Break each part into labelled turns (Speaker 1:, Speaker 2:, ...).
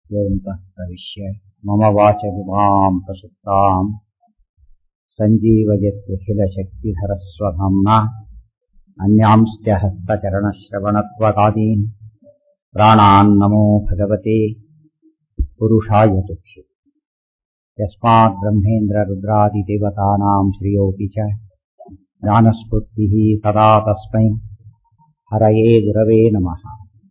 Speaker 1: योऽन्तः प्रविश्य मम वाचमिमां प्रसुप्ताम् सञ्जीवयत्यखिलशक्तिधरस्वधाम्ना अन्यांश्च हस्तचरणश्रवणत्वदादीन् प्राणान् नमो भगवते पुरुषाय तुभ्ये यस्मात् ब्रह्मेन्द्ररुद्रादिदेवतानां श्रियोऽपि च ज्ञानस्फूर्तिः सदा तस्मै हरये गुरवे नमः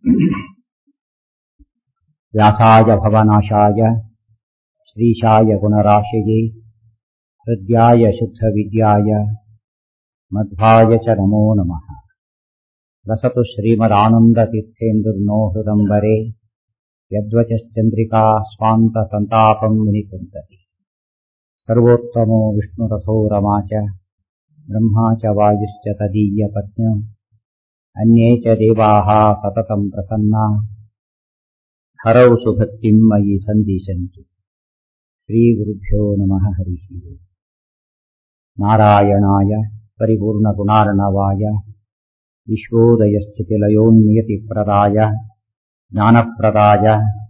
Speaker 1: व्यासाय भवनाशाय श्रीशाय गुणराशये हृद्याय शुद्धविद्याय मध्वाय च नमो नमः वसतु श्रीमदानन्दतीर्थेन्दुर्नो हृदम्बरे यद्वचश्चन्द्रिका स्वान्तसन्तापम् विनिकुन्तति सर्वोत्तमो विष्णुरथो रमा च ब्रह्मा च वायुश्च तदीयपत्न्यौ अन्ये च देवाः सततम् प्रसन्ना हरौ सुभक्तिम् मयि सन्दिशन्तु श्रीगुरुभ्यो नमः हरिः नारायणाय परिपूर्णगुणार्णवाय विश्वोदयस्थितिलयोन्नियतिप्रदाय ज्ञानप्रदाय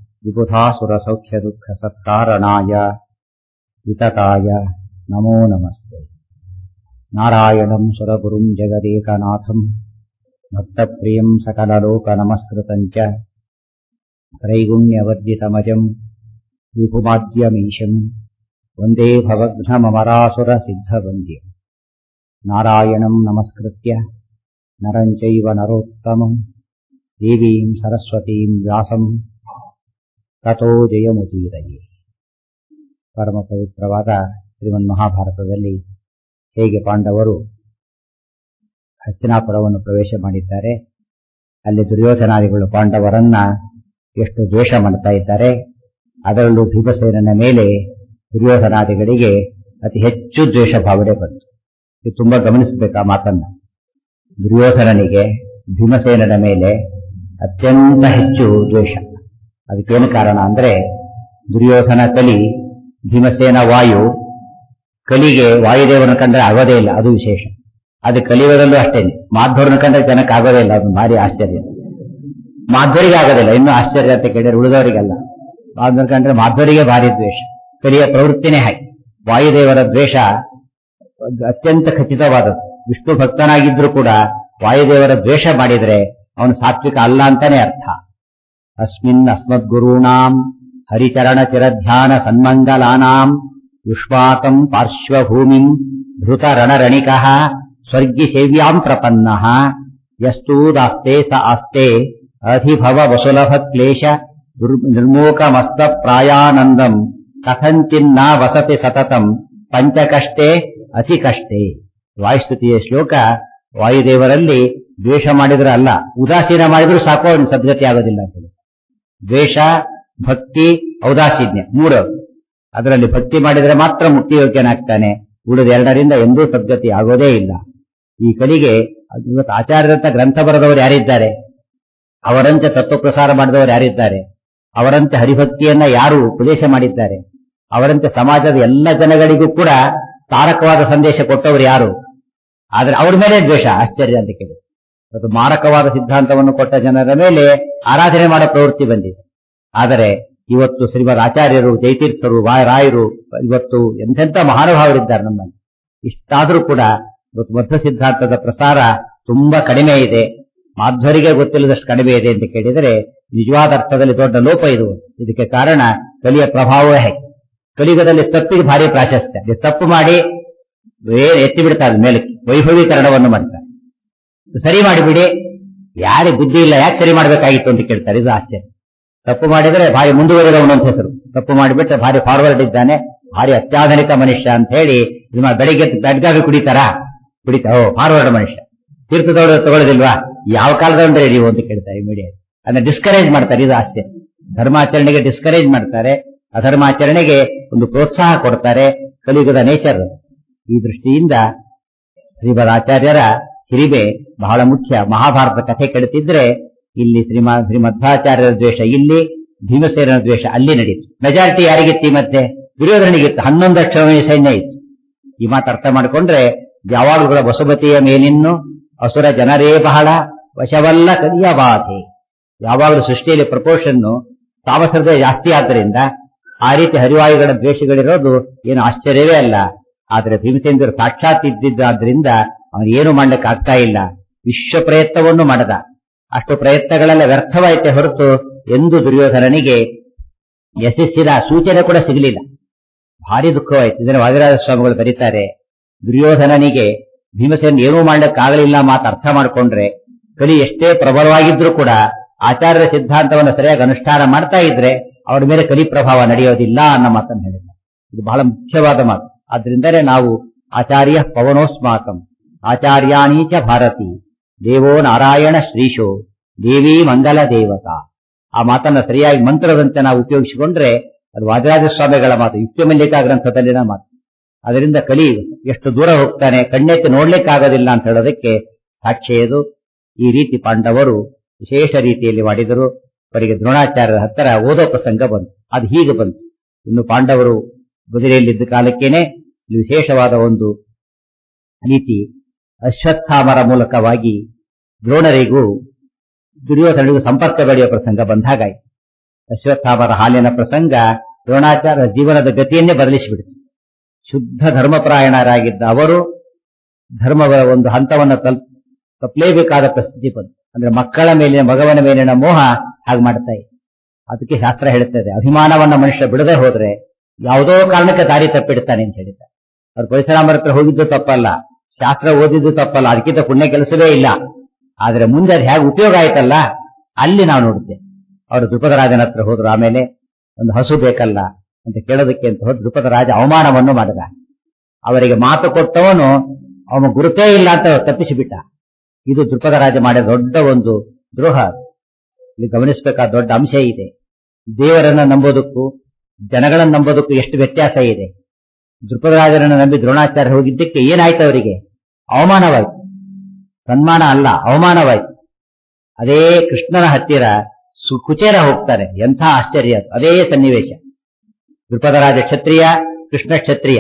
Speaker 1: विबुधासुरसौख्यदुःखसत्कारणाय वितताय नमो नमस्ते नारायणम् सुरगुरुम् जगदेकनाथम् भक्तप्रियम् सकललोकनमस्कृतम् च त्रैगुण्यवर्जितमजम् विभुमाद्यमीशम् वन्दे भवघ्नममरासुरसिद्धवन्द्यम् नारायणम् नमस्कृत्य नरम् चैव नरोत्तमम् देवीम् सरस्वतीम् ವ್ಯಾಸम् ತಥೋ ಜಯಮುದೀರಯೇ ಪರಮ ಪವಿತ್ರವಾದ ಶ್ರೀಮನ್ ಮಹಾಭಾರತದಲ್ಲಿ ಹೇಗೆ ಪಾಂಡವರು ಹಸ್ತಿನಾಪುರವನ್ನು ಪ್ರವೇಶ ಮಾಡಿದ್ದಾರೆ ಅಲ್ಲಿ ದುರ್ಯೋಧನಾದಿಗಳು ಪಾಂಡವರನ್ನ ಎಷ್ಟು ದ್ವೇಷ ಮಾಡ್ತಾ ಇದ್ದಾರೆ ಅದರಲ್ಲೂ ಭೀಮಸೇನನ ಮೇಲೆ ದುರ್ಯೋಧನಾದಿಗಳಿಗೆ ಅತಿ ಹೆಚ್ಚು ದ್ವೇಷ ಭಾವನೆ ಬಂತು ಇದು ತುಂಬಾ ಗಮನಿಸಬೇಕು ಆ ಮಾತನ್ನ ದುರ್ಯೋಧನನಿಗೆ ಭೀಮಸೇನನ ಮೇಲೆ ಅತ್ಯಂತ ಹೆಚ್ಚು ದ್ವೇಷ ಅದಕ್ಕೇನು ಕಾರಣ ಅಂದ್ರೆ ದುರ್ಯೋಧನ ಕಲಿ ಭೀಮಸೇನ ವಾಯು ಕಲಿಗೆ ವಾಯುದೇವನ ಕಂಡ್ರೆ ಆಗೋದೇ ಇಲ್ಲ ಅದು ವಿಶೇಷ ಅದು ಕಲಿಯುಗದಲ್ಲೂ ಅಷ್ಟೇನೆ ಮಾಧ್ವರನ ಕಂಡ್ರೆ ಜನಕ್ಕೆ ಆಗೋದೇ ಇಲ್ಲ ಅದು ಭಾರಿ ಆಶ್ಚರ್ಯ ಮಾಧ್ವರಿಗೆ ಆಗೋದಿಲ್ಲ ಇನ್ನೂ ಆಶ್ಚರ್ಯ ಅಂತ ಕೇಳಿದ್ರೆ ಉಳಿದವರಿಗಲ್ಲ ಮಾಧ್ವರ ಕಂಡ್ರೆ ಮಾಧ್ವರಿಗೆ ಭಾರಿ ದ್ವೇಷ ಕಲಿಯ ಪ್ರವೃತ್ತಿನೇ ಹಾಗೆ ವಾಯುದೇವರ ದ್ವೇಷ ಅತ್ಯಂತ ಖಚಿತವಾದದ್ದು ವಿಷ್ಣು ಭಕ್ತನಾಗಿದ್ರು ಕೂಡ ವಾಯುದೇವರ ದ್ವೇಷ ಮಾಡಿದ್ರೆ ಅವನು ಸಾತ್ವಿಕ ಅಲ್ಲ ಅಂತಾನೆ ಅರ್ಥ ಅಸ್ಮಿನ್ ಅಸ್ಮದ್ಗುರುಣಾಂ ಹರಿಚರಣ ಚಿರಧ್ಯಾನ ಸನ್ಮಂಗಲಾನಾಂ ಯುಷ್ಮಾಕಂ ಪಾರ್ಶ್ವಭೂಮಿಂ ಧೃತ ರಣರಣಿಕಃ ಸ್ವರ್ಗಿ ಸೇವ್ಯಾಂ ಪ್ರಪನ್ನ ಯಸ್ತೂದಾಸ್ತೆ ಸ ಆಸ್ತೆ ಅಧಿಭವ ವಸುಲಭ ಕ್ಲೇಶ ನಿರ್ಮೂಕಮಸ್ತ ಪ್ರಾಯಾನಂದಂ ಕಥಂಚಿನ್ನ ವಸತಿ ಸತತಂ ಪಂಚಕಷ್ಟೇ ಅತಿ ಕಷ್ಟೇ ವಾಯುಸ್ತುತಿಯ ಶ್ಲೋಕ ವಾಯುದೇವರಲ್ಲಿ ದ್ವೇಷ ಮಾಡಿದ್ರೆ ಅಲ್ಲ ಉದಾಸೀನ ಮಾಡಿದ್ರು ಸಾಕು ಅವನಿಗೆ ಸದ್ಗತಿ ಆಗೋದಿಲ್ಲ ಅಂತ ದ್ವೇಷ ಭಕ್ತಿ ಔದಾಸೀನ್ಯ ಮೂರು ಅದರಲ್ಲಿ ಭಕ್ತಿ ಮಾಡಿದರೆ ಮಾತ್ರ ಮುಕ್ತಿ ಯೋಗ್ಯನಾಗ್ತಾನೆ ಉಳಿದ ಎರಡರಿಂದ ಎಂದೂ ಸದ್ಗತಿ ಆಗೋದೇ ಇಲ್ಲ ಈ ಕಲಿಗೆ ಇವತ್ತು ಆಚಾರ್ಯರಂತ ಗ್ರಂಥ ಬರೆದವರು ಯಾರಿದ್ದಾರೆ ಅವರಂತೆ ತತ್ವಪ್ರಸಾರ ಮಾಡಿದವರು ಯಾರಿದ್ದಾರೆ ಅವರಂತೆ ಹರಿಭಕ್ತಿಯನ್ನ ಯಾರು ಉಪದೇಶ ಮಾಡಿದ್ದಾರೆ ಅವರಂತೆ ಸಮಾಜದ ಎಲ್ಲ ಜನಗಳಿಗೂ ಕೂಡ ತಾರಕವಾದ ಸಂದೇಶ ಕೊಟ್ಟವರು ಯಾರು ಆದ್ರೆ ಅವ್ರ ಮೇಲೆ ದ್ವೇಷ ಆಶ್ಚರ್ಯ ಅಂತ ಕೇಳಿ ಅದು ಮಾರಕವಾದ ಸಿದ್ಧಾಂತವನ್ನು ಕೊಟ್ಟ ಜನರ ಮೇಲೆ ಆರಾಧನೆ ಮಾಡೋ ಪ್ರವೃತ್ತಿ ಬಂದಿದೆ ಆದರೆ ಇವತ್ತು ಶ್ರೀಮದ್ ಆಚಾರ್ಯರು ಜೈತೀರ್ಥರು ರಾಯರು ಇವತ್ತು ಎಂತೆಂಥ ಮಹಾನುಭಾವರಿದ್ದಾರೆ ನಮ್ಮಲ್ಲಿ ಇಷ್ಟಾದ್ರೂ ಕೂಡ ಇವತ್ತು ಮಧ್ವ ಸಿದ್ಧಾಂತದ ಪ್ರಸಾರ ತುಂಬಾ ಕಡಿಮೆ ಇದೆ ಮಾಧ್ವರಿಗೆ ಗೊತ್ತಿಲ್ಲದಷ್ಟು ಕಡಿಮೆ ಇದೆ ಅಂತ ಕೇಳಿದರೆ ನಿಜವಾದ ಅರ್ಥದಲ್ಲಿ ದೊಡ್ಡ ಲೋಪ ಇದು ಇದಕ್ಕೆ ಕಾರಣ ಕಲಿಯ ಪ್ರಭಾವವೇ ಹೇಗೆ ಕಲಿಯುಗದಲ್ಲಿ ತಪ್ಪಿಗೆ ಭಾರಿ ಪ್ರಾಶಸ್ತ್ಯ ತಪ್ಪು ಮಾಡಿ ಬೇರೆ ಎತ್ತಿ ಬಿಡ್ತಾರೆ ಮೇಲೆ ವೈಭವೀಕರಣವನ್ನು ಮಾಡ್ತಾರೆ ಸರಿ ಮಾಡಿಬಿಡಿ ಯಾರಿಗೆ ಬುದ್ಧಿ ಇಲ್ಲ ಯಾಕೆ ಸರಿ ಮಾಡಬೇಕಾಗಿತ್ತು ಅಂತ ಕೇಳ್ತಾರೆ ಇದು ಆಶ್ಚರ್ಯ ತಪ್ಪು ಮಾಡಿದರೆ ಭಾರಿ ಮುಂದುವರೆದವನು ಅಂತ ಹೆಸರು ತಪ್ಪು ಮಾಡಿಬಿಟ್ರೆ ಭಾರಿ ಫಾರ್ವರ್ಡ್ ಇದ್ದಾನೆ ಭಾರಿ ಅತ್ಯಾಧುನಿಕ ಮನುಷ್ಯ ಅಂತ ಹೇಳಿ ನಿಮ್ಮ ಬೆಳಿಗ್ಗೆ ಬೆಡ್ಗಾಗಿ ಕುಡಿತಾರಾ ಕುಡಿತಾ ಓ ಫಾರ್ವರ್ಡ್ ಮನುಷ್ಯ ತೀರ್ಥದವರು ತಗೊಳ್ಳೋದಿಲ್ವಾ ಯಾವ ಕಾಲದಂದ್ರೆ ನೀವು ಅಂತ ಕೇಳ್ತಾರೆ ಇಮಿಡಿಯೇಟ್ ಅದನ್ನ ಡಿಸ್ಕರೇಜ್ ಮಾಡ್ತಾರೆ ಇದು ಆಶ್ಚರ್ಯ ಧರ್ಮಾಚರಣೆಗೆ ಡಿಸ್ಕರೇಜ್ ಮಾಡ್ತಾರೆ ಅಧರ್ಮಾಚರಣೆಗೆ ಒಂದು ಪ್ರೋತ್ಸಾಹ ಕೊಡ್ತಾರೆ ಕಲಿಯುಗದ ನೇಚರ್ ಈ ದೃಷ್ಟಿಯಿಂದ ಶ್ರೀಮದ್ ಆಚಾರ್ಯರ ಹಿರಿಮೆ ಬಹಳ ಮುಖ್ಯ ಮಹಾಭಾರತ ಕಥೆ ಕೆಡುತ್ತಿದ್ರೆ ಇಲ್ಲಿ ಶ್ರೀಮ ಶ್ರೀಮಧ್ವಾಚಾರ್ಯರ ದ್ವೇಷ ಇಲ್ಲಿ ಭೀಮಸೇನ ದ್ವೇಷ ಅಲ್ಲಿ ನಡೀತು ಮೆಜಾರಿಟಿ ಯಾರಿಗಿತ್ತು ಮತ್ತೆ ದುರ್ಯೋಧನಿಗಿತ್ತು ಹನ್ನೊಂದು ಲಕ್ಷ ಸೈನ್ಯ ಇತ್ತು ಈ ಮಾತು ಅರ್ಥ ಮಾಡಿಕೊಂಡ್ರೆ ಯಾವಾಗಲೂ ಕೂಡ ವಸುಮತಿಯ ಮೇಲಿನ್ನು ಅಸುರ ಜನರೇ ಬಹಳ ವಶವಲ್ಲ ಕಲಿಯ ಬಾಧೆ ಯಾವಾಗಲೂ ಸೃಷ್ಟಿಯಲ್ಲಿ ಪ್ರಪೋರ್ಷನ್ ತಾಮಸರದೇ ಜಾಸ್ತಿ ಆದ್ದರಿಂದ ಆ ರೀತಿ ಹರಿವಾಯುಗಳ ದ್ವೇಷಗಳಿರೋದು ಏನು ಆಶ್ಚರ್ಯವೇ ಅಲ್ಲ ಆದರೆ ಭೀಮಸೇಂದ್ರ ಸಾಕ್ಷಾತ್ ಇದ್ದಿದ್ದಾದ್ರಿಂದ ಅವನು ಏನು ಮಾಡ್ಲಿಕ್ಕೆ ಆಗ್ತಾ ಇಲ್ಲ ವಿಶ್ವ ಪ್ರಯತ್ನವನ್ನು ಮಾಡದ ಅಷ್ಟು ಪ್ರಯತ್ನಗಳೆಲ್ಲ ವ್ಯರ್ಥವಾಯಿತೆ ಹೊರತು ಎಂದು ದುರ್ಯೋಧನನಿಗೆ ಯಶಸ್ಸಿನ ಸೂಚನೆ ಕೂಡ ಸಿಗಲಿಲ್ಲ ಭಾರಿ ದುಃಖವಾಯಿತು ಇದನ್ನು ವಾದಿರಾಜ ಸ್ವಾಮಿಗಳು ಬರೀತಾರೆ ದುರ್ಯೋಧನನಿಗೆ ಭೀಮಸೇನ ಏನೂ ಮಾಡ್ಲಿಕ್ಕಾಗಲಿಲ್ಲ ಮಾತು ಅರ್ಥ ಮಾಡಿಕೊಂಡ್ರೆ ಕಲಿ ಎಷ್ಟೇ ಪ್ರಬಲವಾಗಿದ್ರೂ ಕೂಡ ಆಚಾರ್ಯರ ಸಿದ್ಧಾಂತವನ್ನು ಸರಿಯಾಗಿ ಅನುಷ್ಠಾನ ಮಾಡ್ತಾ ಇದ್ರೆ ಅವರ ಮೇಲೆ ಕಲಿ ಪ್ರಭಾವ ನಡೆಯೋದಿಲ್ಲ ಅನ್ನೋ ಮಾತನ್ನು ಹೇಳಿದ ಇದು ಬಹಳ ಮುಖ್ಯವಾದ ಮಾತು ಆದ್ರಿಂದಲೇ ನಾವು ಆಚಾರ್ಯ ಪವನೋಸ್ಮಾಕಂ ಆಚಾರ್ಯಾಣೀಚ ಭಾರತಿ ದೇವೋ ನಾರಾಯಣ ಶ್ರೀಶೋ ದೇವಿ ಮಂಗಲ ದೇವತಾ ಆ ಮಾತನ್ನ ಸರಿಯಾಗಿ ಮಂತ್ರದಂತೆ ನಾವು ಉಪಯೋಗಿಸಿಕೊಂಡ್ರೆ ಅದು ವಾದಿರಾಜ ಸ್ವಾಮಿಗಳ ಮಾತು ಯುಕ್ತಿಮಲ್ಲಿಕಾ ಗ್ರಂಥದಲ್ಲಿನ ಮಾತು ಅದರಿಂದ ಕಲಿ ಎಷ್ಟು ದೂರ ಹೋಗ್ತಾನೆ ಕಣ್ಣೆತ್ತಿ ನೋಡ್ಲಿಕ್ಕಾಗೋದಿಲ್ಲ ಅಂತ ಹೇಳೋದಕ್ಕೆ ಸಾಕ್ಷಿಯದು ಈ ರೀತಿ ಪಾಂಡವರು ವಿಶೇಷ ರೀತಿಯಲ್ಲಿ ಮಾಡಿದರು ಅವರಿಗೆ ದ್ರೋಣಾಚಾರ್ಯರ ಹತ್ತಿರ ಓದೋ ಪ್ರಸಂಗ ಬಂತು ಅದು ಹೀಗೆ ಬಂತು ಇನ್ನು ಪಾಂಡವರು ಕುದುರೆಯಲ್ಲಿದ್ದ ಕಾಲಕ್ಕೇನೆ ಇಲ್ಲಿ ವಿಶೇಷವಾದ ಒಂದು ನೀತಿ ಅಶ್ವತ್ಥಾಮರ ಮೂಲಕವಾಗಿ ದ್ರೋಣರಿಗೂ ದುರ್ಯೋಧನಿಗೂ ಸಂಪರ್ಕ ಬೆಳೆಯುವ ಪ್ರಸಂಗ ಬಂದಾಗಾಯಿತು ಅಶ್ವತ್ಥಾಮರ ಹಾಲಿನ ಪ್ರಸಂಗ ದ್ರೋಣಾಚಾರ್ಯ ಜೀವನದ ಗತಿಯನ್ನೇ ಬದಲಿಸಿಬಿಡ್ತು ಶುದ್ಧ ಧರ್ಮಪರಾಯಣರಾಗಿದ್ದ ಅವರು ಧರ್ಮದ ಒಂದು ಹಂತವನ್ನು ತಲ್ ತಪ್ಪಲೇಬೇಕಾದ ಪರಿಸ್ಥಿತಿ ಬಂತು ಅಂದ್ರೆ ಮಕ್ಕಳ ಮೇಲಿನ ಮಗವನ ಮೇಲಿನ ಮೋಹ ಹಾಗೆ ಮಾಡ್ತಾ ಇದೆ ಅದಕ್ಕೆ ಶಾಸ್ತ್ರ ಹೇಳುತ್ತದೆ ಅಭಿಮಾನವನ್ನ ಮನುಷ್ಯ ಬಿಡದೆ ಹೋದ್ರೆ ಯಾವುದೋ ಕಾರಣಕ್ಕೆ ದಾರಿ ತಪ್ಪಿಡ್ತಾನೆ ಅಂತ ಹೇಳಿದ್ದಾರೆ ಅವ್ರು ಪರಿಸರಾಮರ ಹತ್ರ ಹೋಗಿದ್ದು ತಪ್ಪಲ್ಲ ಶಾಸ್ತ್ರ ಓದಿದ್ದು ತಪ್ಪಲ್ಲ ಅದಕ್ಕಿಂತ ಪುಣ್ಯ ಕೆಲಸವೇ ಇಲ್ಲ ಆದ್ರೆ ಮುಂದೆ ಅದು ಹೇಗೆ ಉಪಯೋಗ ಆಯ್ತಲ್ಲ ಅಲ್ಲಿ ನಾವು ನೋಡುತ್ತೇವೆ ಅವರು ದೃಪದ ರಾಜನ ಹತ್ರ ಹೋದ್ರು ಆಮೇಲೆ ಒಂದು ಹಸು ಬೇಕಲ್ಲ ಅಂತ ಕೇಳೋದಕ್ಕೆ ಅಂತ ಹೋದ್ ದೃಪದ ರಾಜ ಅವಮಾನವನ್ನು ಮಾಡಿದ ಅವರಿಗೆ ಮಾತು ಕೊಟ್ಟವನು ಅವನ ಗುರುತೇ ಇಲ್ಲ ಅಂತ ತಪ್ಪಿಸಿಬಿಟ್ಟ ಇದು ದೃಪದ ರಾಜ ಮಾಡಿದ ದೊಡ್ಡ ಒಂದು ದ್ರೋಹ ಇಲ್ಲಿ ಗಮನಿಸಬೇಕಾದ ದೊಡ್ಡ ಅಂಶ ಇದೆ ದೇವರನ್ನ ನಂಬೋದಕ್ಕೂ ಜನಗಳನ್ನ ನಂಬೋದಕ್ಕೂ ಎಷ್ಟು ವ್ಯತ್ಯಾಸ ಇದೆ ದೃಪದ ರಾಜರನ್ನ ನಂಬಿ ದ್ರೋಣಾಚಾರ್ಯ ಹೋಗಿದ್ದಕ್ಕೆ ಏನಾಯ್ತು ಅವರಿಗೆ ಅವಮಾನವಾಯ್ತು ಸನ್ಮಾನ ಅಲ್ಲ ಅವಮಾನವಾಯ್ತು ಅದೇ ಕೃಷ್ಣನ ಹತ್ತಿರ ಸು- ಕುಚೇರ ಹೋಗ್ತಾರೆ ಎಂಥ ಆಶ್ಚರ್ಯ ಅದು. ಅದೇ ಸನ್ನಿವೇಶ ದೃಪದರಾಜ ಕ್ಷತ್ರಿಯ ಕೃಷ್ಣ ಕ್ಷತ್ರಿಯ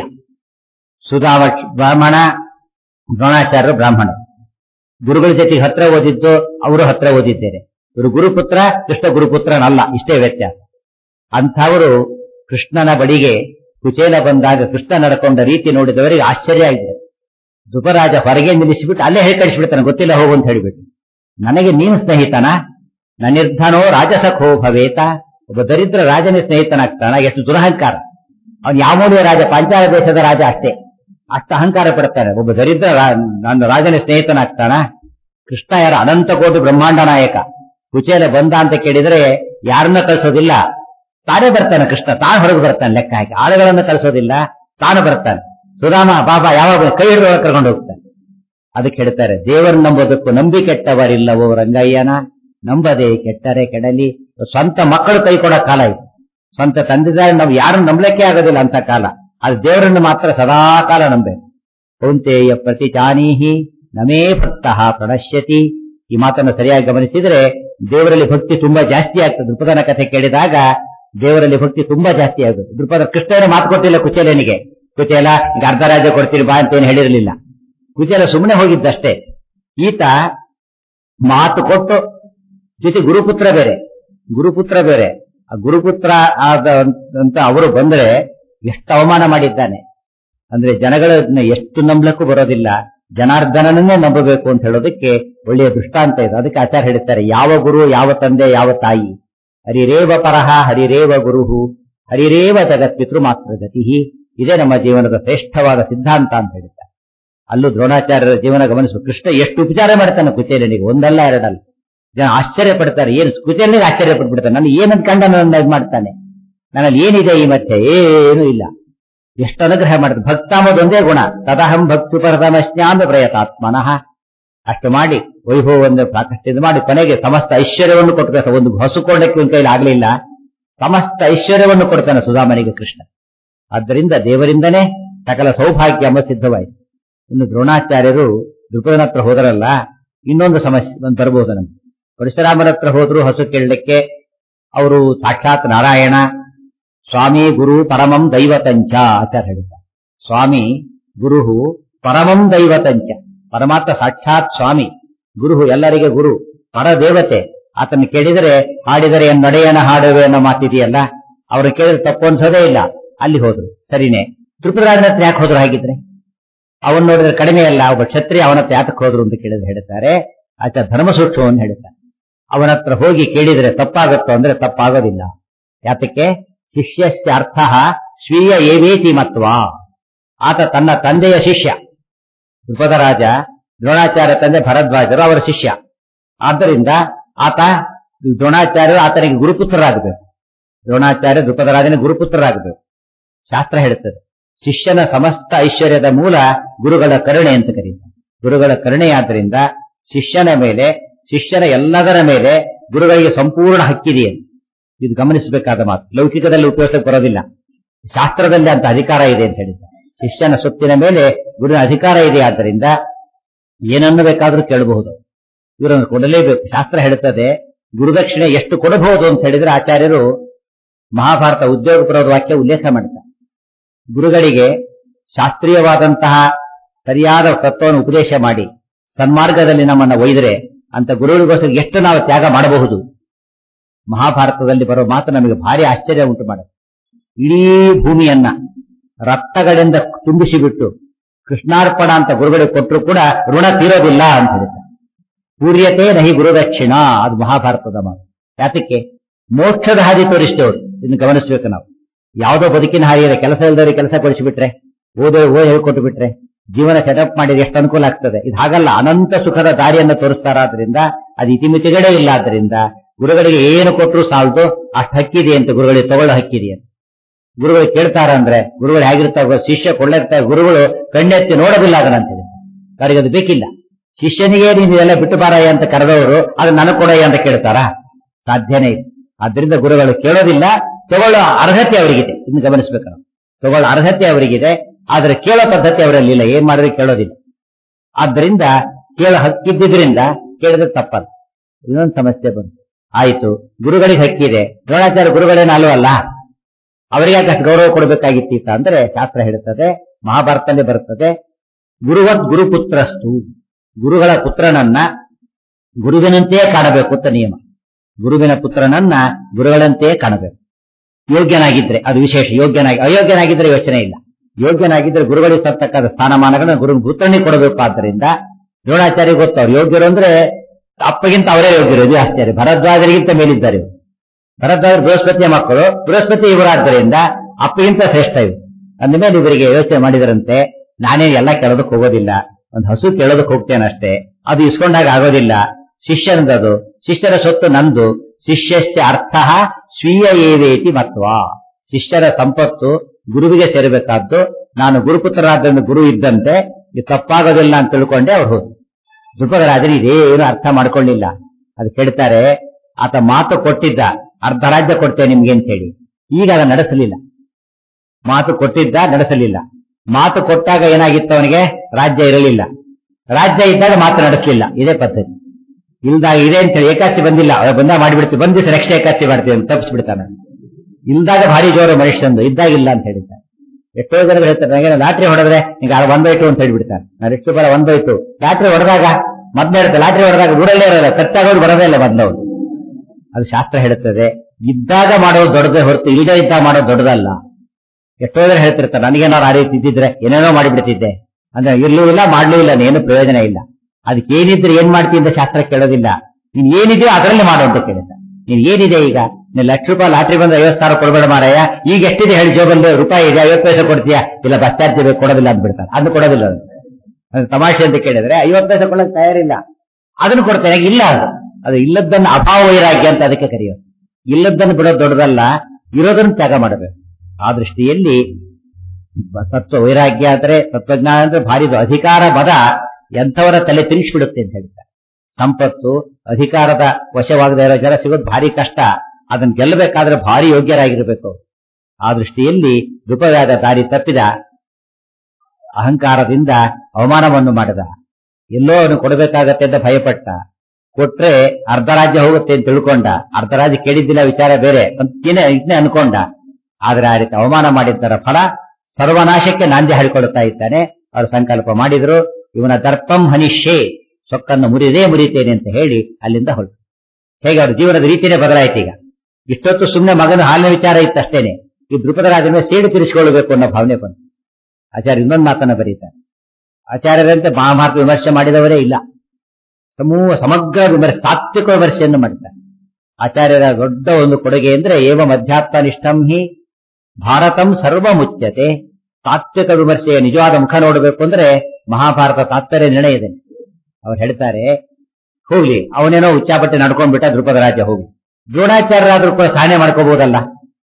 Speaker 1: ಸುಧಾಮ ಬ್ರಾಹ್ಮಣ ದ್ರೋಣಾಚಾರ್ಯರು ಬ್ರಾಹ್ಮಣ ಗುರುಗಳ ಜೊತೆಗೆ ಹತ್ರ ಓದಿದ್ದು ಅವರು ಹತ್ರ ಓದಿದ್ದೇನೆ ಇವರು ಗುರುಪುತ್ರ ಕೃಷ್ಣ ಗುರುಪುತ್ರನಲ್ಲ ಇಷ್ಟೇ ವ್ಯತ್ಯಾಸ ಅಂಥವರು ಕೃಷ್ಣನ ಬಳಿಗೆ ಕುಚೇಲ ಬಂದಾಗ ಕೃಷ್ಣ ನಡ್ಕೊಂಡ ರೀತಿ ನೋಡಿದವರಿಗೆ ಆಶ್ಚರ್ಯ ಆಗಿದೆ ದುಪರಾಜ ಹೊರಗೆ ನಿಲ್ಲಿಸಿಬಿಟ್ಟು ಅಲ್ಲೇ ಹೇಳಿ ಕಳಿಸ್ಬಿಡ್ತಾನೆ ಗೊತ್ತಿಲ್ಲ ಹೋಗು ಅಂತ ಹೇಳಿಬಿಟ್ಟು ನನಗೆ ನೀನು ಸ್ನೇಹಿತನ ನನಿರ್ಧನೋ ರಾಜಸಖೋ ಭವೇತ ಒಬ್ಬ ದರಿದ್ರ ರಾಜನೇ ಸ್ನೇಹಿತನಾಗ್ತಾನ ಎಷ್ಟು ದುರಹಂಕಾರ ಅವನು ಯಾವ ಮೂಲೆಯ ರಾಜ ಪಾಂಚಾಲ ದೇಶದ ರಾಜ ಅಷ್ಟೇ ಅಷ್ಟು ಅಹಂಕಾರ ಪಡ್ತಾನೆ ಒಬ್ಬ ದರಿದ್ರ ರಾ- ನನ್ನ ರಾಜನೇ ಸ್ನೇಹಿತನಾಗ್ತಾನ ಕೃಷ್ಣ ಯಾರ ಅನಂತ ಕೋಟಿ ಬ್ರಹ್ಮಾಂಡ ನಾಯಕ ಕುಚೇಲ ಬಂದ ಅಂತ ಕೇಳಿದ್ರೆ ಯಾರನ್ನ ಕಳಿಸೋದಿಲ್ಲ ತಾನೇ ಬರ್ತಾನೆ ಕೃಷ್ಣ ತಾನು ಹೊರಗೆ ಬರ್ತಾನೆ ಲೆಕ್ಕ ಹಾಕಿ ಆಳುಗಳನ್ನ ಕಳಿಸೋದಿಲ್ಲ ತಾನು ಬರ್ತಾನೆ ಸುರಾಮ ಬಾಬಾ ಯಾವಾಗ ಕೈ ಹಿಡಿದು ಕರ್ಕೊಂಡು ಹೋಗ್ತಾನೆ ಅದಕ್ಕೆ ಹೇಳ್ತಾರೆ ದೇವರು ನಂಬೋದಕ್ಕೂ ನಂಬಿ ಕೆಟ್ಟವರಿಲ್ಲವೋ ರಂಗಯ್ಯನ ನಂಬದೆ ಕೆಟ್ಟರೆ ಕೆಡಲಿ ಸ್ವಂತ ಮಕ್ಕಳು ಕೈ ಕೊಡೋ ಕಾಲ ಇದು ಸ್ವಂತ ತಂದೆದಾರ ನಾವು ಯಾರನ್ನು ನಂಬಲಿಕ್ಕೆ ಆಗೋದಿಲ್ಲ ಅಂತ ಕಾಲ ಅದು ದೇವರನ್ನು ಮಾತ್ರ ಸದಾ ಕಾಲ ನಂಬಬೇಕು ಕೌಂತೆಯ ಪ್ರತಿ ಜಾನೀಹಿ ನಮೇ ಭಕ್ತಃ ಪ್ರಣಶ್ಯತಿ ಈ ಮಾತನ್ನು ಸರಿಯಾಗಿ ಗಮನಿಸಿದ್ರೆ ದೇವರಲ್ಲಿ ಭಕ್ತಿ ತುಂಬಾ ಜಾಸ್ತಿ ಆಗ್ತದೆ ದೃಪದನ ಕಥೆ ಕೇಳಿದಾಗ ದೇವರಲ್ಲಿ ಭಕ್ತಿ ತುಂಬಾ ಜಾಸ್ತಿ ಆಗುತ್ತೆ ದೃಪದ ಕೃಷ್ಣನ ಮಾತು ಕೊಟ್ಟಿಲ್ಲ ಕುಚೇಲನಿಗೆ ಕುಚೇಲ ಈಗ ಅರ್ಧ ರಾಜ್ಯ ಕೊಡ್ತೀನಿ ಬಾ ಅಂತ ಏನು ಹೇಳಿರಲಿಲ್ಲ ಕುಚೇಲ ಸುಮ್ಮನೆ ಹೋಗಿದ್ದಷ್ಟೇ ಈತ ಮಾತು ಕೊಟ್ಟು ಜೊತೆ ಗುರುಪುತ್ರ ಬೇರೆ ಗುರುಪುತ್ರ ಬೇರೆ ಆ ಗುರುಪುತ್ರ ಆದ ಅಂತ ಅವರು ಬಂದ್ರೆ ಎಷ್ಟು ಅವಮಾನ ಮಾಡಿದ್ದಾನೆ ಅಂದ್ರೆ ಜನಗಳನ್ನ ಎಷ್ಟು ನಂಬಲಕ್ಕೂ ಬರೋದಿಲ್ಲ ಜನಾರ್ದನನ್ನೇ ನಂಬಬೇಕು ಅಂತ ಹೇಳೋದಕ್ಕೆ ಒಳ್ಳೆಯ ದೃಷ್ಟಾಂತ ಇದೆ ಅದಕ್ಕೆ ಆಚಾರ್ಯ ಹೇಳ್ತಾರೆ ಯಾವ ಗುರು ಯಾವ ತಂದೆ ಯಾವ ತಾಯಿ ಹರಿರೇವ ಪರಹ ಹರಿರೇವ ಗುರುಹು ಹರಿರೇವ ಜಗತ್ ಪಿತೃಮಾತ್ರ ಗತಿ ಇದೇ ನಮ್ಮ ಜೀವನದ ಶ್ರೇಷ್ಠವಾದ ಸಿದ್ಧಾಂತ ಅಂತ ಹೇಳ್ತಾರೆ ಅಲ್ಲೂ ದ್ರೋಣಾಚಾರ್ಯರ ಜೀವನ ಗಮನಿಸು ಕೃಷ್ಣ ಎಷ್ಟು ಉಪಚಾರ ಮಾಡ್ತಾನೆ ಕುಚೇಲನಿಗೆ ಒಂದಲ್ಲ ಎರಡಲ್ಲ ಜನ ಆಶ್ಚರ್ಯ ಪಡ್ತಾರೆ ಏನು ಕುಚೇಲನಿಗೆ ಆಶ್ಚರ್ಯ ಪಡ್ಬಿಡ್ತಾನೆ ನಾನು ಏನಂತ ಕಂಡ ನನ್ನ ಇದು ಮಾಡ್ತಾನೆ ನನ್ನಲ್ಲಿ ಏನಿದೆ ಈ ಮಧ್ಯೆ ಏನೂ ಇಲ್ಲ ಎಷ್ಟು ಅನುಗ್ರಹ ಮಾಡಿದ್ರು ಭಕ್ತ ಒಂದೇ ಗುಣ ತದಹಂ ಭಕ್ತು ಪರದಮಶ್ಞಾಮ ಪ್ರಯತಾತ್ಮನಃ ಅಷ್ಟು ಮಾಡಿ ವೈಭವವನ್ನು ಸಾಕಷ್ಟು ಇದು ಮಾಡಿ ಕೊನೆಗೆ ಸಮಸ್ತ ಐಶ್ವರ್ಯವನ್ನು ಕೊಟ್ಟಬೇಕು ಒಂದು ಹೊಸುಕೊಂಡಕ್ಕೆ ಒಂದು ಕೈಲಿ ಆಗ್ಲಿಲ್ಲ ಸಮಸ್ತ ಐಶ್ವರ್ಯವನ್ನು ಕೊಡ್ತಾನೆ ಸುಧಾಮನಿಗೆ ಕೃಷ್ಣ ಆದ್ದರಿಂದ ದೇವರಿಂದನೇ ಸಕಲ ಸೌಭಾಗ್ಯ ಎಂಬ ಸಿದ್ಧವಾಯಿತು ಇನ್ನು ದ್ರೋಣಾಚಾರ್ಯರು ದ್ರುಪದನ ಹತ್ರ ಹೋದರಲ್ಲ ಇನ್ನೊಂದು ಸಮಸ್ಯೆ ಒಂದು ಬರಬಹುದು ನಮ್ಗೆ ಪರಶುರಾಮನ ಹತ್ರ ಹೋದ್ರು ಹಸು ಕೇಳಲಿಕ್ಕೆ ಅವರು ಸಾಕ್ಷಾತ್ ನಾರಾಯಣ ಸ್ವಾಮಿ ಗುರು ಪರಮಂ ದೈವತಂಚ ಆಚಾರ ಹೇಳಿದ್ದಾರೆ ಸ್ವಾಮಿ ಗುರುಹು ಪರಮಂ ದೈವತಂಚ ಪರಮಾತ್ಮ ಸಾಕ್ಷಾತ್ ಸ್ವಾಮಿ ಗುರುಹು ಎಲ್ಲರಿಗೆ ಗುರು ಪರದೇವತೆ ಆತನ ಕೇಳಿದರೆ ಹಾಡಿದರೆ ಎನ್ ನಡೆಯನ ಹಾಡುವೆ ಅನ್ನೋ ಮಾತಿದೆಯಲ್ಲ ಅವ್ರು ಕೇಳಿದ್ರೆ ತಪ್ಪು ಅನ್ಸೋದೇ ಇಲ್ಲ ಅಲ್ಲಿ ಹೋದ್ರು ಸರಿನೇ ತ್ರಿಪುರಾಜನ ಹತ್ರ ಯಾಕೆ ಹೋದ್ರು ಹಾಗಿದ್ರೆ ಅವನ್ ನೋಡಿದ್ರೆ ಕಡಿಮೆ ಅಲ್ಲ ಒಬ್ಬ ಕ್ಷತ್ರಿಯ ಅವನ ಹತ್ರ ಯಾತಕ್ಕೆ ಹೋದ್ರು ಅಂತ ಕೇಳಿದ್ರೆ ಹೇಳ್ತಾರೆ ಆತ ಧರ್ಮ ಸೂಕ್ಷ್ಮವನ್ನು ಹೇಳ್ತಾರೆ ಅವನ ಹತ್ರ ಹೋಗಿ ಕೇಳಿದ್ರೆ ತಪ್ಪಾಗುತ್ತೋ ಅಂದ್ರೆ ತಪ್ಪಾಗೋದಿಲ್ಲ ಯಾತಕ್ಕೆ ಶಿಷ್ಯಸ್ಯ ಅರ್ಥ ಸ್ವೀಯ ಏವೇತಿ ಮತ್ವ ಆತ ತನ್ನ ತಂದೆಯ ಶಿಷ್ಯ ದ್ರುಪದರಾಜ ದ್ರೋಣಾಚಾರ್ಯ ತಂದೆ ಭರದ್ವಾಜರು ಅವರ ಶಿಷ್ಯ ಆದ್ದರಿಂದ ಆತ ದ್ರೋಣಾಚಾರ್ಯರು ಆತನಿಗೆ ಗುರುಪುತ್ರರಾಗಬೇಕು ದ್ರೋಣಾಚಾರ್ಯ ದ್ರುಪದರಾಜನ ಗುರುಪುತ್ರರಾಗಬೇಕು ಶಾಸ್ತ್ರ ಹೇಳುತ್ತದೆ ಶಿಷ್ಯನ ಸಮಸ್ತ ಐಶ್ವರ್ಯದ ಮೂಲ ಗುರುಗಳ ಕರುಣೆ ಅಂತ ಕರೀತಾರೆ ಗುರುಗಳ ಕರುಣೆಯಾದ್ದರಿಂದ ಶಿಷ್ಯನ ಮೇಲೆ ಶಿಷ್ಯನ ಎಲ್ಲದರ ಮೇಲೆ ಗುರುಗಳಿಗೆ ಸಂಪೂರ್ಣ ಹಕ್ಕಿದೆ ಇದು ಗಮನಿಸಬೇಕಾದ ಮಾತು ಲೌಕಿಕದಲ್ಲಿ ಉಪಯೋಗಕ್ಕೆ ಬರೋದಿಲ್ಲ ಶಾಸ್ತ್ರದಲ್ಲಿ ಅಂತ ಅಧಿಕಾರ ಇದೆ ಅಂತ ಹೇಳಿದ್ದಾರೆ ಶಿಷ್ಯನ ಸೊತ್ತಿನ ಮೇಲೆ ಗುರುವಿನ ಅಧಿಕಾರ ಇದೆ ಆದ್ದರಿಂದ ಏನನ್ನು ಬೇಕಾದ್ರೂ ಕೇಳಬಹುದು ಇವರನ್ನು ಕೊಡಲೇಬೇಕು ಶಾಸ್ತ್ರ ಹೇಳುತ್ತದೆ ಗುರುದಕ್ಷಿಣೆ ಎಷ್ಟು ಕೊಡಬಹುದು ಅಂತ ಹೇಳಿದ್ರೆ ಆಚಾರ್ಯರು ಮಹಾಭಾರತ ಉದ್ಯೋಗ ಪುರದ ವಾಕ್ಯ ಉಲ್ಲೇಖ ಮಾಡ್ತಾರೆ ಗುರುಗಳಿಗೆ ಶಾಸ್ತ್ರೀಯವಾದಂತಹ ಸರಿಯಾದ ತತ್ವವನ್ನು ಉಪದೇಶ ಮಾಡಿ ಸನ್ಮಾರ್ಗದಲ್ಲಿ ನಮ್ಮನ್ನ ಒಯ್ದರೆ ಅಂತ ಗುರುಗಳಿಗೋಸ್ಕರ ಎಷ್ಟು ನಾವು ತ್ಯಾಗ ಮಾಡಬಹುದು ಮಹಾಭಾರತದಲ್ಲಿ ಬರೋ ಮಾತು ನಮಗೆ ಭಾರಿ ಆಶ್ಚರ್ಯ ಉಂಟು ಮಾಡುತ್ತೆ ಇಡೀ ಭೂಮಿಯನ್ನ ರಕ್ತಗಳಿಂದ ತುಂಬಿಸಿಬಿಟ್ಟು ಕೃಷ್ಣಾರ್ಪಣ ಅಂತ ಗುರುಗಳಿಗೆ ಕೊಟ್ಟರು ಕೂಡ ಋಣ ತೀರೋದಿಲ್ಲ ಅಂತ ಹೇಳ್ತಾರೆ ಪೂರ್ಯತೆ ನಹಿ ಗುರುದಕ್ಷಿಣ ಅದು ಮಹಾಭಾರತದ ಮಾತು ಯಾತಕ್ಕೆ ಮೋಕ್ಷದ ಹಾದಿ ತೋರಿಸ್ತೇವರು ಇದನ್ನು ಗಮನಿಸಬೇಕು ನಾವು ಯಾವುದೋ ಬದುಕಿನ ಹಾದಿಯ ಕೆಲಸ ಇಲ್ಲದವರಿಗೆ ಕೆಲಸ ಕೊಡಿಸಿಬಿಟ್ರೆ ಓದೋ ಓ ಹೇಳ್ಕೊಟ್ಟು ಬಿಟ್ರೆ ಜೀವನ ಸೆಟಪ್ ಮಾಡಿದ್ರೆ ಎಷ್ಟು ಅನುಕೂಲ ಆಗ್ತದೆ ಇದು ಹಾಗಲ್ಲ ಅನಂತ ಸುಖದ ದಾರಿಯನ್ನು ತೋರಿಸ್ತಾರಾದ್ರಿಂದ ಅದು ಇತಿಮಿತಿಗಳೇ ಇಲ್ಲ ಆದ್ರಿಂದ ಗುರುಗಳಿಗೆ ಏನು ಕೊಟ್ಟರು ಸಾಲದು ಅಷ್ಟು ಹಕ್ಕಿದೆ ಅಂತ ಗುರುಗಳಿಗೆ ತಗೊಳ್ಳೋ ಹಕ್ಕಿದೆ ಅಂತ ಗುರುಗಳು ಕೇಳ್ತಾರ ಅಂದ್ರೆ ಗುರುಗಳು ಹೇಗಿರ್ತಾರೆ ಶಿಷ್ಯ ಕೊಳ್ಳಿರ್ತಾರೆ ಗುರುಗಳು ಕಣ್ಣೆತ್ತಿ ನೋಡೋದಿಲ್ಲ ಅದನ್ನಂತಿದೆ ಅವರಿಗೆ ಅದು ಬೇಕಿಲ್ಲ ಶಿಷ್ಯನಿಗೆ ನೀನು ಇದೆಲ್ಲ ಬಿಟ್ಟು ಬಾರಯ್ಯ ಅಂತ ಕರೆದವರು ಅದು ನನಗೆ ಕೊಡಯ್ಯ ಅಂತ ಕೇಳ್ತಾರಾ ಸಾಧ್ಯನೇ ಇಲ್ಲ ಆದ್ರಿಂದ ಗುರುಗಳು ಕೇಳೋದಿಲ್ಲ ತಗೊಳ್ಳೋ ಅರ್ಹತೆ ಅವರಿಗಿದೆ ಇನ್ನು ಗಮನಿಸಬೇಕು ನಾವು ತಗೊಳ್ಳೋ ಅರ್ಹತೆ ಅವರಿಗಿದೆ ಆದ್ರೆ ಕೇಳೋ ಪದ್ಧತಿ ಅವರಲ್ಲಿ ಇಲ್ಲ ಏನ್ ಮಾಡಿದ್ರೆ ಕೇಳೋದಿಲ್ಲ ಆದ್ದರಿಂದ ಕೇಳೋ ಹಕ್ಕಿದ್ದಿದ್ರಿಂದ ಕೇಳಿದ್ರೆ ತಪ್ಪಲ್ಲ ಇನ್ನೊಂದು ಸಮಸ್ಯೆ ಬಂತು ಆಯ್ತು ಗುರುಗಳಿಗೆ ಹಕ್ಕಿದೆ ದ್ರೋಣಾಚಾರ್ಯ ಗುರುಗಳೇನು ಅಲ್ವಲ್ಲ ಅವರಿಗೆ ಅಷ್ಟು ಗೌರವ ಕೊಡಬೇಕಾಗಿತ್ತ ಅಂದ್ರೆ ಶಾಸ್ತ್ರ ಹೇಳುತ್ತದೆ ಮಹಾಭಾರತದಲ್ಲಿ ಬರುತ್ತದೆ ಗುರುವತ್ ಗುರುಪುತ್ರಸ್ತು ಗುರುಗಳ ಪುತ್ರನನ್ನ ಗುರುವಿನಂತೆಯೇ ಕಾಣಬೇಕು ಅಂತ ನಿಯಮ ಗುರುವಿನ ಪುತ್ರನನ್ನ ಗುರುಗಳಂತೆಯೇ ಕಾಣಬೇಕು ಯೋಗ್ಯನಾಗಿದ್ರೆ ಅದು ವಿಶೇಷ ಯೋಗ್ಯನಾಗಿ ಅಯೋಗ್ಯನಾಗಿದ್ರೆ ಯೋಚನೆ ಇಲ್ಲ ಯೋಗ್ಯನಾಗಿದ್ರೆ ಗುರುಗಳಿಗೆ ತರ್ತಕ್ಕಂಥ ಸ್ಥಾನಮಾನಗಳನ್ನ ಗುರು ಪುತ್ರನಿಗೆ ಕೊಡಬೇಕು ಆದ್ದರಿಂದ ದ್ರೋಣಾಚಾರ್ಯ ಗೊತ್ತು ಅವ್ರು ಯೋಗ್ಯರು ಅಂದ್ರೆ ಅಪ್ಪಗಿಂತ ಅವರೇ ಯೋಗ್ಯರು ಇದು ಆಶ್ಚರ್ಯ ಭರದ್ವಾಜರಿಗಿಂತ ಮೇಲಿದ್ದಾರೆ ಇವರು ಭರದ್ವಾಜರು ಬೃಹಸ್ಪತಿಯ ಮಕ್ಕಳು ಬೃಹಸ್ಪತಿ ಇವರಾದ್ದರಿಂದ ಅಪ್ಪಗಿಂತ ಶ್ರೇಷ್ಠ ಇವರು ಅಂದಮೇಲೆ ಇವರಿಗೆ ಯೋಚನೆ ಮಾಡಿದರಂತೆ ನಾನೇ ಎಲ್ಲ ಕೇಳೋದಕ್ಕೆ ಹೋಗೋದಿಲ್ಲ ಒಂದು ಹಸು ಕೇಳೋದಕ್ಕೆ ಹೋಗ್ತೇನೆ ಅಷ್ಟೇ ಅದು ಇಸ್ಕೊಂಡಾಗ ಆಗೋದಿಲ್ಲ ಶಿಷ್ಯನದದು ಶಿಷ್ಯರ ಸೊತ್ತು ನಂದು ಶಿಷ್ಯಸ್ಯ ಅರ್ಥ ಸ್ವೀಯ ಏವೇತಿ ಮತ್ವ ಶಿಷ್ಯರ ಸಂಪತ್ತು ಗುರುವಿಗೆ ಸೇರಬೇಕಾದ್ದು ನಾನು ಗುರುಪುತ್ರರಾದ್ರಿಂದ ಗುರು ಇದ್ದಂತೆ ಇದು ತಪ್ಪಾಗೋದಿಲ್ಲ ಅಂತ ತಿಳ್ಕೊಂಡೆ ಅವ್ರು ಹೋದ್ರು ದ್ರುಪದರಾಜರು ಇದೇನು ಅರ್ಥ ಮಾಡ್ಕೊಳ್ಳಿಲ್ಲ ಅದು ಕೇಳ್ತಾರೆ ಆತ ಮಾತು ಕೊಟ್ಟಿದ್ದ ಅರ್ಧ ರಾಜ್ಯ ಕೊಡ್ತೇನೆ ನಿಮ್ಗೆ ಅಂತ ಹೇಳಿ ಈಗ ಅದನ್ನ ನಡೆಸಲಿಲ್ಲ ಮಾತು ಕೊಟ್ಟಿದ್ದ ನಡೆಸಲಿಲ್ಲ ಮಾತು ಕೊಟ್ಟಾಗ ಏನಾಗಿತ್ತು ಅವನಿಗೆ ರಾಜ್ಯ ಇರಲಿಲ್ಲ ರಾಜ್ಯ ಇದ್ದಾಗ ಮಾತು ನಡೆಸಲಿಲ್ಲ ಇದೇ ಪದ್ಧತಿ ಇಲ್ದಾಗ ಇದೆ ಅಂತ ಹೇಳಿ ಏಕಾಚಿ ಬಂದಿಲ್ಲ ಅವ್ರು ಬಂದಾಗ ಮಾಡಿಬಿಡ್ತೀವಿ ಬಂದ್ ದಿವಸ ನೆಕ್ಸ್ಟ್ ಏಕಾಚಿ ಮಾಡ್ತೀವಿ ಅಂತ ತಪ್ಪಿಸ್ಬಿಡ್ತಾನೆ ಇಲ್ದಾಗ ಭಾರಿ ಜೋರು ಮನುಷ್ಯಂದು ಇದ್ದಾಗಿಲ್ಲ ಅಂತ ಹೇಳಿದ್ದಾರೆ ಎಷ್ಟೋ ಜನ ಹೇಳ್ತಾರೆ ನನಗೆ ಲಾಟ್ರಿ ಹೊಡೆದ್ರೆ ಈಗ ಒನ್ ಬೈ ಟು ಅಂತ ಹೇಳ್ಬಿಡ್ತಾರೆ ನಾನು ಎಷ್ಟು ಬರ ಒನ್ ಬೈ ಟು ಲಾಟ್ರಿ ಹೊಡೆದಾಗ ಮೊದ್ಲೇ ಇರುತ್ತೆ ಲಾಟ್ರಿ ಹೊಡೆದಾಗ ಊರಲ್ಲೇ ಇರೋಲ್ಲ ಖರ್ಚಾಗೋದು ಬರೋದೇ ಇಲ್ಲ ಮೊದ್ಲವ್ರು ಅದು ಶಾಸ್ತ್ರ ಹೇಳುತ್ತದೆ ಇದ್ದಾಗ ಮಾಡೋದು ದೊಡ್ಡದೇ ಹೊರತು ಇಲ್ಲದೆ ಇದ್ದಾಗ ಮಾಡೋದು ದೊಡ್ಡದಲ್ಲ ಎಷ್ಟೋ ಜನ ಹೇಳ್ತಿರ್ತಾರೆ ನನಗೇನಾರು ಆ ರೀತಿ ಇದ್ದಿದ್ರೆ ಏನೇನೋ ಮಾಡಿಬಿಡ್ತಿದ್ದೆ ಅಂದ್ರೆ ಇರ್ಲೂ ಇಲ್ಲ ಮಾಡ್ಲೂ ಇಲ್ಲ ಏನು ಪ್ರಯೋಜನ ಇಲ್ಲ ಅದಕ್ಕೆ ಏನಿದ್ರೆ ಏನ್ ಮಾಡ್ತೀನಿ ಅಂತ ಶಾಸ್ತ್ರ ಕೇಳೋದಿಲ್ಲ ನೀನ್ ಏನಿದೆಯೋ ಅದರಲ್ಲಿ ಮಾಡು ಅಂತ ಕೇಳುತ್ತೆ ನೀನ್ ಏನಿದೆ ಈಗ ನೀನ್ ಲಕ್ಷ ರೂಪಾಯಿ ಲಾಟ್ರಿ ಬಂದ್ರೆ ಐವತ್ತು ಸಾವಿರ ಕೊಡಬೇಡ ಮಾರಾಯ ಈಗ ಎಷ್ಟಿದೆ ಹೇಳಿ ಜೋಬಲ್ಲಿ ರೂಪಾಯಿ ಇದೆ ಐವತ್ತು ಪೈಸೆ ಕೊಡ್ತೀಯಾ ಇಲ್ಲ ಬಸ್ ಚಾರ್ಜ್ ಬೇಕು ಕೊಡೋದಿಲ್ಲ ಅಂತ ಬಿಡ್ತಾರೆ ಅದನ್ನು ಕೊಡೋದಿಲ್ಲ ಅದು ಅದು ತಮಾಷೆ ಅಂತ ಕೇಳಿದ್ರೆ ಐವತ್ತು ಪೈಸೆ ಕೊಡಕ್ ತಯಾರಿಲ್ಲ ಅದನ್ನು ಕೊಡ್ತೇನೆ ಇಲ್ಲ ಅದು ಅದು ಇಲ್ಲದ್ದನ್ನು ಅಭಾವ ವೈರಾಗ್ಯ ಅಂತ ಅದಕ್ಕೆ ಕರೆಯೋದು ಇಲ್ಲದ್ದನ್ನು ಬಿಡೋದು ದೊಡ್ಡದಲ್ಲ ಇರೋದನ್ನು ತ್ಯಾಗ ಮಾಡಬೇಕು ಆ ದೃಷ್ಟಿಯಲ್ಲಿ ತತ್ವ ವೈರಾಗ್ಯ ಅಂದ್ರೆ ತತ್ವಜ್ಞಾನ ಅಂದ್ರೆ ಭಾರಿ ಅಧಿಕಾರ ಪದ ಎಂಥವರ ತಲೆ ತಿರುಗಿಸ್ಬಿಡುತ್ತೆ ಅಂತ ಹೇಳ್ತಾರೆ ಸಂಪತ್ತು ಅಧಿಕಾರದ ವಶವಾಗದೇ ಇರೋ ಜನ ಸಿಗೋದು ಭಾರಿ ಕಷ್ಟ ಅದನ್ನ ಗೆಲ್ಲಬೇಕಾದ್ರೆ ಭಾರಿ ಯೋಗ್ಯರಾಗಿರ್ಬೇಕು ಆ ದೃಷ್ಟಿಯಲ್ಲಿ ದ್ರುಪದಾದ ದಾರಿ ತಪ್ಪಿದ ಅಹಂಕಾರದಿಂದ ಅವಮಾನವನ್ನು ಮಾಡಿದ ಎಲ್ಲೋ ಅವನು ಕೊಡಬೇಕಾಗತ್ತೆ ಅಂತ ಭಯಪಟ್ಟ ಕೊಟ್ರೆ ಅರ್ಧ ರಾಜ್ಯ ಹೋಗುತ್ತೆ ಅಂತ ತಿಳ್ಕೊಂಡ ಅರ್ಧ ರಾಜ್ಯ ಕೇಳಿದ್ದಿಲ್ಲ ವಿಚಾರ ಬೇರೆ ಅಂತಾನೆ ಇದನ್ನೇ ಅನ್ಕೊಂಡ ಆದ್ರೆ ಆ ರೀತಿ ಅವಮಾನ ಮಾಡಿದ್ದರ ಫಲ ಸರ್ವನಾಶಕ್ಕೆ ನಾಂದಿ ಹಾಡಿಕೊಳ್ಳುತ್ತಾ ಇದ್ದಾನೆ ಅವರು ಸಂಕಲ್ಪ ಮಾಡಿದ್ರು ಇವನ ದರ್ಪಂ ಹನಿಷೇ ಸೊಕ್ಕನ್ನು ಮುರಿದೇ ಮುರಿತೇನೆ ಅಂತ ಹೇಳಿ ಅಲ್ಲಿಂದ ಹೊರಟು ಹೇಗೆ ಅವ್ರ ಜೀವನದ ರೀತಿನೇ ಬದಲಾಯ್ತು ಈಗ ಇಷ್ಟೊತ್ತು ಸುಮ್ಮನೆ ಮಗನ ಹಾಲಿನ ವಿಚಾರ ಇತ್ತು ಅಷ್ಟೇನೆ ಈ ದೃಪದರಾಜನ ಮೇಲೆ ಸೇಡು ತೀರಿಸಿಕೊಳ್ಳಬೇಕು ಅನ್ನೋ ಭಾವನೆ ಬಂತು ಆಚಾರ್ಯ ಇನ್ನೊಂದು ಮಾತನ್ನ ಬರೀತಾರೆ ಆಚಾರ್ಯರಂತೆ ಮಹಾಭಾರತ ವಿಮರ್ಶೆ ಮಾಡಿದವರೇ ಇಲ್ಲ ಸಮೂಹ ಸಮಗ್ರ ವಿಮರ್ಶೆ ತಾತ್ವಿಕ ವಿಮರ್ಶೆಯನ್ನು ಮಾಡ್ತಾರೆ ಆಚಾರ್ಯರ ದೊಡ್ಡ ಒಂದು ಕೊಡುಗೆ ಅಂದ್ರೆ ಏವ ಮಧ್ಯಾತ್ಮನಿಷ್ಠಂ ಹಿ ಭಾರತಂ ಸರ್ವ ಮುಚ್ಯತೆ ತಾತ್ವಿಕ ವಿಮರ್ಶೆಯ ನಿಜವಾದ ಮುಖ ನೋಡಬೇಕು ಅಂದ್ರೆ ಮಹಾಭಾರತ ತಾತ್ಪರ್ಯ ನಿರ್ಣಯ ಇದೆ ಅವ್ರು ಹೇಳ್ತಾರೆ ಹೋಗ್ಲಿ ಅವನೇನೋ ಉಚ್ಚಾಪಟ್ಟೆ ನಡ್ಕೊಂಡ್ಬಿಟ್ಟ ದೃಪದ ರಾಜ್ಯ ಹೋಗಿ ದ್ರೋಣಾಚಾರ್ಯರಾದ್ರೂ ಕೂಡ ಸಹನೆ ಮಾಡ್ಕೋಬಹುದಲ್ಲ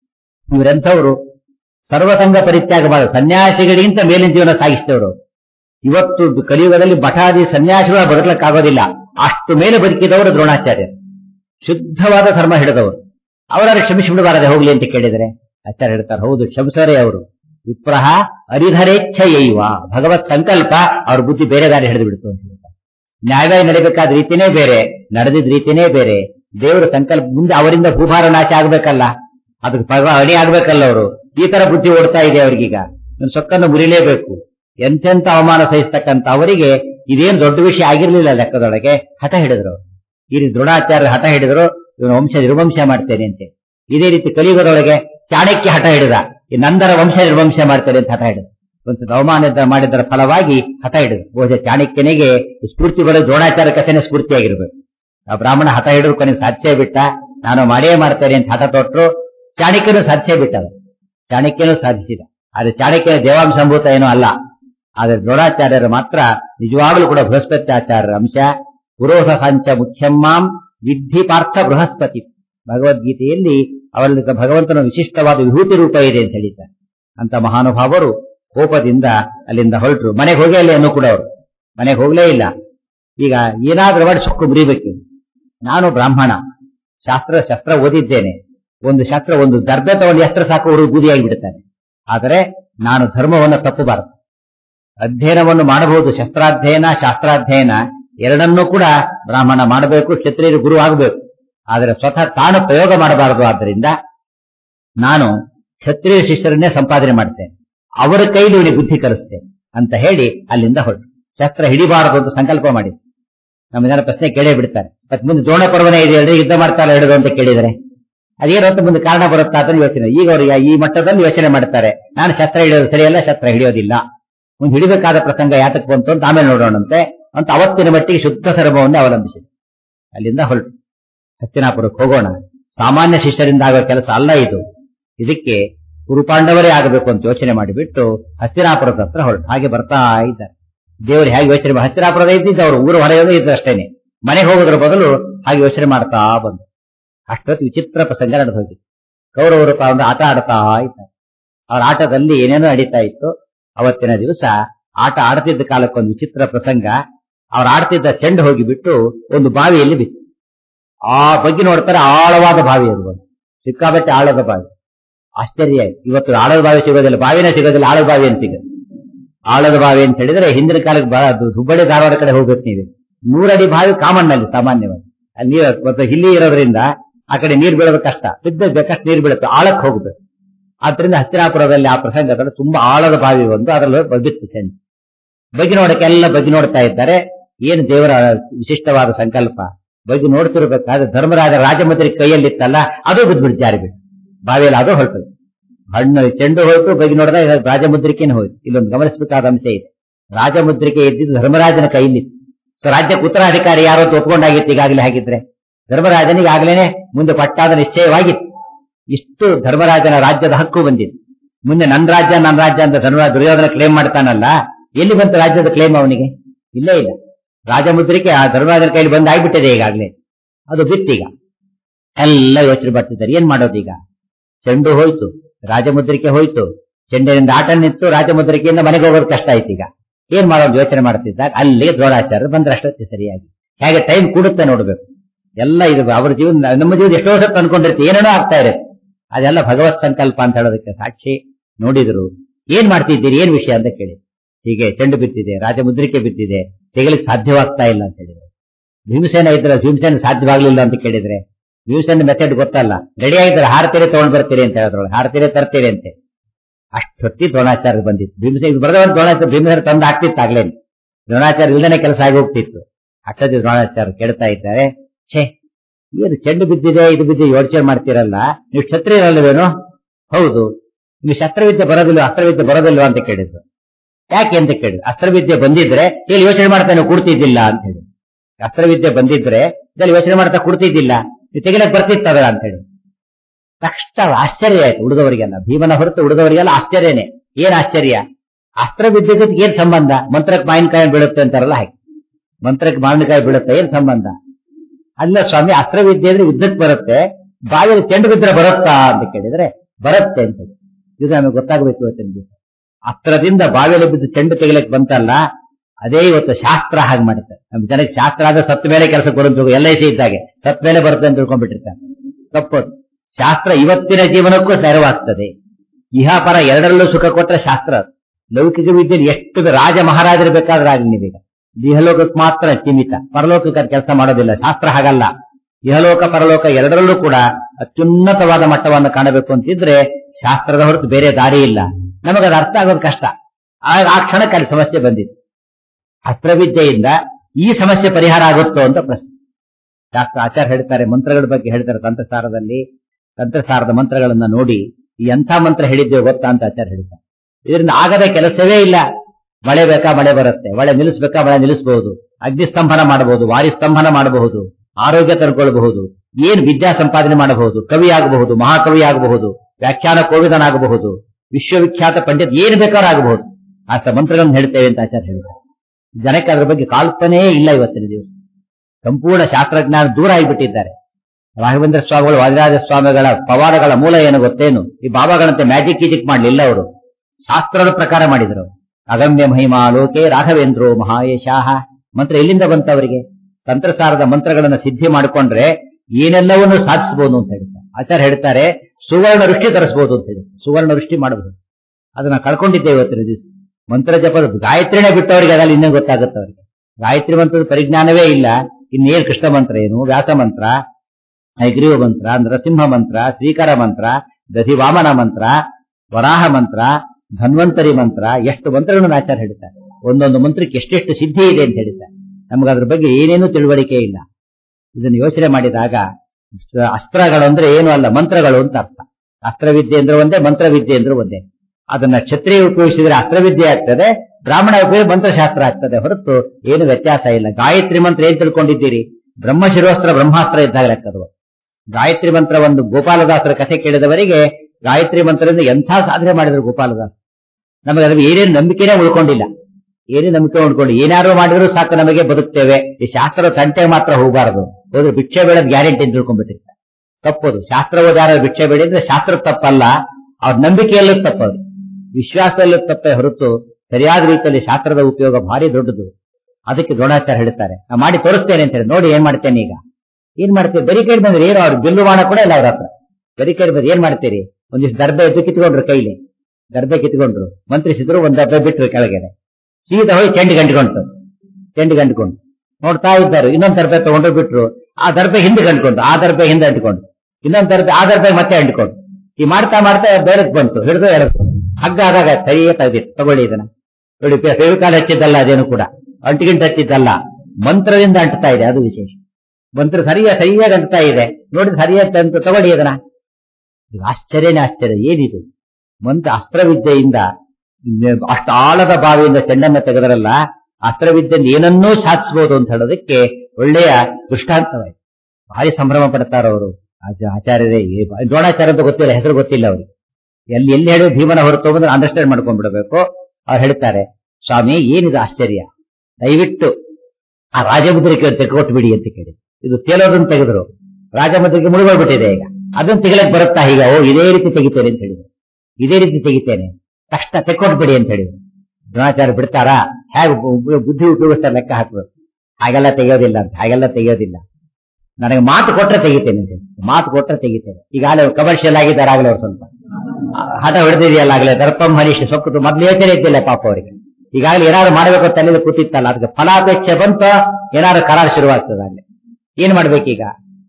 Speaker 1: ಇವರೆಂಥವ್ರು ಸರ್ವಸಂಗ ಪರಿತ್ಯಾಗ ಮಾಡ ಸನ್ಯಾಸಿಗಳಿಗಿಂತ ಮೇಲಿನ ಜೀವನ ಸಾಗಿಸಿದವರು ಇವತ್ತು ಕಲಿಯುಗದಲ್ಲಿ ಮಠಾದಿ ಸನ್ಯಾಸಿಗಳ ಬದುಕಲಿಕ್ಕಾಗೋದಿಲ್ಲ ಅಷ್ಟು ಮೇಲೆ ಬದುಕಿದವರು ದ್ರೋಣಾಚಾರ್ಯರು ಶುದ್ಧವಾದ ಧರ್ಮ ಹಿಡಿದವರು ಅವರಾದ್ರೆ ಕ್ಷಮಿಸಿಬಿಡಬಾರದೆ ಹೋಗ್ಲಿ ಅಂತ ಕೇಳಿದರೆ ಆಚಾರ್ಯ ಹೇಳ್ತಾರೆ ಹೌದು ಕ್ಷಮಿಸೋರೇ ಅವರು ವಿಪ್ರಹ ಅರಿಧರೇಚ್ಛಯೈವ ಭಗವತ್ ಸಂಕಲ್ಪ ಅವ್ರ ಬುದ್ಧಿ ಬೇರೆ ದಾರಿ ಹಿಡಿದು ಬಿಡ್ತು ಅಂತ ಹೇಳ್ತಾರೆ ನ್ಯಾಯವಾಗಿ ನಡಿಬೇಕಾದ ರೀತಿನೇ ಬೇರೆ ನಡೆದಿದ್ದ ರೀತಿನೇ ಬೇರೆ ದೇವರ ಸಂಕಲ್ಪ ಮುಂದೆ ಅವರಿಂದ ಭೂಭಾರ ನಾಶ ಆಗ್ಬೇಕಲ್ಲ ಅದಕ್ಕೆ ಪಗ ಅಣಿ ಆಗ್ಬೇಕಲ್ಲ ಅವರು ಈ ತರ ಬುದ್ಧಿ ಓಡ್ತಾ ಇದೆ ಅವ್ರಿಗೀಗ ಇವ್ನು ಸೊಕ್ಕನ್ನು ಮುರಿಲೇಬೇಕು ಎಂತೆಂತ ಅವಮಾನ ಸಹಿಸ್ತಕ್ಕಂತ ಅವರಿಗೆ ಇದೇನು ದೊಡ್ಡ ವಿಷಯ ಆಗಿರ್ಲಿಲ್ಲ ಲೆಕ್ಕದೊಳಗೆ ಹಠ ಹಿಡಿದ್ರು ಈ ರೀತಿ ದ್ರೋಣಾಚಾರ್ಯ ಹಠ ಹಿಡಿದ್ರು ಇವನು ವಂಶ ನಿರ್ವಂಶ ಮಾಡ್ತೇನೆ ಅಂತೆ ಇದೇ ರೀತಿ ಕಲಿಯುಗದೊಳಗೆ ಚಾಣಕ್ಯ ಹಠ ಹಿಡಿದ ಈ ನಂದರ ವಂಶ ನಿರ್ವಂಶ ಮಾಡ್ತೇನೆ ಅಂತ ಹಠ ಹಿಡಿದ ಒಂದು ಅವಮಾನ ಮಾಡಿದರ ಫಲವಾಗಿ ಹಠ ಹಿಡಿದು ಬಹುಶಃ ಚಾಣಕ್ಯನಿಗೆ ಸ್ಫೂರ್ತಿ ಬರೋ ದ್ರೋಣಾಚಾರ್ಯ ಕಥೆನೇ ಸ್ಫೂರ್ತಿಯಾಗಿರ್ಬೇಕು ಆ ಬ್ರಾಹ್ಮಣ ಹಠ ಹಿಡಿದು ಕೊನೆಗೆ ಸಾಧ್ಯ ಬಿಟ್ಟ ನಾನು ಮಾಡೇ ಮಾಡ್ತೇನೆ ಅಂತ ಹಠ ತೊಟ್ಟರು ಚಾಣಕ್ಯನು ಸಾಧ್ಯ ಬಿಟ್ಟದ ಚಾಣಕ್ಯನು ಸಾಧಿಸಿದ ಆದ್ರೆ ಚಾಣಕ್ಯನ ದೇವಾಂಶಂಭೂತ ಏನೂ ಅಲ್ಲ ಆದ್ರೆ ದ್ರೋಣಾಚಾರ್ಯರು ಮಾತ್ರ ನಿಜವಾಗಲೂ ಕೂಡ ಬೃಹಸ್ಪತ್ಯಾಚಾರ್ಯರ ಅಂಶ ಪುರೋಹ ಸಂಚ ಮುಖ್ಯಮ್ಮಾಂ ವಿದ್ಧಿ ಪಾರ್ಥ ಬೃಹಸ್ಪತಿ ಭಗವದ್ಗೀತೆಯಲ್ಲಿ ಅವರಲ್ಲಿ ಭಗವಂತನ ವಿಶಿಷ್ಟವಾದ ವಿಭೂತಿ ರೂಪ ಇದೆ ಅಂತ ಹೇಳಿದ್ದಾರೆ ಅಂತ ಮಹಾನುಭಾವರು ಕೋಪದಿಂದ ಅಲ್ಲಿಂದ ಹೊರಟರು ಮನೆಗೆ ಹೋಗೇ ಇಲ್ಲ ಅನ್ನೂ ಕೂಡ ಅವರು ಮನೆಗೆ ಹೋಗ್ಲೇ ಇಲ್ಲ ಈಗ ಏನಾದ್ರೂ ಮಾಡಿ ಸೊಕ್ಕು ಮುರಿಬೇಕು ನಾನು ಬ್ರಾಹ್ಮಣ ಶಾಸ್ತ್ರ ಶಸ್ತ್ರ ಓದಿದ್ದೇನೆ ಒಂದು ಶಾಸ್ತ್ರ ಒಂದು ದರ್ಬೆ ತಗೊಂಡು ಎಸ್ತ್ರ ಸಾಕು ಅವರು ಬೂದಿಯಾಗಿ ಬಿಡ್ತಾನೆ ಆದರೆ ನಾನು ಧರ್ಮವನ್ನು ತಪ್ಪಬಾರದು ಅಧ್ಯಯನವನ್ನು ಮಾಡಬಹುದು ಶಸ್ತ್ರಾಧ್ಯಯನ ಶಾಸ್ತ್ರಾಧ್ಯಯನ ಎರಡನ್ನೂ ಕೂಡ ಬ್ರಾಹ್ಮಣ ಮಾಡಬೇಕು ಕ್ಷತ್ರಿಯರು ಗುರು ಆಗಬೇಕು ಆದರೆ ಸ್ವತಃ ತಾನು ಪ್ರಯೋಗ ಮಾಡಬಾರದು ಆದ್ದರಿಂದ ನಾನು ಕ್ಷತ್ರಿಯ ಶಿಷ್ಯರನ್ನೇ ಸಂಪಾದನೆ ಮಾಡ್ತೇನೆ ಅವರ ಕೈಲಿ ಇವನಿಗೆ ಬುದ್ಧಿ ಕಲಿಸ್ತೇನೆ ಅಂತ ಹೇಳಿ ಅಲ್ಲಿಂದ ಹೊರಟು ಶಸ್ತ್ರ ಹಿಡಿಬಾರದು ಅಂತ ಸಂಕಲ್ಪ ಮಾಡಿ ನಮ್ಮ ಜನ ಪ್ರಶ್ನೆ ಕೇಳೇ ಬಿಡ್ತಾರೆ ಮತ್ತೆ ಮುಂದೆ ದ್ರೋಣ ಪರ್ವನೇ ಇದೆ ಹೇಳಿ ಯುದ್ಧ ಮಾಡ್ತಾರ ಹಿಡಿದು ಅಂತ ಕೇಳಿದರೆ ಅದೇನು ಅಂತ ಮುಂದೆ ಕಾರಣ ಬರುತ್ತಾ ಅಂತ ಯೋಚನೆ ಈಗ ಅವರು ಈ ಮಟ್ಟದಲ್ಲಿ ಯೋಚನೆ ಮಾಡ್ತಾರೆ ನಾನು ಶಸ್ತ್ರ ಹಿಡಿಯೋದು ಸರಿಯಲ್ಲ ಶಸ್ತ್ರ ಹಿಡಿಯೋದಿಲ್ಲ ಮುಂದೆ ಹಿಡಿಬೇಕಾದ ಪ್ರಸಂಗ ಯಾತಕ್ಕೆ ಬಂತು ಅಂತ ಆಮೇಲೆ ನೋಡೋಣಂತೆ ಅಂತ ಅವತ್ತಿನ ಮಟ್ಟಿಗೆ ಶುದ್ಧ ಧರ್ಮವನ್ನೇ ಅವಲಂಬಿಸಿದೆ ಅಲ್ಲಿಂದ ಹೊರಟು ಹಸ್ತಿನಾಪುರಕ್ಕೆ ಹೋಗೋಣ ಸಾಮಾನ್ಯ ಶಿಷ್ಯರಿಂದ ಆಗೋ ಕೆಲಸ ಅಲ್ಲ ಇದು ಇದಕ್ಕೆ ಕುರುಪಾಂಡವರೇ ಆಗಬೇಕು ಅಂತ ಯೋಚನೆ ಮಾಡಿಬಿಟ್ಟು ಹಸ್ತಿನಾಪುರದ ಹತ್ರ ಹೊರಟು ಹಾಗೆ ಬರ್ತಾ ಇದ್ದಾರೆ ದೇವರು ಹೇಗೆ ಯೋಚನೆ ಮಾಡಿ ಹಸ್ತಿನಾಪುರದ ಇದ್ದಿದ್ದು ಅವರು ಊರು ಹೊರೆಯೋದು ಇದ್ದು ಅಷ್ಟೇನೆ ಮನೆಗೆ ಹೋಗೋದ್ರ ಬದಲು ಹಾಗೆ ಯೋಚನೆ ಮಾಡ್ತಾ ಬಂದು ಅಷ್ಟೊತ್ತು ವಿಚಿತ್ರ ಪ್ರಸಂಗ ನಡೆದು ಹೋಗಿತ್ತು ಕೌರವರು ಒಂದು ಆಟ ಆಡ್ತಾ ಇದ್ದಾರೆ ಅವ್ರ ಆಟದಲ್ಲಿ ಏನೇನೋ ನಡೀತಾ ಇತ್ತು ಅವತ್ತಿನ ದಿವಸ ಆಟ ಆಡ್ತಿದ್ದ ಕಾಲಕ್ಕೊಂದು ವಿಚಿತ್ರ ಪ್ರಸಂಗ ಅವ್ರು ಆಡ್ತಿದ್ದ ಚೆಂಡು ಹೋಗಿಬಿಟ್ಟು ಒಂದು ಬಾವಿಯಲ್ಲಿ ಬಿತ್ತು ಆ ಬಗ್ಗೆ ನೋಡ್ತಾರೆ ಆಳವಾದ ಬಾವಿ ಅದು ಒಂದು ಸಿಕ್ಕಾಬಟ್ಟೆ ಆಳದ ಬಾವಿ ಆಶ್ಚರ್ಯ ಆಯ್ತು ಇವತ್ತು ಆಳದ ಬಾವಿ ಸಿಗೋದಿಲ್ಲ ಬಾವಿನೇ ಸಿಗೋದಿಲ್ಲ ಆಳದ ಬಾವಿ ಅಂತ ಸಿಗೋದು ಆಳದ ಬಾವಿ ಅಂತ ಹೇಳಿದ್ರೆ ಹಿಂದಿನ ಕಾಲಕ್ಕೆ ಬಹಳ ಹುಬ್ಬಳ್ಳಿ ಧಾರವಾಡ ಕಡೆ ಹೋಗ್ಬೇಕು ನೀವು ನೂರಡಿ ಬಾವಿ ಕಾಮನ್ ನಲ್ಲಿ ಸಾಮಾನ್ಯವಾಗಿ ಅಲ್ಲಿ ನೀರು ಮತ್ತೆ ಹಿಲ್ಲಿ ಇರೋದ್ರಿಂದ ಆ ಕಡೆ ನೀರು ಬೀಳೋದು ಕಷ್ಟ ಬಿದ್ದ ಬೇಕಷ್ಟು ನೀರು ಬೀಳುತ್ತೆ ಆಳಕ್ಕೆ ಹೋಗ್ಬೇಕು ಆದ್ರಿಂದ ಹಸ್ತಿನಾಪುರದಲ್ಲಿ ಆ ಪ್ರಸಂಗದಲ್ಲಿ ತುಂಬಾ ಆಳದ ಬಾವಿ ಒಂದು ಅದರಲ್ಲಿ ಬಿತ್ತು ಚೆಂಡು ಬಗ್ಗೆ ನೋಡಕ್ಕೆ ಎಲ್ಲ ಬಗ್ಗೆ ನೋಡ್ತಾ ಇದ್ದಾರೆ ಏನು ದೇವರ ವಿಶಿಷ್ಟವಾದ ಸಂಕಲ್ಪ ಬಗ್ಗೆ ನೋಡ್ತಿರ್ಬೇಕಾದ್ರೆ ಧರ್ಮರಾಜ ರಾಜಮಂತ್ರಿ ಕೈಯಲ್ಲಿತ್ತಲ್ಲ ಅದು ಬಿದ್ದುಬಿಟ್ಟು ಜಾರಿ ಬಿಟ್ಟು ಬಾವಿಯಲ್ಲಿ ಅದು ಹೊರಟು ಹಣ್ಣು ಚೆಂಡು ಹೋಯ್ತು ಬಗ್ಗೆ ನೋಡಿದಾಗ ರಾಜಮುದ್ರಿಕೆನೇ ಹೋಯ್ತು ಇಲ್ಲೊಂದು ಗಮನಿಸಬೇಕಾದ ಅಂಶ ಇದೆ ರಾಜಮುದ್ರಿಕೆ ಇದ್ದಿದ್ದು ಧರ್ಮರಾಜನ ಕೈಲಿತ್ತು ಸೊ ರಾಜ್ಯಕ್ಕೆ ಉತ್ತರಾಧಿಕಾರಿ ಯಾರೋ ಒಪ್ಕೊಂಡಾಗಿತ್ತು ಈಗಾಗಲೇ ಹಾಗಿದ್ರೆ ಧರ್ಮರಾಜನಿಗೆ ಆಗ್ಲೇನೆ ಮುಂದೆ ಪಟ್ಟಾದ ನಿಶ್ಚಯವಾಗಿತ್ತು ಇಷ್ಟು ಧರ್ಮರಾಜನ ರಾಜ್ಯದ ಹಕ್ಕು ಬಂದಿತ್ತು ಮುಂದೆ ನನ್ನ ರಾಜ್ಯ ನನ್ನ ರಾಜ್ಯ ಅಂತ ಧರ್ಮರಾಜ ದುರ್ಯೋಧನ ಕ್ಲೇಮ್ ಮಾಡ್ತಾನಲ್ಲ ಎಲ್ಲಿ ಬಂತು ರಾಜ್ಯದ ಕ್ಲೇಮ್ ಅವನಿಗೆ ಇಲ್ಲೇ ಇಲ್ಲ ರಾಜಮುದ್ರಿಕೆ ಆ ಧರ್ಮರಾಜನ ಕೈಲಿ ಬಂದು ಆಗ್ಬಿಟ್ಟಿದೆ ಈಗಾಗಲೇ ಅದು ಬಿತ್ತೀಗ ಎಲ್ಲ ಯೋಚನೆ ಬರ್ತಿದ್ದಾರೆ ಏನ್ ಮಾಡೋದೀಗ ಚೆಂಡು ಹೋಯ್ತು ರಾಜಮುದ್ರಿಕೆ ಹೋಯ್ತು ಚೆಂಡಿನಿಂದ ಆಟ ನಿಂತು ರಾಜಮುದ್ರಿಕೆಯಿಂದ ಮನೆಗೆ ಹೋಗೋದು ಕಷ್ಟ ಆಯ್ತು ಈಗ ಏನ್ ಮಾಡೋದು ಯೋಚನೆ ಮಾಡ್ತಿದ್ದಾಗ ಅಲ್ಲಿಗೆ ದ್ರೋಣಾಚಾರ್ಯರು ಬಂದ್ರೆ ಅಷ್ಟೊತ್ತಿ ಸರಿಯಾಗಿ ಹೇಗೆ ಟೈಮ್ ಕೂಡುತ್ತೆ ನೋಡ್ಬೇಕು ಎಲ್ಲ ಇದು ಅವರ ಜೀವನ ನಮ್ಮ ಜೀವನ ಎಷ್ಟೋ ವರ್ಷ ಅನ್ಕೊಂಡಿರ್ತೀವಿ ಏನೇನೋ ಆಗ್ತಾ ಇರುತ್ತೆ ಅದೆಲ್ಲ ಭಗವತ್ ಸಂಕಲ್ಪ ಅಂತ ಹೇಳೋದಕ್ಕೆ ಸಾಕ್ಷಿ ನೋಡಿದ್ರು ಏನ್ ಮಾಡ್ತಿದ್ದೀರಿ ಏನ್ ವಿಷಯ ಅಂತ ಕೇಳಿ ಹೀಗೆ ಚೆಂಡು ಬಿದ್ದಿದೆ ರಾಜಮುದ್ರಿಕೆ ಬಿದ್ದಿದೆ ತೆಗಲಿಕ್ಕೆ ಸಾಧ್ಯವಾಗ್ತಾ ಇಲ್ಲ ಅಂತ ಹೇಳಿದ್ರೆ ಭೀಮಸೇನ ಇದ್ರೆ ಭೀಮಸೇನ ಸಾಧ್ಯವಾಗ್ಲಿಲ್ಲ ಅಂತ ಕೇಳಿದ್ರೆ ಭೀಮಸೇನ ಮೆಥಡ್ ಗೊತ್ತಲ್ಲ ರೆಡಿ ಆಗಿದ್ರೆ ಹಾರತೀರೆ ತಗೊಂಡ್ ಬರ್ತೀರಿ ಅಂತ ಹೇಳಿದ್ರೊಳಗೆ ಹಾರತೀರೆ ತರ್ತೀರಿ ಅಂತೆ ಅಷ್ಟೊತ್ತಿ ದ್ರೋಣಾಚಾರ್ಯ ಬಂದಿತ್ತು ಭೀಮಸೇನ ಬರೆದವನ್ ದ್ರೋಣಾಚಾರ್ಯ ಭೀಮಸೇನ ತಂದು ಆಗ್ತಿತ್ತು ಆಗ್ಲೇನು ದ್ರೋಣಾಚಾರ್ಯ ಇಲ್ದೇನೆ ಕೆಲಸ ಆಗಿ ಹೋಗ್ತಿತ್ತು ಅಷ್ಟೊತ್ತಿ ದ್ರೋಣಾಚಾರ್ಯ ಕೇಳ್ತಾ ಇದ್ದಾರೆ ಛೇ ಏನು ಚೆಂಡು ಬಿದ್ದಿದೆ ಇದು ಬಿದ್ದಿದೆ ಯೋಚನೆ ಮಾಡ್ತೀರಲ್ಲ ನೀವು ಕ್ಷತ್ರಿಯರಲ್ಲವೇನೋ ಹೌದು ನೀವು ಶಸ್ತ್ರವಿದ್ಯೆ ಬರೋದಿಲ್ಲ ಅಸ್ತ್ರವಿದ್ಯೆ ಬರೋದಿಲ್ವಾ ಅಂತ ಕೇಳಿದ್ರು ಯಾಕೆ ಅಂತ ಕೇಳಿದ್ರು ಅಸ್ತ್ರವಿದ್ಯೆ ಬಂದಿದ್ರೆ ಇಲ್ಲಿ ಯೋಚನೆ ಮಾಡ್ತಾನೆ ಕೂಡ್ತಿದ್ದಿಲ್ಲ ಅಂತ ಹೇಳಿ ಅಸ್ತ್ರವಿದ್ಯೆ ಬಂದಿದ್ರೆ ಇದರಲ್ಲಿ ಯೋಚನೆ ಮಾಡ್ತಾ ಕೂಡ್ತಿದ್ದಿಲ್ಲ ನೀವು ತೆಗಿಲಕ್ ಬರ್ತಿತ್ತದ ಅಂತ ಹೇಳಿ ತಕ್ಷಣ ಆಶ್ಚರ್ಯ ಆಯ್ತು ಹುಡುಗವರಿಗೆಲ್ಲ ಭೀಮನ ಹೊರತು ಹುಡುಗವರಿಗೆಲ್ಲ ಆಶ್ಚರ್ಯನೇ ಏನ್ ಆಶ್ಚರ್ಯ ಅಸ್ತ್ರವಿದ್ಯೆಗೆ ಏನ್ ಸಂಬಂಧ ಮಂತ್ರಕ್ಕೆ ಮಾವಿನಕಾಯಿ ಬೀಳುತ್ತೆ ಅಂತಾರಲ್ಲ ಹಾಗೆ ಮಂತ್ರಕ್ಕೆ ಮಾವಿನಕಾಯಿ ಬೀಳುತ್ತೆ ಏನ್ ಸಂಬಂಧ ಅಲ್ಲ ಸ್ವಾಮಿ ಅಸ್ತ್ರವಿದ್ಯೆ ಅಂದ್ರೆ ಯುದ್ಧಕ್ಕೆ ಬರುತ್ತೆ ಬಾವಿಯಲ್ಲಿ ಚೆಂಡು ಬಿದ್ರೆ ಬರುತ್ತಾ ಅಂತ ಕೇಳಿದ್ರೆ ಬರುತ್ತೆ ಅಂತ ಇದು ನಮಗೆ ಗೊತ್ತಾಗಬೇಕು ಇವತ್ತಿನ ದಿವಸ ಅಸ್ತ್ರದಿಂದ ಬಾವಿಯಲ್ಲಿ ಬಿದ್ದು ಚೆಂಡು ತೆಗಿಲಕ್ಕೆ ಬಂತಲ್ಲ ಅದೇ ಇವತ್ತು ಶಾಸ್ತ್ರ ಹಾಗೆ ಮಾಡುತ್ತೆ ನಮ್ ಜನಕ್ಕೆ ಶಾಸ್ತ್ರ ಆದ್ರೆ ಸತ್ತ ಮೇಲೆ ಕೆಲಸ ಕೊಡಂತ ಎಲ್ ಐ ಸಿ ಇದ್ದಾಗೆ ಸತ್ತ ಮೇಲೆ ಬರುತ್ತೆ ಅಂತ ತಿಳ್ಕೊಂಡ್ಬಿಟ್ಟಿರ್ತಾರೆ ತಪ್ಪದು ಶಾಸ್ತ್ರ ಇವತ್ತಿನ ಜೀವನಕ್ಕೂ ನೆರವಾಗ್ತದೆ ಇಹಾಪರ ಎರಡರಲ್ಲೂ ಸುಖ ಕೊಟ್ಟರೆ ಶಾಸ್ತ್ರ ಅದು. ಲೌಕಿಕ ವಿದ್ಯೆಯಲ್ಲಿ ಎಷ್ಟು ರಾಜ ಮಹಾರಾಜರು ಬೇಕಾದ್ರೆ ಆಗಲಿ ನೀವೀಗ ಇಹಲೋಕಕ್ಕೆ ಮಾತ್ರ ಸೀಮಿತ ಪರಲೋಕಕ್ಕೆ ಕೆಲಸ ಮಾಡೋದಿಲ್ಲ ಶಾಸ್ತ್ರ ಹಾಗಲ್ಲ ಇಹಲೋಕ ಪರಲೋಕ ಎರಡರಲ್ಲೂ ಕೂಡ ಅತ್ಯುನ್ನತವಾದ ಮಟ್ಟವನ್ನು ಕಾಣಬೇಕು ಅಂತಿದ್ರೆ ಶಾಸ್ತ್ರದ ಹೊರತು ಬೇರೆ ದಾರಿ ಇಲ್ಲ ನಮಗದು ಅರ್ಥ ಆಗೋದು ಕಷ್ಟ ಆಗ ಆ ಕ್ಷಣಕ್ಕೆ ಅಲ್ಲಿ ಸಮಸ್ಯೆ ಬಂದಿದೆ ಅಸ್ತ್ರವಿದ್ಯೆಯಿಂದ ಈ ಸಮಸ್ಯೆ ಪರಿಹಾರ ಆಗುತ್ತೋ ಅಂತ ಪ್ರಶ್ನೆ ಡಾಕ್ಟರ್ ಆಚಾರ್ಯ ಹೇಳ್ತಾರೆ ಮಂತ್ರಗಳ ಬಗ್ಗೆ ಹೇಳ್ತಾರೆ ತಂತ್ರಸಾರದಲ್ಲಿ ತಂತ್ರಸಾರದ ಮಂತ್ರಗಳನ್ನ ನೋಡಿ ಈ ಎಂಥ ಮಂತ್ರ ಹೇಳಿದ್ದೇವೆ ಗೊತ್ತಾ ಅಂತ ಆಚಾರ್ಯ ಹೇಳ್ತಾರೆ ಇದರಿಂದ ಆಗದ ಕೆಲಸವೇ ಇಲ್ಲ ಮಳೆ ಬೇಕಾ ಮಳೆ ಬರುತ್ತೆ ಮಳೆ ನಿಲ್ಲಿಸ್ಬೇಕಾ ಮಳೆ ನಿಲ್ಲಿಸಬಹುದು ಅಗ್ನಿಸ್ತಂಭನ ಮಾಡಬಹುದು ವಾರಿ ಸ್ತಂಭನ ಮಾಡಬಹುದು ಆರೋಗ್ಯ ತರ್ಕೊಳ್ಬಹುದು ಏನ್ ವಿದ್ಯಾ ಸಂಪಾದನೆ ಮಾಡಬಹುದು ಕವಿ ಆಗಬಹುದು ಮಹಾಕವಿ ಆಗಬಹುದು ವ್ಯಾಖ್ಯಾನ ಕೋವಿದನಾಗಬಹುದು ವಿಶ್ವವಿಖ್ಯಾತ ಪಂಡಿತ್ ಏನ್ ಬೇಕಾದ್ರೂ ಆಗಬಹುದು ಅಷ್ಟ ಮಂತ್ರಗಳನ್ನು ಹೇಳ್ತೇವೆ ಅಂತ ಆಚಾರ್ಯ ಹೇಳ್ತಾರೆ ಜನಕ್ಕೆ ಅದ್ರ ಬಗ್ಗೆ ಕಾಲ್ಪನೆಯೇ ಇಲ್ಲ ಇವತ್ತಿನ ದಿವಸ ಸಂಪೂರ್ಣ ಶಾಸ್ತ್ರಜ್ಞಾನ ದೂರ ಆಗಿಬಿಟ್ಟಿದ್ದಾರೆ ರಾಘವೇಂದ್ರ ಸ್ವಾಮಿಗಳು ವಾದಿರಾಜ ಸ್ವಾಮಿಗಳ ಪವಾಡಗಳ ಮೂಲ ಏನು ಗೊತ್ತೇನು ಈ ಬಾಬಾಗಳಂತೆ ಮ್ಯಾಜಿಕ್ ಗೀಜಿಕ್ ಮಾಡ್ಲಿಲ್ಲ ಅವರು ಶಾಸ್ತ್ರದ ಪ್ರಕಾರ ಮಾಡಿದರು ಅಗಮ್ಯ ಮಹಿಮಾ ಲೋಕೆ ರಾಘವೇಂದ್ರೋ ಮಹಾಯಶಾಹ ಮಂತ್ರ ಎಲ್ಲಿಂದ ಬಂತ ಅವರಿಗೆ ತಂತ್ರಸಾರದ ಮಂತ್ರಗಳನ್ನ ಸಿದ್ಧಿ ಮಾಡಿಕೊಂಡ್ರೆ ಏನೆಲ್ಲವನ್ನು ಸಾಧಿಸಬಹುದು ಅಂತ ಹೇಳ್ತಾರೆ ಆಚಾರ್ಯ ಹೇಳ್ತಾರೆ ಸುವರ್ಣ ವೃಷ್ಟಿ ತರಿಸಬಹುದು ಅಂತ ಹೇಳಿ ಸುವರ್ಣ ವೃಷ್ಟಿ ಮಾಡಬಹುದು ಅದನ್ನ ಕಳ್ಕೊಂಡಿದ್ದೇವೆ ಇವತ್ತಿನ ದಿವಸ ಮಂತ್ರ ಜಪದ ಗಾಯತ್ರಿನೇ ಬಿಟ್ಟವರಿಗೆ ಅದಲ್ಲ ಇನ್ನೂ ಗೊತ್ತಾಗುತ್ತೆ ಅವರಿಗೆ ಗಾಯತ್ರಿ ಮಂತ್ರದ ಪರಿಜ್ಞಾನವೇ ಇಲ್ಲ ಇನ್ನೇನು ಕೃಷ್ಣ ಮಂತ್ರ ಏನು ವ್ಯಾಸ ಮಂತ್ರ ಹೈಗ್ರೀವ ಮಂತ್ರ ನರಸಿಂಹ ಮಂತ್ರ ಶ್ರೀಕರ ಮಂತ್ರ ದಧಿವಾಮನ ಮಂತ್ರ ವರಾಹ ಮಂತ್ರ ಧನ್ವಂತರಿ ಮಂತ್ರ ಎಷ್ಟು ಮಂತ್ರಗಳನ್ನು ಆಚಾರ್ಯ ಹೇಳ್ತಾರೆ ಒಂದೊಂದು ಮಂತ್ರಕ್ಕೆ ಎಷ್ಟೆಷ್ಟು ಸಿದ್ಧಿ ಇದೆ ಅಂತ ಹೇಳ್ತಾರೆ ನಮ್ಗೆ ಅದ್ರ ಬಗ್ಗೆ ಏನೇನೂ ತಿಳುವಳಿಕೆ ಇಲ್ಲ ಇದನ್ನು ಯೋಚನೆ ಮಾಡಿದಾಗ ಸ- ಅಸ್ತ್ರಗಳಂದ್ರೆ ಏನು ಅಲ್ಲ ಮಂತ್ರಗಳು ಅಂತ ಅರ್ಥ ಅಸ್ತ್ರವಿದ್ಯೆ ಅಂದ್ರೆ ಒಂದೇ ಮಂತ್ರವಿದ್ಯೆ ಅಂದ್ರೆ ಒಂದೇ ಅದನ್ನ ಕ್ಷತ್ರಿಯ ಉಪಯೋಗಿಸಿದ್ರೆ ಅಸ್ತ್ರವಿದ್ಯೆ ಆಗ್ತದೆ ಬ್ರಾಹ್ಮಣ ಉಪಯೋಗ ಮಂತ್ರಶಾಸ್ತ್ರ ಆಗ್ತದೆ ಹೊರತು ಏನು ವ್ಯತ್ಯಾಸ ಇಲ್ಲ ಗಾಯತ್ರಿ ಮಂತ್ರ ಏನ್ ತಿಳ್ಕೊಂಡಿದ್ದೀರಿ ಬ್ರಹ್ಮಶಿರೋಸ್ತ್ರ ಬ್ರಹ್ಮಾಸ್ತ್ರ ಇದ್ದಾಗ ಲೆಕ್ಕದು ಗಾಯತ್ರಿ ಮಂತ್ರ ಒಂದು ಗೋಪಾಲದಾಸರ ಕಥೆ ಕೇಳಿದವರಿಗೆ ಗಾಯತ್ರಿ ಮಂತ್ರದಿಂದ ಎಂಥ ಸಾಧನೆ ಮಾಡಿದ್ರು ಗೋಪಾಲದಾಸ ನಮಗೆ ಅದ್ರ ಏನೇನು ನಂಬಿಕೆನೇ ಉಳ್ಕೊಂಡಿಲ್ಲ ಏನೇ ನಂಬಿಕೆ ಉಳ್ಕೊಂಡು ಏನಾದ್ರು ಮಾಡಿದ್ರು ಸಾಕು ನಮಗೆ ಬದುಕ್ತೇವೆ ಈ ಶಾಸ್ತ್ರದ ತಂಟೆ ಮಾತ್ರ ಹೋಗಬಾರದು ಹೋದ್ರೆ ಭಿಕ್ಷೆ ಬೇಡದ ಗ್ಯಾರಂಟಿ ಅಂತ ತಿಳ್ಕೊಂಡ್ಬಿಟ್ಟಿರ್ತಾರೆ ತಪ್ಪದು ಶಾಸ್ತ್ರ ಓದಾರ ಭಿಕ್ಷೆ ಬೇಡಿದ್ರೆ ಶಾಸ್ತ್ರ ತಪ್ಪಲ್ಲ ಅವ್ರ ನಂಬಿಕೆಯಲ್ಲೂ ತಪ್ಪದು ವಿಶ್ವಾಸದಲ್ಲೂ ತಪ್ಪೇ ಹೊರತು ಸರಿಯಾದ ರೀತಿಯಲ್ಲಿ ಶಾಸ್ತ್ರದ ಉಪಯೋಗ ಭಾರಿ ದೊಡ್ಡದು ಅದಕ್ಕೆ ದ್ರೋಣಾಚಾರ್ಯ ಹೇಳ್ತಾರೆ ನಾ ಮಾಡಿ ತೋರಿಸ್ತೇನೆ ಅಂತ ಹೇಳಿ ನೋಡಿ ಏನ್ ಮಾಡ್ತೇನೆ ಈಗ ಏನ್ ಮಾಡ್ತೀರಿ ಬರೀ ಕೈ ಬಂದ್ರೆ ಏನು ಅವ್ರು ಬಿಲ್ಲು ಬಾಣ ಕೂಡ ಇಲ್ಲ ಅವ್ರ ಹತ್ರ ಬರೀ ಕೈ ಬಂದ್ರೆ ಏನ್ ಮಾಡ್ತೀರಿ ಒಂದಿಷ್ಟು ದರ್ಬೆ ಎದ್ದು ಕಿತ್ಕೊಂಡ್ರು ಕೈಲಿ ದರ್ಬೆ ಕಿತ್ಕೊಂಡ್ರು ಮಂತ್ರಿಸಿದ್ರು ಒಂದ್ ದರ್ಬೆ ಬಿಟ್ರು ಕೆಳಗಡೆ ಸೀದಾ ಹೋಗಿ ಚೆಂಡು ಗಂಟ್ಕೊಂಡ್ರು ಚೆಂಡು ಗಂಟ್ಕೊಂಡು ನೋಡ್ತಾ ಇದ್ದಾರೆ ಇನ್ನೊಂದ್ ದರ್ಬೆ ತಗೊಂಡು ಬಿಟ್ರು ಆ ದರ್ಬೆ ಹಿಂದೆ ಗಂಟ್ಕೊಂಡು ಆ ದರ್ಬೆ ಹಿಂದೆ ಅಂಟ್ಕೊಂಡು ಇನ್ನೊಂದ್ ದರ್ಬೆ ಆ ದರ್ಬೆ ಮತ್ತೆ ಅಂಟ್ಕೊಂಡು ಈ ಮಾಡ್ತಾ ಮಾಡ್ತಾ ಬೇರೆದ್ ಬಂತು ಹಿಡಿದು ಎಳೆದು ಹಗ್ಗ ಆದಾಗ ಸರಿಯೇ ತೆಗೆದಿತ್ತು ತಗೊಳ್ಳಿ ಇದನ್ನ ನೋಡಿ ಫೆವಿಕಾಲ್ ಹಚ್ಚಿದ್ದಲ್ಲ ಅದೇನು ಕೂಡ ಅಂಟಿಗಿಂಟ್ ಹಚ್ಚಿದ್ದಲ್ಲ ಮಂತ್ರದಿಂದ ಅಂಟ್ತಾ ಇದೆ ಅದು ವಿಶೇಷ ಮಂತ್ರ ಸರಿಯ ಸರಿಯಾಗಿ ಅಂಟ್ತಾ ಇದೆ ನೋಡಿ ಸರಿಯಾಗಿ ತಂತು ತಗೊಳ್ಳಿ ಅದನ್ನ ಇದು ಆಶ್ಚರ್ಯನೇ ಆಶ್ಚರ್ಯ ಏನಿದು ಮಂತ್ರ ಅಸ್ತ್ರವಿದ್ಯೆಯಿಂದ ಅಷ್ಟು ಆಳದ ಬಾವಿಯಿಂದ ಚೆಂಡನ್ನ ತೆಗೆದರಲ್ಲ ಅಸ್ತ್ರವಿದ್ಯೆಯಿಂದ ಏನನ್ನೂ ಸಾಧಿಸಬಹುದು ಅಂತ ಹೇಳೋದಕ್ಕೆ ಒಳ್ಳೆಯ ದೃಷ್ಟಾಂತವಾಯ್ತು ಭಾರಿ ಸಂಭ್ರಮ ಪಡ್ತಾರ ಅವರು ಆಚಾರ್ಯರೇ ಏ- ದ್ರೋಣಾಚಾರ್ಯ ಅಂತ ಗೊತ್ತಿಲ್ಲ ಹೆಸರು ಗೊತ್ತಿಲ್ಲ ಅವ್ರಿಗೆ ಎಲ್ಲಿ ಎಲ್ಲಿ ಹೇಳಿ ಭೀಮನ ಹೊರತು ಬಂದ್ರೆ ಅಂಡರ್ಸ್ಟ್ಯಾಂಡ್ ಮಾಡ್ಕೊಂಡ್ಬಿಡ್ಬೇಕು ಅವ್ರು ಹೇಳ್ತಾರೆ ಸ್ವಾಮಿ ಏನಿದು ಆಶ್ಚರ್ಯ ದಯವಿಟ್ಟು ಆ ರಾಜಮುದ್ರಿಕೆ ತೆಗೆಕೊಟ್ಟು ಬಿಡಿ ಅಂತ ಕೇಳಿ ಇದು ತೇಲೋದನ್ನ ತೆಗೆದ್ರು ರಾಜಮುದ್ರಿಕೆ ಮುಳುಗೋಗ್ಬಿಟ್ಟಿದೆ ಈಗ ಅದನ್ನ ತೆಗಿಲಕ್ ಬರುತ್ತಾ ಈಗ ಓ ಇದೇ ರೀತಿ ತೆಗಿತೇನೆ ಅಂತ ಹೇಳಿದ್ರು ಇದೇ ರೀತಿ ತೆಗಿತೇನೆ ತಕ್ಷಣ ತೆಕ್ಕೊಟ್ಬಿಡಿ ಅಂತ ಹೇಳಿದ್ರು ದ್ರೋಣಾಚಾರ್ಯ ಬಿಡ್ತಾರಾ ಹೇಗೆ ಬುದ್ಧಿ ಉಪಯೋಗಿಸ್ತಾರೆ ಲೆಕ್ಕ ಹಾಕ್ಬೇಕು ಹಾಗೆಲ್ಲ ತೆಗೆಯೋದಿಲ್ಲ ಅಂತ ಹಾಗೆಲ್ಲ ತೆಗೆಯೋದಿಲ್ಲ ನನಗೆ ಮಾತು ಕೊಟ್ರೆ ತೆಗಿತೇನೆ ಅಂತ ಹೇಳಿ. ಮಾತು ಕೊಟ್ರೆ ತೆಗಿತೇನೆ ಈಗಾಗಲೇ ಕಮರ್ಷಿಯಲ್ ಆಗಿದ್ದಾರೆ ಆಗಲೇ ಅವ್ರು ಸ್ವಲ್ಪ ಆ, ಹಠ ಹಿಡಿದಿದೆಯಲ್ಲ ಆಗಲೇ ದರ್ಪಂ ಹರೀಶ್ ಸೊಕ್ಕದು ಮೊದ್ಲು ಯೋಚನೆ ಇದ್ದಿಲ್ಲ ಪಾಪ ಅವರಿಗೆ ಈಗಾಗಲೇ ಏನಾದ್ರು ಮಾಡಬೇಕು ಅಂತ ತಲೆಯಲ್ಲಿ ಕೂತಿತ್ತಲ್ಲ ಅದಕ್ಕೆ ಫಲಾಪೇಕ್ಷೆ ಬಂತ ಏನಾದ್ರು ಕರಾರ್ ಶುರುವಾಗ್ತದೆ ಅಲ್ಲಿ ಏನ್ ಮಾಡ್ಬೇಕೀಗ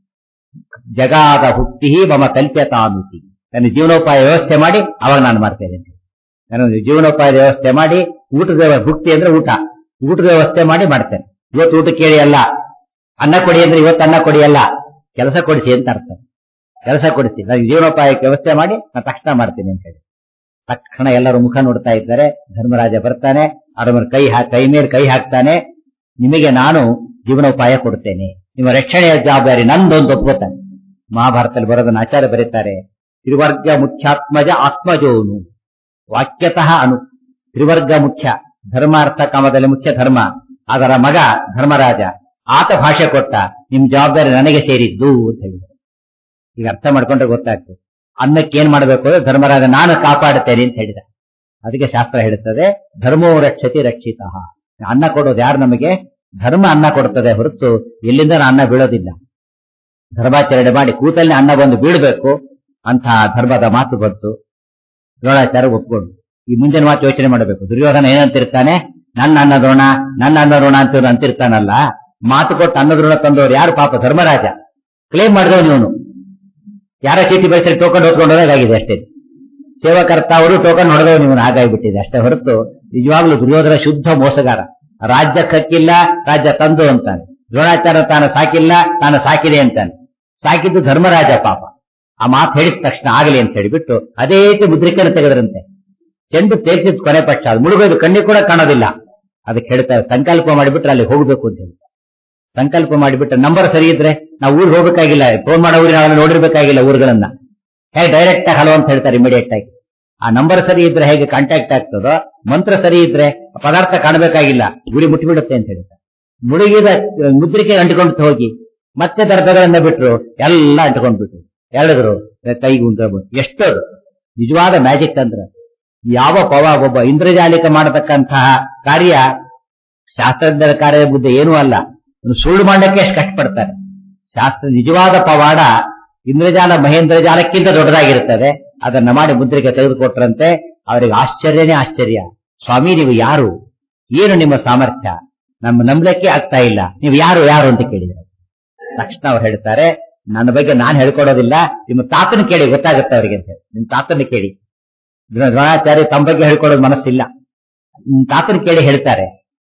Speaker 1: ಜಗಾದ ಹುಟ್ಟಿ ಮಮ ಕಲ್ಪ್ಯತಾಮಿತಿ ನನ್ನ ಜೀವನೋಪಾಯ ವ್ಯವಸ್ಥೆ ಮಾಡಿ ಅವಾಗ ನಾನು ಮಾಡ್ತೇನೆ ಅಂತ. ನಾನು ಜೀವನೋಪಾಯದ ವ್ಯವಸ್ಥೆ ಮಾಡಿ ಊಟದ ವ್ಯವ- ಭುಕ್ತಿ ಅಂದ್ರೆ ಊಟ ಊಟದ ವ್ಯವಸ್ಥೆ ಮಾಡಿ ಮಾಡ್ತೇನೆ ಇವತ್ತು ಊಟ ಕೇಳಿ ಅಲ್ಲ ಅನ್ನ ಕೊಡಿ ಅಂದ್ರೆ ಇವತ್ತು ಅನ್ನ ಕೊಡಿ ಅಲ್ಲ ಕೆಲಸ ಕೊಡಿಸಿ ಅಂತ ಅರ್ಥ ಕೆಲಸ ಕೊಡಿಸಿ ನಾನು ಜೀವನೋಪಾಯಕ್ಕೆ ವ್ಯವಸ್ಥೆ ಮಾಡಿ ನಾನು ತಕ್ಷಣ ಮಾಡ್ತೀನಿ ಅಂತ ಹೇಳಿ ತಕ್ಷಣ ಎಲ್ಲರೂ ಮುಖ ನೋಡ್ತಾ ಇದ್ದಾರೆ ಧರ್ಮರಾಜ ಬರ್ತಾನೆ ಅವರ ಮೇಲೆ ಕೈ ಹಾ ಕೈ ಮೇಲೆ ಕೈ ಹಾಕ್ತಾನೆ ನಿಮಗೆ ನಾನು ಜೀವನೋಪಾಯ ಕೊಡ್ತೇನೆ ನಿಮ್ಮ ರಕ್ಷಣೆಯ ಜವಾಬ್ದಾರಿ ನಂದು ಅಂತ ಒಪ್ಕೋತಾನೆ ಮಹಾಭಾರತದಲ್ಲಿ ಬರೋದನ್ನ ಆಚಾರ್ಯ ಬರೀತಾರೆ ತ್ರಿವರ್ಗ ಮುಖ್ಯಾತ್ಮಜ ಆತ್ಮಜೋನು ವಾಕ್ಯತಃ ಅನು ತ್ರಿವರ್ಗ ಮುಖ್ಯ ಧರ್ಮಾರ್ಥ ಕಾಮದಲ್ಲಿ ಮುಖ್ಯ ಧರ್ಮ ಅದರ ಮಗ ಧರ್ಮರಾಜ ಆತ ಭಾಷೆ ಕೊಟ್ಟ ನಿಮ್ ಜವಾಬ್ದಾರಿ ನನಗೆ ಸೇರಿದ್ದು ಅಂತ ಹೇಳಿದ್ರು ಈಗ ಅರ್ಥ ಮಾಡ್ಕೊಂಡ್ರೆ ಗೊತ್ತಾಗ್ತದೆ ಅನ್ನಕ್ಕೆ ಏನ್ ಮಾಡಬೇಕು ಅಂದ್ರೆ ಧರ್ಮರಾಜ ನಾನು ಕಾಪಾಡುತ್ತೇನೆ ಅಂತ ಹೇಳಿದ ಅದಕ್ಕೆ ಶಾಸ್ತ್ರ ಹೇಳುತ್ತದೆ ಧರ್ಮೋ ರಕ್ಷತಿ ರಕ್ಷಿತ ಅನ್ನ ಕೊಡೋದು ಯಾರು ನಮಗೆ ಧರ್ಮ ಅನ್ನ ಕೊಡುತ್ತದೆ ಹೊರತು ಎಲ್ಲಿಂದ ಅನ್ನ ಬೀಳೋದಿಲ್ಲ ಧರ್ಮಾಚರಣೆ ಮಾಡಿ ಕೂತಲ್ಲಿ ಅನ್ನ ಬಂದು ಬೀಳಬೇಕು ಅಂತ ಧರ್ಮದ ಮಾತು ಬಂತು ದ್ರೋಣಾಚಾರ್ಯ ಒಪ್ಕೊಂಡು ಈ ಮುಂದಿನ ಮಾತು ಯೋಚನೆ ಮಾಡಬೇಕು ದುರ್ಯೋಧನ ಏನಂತಿರ್ತಾನೆ ನನ್ನ ಅನ್ನ ದ್ರೋಣ ನನ್ನ ಅನ್ನ ದ್ರೋಣ ಅಂತ ಅಂತಿರ್ತಾನಲ್ಲ ಮಾತು ಕೊಟ್ಟು ಅನ್ನ ದ್ರೋಣ ತಂದವರು ಯಾರು ಪಾಪ ಧರ್ಮರಾಜ ಕ್ಲೇಮ್ ಮಾಡಿದವನು ಇವನು ಯಾರ ಚೀಟಿ ಬಯಸಲಿ ಟೋಕನ್ ಹೊತ್ಕೊಂಡು ಹೋದಾಗಿದೆ ಅಷ್ಟೇ ಸೇವಕರ್ತ ಅವರು ಟೋಕನ್ ಹೊಡೆದವನು ಇವನು ಹಾಗಾಗಿಬಿಟ್ಟಿದೆ ಅಷ್ಟೇ ಹೊರತು ನಿಜವಾಗ್ಲೂ ದುರ್ಯೋಧನ ಶುದ್ಧ ಮೋಸಗಾರ ರಾಜ್ಯ ಕಕ್ಕಿಲ್ಲ ರಾಜ್ಯ ತಂದು ಅಂತಾನೆ ದ್ರೋಣಾಚಾರ್ಯ ತಾನು ಸಾಕಿಲ್ಲ ತಾನು ಸಾಕಿದೆ ಅಂತಾನೆ ಸಾಕಿದ್ದು ಧರ್ಮರಾಜ ಪಾಪ ಆ ಮಾತು ಹೇಳಿದ ತಕ್ಷಣ ಆಗಲಿ ಅಂತ ಹೇಳಿಬಿಟ್ಟು ಅದೇ ರೀತಿ ಮುದ್ರಿಕೆಯನ್ನು ತೆಗೆದ್ರಂತೆ ಚೆಂಡು ತೇರ್ತಿದ್ ಕೊನೆ ಪಕ್ಷ ಅದು ಮುಳುಗೋದು ಕಣ್ಣಿಗೆ ಕೂಡ ಕಾಣೋದಿಲ್ಲ ಅದಕ್ಕೆ ಹೇಳ್ತಾರೆ ಸಂಕಲ್ಪ ಮಾಡಿಬಿಟ್ರೆ ಅಲ್ಲಿ ಹೋಗ್ಬೇಕು ಅಂತ ಹೇಳಿ ಸಂಕಲ್ಪ ಮಾಡಿಬಿಟ್ರೆ ನಂಬರ್ ಸರಿ ಇದ್ರೆ ನಾವು ಊರಿಗೆ ಹೋಗ್ಬೇಕಾಗಿಲ್ಲ ಫೋನ್ ಮಾಡೋ ಊರಿಗೆ ನಾವೆಲ್ಲ ನೋಡಿರ್ಬೇಕಾಗಿಲ್ಲ ಊರುಗಳನ್ನ ಹೇಗೆ ಡೈರೆಕ್ಟ್ ಆಗಿ ಹಲೋ ಅಂತ ಹೇಳ್ತಾರೆ ಇಮಿಡಿಯೇಟ್ ಆಗಿ ಆ ನಂಬರ್ ಸರಿ ಇದ್ರೆ ಹೇಗೆ ಕಾಂಟ್ಯಾಕ್ಟ್ ಆಗ್ತದೋ ಮಂತ್ರ ಸರಿ ಇದ್ರೆ ಪದಾರ್ಥ ಕಾಣಬೇಕಾಗಿಲ್ಲ ಗುರಿ ಮುಟ್ಟಿಬಿಡುತ್ತೆ ಅಂತ ಹೇಳ್ತಾರೆ ಮುಳುಗಿದ ಮುದ್ರಿಕೆ ಅಂಟಿಕೊಂಡು ಹೋಗಿ ಮತ್ತೆ ದರ್ದಗಳನ್ನ ಬಿಟ್ರು ಎಲ್ಲ ಅಂಟ್ಕೊಂಡ್ಬಿಟ್ರು ಎಳೆದ್ರು ಕೈಗೆ ಉಂಟ ಎಷ್ಟದು ನಿಜವಾದ ಮ್ಯಾಜಿಕ್ ಅಂದ್ರೆ ಯಾವ ಪವ ಒಬ್ಬ ಇಂದ್ರಜಾಲಿಕ ಮಾಡತಕ್ಕಂತಹ ಕಾರ್ಯ ಶಾಸ್ತ್ರಜ್ಞರ ಕಾರ್ಯದ ಬುದ್ಧಿ ಏನೂ ಅಲ್ಲ ಒಂದು ಸುಳ್ಳು ಮಾಡಕ್ಕೆ ಎಷ್ಟು ಕಷ್ಟಪಡ್ತಾರೆ ಶಾಸ್ತ್ರ ನಿಜವಾದ ಪವಾಡ ಇಂದ್ರಜಾಲ ಮಹೇಂದ್ರಜಾಲಕ್ಕಿಂತ ದೊಡ್ಡದಾಗಿರುತ್ತದೆ ಅದನ್ನ ಮಾಡಿ ಮುದ್ರೆಗೆ ತೆಗೆದುಕೊಟ್ರಂತೆ ಅವರಿಗೆ ಆಶ್ಚರ್ಯನೇ ಆಶ್ಚರ್ಯ ಸ್ವಾಮಿ ನೀವು ಯಾರು ಏನು ನಿಮ್ಮ ಸಾಮರ್ಥ್ಯ ನಮ್ಮ ನಂಬಲಿಕ್ಕೆ ಆಗ್ತಾ ಇಲ್ಲ ನೀವು ಯಾರು ಯಾರು ಅಂತ ಕೇಳಿದ್ರೆ ತಕ್ಷಣ ಅವ್ರು ಹೇಳ್ತಾರೆ ನನ್ನ ಬಗ್ಗೆ ನಾನು ಹೇಳ್ಕೊಡೋದಿಲ್ಲ ನಿಮ್ಮ ತಾತನ ಕೇಳಿ ಗೊತ್ತಾಗುತ್ತೆ ಅವರಿಗೆ ಅಂತ ಹೇಳಿ. ನಿಮ್ ತಾತನ ಕೇಳಿ ದ್ರೋಣಾಚಾರ್ಯ ತಮ್ಮ ಬಗ್ಗೆ ಹೇಳ್ಕೊಡೋದು ಮನಸ್ಸಿಲ್ಲ ನಿಮ್ ತಾತನ ಕೇಳಿ ಹೇಳ್ತಾರೆ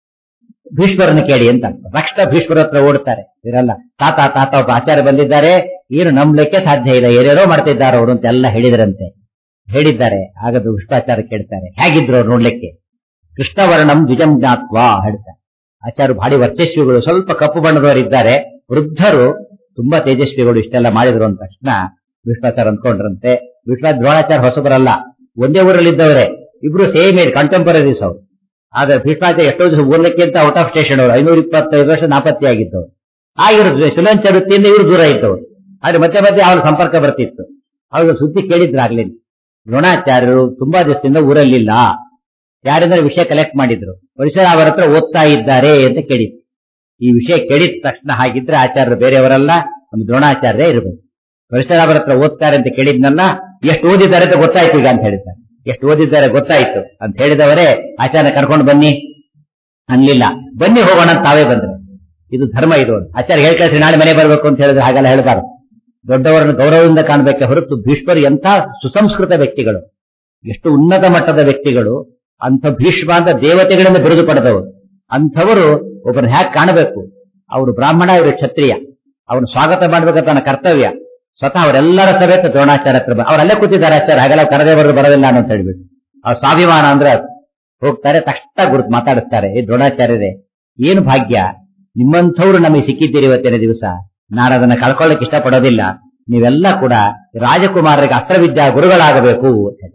Speaker 1: ಭೀಷ್ಮರನ್ನ ಕೇಳಿ ಅಂತ ರಕ್ಷ ಭೀಷ್ಮರ ಹತ್ರ ಓಡ್ತಾರೆ ಇರಲ್ಲ ತಾತ ತಾತ ಒಬ್ಬ ಆಚಾರ್ಯ ಬಂದಿದ್ದಾರೆ ಏನು ನಂಬಲಿಕ್ಕೆ ಸಾಧ್ಯ ಇಲ್ಲ ಏನೇನೋ ಮಾಡ್ತಿದ್ದಾರೆ ಅವರು ಅಂತ ಎಲ್ಲ ಹೇಳಿದ್ರಂತೆ ಹೇಳಿದ್ದಾರೆ ಆಗ ಭ್ರಷ್ಟಾಚಾರ ಕೇಳ್ತಾರೆ ಹೇಗಿದ್ರು ಅವ್ರು ನೋಡ್ಲಿಕ್ಕೆ ಕೃಷ್ಣವರ್ಣಂ ದ್ವಿಜಂ ಜ್ಞಾತ್ವಾ ಹೇಳ್ತಾರೆ ಆಚಾರ್ಯ ಭಾರಿ ವರ್ಚಸ್ವಿಗಳು ಸ್ವಲ್ಪ ಕಪ್ಪು ಬಣ್ಣದವರಿದ್ದಾರೆ ವೃದ್ಧರು ತುಂಬಾ ತೇಜಸ್ವಿಗಳು ಇಷ್ಟೆಲ್ಲ ಮಾಡಿದ್ರು ಅಂದ ತಕ್ಷಣ ಭೀಷ್ಮಾಚಾರ ಅಂದ್ಕೊಂಡ್ರಂತೆ ಭೀಷ್ಮ ದ್ರೋಣಾಚಾರ ಹೊಸಬರಲ್ಲ ಒಂದೇ ಊರಲ್ಲಿದ್ದವರೇ ಇಬ್ರು ಸೇಮ್ ಏಜ್ ಕಂಟೆಂಪರರೀಸ್ ಅವರು ಆದ್ರೆ ಭೀಷ್ಮಾಚಾರ್ಯ ಎಷ್ಟೋ ದಿವಸ ಓದಲಿಕ್ಕೆ ಅಂತ ಔಟ್ ಆಫ್ ಸ್ಟೇಷನ್ ಅವರು ಐನೂರ ಇಪ್ಪತ್ತೈದು ವರ್ಷ ನಾಪತ್ತೆ ಆಗಿದ್ದವರು ಆಗಿರೋದು ಸುಲಂಚ ವೃತ್ತಿಯಿಂದ ಇವರು ದೂರ ಇದ್ದವರು ಆದ್ರೆ ಮತ್ತೆ ಮತ್ತೆ ಅವ್ರ ಸಂಪರ್ಕ ಬರ್ತಿತ್ತು ಅವ್ರಿಗೆ ಸುದ್ದಿ ಕೇಳಿದ್ರಾಗ್ಲೇ ದ್ರೋಣಾಚಾರ್ಯರು ತುಂಬಾ ದಿವಸದಿಂದ ಊರಲ್ಲಿಲ್ಲ ಯಾರಿಂದ ವಿಷಯ ಕಲೆಕ್ಟ್ ಮಾಡಿದ್ರು ಪರಿಸರ ಅವರ ಹತ್ರ ಓದ್ತಾ ಇದ್ದಾರೆ ಅಂತ ಕೇಳಿದ್ರು ಈ ವಿಷಯ ಕೇಳಿದ ತಕ್ಷಣ ಹಾಗಿದ್ರೆ ಆಚಾರ್ಯರು ಬೇರೆಯವರಲ್ಲ ನಮ್ಮ ದ್ರೋಣಾಚಾರ್ಯ ಇರಬೇಕು ಪರಿಸರ ಅವರ ಹತ್ರ ಓದ್ತಾರೆ ಅಂತ ಕೇಳಿದ್ನಲ್ಲ ಎಷ್ಟು ಓದಿದ್ದಾರೆ ಅಂತ ಗೊತ್ತಾಯ್ತು ಈಗ ಅಂತ ಹೇಳಿದ್ದಾರೆ ಎಷ್ಟು ಓದಿದ್ದಾರೆ ಗೊತ್ತಾಯ್ತು ಅಂತ ಹೇಳಿದವರೇ ಆಚಾರ್ಯ ಕರ್ಕೊಂಡು ಬನ್ನಿ ಅನ್ಲಿಲ್ಲ ಬನ್ನಿ ಹೋಗೋಣ ಅಂತ ತಾವೇ ಬಂದ್ರು ಇದು ಧರ್ಮ ಇದು ಆಚಾರ್ಯ ಹೇಳ್ಕಳ್ಸಿ ನಾಳೆ ಮನೆ ಬರಬೇಕು ಅಂತ ಹೇಳಿದ್ರೆ ಹಾಗೆಲ್ಲ ಹೇಳ್ಬಾರ್ದು ದೊಡ್ಡವರನ್ನು ಗೌರವದಿಂದ ಕಾಣಬೇಕೆ ಹೊರತು ಭೀಷ್ಮರು ಎಂಥ ಸುಸಂಸ್ಕೃತ ವ್ಯಕ್ತಿಗಳು ಎಷ್ಟು ಉನ್ನತ ಮಟ್ಟದ ವ್ಯಕ್ತಿಗಳು ಅಂಥ ಭೀಷ್ಮ ಅಂತ ದೇವತೆಗಳಿಂದ ಬಿರುದು ಪಡೆದವರು ಅಂಥವರು ಒಬ್ಬರನ್ನ ಹ್ಯಾಕ್ ಕಾಣಬೇಕು ಅವರು ಬ್ರಾಹ್ಮಣ ಇವರು ಕ್ಷತ್ರಿಯ ಅವನು ಸ್ವಾಗತ ಮಾಡಬೇಕಂತ ತನ್ನ ಕರ್ತವ್ಯ ಸ್ವತಃ ಅವರೆಲ್ಲರ ಸಮೇತ ದ್ರೋಣಾಚಾರ್ಯ ಹತ್ರ ಬ- ಅವರೆಲ್ಲ ಕೂತಿದ್ದಾರೆ ಆಚಾರ್ಯ ಹಾಗೆಲ್ಲ ಕರೆದೇ ಬರೋದು ಬರೋದಿಲ್ಲ ಅಂತ ಹೇಳ್ಬಿಟ್ಟು ಅವ್ರ ಸ್ವಾಭಿಮಾನ ಅಂದ್ರೆ ಅದು. ಹೋಗ್ತಾರೆ ತಕ್ಷಣ ಗುರುತು ಮಾತಾಡಿಸ್ತಾರೆ ಏ ದ್ರೋಣಾಚಾರ್ಯರೇ ಏನು ಭಾಗ್ಯ ನಿಮ್ಮಂಥವ್ರು ನಮಗೆ ಸಿಕ್ಕಿದ್ದೀರಿ ಇವತ್ತಿನ ದಿವಸ ನಾನು ಅದನ್ನ ಕಳ್ಕೊಳ್ಳಕ್ಕೆ ಇಷ್ಟಪಡೋದಿಲ್ಲ ನೀವೆಲ್ಲ ಕೂಡ ರಾಜಕುಮಾರರಿಗೆ ಅಸ್ತ್ರವಿದ್ಯಾ ಗುರುಗಳಾಗಬೇಕು ಅಂತ ಹೇಳಿ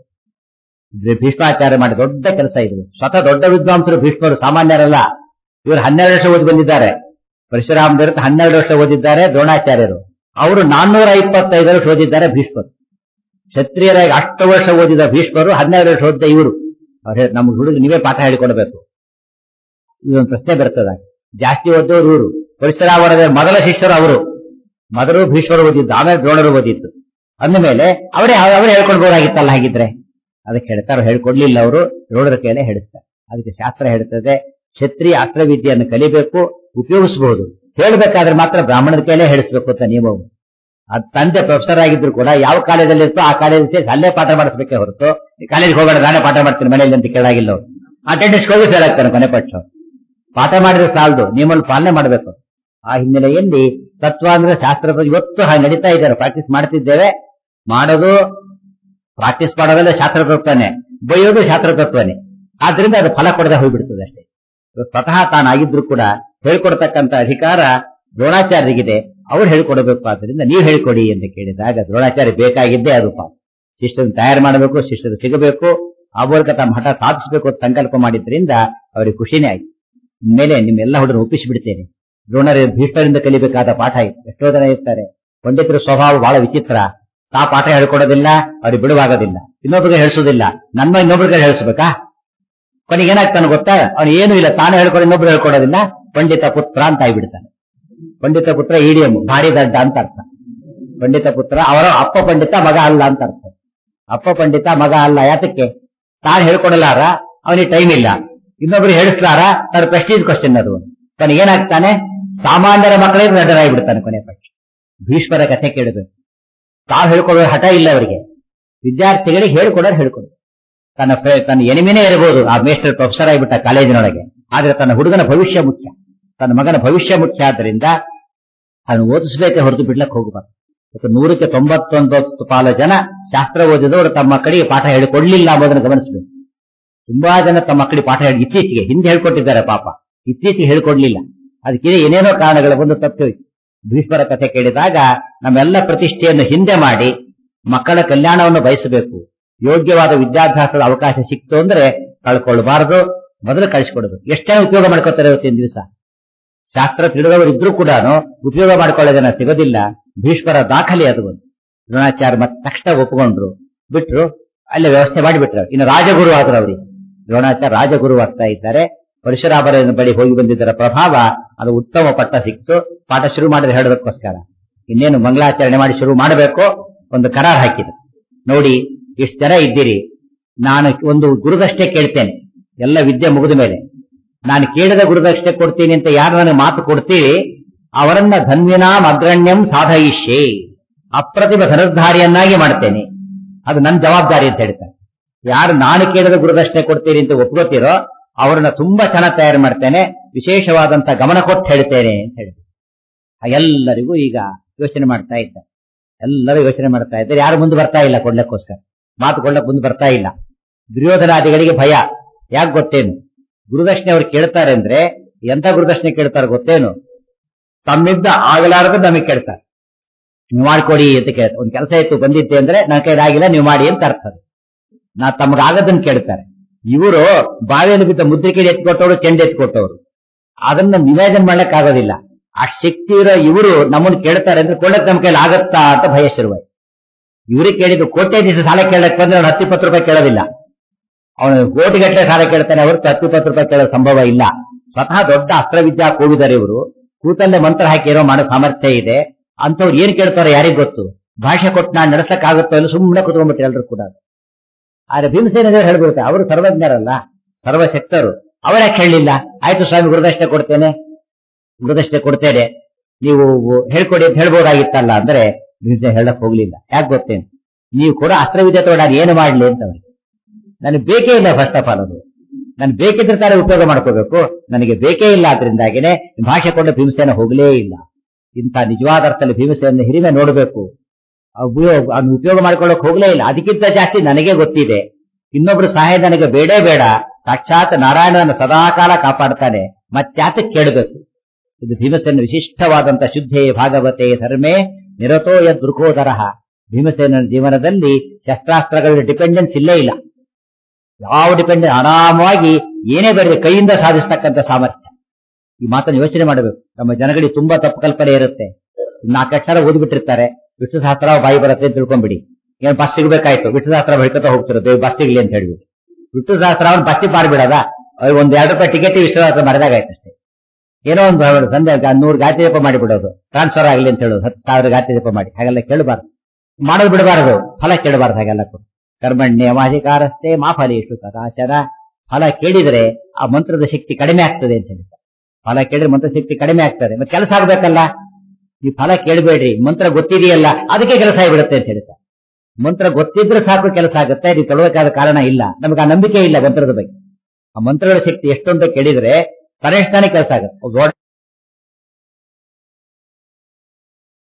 Speaker 1: ಇದು ಭೀಷ್ಮಾಚಾರ್ಯ ಮಾಡಿ ದೊಡ್ಡ ಕೆಲಸ ಇದು ಸ್ವತಃ ದೊಡ್ಡ ವಿದ್ವಾಂಸರು ಭೀಷ್ಮರು ಸಾಮಾನ್ಯರಲ್ಲ ಇವರು ಹನ್ನೆರಡು ವರ್ಷ ಓದಿ ಬಂದಿದ್ದಾರೆ ಪರಶುರಾಮ ದೇವರ ಹನ್ನೆರಡು ವರ್ಷ ಓದಿದ್ದಾರೆ ದ್ರೋಣಾಚಾರ್ಯರು ಅವರು ನಾನ್ನೂರ ಇಪ್ಪತ್ತೈದು ವರ್ಷ ಓದಿದ್ದಾರೆ ಭೀಷ್ಮರು ಕ್ಷತ್ರಿಯರಾಗಿ ಅಷ್ಟು ವರ್ಷ ಓದಿದ ಭೀಷ್ಮರು ಹನ್ನೆರಡು ವರ್ಷ ಓದಿದ ಇವರು ಅವ್ರು ಹೇಳಿ ನಮ್ಗೆ ಹುಡುಗ ನೀವೇ ಪಾಠ ಹೇಳಿಕೊಡ್ಬೇಕು ಇದೊಂದು ಪ್ರಶ್ನೆ ಬರ್ತದ ಜಾಸ್ತಿ ಓದೋರು ಇವರು ಪರಶುರಾಮರ ಮೊದಲ ಶಿಷ್ಯರು ಅವರು ಮೊದಲು ಭೀಷ್ಮರು ಓದಿದ್ದು ಆಮೇಲೆ ದ್ರೋಣರು ಓದಿದ್ದು ಅಂದಮೇಲೆ ಅವರೇ ಅವರೇ ಹೇಳ್ಕೊಡ್ಬೋದಾಗಿತ್ತಲ್ಲ ಹಾಗಿದ್ರೆ ಅದಕ್ಕೆ ಹೇಳ್ತಾರೆ ಹೇಳ್ಕೊಡ್ಲಿಲ್ಲ ಅವರು ದ್ರೋಣರ ಕೈಲೇ ಹೇಳಿಸ್ತಾರೆ ಅದಕ್ಕೆ ಶಾಸ್ತ್ರ ಹೇಳ್ತದೆ ಕ್ಷತ್ರಿಯ ಅಸ್ತ್ರವಿದ್ಯೆಯನ್ನು ಕಲಿಬೇಕು ಉಪಯೋಗಿಸಬಹುದು ಹೇಳ್ಬೇಕಾದ್ರೆ ಮಾತ್ರ ಬ್ರಾಹ್ಮಣರ ಕೈಲೇ ಹೇಳಿಸ್ಬೇಕು ಅಂತ ನಿಯಮವು ಅದ್ ತಂದೆ ಪ್ರೊಫೆಸರ್ ಆಗಿದ್ರು ಕೂಡ ಯಾವ ಕಾಲೇಜಲ್ಲಿ ಇರ್ತೋ ಆ ಕಾಲೇಜ್ ಸೇರಿ ಅಲ್ಲೇ ಪಾಠ ಮಾಡಿಸ್ಬೇಕೇ ಹೊರತು ಕಾಲೇಜ್ಗೆ ಹೋಗೋಣ ನಾನೇ ಪಾಠ ಮಾಡ್ತೀನಿ ಮನೆಯಲ್ಲಿ ಅಂತ ಕೇಳಾಗಿಲ್ಲ ಅವ್ರು ಅಟೆಂಡೆನ್ಸ್ ಹೋಗಿ ಫೇಲ್ ಆಗ್ತಾನೆ ಕೊನೆ ಪಕ್ಷ ಪಾಠ ಮಾಡಿದ್ರೆ ಸಾಲದು ನಿಯಮವನ್ನು ಪಾಲನೆ ಮಾಡಬೇಕು ಆ ಹಿನ್ನೆಲೆಯಲ್ಲಿ ತತ್ವ ಅಂದ್ರೆ ಶಾಸ್ತ್ರ ಇವತ್ತು ಹಾಗೆ ನಡೀತಾ ಇದ್ದಾರೆ ಪ್ರಾಕ್ಟೀಸ್ ಮಾಡ್ತಿದ್ದೇವೆ ಮಾಡೋದು ಪ್ರಾಕ್ಟೀಸ್ ಮಾಡೋದೆಲ್ಲ ಶಾಸ್ತ್ರ ತತ್ವನೇ ಬೈಯೋದು ಶಾಸ್ತ್ರ ತತ್ವನೇ ಆದ್ರಿಂದ ಅದು ಫಲ ಕೊಡದೆ ಹೋಗ್ಬಿಡ್ತದೆ ಅಷ್ಟೇ ಇವತ್ತು ಸ್ವತಃ ತಾನಾಗಿದ್ರು ಕೂಡ ಹೇಳ್ಕೊಡ್ತಕ್ಕಂತ ಅಧಿಕಾರ ದ್ರೋಣಾಚಾರ್ಯರಿಗಿದೆ ಅವ್ರು ಹೇಳ್ಕೊಡಬೇಕು ಆದ್ರಿಂದ ನೀವು ಹೇಳ್ಕೊಡಿ ಅಂತ ಕೇಳಿದಾಗ ದ್ರೋಣಾಚಾರ್ಯ ಬೇಕಾಗಿದ್ದೇ ಅದು ಪಾಪ ಶಿಷ್ಟರನ್ನು ತಯಾರು ಮಾಡಬೇಕು ಶಿಷ್ಟರು ಸಿಗಬೇಕು ಆ ಮೂಲಕ ತಮ್ಮ ಹಠ ಸಾಧಿಸಬೇಕು ಅಂತ ಸಂಕಲ್ಪ ಮಾಡಿದ್ರಿಂದ ಅವರಿಗೆ ಖುಷಿನೇ ಆಯ್ತು ಮೇಲೆ ನಿಮ್ಮೆಲ್ಲ ಹುಡುಗರು ಒಪ್ಪಿಸಿಬಿಡ್ತೇನೆ ದ್ರೋಣರ ಭೀಷ್ಮರಿಂದ ಕಲಿಬೇಕಾದ ಪಾಠ ಇದು ಎಷ್ಟೋ ಜನ ಇರ್ತಾರೆ ಪಂಡಿತರ ಸ್ವಭಾವ ಬಹಳ ವಿಚಿತ್ರ ತಾ ಪಾಠ ಹೇಳ್ಕೊಡೋದಿಲ್ಲ ಅವ್ರಿಗೆ ಬಿಡುವಾಗೋದಿಲ್ಲ ಇನ್ನೊಬ್ರಿಗೆ ಹೇಳಿಸೋದಿಲ್ಲ ನನ್ನ ಇನ್ನೊಬ್ರಿಗೆ ಹೇಳಿಸ್ಬೇಕಾ ಕೊನೆಗೆ ಏನಾಗ್ತಾನೆ ಗೊತ್ತಾ ಅವನು ಏನು ಇಲ್ಲ ತಾನೇ ಹೇಳ್ಕೊಡಿ ಇನ್ನೊಬ್ರು ಹೇಳ್ಕೊಡೋದಿಲ್ಲ ಪಂಡಿತ ಪುತ್ರ ಅಂತ ಆಗ್ಬಿಡ್ತಾನೆ ಪಂಡಿತ ಪುತ್ರ ಇಡಿಎಂ ಭಾರಿ ದಡ್ಡ ಅಂತ ಅರ್ಥ ಪಂಡಿತ ಪುತ್ರ ಅವರ ಅಪ್ಪ ಪಂಡಿತ ಮಗ ಅಲ್ಲ ಅಂತ ಅರ್ಥ ಅಪ್ಪ ಪಂಡಿತ ಮಗ ಅಲ್ಲ ಯಾತಕ್ಕೆ ತಾನು ಹೇಳ್ಕೊಡಲಾರ ಅವನಿಗೆ ಟೈಮ್ ಇಲ್ಲ ಇನ್ನೊಬ್ರು ಹೇಳಿಸ್ಲಾರ ತನ್ನ ಪ್ರೆಸ್ಟೀಜ್ ಕ್ವಶನ್ ಅದು ತನಗೆ ಏನಾಗ್ತಾನೆ ಸಾಮಾನ್ಯರ ಮಕ್ಕಳಿಗೆ ನಟರಾಗ್ಬಿಡ್ತಾನೆ ಕೊನೆ ಪಕ್ಷ ಭೀಷ್ಮರ ಕಥೆ ಕೇಳಬೇಕು ತಾವು ಹೇಳ್ಕೊಡೋ ಹಠ ಇಲ್ಲ ಅವರಿಗೆ ವಿದ್ಯಾರ್ಥಿಗಳಿಗೆ ಹೇಳ್ಕೊಡೋರು ಹೇಳ್ಕೊಡು ತನ್ನ ಫ್ರೆ- ತನ್ನ ಎನಿಮಿನೇ ಇರಬಹುದು ಆ ಮೇಸ್ಟರ್ ಪ್ರೊಫೆಸರ್ ಆಗಿಬಿಟ್ಟ ಕಾಲೇಜಿನೊಳಗೆ ಆದ್ರೆ ತನ್ನ ಹುಡುಗನ ಭವಿಷ್ಯ ಮುಖ್ಯ ತನ್ನ ಮಗನ ಭವಿಷ್ಯ ಮುಖ್ಯ ಆದ್ರಿಂದ ಅದನ್ನು ಓದಿಸ್ಬೇಕೆ ಹೊರತು ಬಿಡ್ಲಕ್ಕೆ ಹೋಗಬಾರ್ದು ಇವತ್ತು ನೂರಕ್ಕೆ ತೊಂಬತ್ತೊಂಬತ್ತು ಪಾಲು ಜನ ಶಾಸ್ತ್ರ ಓದಿದವರು ತಮ್ಮ ಮಕ್ಕಳಿಗೆ ಪಾಠ ಹೇಳಿಕೊಡ್ಲಿಲ್ಲ ಎಂಬುದನ್ನು ಗಮನಿಸಬೇಕು ತುಂಬಾ ಜನ ತಮ್ಮ ಮಕ್ಕಳಿಗೆ ಪಾಠ ಹೇಳಿ ಇತ್ತೀಚೆಗೆ ಹಿಂದೆ ಹೇಳ್ಕೊಟ್ಟಿದ್ದಾರೆ ಪಾಪ ಇತ್ತೀಚೆಗೆ ಹೇಳ್ಕೊಡ್ಲಿಲ್ಲ ಅದಕ್ಕೆ ಏನೇನೋ ಕಾರಣಗಳ ಬಂದು ತಪ್ಪಿ ಹೋಯ್ತು ಭೀಷ್ಮರ ಕಥೆ ಕೇಳಿದಾಗ ನಮ್ಮೆಲ್ಲ ಪ್ರತಿಷ್ಠೆಯನ್ನು ಹಿಂದೆ ಮಾಡಿ ಮಕ್ಕಳ ಕಲ್ಯಾಣವನ್ನು ಬಯಸಬೇಕು ಯೋಗ್ಯವಾದ ವಿದ್ಯಾಭ್ಯಾಸದ ಅವಕಾಶ ಸಿಕ್ತು ಅಂದ್ರೆ ಕಳ್ಕೊಳ್ಬಾರದು ಮೊದಲು ಕಳಿಸ್ಕೊಡೋದು ಎಷ್ಟೇ ಉಪಯೋಗ ಮಾಡ್ಕೋತಾರೆ ಇವತ್ತಿನ ದಿವಸ ಶಾಸ್ತ್ರ ತಿಳಿದವರು ಇದ್ರೂ ಕೂಡ ಉಪಯೋಗ ಮಾಡ್ಕೊಳ್ಳೋ ಜನ ಸಿಗೋದಿಲ್ಲ ಭೀಷ್ಮರ ದಾಖಲೆ ಅದು ಒಂದು ದ್ರೋಣಾಚಾರ್ಯ ಮತ್ತೆ ತಕ್ಷಣ ಒಪ್ಪಿಕೊಂಡ್ರು ಬಿಟ್ರು ಅಲ್ಲೇ ವ್ಯವಸ್ಥೆ ಮಾಡಿಬಿಟ್ರು ಇನ್ನು ರಾಜಗುರು ಆದ್ರು ಅವ್ರಿಗೆ ದ್ರೋಣಾಚಾರ್ಯ ರಾಜಗುರು ಆಗ್ತಾ ಇದ್ದಾರೆ ಪರಶುರಾಮರ ಬಳಿ ಹೋಗಿ ಬಂದಿದ್ದರ ಪ್ರಭಾವ ಅದು ಉತ್ತಮ ಪಟ್ಟ ಸಿಕ್ತು ಪಾಠ ಶುರು ಮಾಡಿದ್ರೆ ಹೇಳೋದಕ್ಕೋಸ್ಕರ ಇನ್ನೇನು ಮಂಗಳಾಚರಣೆ ಮಾಡಿ ಶುರು ಮಾಡಬೇಕು ಒಂದು ಕರಾರ್ ಹಾಕಿದ್ರು ನೋಡಿ ಇಷ್ಟು ಜನ ಇದ್ದೀರಿ ನಾನು ಒಂದು ಗುರುದಷ್ಟೇ ಕೇಳ್ತೇನೆ ಎಲ್ಲ ವಿದ್ಯೆ ಮುಗಿದ ಮೇಲೆ ನಾನು ಕೇಳಿದ ಗುರುದಷ್ಟೇ ಕೊಡ್ತೀನಿ ಅಂತ ಯಾರು ನನಗೆ ಮಾತು ಕೊಡ್ತೀವಿ ಅವರನ್ನ ಧನ್ವಿನಾಂ ಅಗ್ರಣ್ಯಂ ಸಾಧಯಿಷ್ಯೆ ಅಪ್ರತಿಭ ಧನುರ್ಧಾರಿಯನ್ನಾಗಿ ಮಾಡ್ತೇನೆ ಅದು ನನ್ನ ಜವಾಬ್ದಾರಿ ಅಂತ ಹೇಳ್ತಾರೆ ಯಾರು ನಾನು ಕೇಳಿದ ಗುರುದಷ್ಟೇ ಕೊಡ್ತೀರಿ ಅಂತ ಒಪ್ಕೋತೀರೋ ಅವರನ್ನ ತುಂಬಾ ಚೆನ್ನಾಗಿ ತಯಾರು ಮಾಡ್ತೇನೆ ವಿಶೇಷವಾದಂತ ಗಮನ ಕೊಟ್ಟು ಹೇಳ್ತೇನೆ ಅಂತ ಹೇಳಿದ್ರು ಎಲ್ಲರಿಗೂ ಈಗ ಯೋಚನೆ ಮಾಡ್ತಾ ಇದ್ದಾರೆ ಎಲ್ಲರೂ ಯೋಚನೆ ಮಾಡ್ತಾ ಇದ್ದಾರೆ ಯಾರು ಮುಂದೆ ಬರ್ತಾ ಇಲ್ಲ ಕೊಡ್ಲಕ್ಕೋಸ್ಕರ ಮಾತು ಕೊಡ್ಲಕ್ ಮುಂದೆ ಬರ್ತಾ ಇಲ್ಲ ದುರ್ಯೋಧನಾದಿಗಳಿಗೆ ಭಯ ಯಾಕೆ ಗೊತ್ತೇನು ಗುರುದಕ್ಷಿಣೆ ಅವ್ರು ಕೇಳ್ತಾರೆ ಅಂದ್ರೆ ಎಂತ ಗುರುದಕ್ಷಿಣೆ ಕೇಳ್ತಾರೆ ಗೊತ್ತೇನು ತಮ್ಮಿದ್ದ ಆಗಲಾರದು ನಮಗೆ ಕೇಳ್ತಾರೆ ನೀವು ಮಾಡ್ಕೊಡಿ ಅಂತ ಕೇಳ್ತಾರೆ ಒಂದ್ ಕೆಲಸ ಇತ್ತು ಬಂದಿದ್ದೆ ಅಂದ್ರೆ ನನ್ನ ಕೈಲಾಗಿಲ್ಲ ನೀವು ಮಾಡಿ ಅಂತ ಅರ್ಥ ಅದು. ನಾ ತಮಗಾಗದನ್ನ ಕೇಳ್ತಾರೆ ಇವರು ಬಾವಿಯಲ್ಲಿ ಬಿದ್ದ ಮುದ್ರಿಕೆ ಎತ್ಕೊಟ್ಟವರು ಚೆಂಡು ಎತ್ಕೊಟ್ಟವರು ಅದನ್ನ ನಿವೇದನೆ ಮಾಡ್ಲಕ್ ಆಗೋದಿಲ್ಲ ಆ ಶಕ್ತಿ ಇರೋ ಇವರು ನಮ್ಮನ್ನು ಕೇಳ್ತಾರೆ ಅಂದ್ರೆ ಕೊಳ್ಳಕ್ ನಮ್ಮ ಕೈಲಿ ಆಗತ್ತಾ ಅಂತ ಭಯ ಶುರುವಾಯ್ತು ಇವ್ರಿಗೆ ಕೇಳಿದ್ದು ಕೋಟೆ ದಿವಸ ಸಾಲ ಕೇಳಕ್ ಬಂದ್ರೆ ಅವ್ನು ಹತ್ತು ಇಪ್ಪತ್ತು ರೂಪಾಯಿ ಕೇಳೋದಿಲ್ಲ ಅವನು ಕೋಟಿಗಟ್ಟಲೆ ಸಾಲ ಕೇಳ್ತಾನೆ ಹೊರತು ಹತ್ತು ಇಪ್ಪತ್ತು ರೂಪಾಯಿ ಕೇಳೋ ಸಂಭವ ಇಲ್ಲ ಸ್ವತಃ ದೊಡ್ಡ ಅಸ್ತ್ರವಿದ್ಯಾ ಕೂಗಿದ್ದಾರೆ ಇವರು ಕೂತಲ್ಲೇ ಮಂತ್ರ ಹಾಕಿ ಏನೋ ಮಾಡೋ ಸಾಮರ್ಥ್ಯ ಇದೆ ಅಂತವ್ರು ಏನ್ ಕೇಳ್ತಾರೋ ಯಾರಿಗ್ ಗೊತ್ತು ಭಾಷೆ ಕೊಟ್ಟು ನಾನು ನಡ್ಸಕ್ ಆಗುತ್ತೋ ಇಲ್ಲ ಸುಮ್ಮನೆ ಕುತ್ಕೊಂಡ್ಬಿಟ್ರೆ ಎಲ್ಲರೂ ಕೂಡ ಆದ್ರೆ ಭೀಮಸೇನ ದೇವರು ಹೇಳ್ಬಿಡುತ್ತೆ ಅವರು ಸರ್ವಜ್ಞರಲ್ಲ ಸರ್ವಶಕ್ತರು ಅವರ್ಯಾಕೆ ಹೇಳಲಿಲ್ಲ ಆಯ್ತು ಸ್ವಾಮಿ ಗುರುದಕ್ಷಿಣೆ ಕೊಡ್ತೇನೆ ಗುರುದಕ್ಷಿಣೆ ಕೊಡ್ತೇನೆ ನೀವು ಹೇಳ್ಕೊಡಿ ಅಂತ ಹೇಳ್ಬೋದಾಗಿತ್ತಲ್ಲ ಅಂದ್ರೆ ಭೀಮಸೇನ ಹೇಳಕ್ ಹೋಗ್ಲಿಲ್ಲ ಯಾಕೆ ಗೊತ್ತೇನು ನೀವು ಕೂಡ ಅಸ್ತ್ರವಿದ್ಯೆ ತಗೊಂಡು ನಾನು ಏನು ಮಾಡ್ಲಿ ಅಂತ ಅವ್ರಿಗೆ ನನಗೆ ಬೇಕೇ ಇಲ್ಲ ಫಸ್ಟ್ ಆಫ್ ಆಲ್ ಅದು ನಾನು ಬೇಕಿದ್ರೆ ತಾನೇ ಉಪಯೋಗ ಮಾಡ್ಕೋಬೇಕು ನನಗೆ ಬೇಕೇ ಇಲ್ಲ ಆದ್ರಿಂದಾಗಿನೇ ಭಾಷೆ ಕೊಂಡು ಭೀಮಸೇನ ಹೋಗಲೇ ಇಲ್ಲ ಇಂಥ ನಿಜವಾದ ಅರ್ಥದಲ್ಲಿ ಭೀಮಸೇನ ಹಿರಿಮೆ ನೋಡಬೇಕು ಉಪಯೋಗ ಅದನ್ನ ಉಪಯೋಗ ಮಾಡ್ಕೊಳ್ಳೋಕೆ ಹೋಗಲೇ ಇಲ್ಲ ಅದಕ್ಕಿಂತ ಜಾಸ್ತಿ ನನಗೆ ಗೊತ್ತಿದೆ ಇನ್ನೊಬ್ರು ಸಹಾಯ ನನಗೆ ಬೇಡೇ ಬೇಡ ಸಾಕ್ಷಾತ್ ನಾರಾಯಣನ ಸದಾಕಾಲ ಕಾಪಾಡ್ತಾನೆ ಮತ್ತ್ಯಾತಕ್ಕೆ ಕೇಳಬೇಕು ಇದು ಭೀಮಸೇನ ವಿಶಿಷ್ಟವಾದಂತ ಶುದ್ಧೇ ಭಾಗವತೆ ಧರ್ಮೇ ನಿರತೋ ಯದ್ ದೃಕೋದರ ಭೀಮಸೇನ ಜೀವನದಲ್ಲಿ ಶಸ್ತ್ರಾಸ್ತ್ರಗಳ ಡಿಪೆಂಡೆನ್ಸ್ ಇಲ್ಲೇ ಇಲ್ಲ ಯಾವ ಡಿಪೆಂಡೆನ್ಸ್ ಆರಾಮವಾಗಿ ಏನೇ ಬರಲಿ ಕೈಯಿಂದ ಸಾಧಿಸ್ತಕ್ಕಂಥ ಸಾಮರ್ಥ್ಯ ಈ ಮಾತನ್ನು ಯೋಚನೆ ಮಾಡಬೇಕು ನಮ್ಮ ಜನಗಳಿಗೆ ತುಂಬಾ ತಪ್ಪು ಕಲ್ಪನೆ ಇರುತ್ತೆ ನಾಲ್ಕು ಅಕ್ಷರ ಓದ್ಬಿಟ್ಟಿರ್ತಾರೆ ವಿಷ್ಣು ಸಹಸ್ರ ಬಾಯಿ ಬರುತ್ತೆ ಅಂತ ತಿಳ್ಕೊಂಬಿಡಿ ಏನ್ ಬಸ್ ಸಿಗ್ಬೇಕಾಯ್ತು ವಿಷ್ಣು ಸಹಸ್ರ ಬಳ್ಕೊತಾ ಹೋಗ್ತಿರೋದು ಬಸ್ ಸಿಗ್ಲಿ ಅಂತ ಹೇಳ್ಬಿಟ್ಟು ವಿಷ್ಣು ಸಹಸ್ರ ಅವ್ನು ಬಸ್ಸಿಗೆ ಮಾಡ್ಬಿಡದ ಅವ್ರಿಗೆ ಒಂದ್ ಎರಡು ರೂಪಾಯಿ ಟಿಕೆಟ್ ವಿಷ್ಣು ಸಹಸ್ರ ಮಾಡಿದಾಗ ಆಯ್ತು ಅಷ್ಟೇ ಏನೋ ಒಂದು ಸಂದೆ ನೂರು ಗಾತಿ ಜಪ ಮಾಡಿಬಿಡೋದು ಟ್ರಾನ್ಸ್ಫರ್ ಆಗಲಿ ಅಂತ ಹೇಳೋದು ಹತ್ತು ಸಾವಿರ ಗಾತಿ ಜಪ ಮಾಡಿ ಹಾಗೆಲ್ಲ ಕೇಳಬಾರ್ದು ಮಾಡೋದು ಬಿಡಬಾರದು ಫಲ ಕೇಳಬಾರ್ದು ಹಾಗೆಲ್ಲ ಕರ್ಮಣ್ಯಮಾಧಿಕಾರಸ್ಥೆ ಮಾ ಫಲೇಶು ಕದಾಚರ ಫಲ ಕೇಳಿದ್ರೆ ಆ ಮಂತ್ರದ ಶಕ್ತಿ ಕಡಿಮೆ ಆಗ್ತದೆ ಅಂತ ಹೇಳ್ತಾರೆ ಫಲ ಕೇಳಿದ್ರೆ ಮಂತ್ರ ಶಕ್ತಿ ಕಡಿಮೆ ಆಗ್ತದೆ ಮತ್ತೆ ಕೆಲಸ ಆಗ್ಬೇಕಲ್ಲ ಈ ಫಲ ಕೇಳಬೇಡ್ರಿ ಮಂತ್ರ ಗೊತ್ತಿದೆಯಲ್ಲ ಅದಕ್ಕೆ ಕೆಲಸ ಆಗಿಬಿಡುತ್ತೆ ಅಂತ ಹೇಳ್ತಾರೆ ಮಂತ್ರ ಗೊತ್ತಿದ್ರೆ ಸಾಕು ಕೆಲಸ ಆಗುತ್ತೆ ನೀವು ತೊಳಬೇಕಾದ ಕಾರಣ ಇಲ್ಲ ನಮಗೆ ಆ ನಂಬಿಕೆ ಇಲ್ಲ ಮಂತ್ರದ ಬಗ್ಗೆ ಆ ಮಂತ್ರಗಳ ಶಕ್ತಿ ಎಷ್ಟು ಅಂತ ಕೇಳಿದ್ರೆ ತನ್ನಿಷ್ಟಾನೇ ಕೆಲಸ ಆಗುತ್ತೆ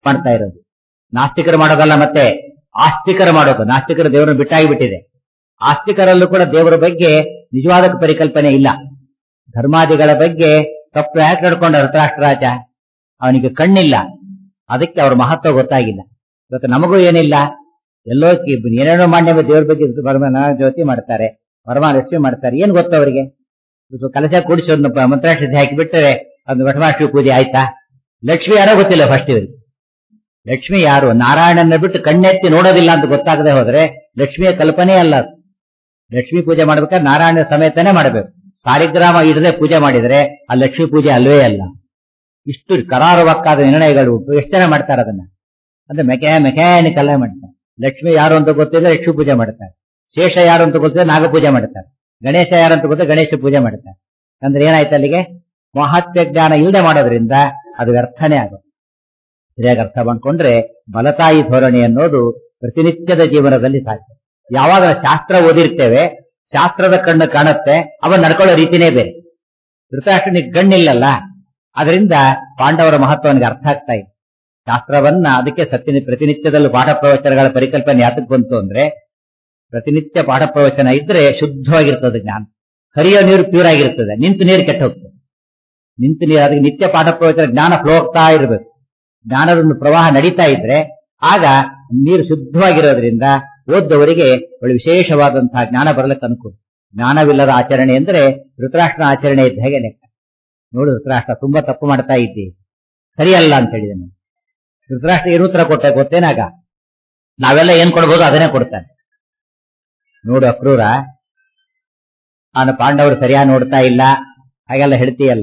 Speaker 1: ಮಾಡ್ತಾ ಇರೋದು ನಾಸ್ತಿಕರು ಮಾಡೋದಲ್ಲ ಮತ್ತೆ ಆಸ್ತಿಕರು ಮಾಡೋದು ನಾಸ್ತಿಕರು ದೇವರನ್ನು ಬಿಟ್ಟಾಗಿ ಬಿಟ್ಟಿದೆ ಆಸ್ತಿಕರಲ್ಲೂ ಕೂಡ ದೇವರ ಬಗ್ಗೆ ನಿಜವಾದ ಪರಿಕಲ್ಪನೆ ಇಲ್ಲ ಧರ್ಮಾದಿಗಳ ಬಗ್ಗೆ ತಪ್ಪು ಯಾಕೆ ನಡ್ಕೊಂಡ ಧೃತರಾಷ್ಟ್ರರಾಜ ಅವನಿಗೆ ಕಣ್ಣಿಲ್ಲ ಅದಕ್ಕೆ ಅವ್ರ ಮಹತ್ವ ಗೊತ್ತಾಗಿಲ್ಲ ಇವತ್ತು ನಮಗೂ ಏನಿಲ್ಲ ಎಲ್ಲೋ ಕಿ- ಏನೇನೋ ಮಾಡಿ ದೇವ್ರ ಬಗ್ಗೆ ಪರಮಾನ ಜ್ಯೋತಿ ಮಾಡ್ತಾರೆ ಪರಮಾಲಕ್ಷ್ಮಿ ಮಾಡ್ತಾರೆ ಏನ್ ಗೊತ್ತು ಅವರಿಗೆ ಇವತ್ತು ಕಲಶ ಕೂಡಿಸಿ ಒಂದು ಪ- ಮಂತ್ರಾಕ್ಷತೆ ಹಾಕಿಬಿಟ್ಟರೆ ಒಂದು ವಟಮಾಷ್ಟ್ರಿ ಪೂಜೆ ಆಯ್ತಾ ಲಕ್ಷ್ಮಿ ಯಾರೋ ಗೊತ್ತಿಲ್ಲ ಫಸ್ಟ್ ಇವರಿಗೆ ಲಕ್ಷ್ಮಿ ಯಾರು ನಾರಾಯಣನ ಬಿಟ್ಟು ಕಣ್ಣೆತ್ತಿ ನೋಡೋದಿಲ್ಲ ಅಂತ ಗೊತ್ತಾಗದೆ ಹೋದ್ರೆ ಲಕ್ಷ್ಮಿಯ ಕಲ್ಪನೆ ಅಲ್ಲ ಅದು. ಲಕ್ಷ್ಮಿ ಪೂಜೆ ಮಾಡ್ಬೇಕಾದ್ರೆ ನಾರಾಯಣ ಸಮೇತನೇ ಮಾಡಬೇಕು ಸಾರಿಗ್ರಾಮ ಇಡದೆ ಪೂಜೆ ಮಾಡಿದ್ರೆ ಆ ಲಕ್ಷ್ಮಿ ಪೂಜೆ ಅಲ್ವೇ ಅಲ್ಲ ಇಷ್ಟು ಕರಾರುವಕ್ಕಾದ ನಿರ್ಣಯಗಳು ಉಂಟು ಎಷ್ಟು ಜನ ಮಾಡ್ತಾರೆ ಅದನ್ನ ಅಂದ್ರೆ ಮೆಕ್ಯಾ ಮೆಕ್ಯಾನಿಕಲ್ ಮಾಡ್ತಾರೆ ಲಕ್ಷ್ಮಿ ಯಾರು ಅಂತ ಗೊತ್ತಿಲ್ಲ ಲಕ್ಷ್ಮಿ ಪೂಜೆ ಮಾಡ್ತಾರೆ ಶೇಷ ಯಾರು ಅಂತ ಗೊತ್ತಿಲ್ಲ ನಾಗ ಪೂಜೆ ಮಾಡ್ತಾರೆ ಗಣೇಶ ಯಾರು ಅಂತ ಗೊತ್ತಿಲ್ಲ ಗಣೇಶ ಪೂಜೆ ಮಾಡ್ತಾರೆ ಅಂದ್ರೆ ಏನಾಯ್ತು ಅಲ್ಲಿಗೆ ಮಹತ್ವ ಜ್ಞಾನ ಇಲ್ಲದೆ ಮಾಡೋದ್ರಿಂದ ಅದು ವ್ಯರ್ಥನೇ ಆಗುತ್ತೆ ಸರಿಯಾಗಿ ಅರ್ಥ ಮಾಡ್ಕೊಂಡ್ರೆ ಬಲತಾಯಿ ಧೋರಣೆ ಅನ್ನೋದು ಪ್ರತಿನಿತ್ಯದ ಜೀವನದಲ್ಲಿ ಸಾಧ್ಯ ಯಾವಾಗ ಶಾಸ್ತ್ರ ಓದಿರ್ತೇವೆ ಶಾಸ್ತ್ರದ ಕಣ್ಣು ಕಾಣುತ್ತೆ ಅವನ್ ನಡ್ಕೊಳ್ಳೋ ರೀತಿನೇ ಬೇರೆ ಧೃತರಾಷ್ಟ್ರನಿಗೆ ಕಣ್ಣಿಲ್ಲಲ್ಲ ಅದರಿಂದ ಪಾಂಡವರ ಮಹತ್ವನಿಗೆ ಅರ್ಥ ಆಗ್ತಾ ಇದೆ ಶಾಸ್ತ್ರವನ್ನ ಅದಕ್ಕೆ ಸತ್ಯ ಪ್ರತಿನಿತ್ಯದಲ್ಲೂ ಪಾಠ ಪ್ರವಚನಗಳ ಪರಿಕಲ್ಪನೆ ಯಾತಕ್ ಬಂತು ಅಂದ್ರೆ ಪ್ರತಿನಿತ್ಯ ಪಾಠ ಪ್ರವಚನ ಇದ್ರೆ ಶುದ್ಧವಾಗಿರ್ತದೆ ಜ್ಞಾನ ಹರಿಯೋ ನೀರು ಪ್ಯೂರ್ ಆಗಿರ್ತದೆ ನಿಂತು ನೀರು ಕೆಟ್ಟ ಹೋಗ್ತದೆ ನಿಂತು ನೀರು ಅದಕ್ಕೆ ನಿತ್ಯ ಪಾಠ ಪ್ರವಚನ ಜ್ಞಾನ ಫ್ಲೋ ಹೋಗ್ತಾ ಇರಬೇಕು ಜ್ಞಾನದ ಒಂದು ಪ್ರವಾಹ ನಡೀತಾ ಇದ್ರೆ ಆಗ ನೀರು ಶುದ್ಧವಾಗಿರೋದ್ರಿಂದ ಓದ್ದವರಿಗೆ ಒಳ್ಳೆ ವಿಶೇಷವಾದಂತಹ ಜ್ಞಾನ ಬರಲಿಕ್ಕೆ ಅನುಕೂಲ ಜ್ಞಾನವಿಲ್ಲದ ಆಚರಣೆ ಅಂದ್ರೆ ಧೃತರಾಷ್ಟ್ರ ಆಚರಣೆ ಇದ್ದ ಹಾಗೆ ಲೆಕ್ಕ ನೋಡು ಧೃತರಾಷ್ಟ್ರ ತುಂಬಾ ತಪ್ಪು ಮಾಡ್ತಾ ಇದ್ದಿ ಸರಿಯಲ್ಲ ಅಂತ ಹೇಳಿದನು ಧೃತರಾಷ್ಟ್ರ ಏನು ಉತ್ತರ ಕೊಟ್ಟ ಗೊತ್ತೇನಾಗ ನಾವೆಲ್ಲ ಏನ್ ಕೊಡ್ಬೋದು ಅದನ್ನೇ ಕೊಡ್ತಾನೆ ನೋಡು ಅಕ್ರೂರ ಅವನು ಪಾಂಡವರು ಸರಿಯಾಗಿ ನೋಡ್ತಾ ಇಲ್ಲ ಹಾಗೆಲ್ಲ ಹೇಳ್ತೀಯಲ್ಲ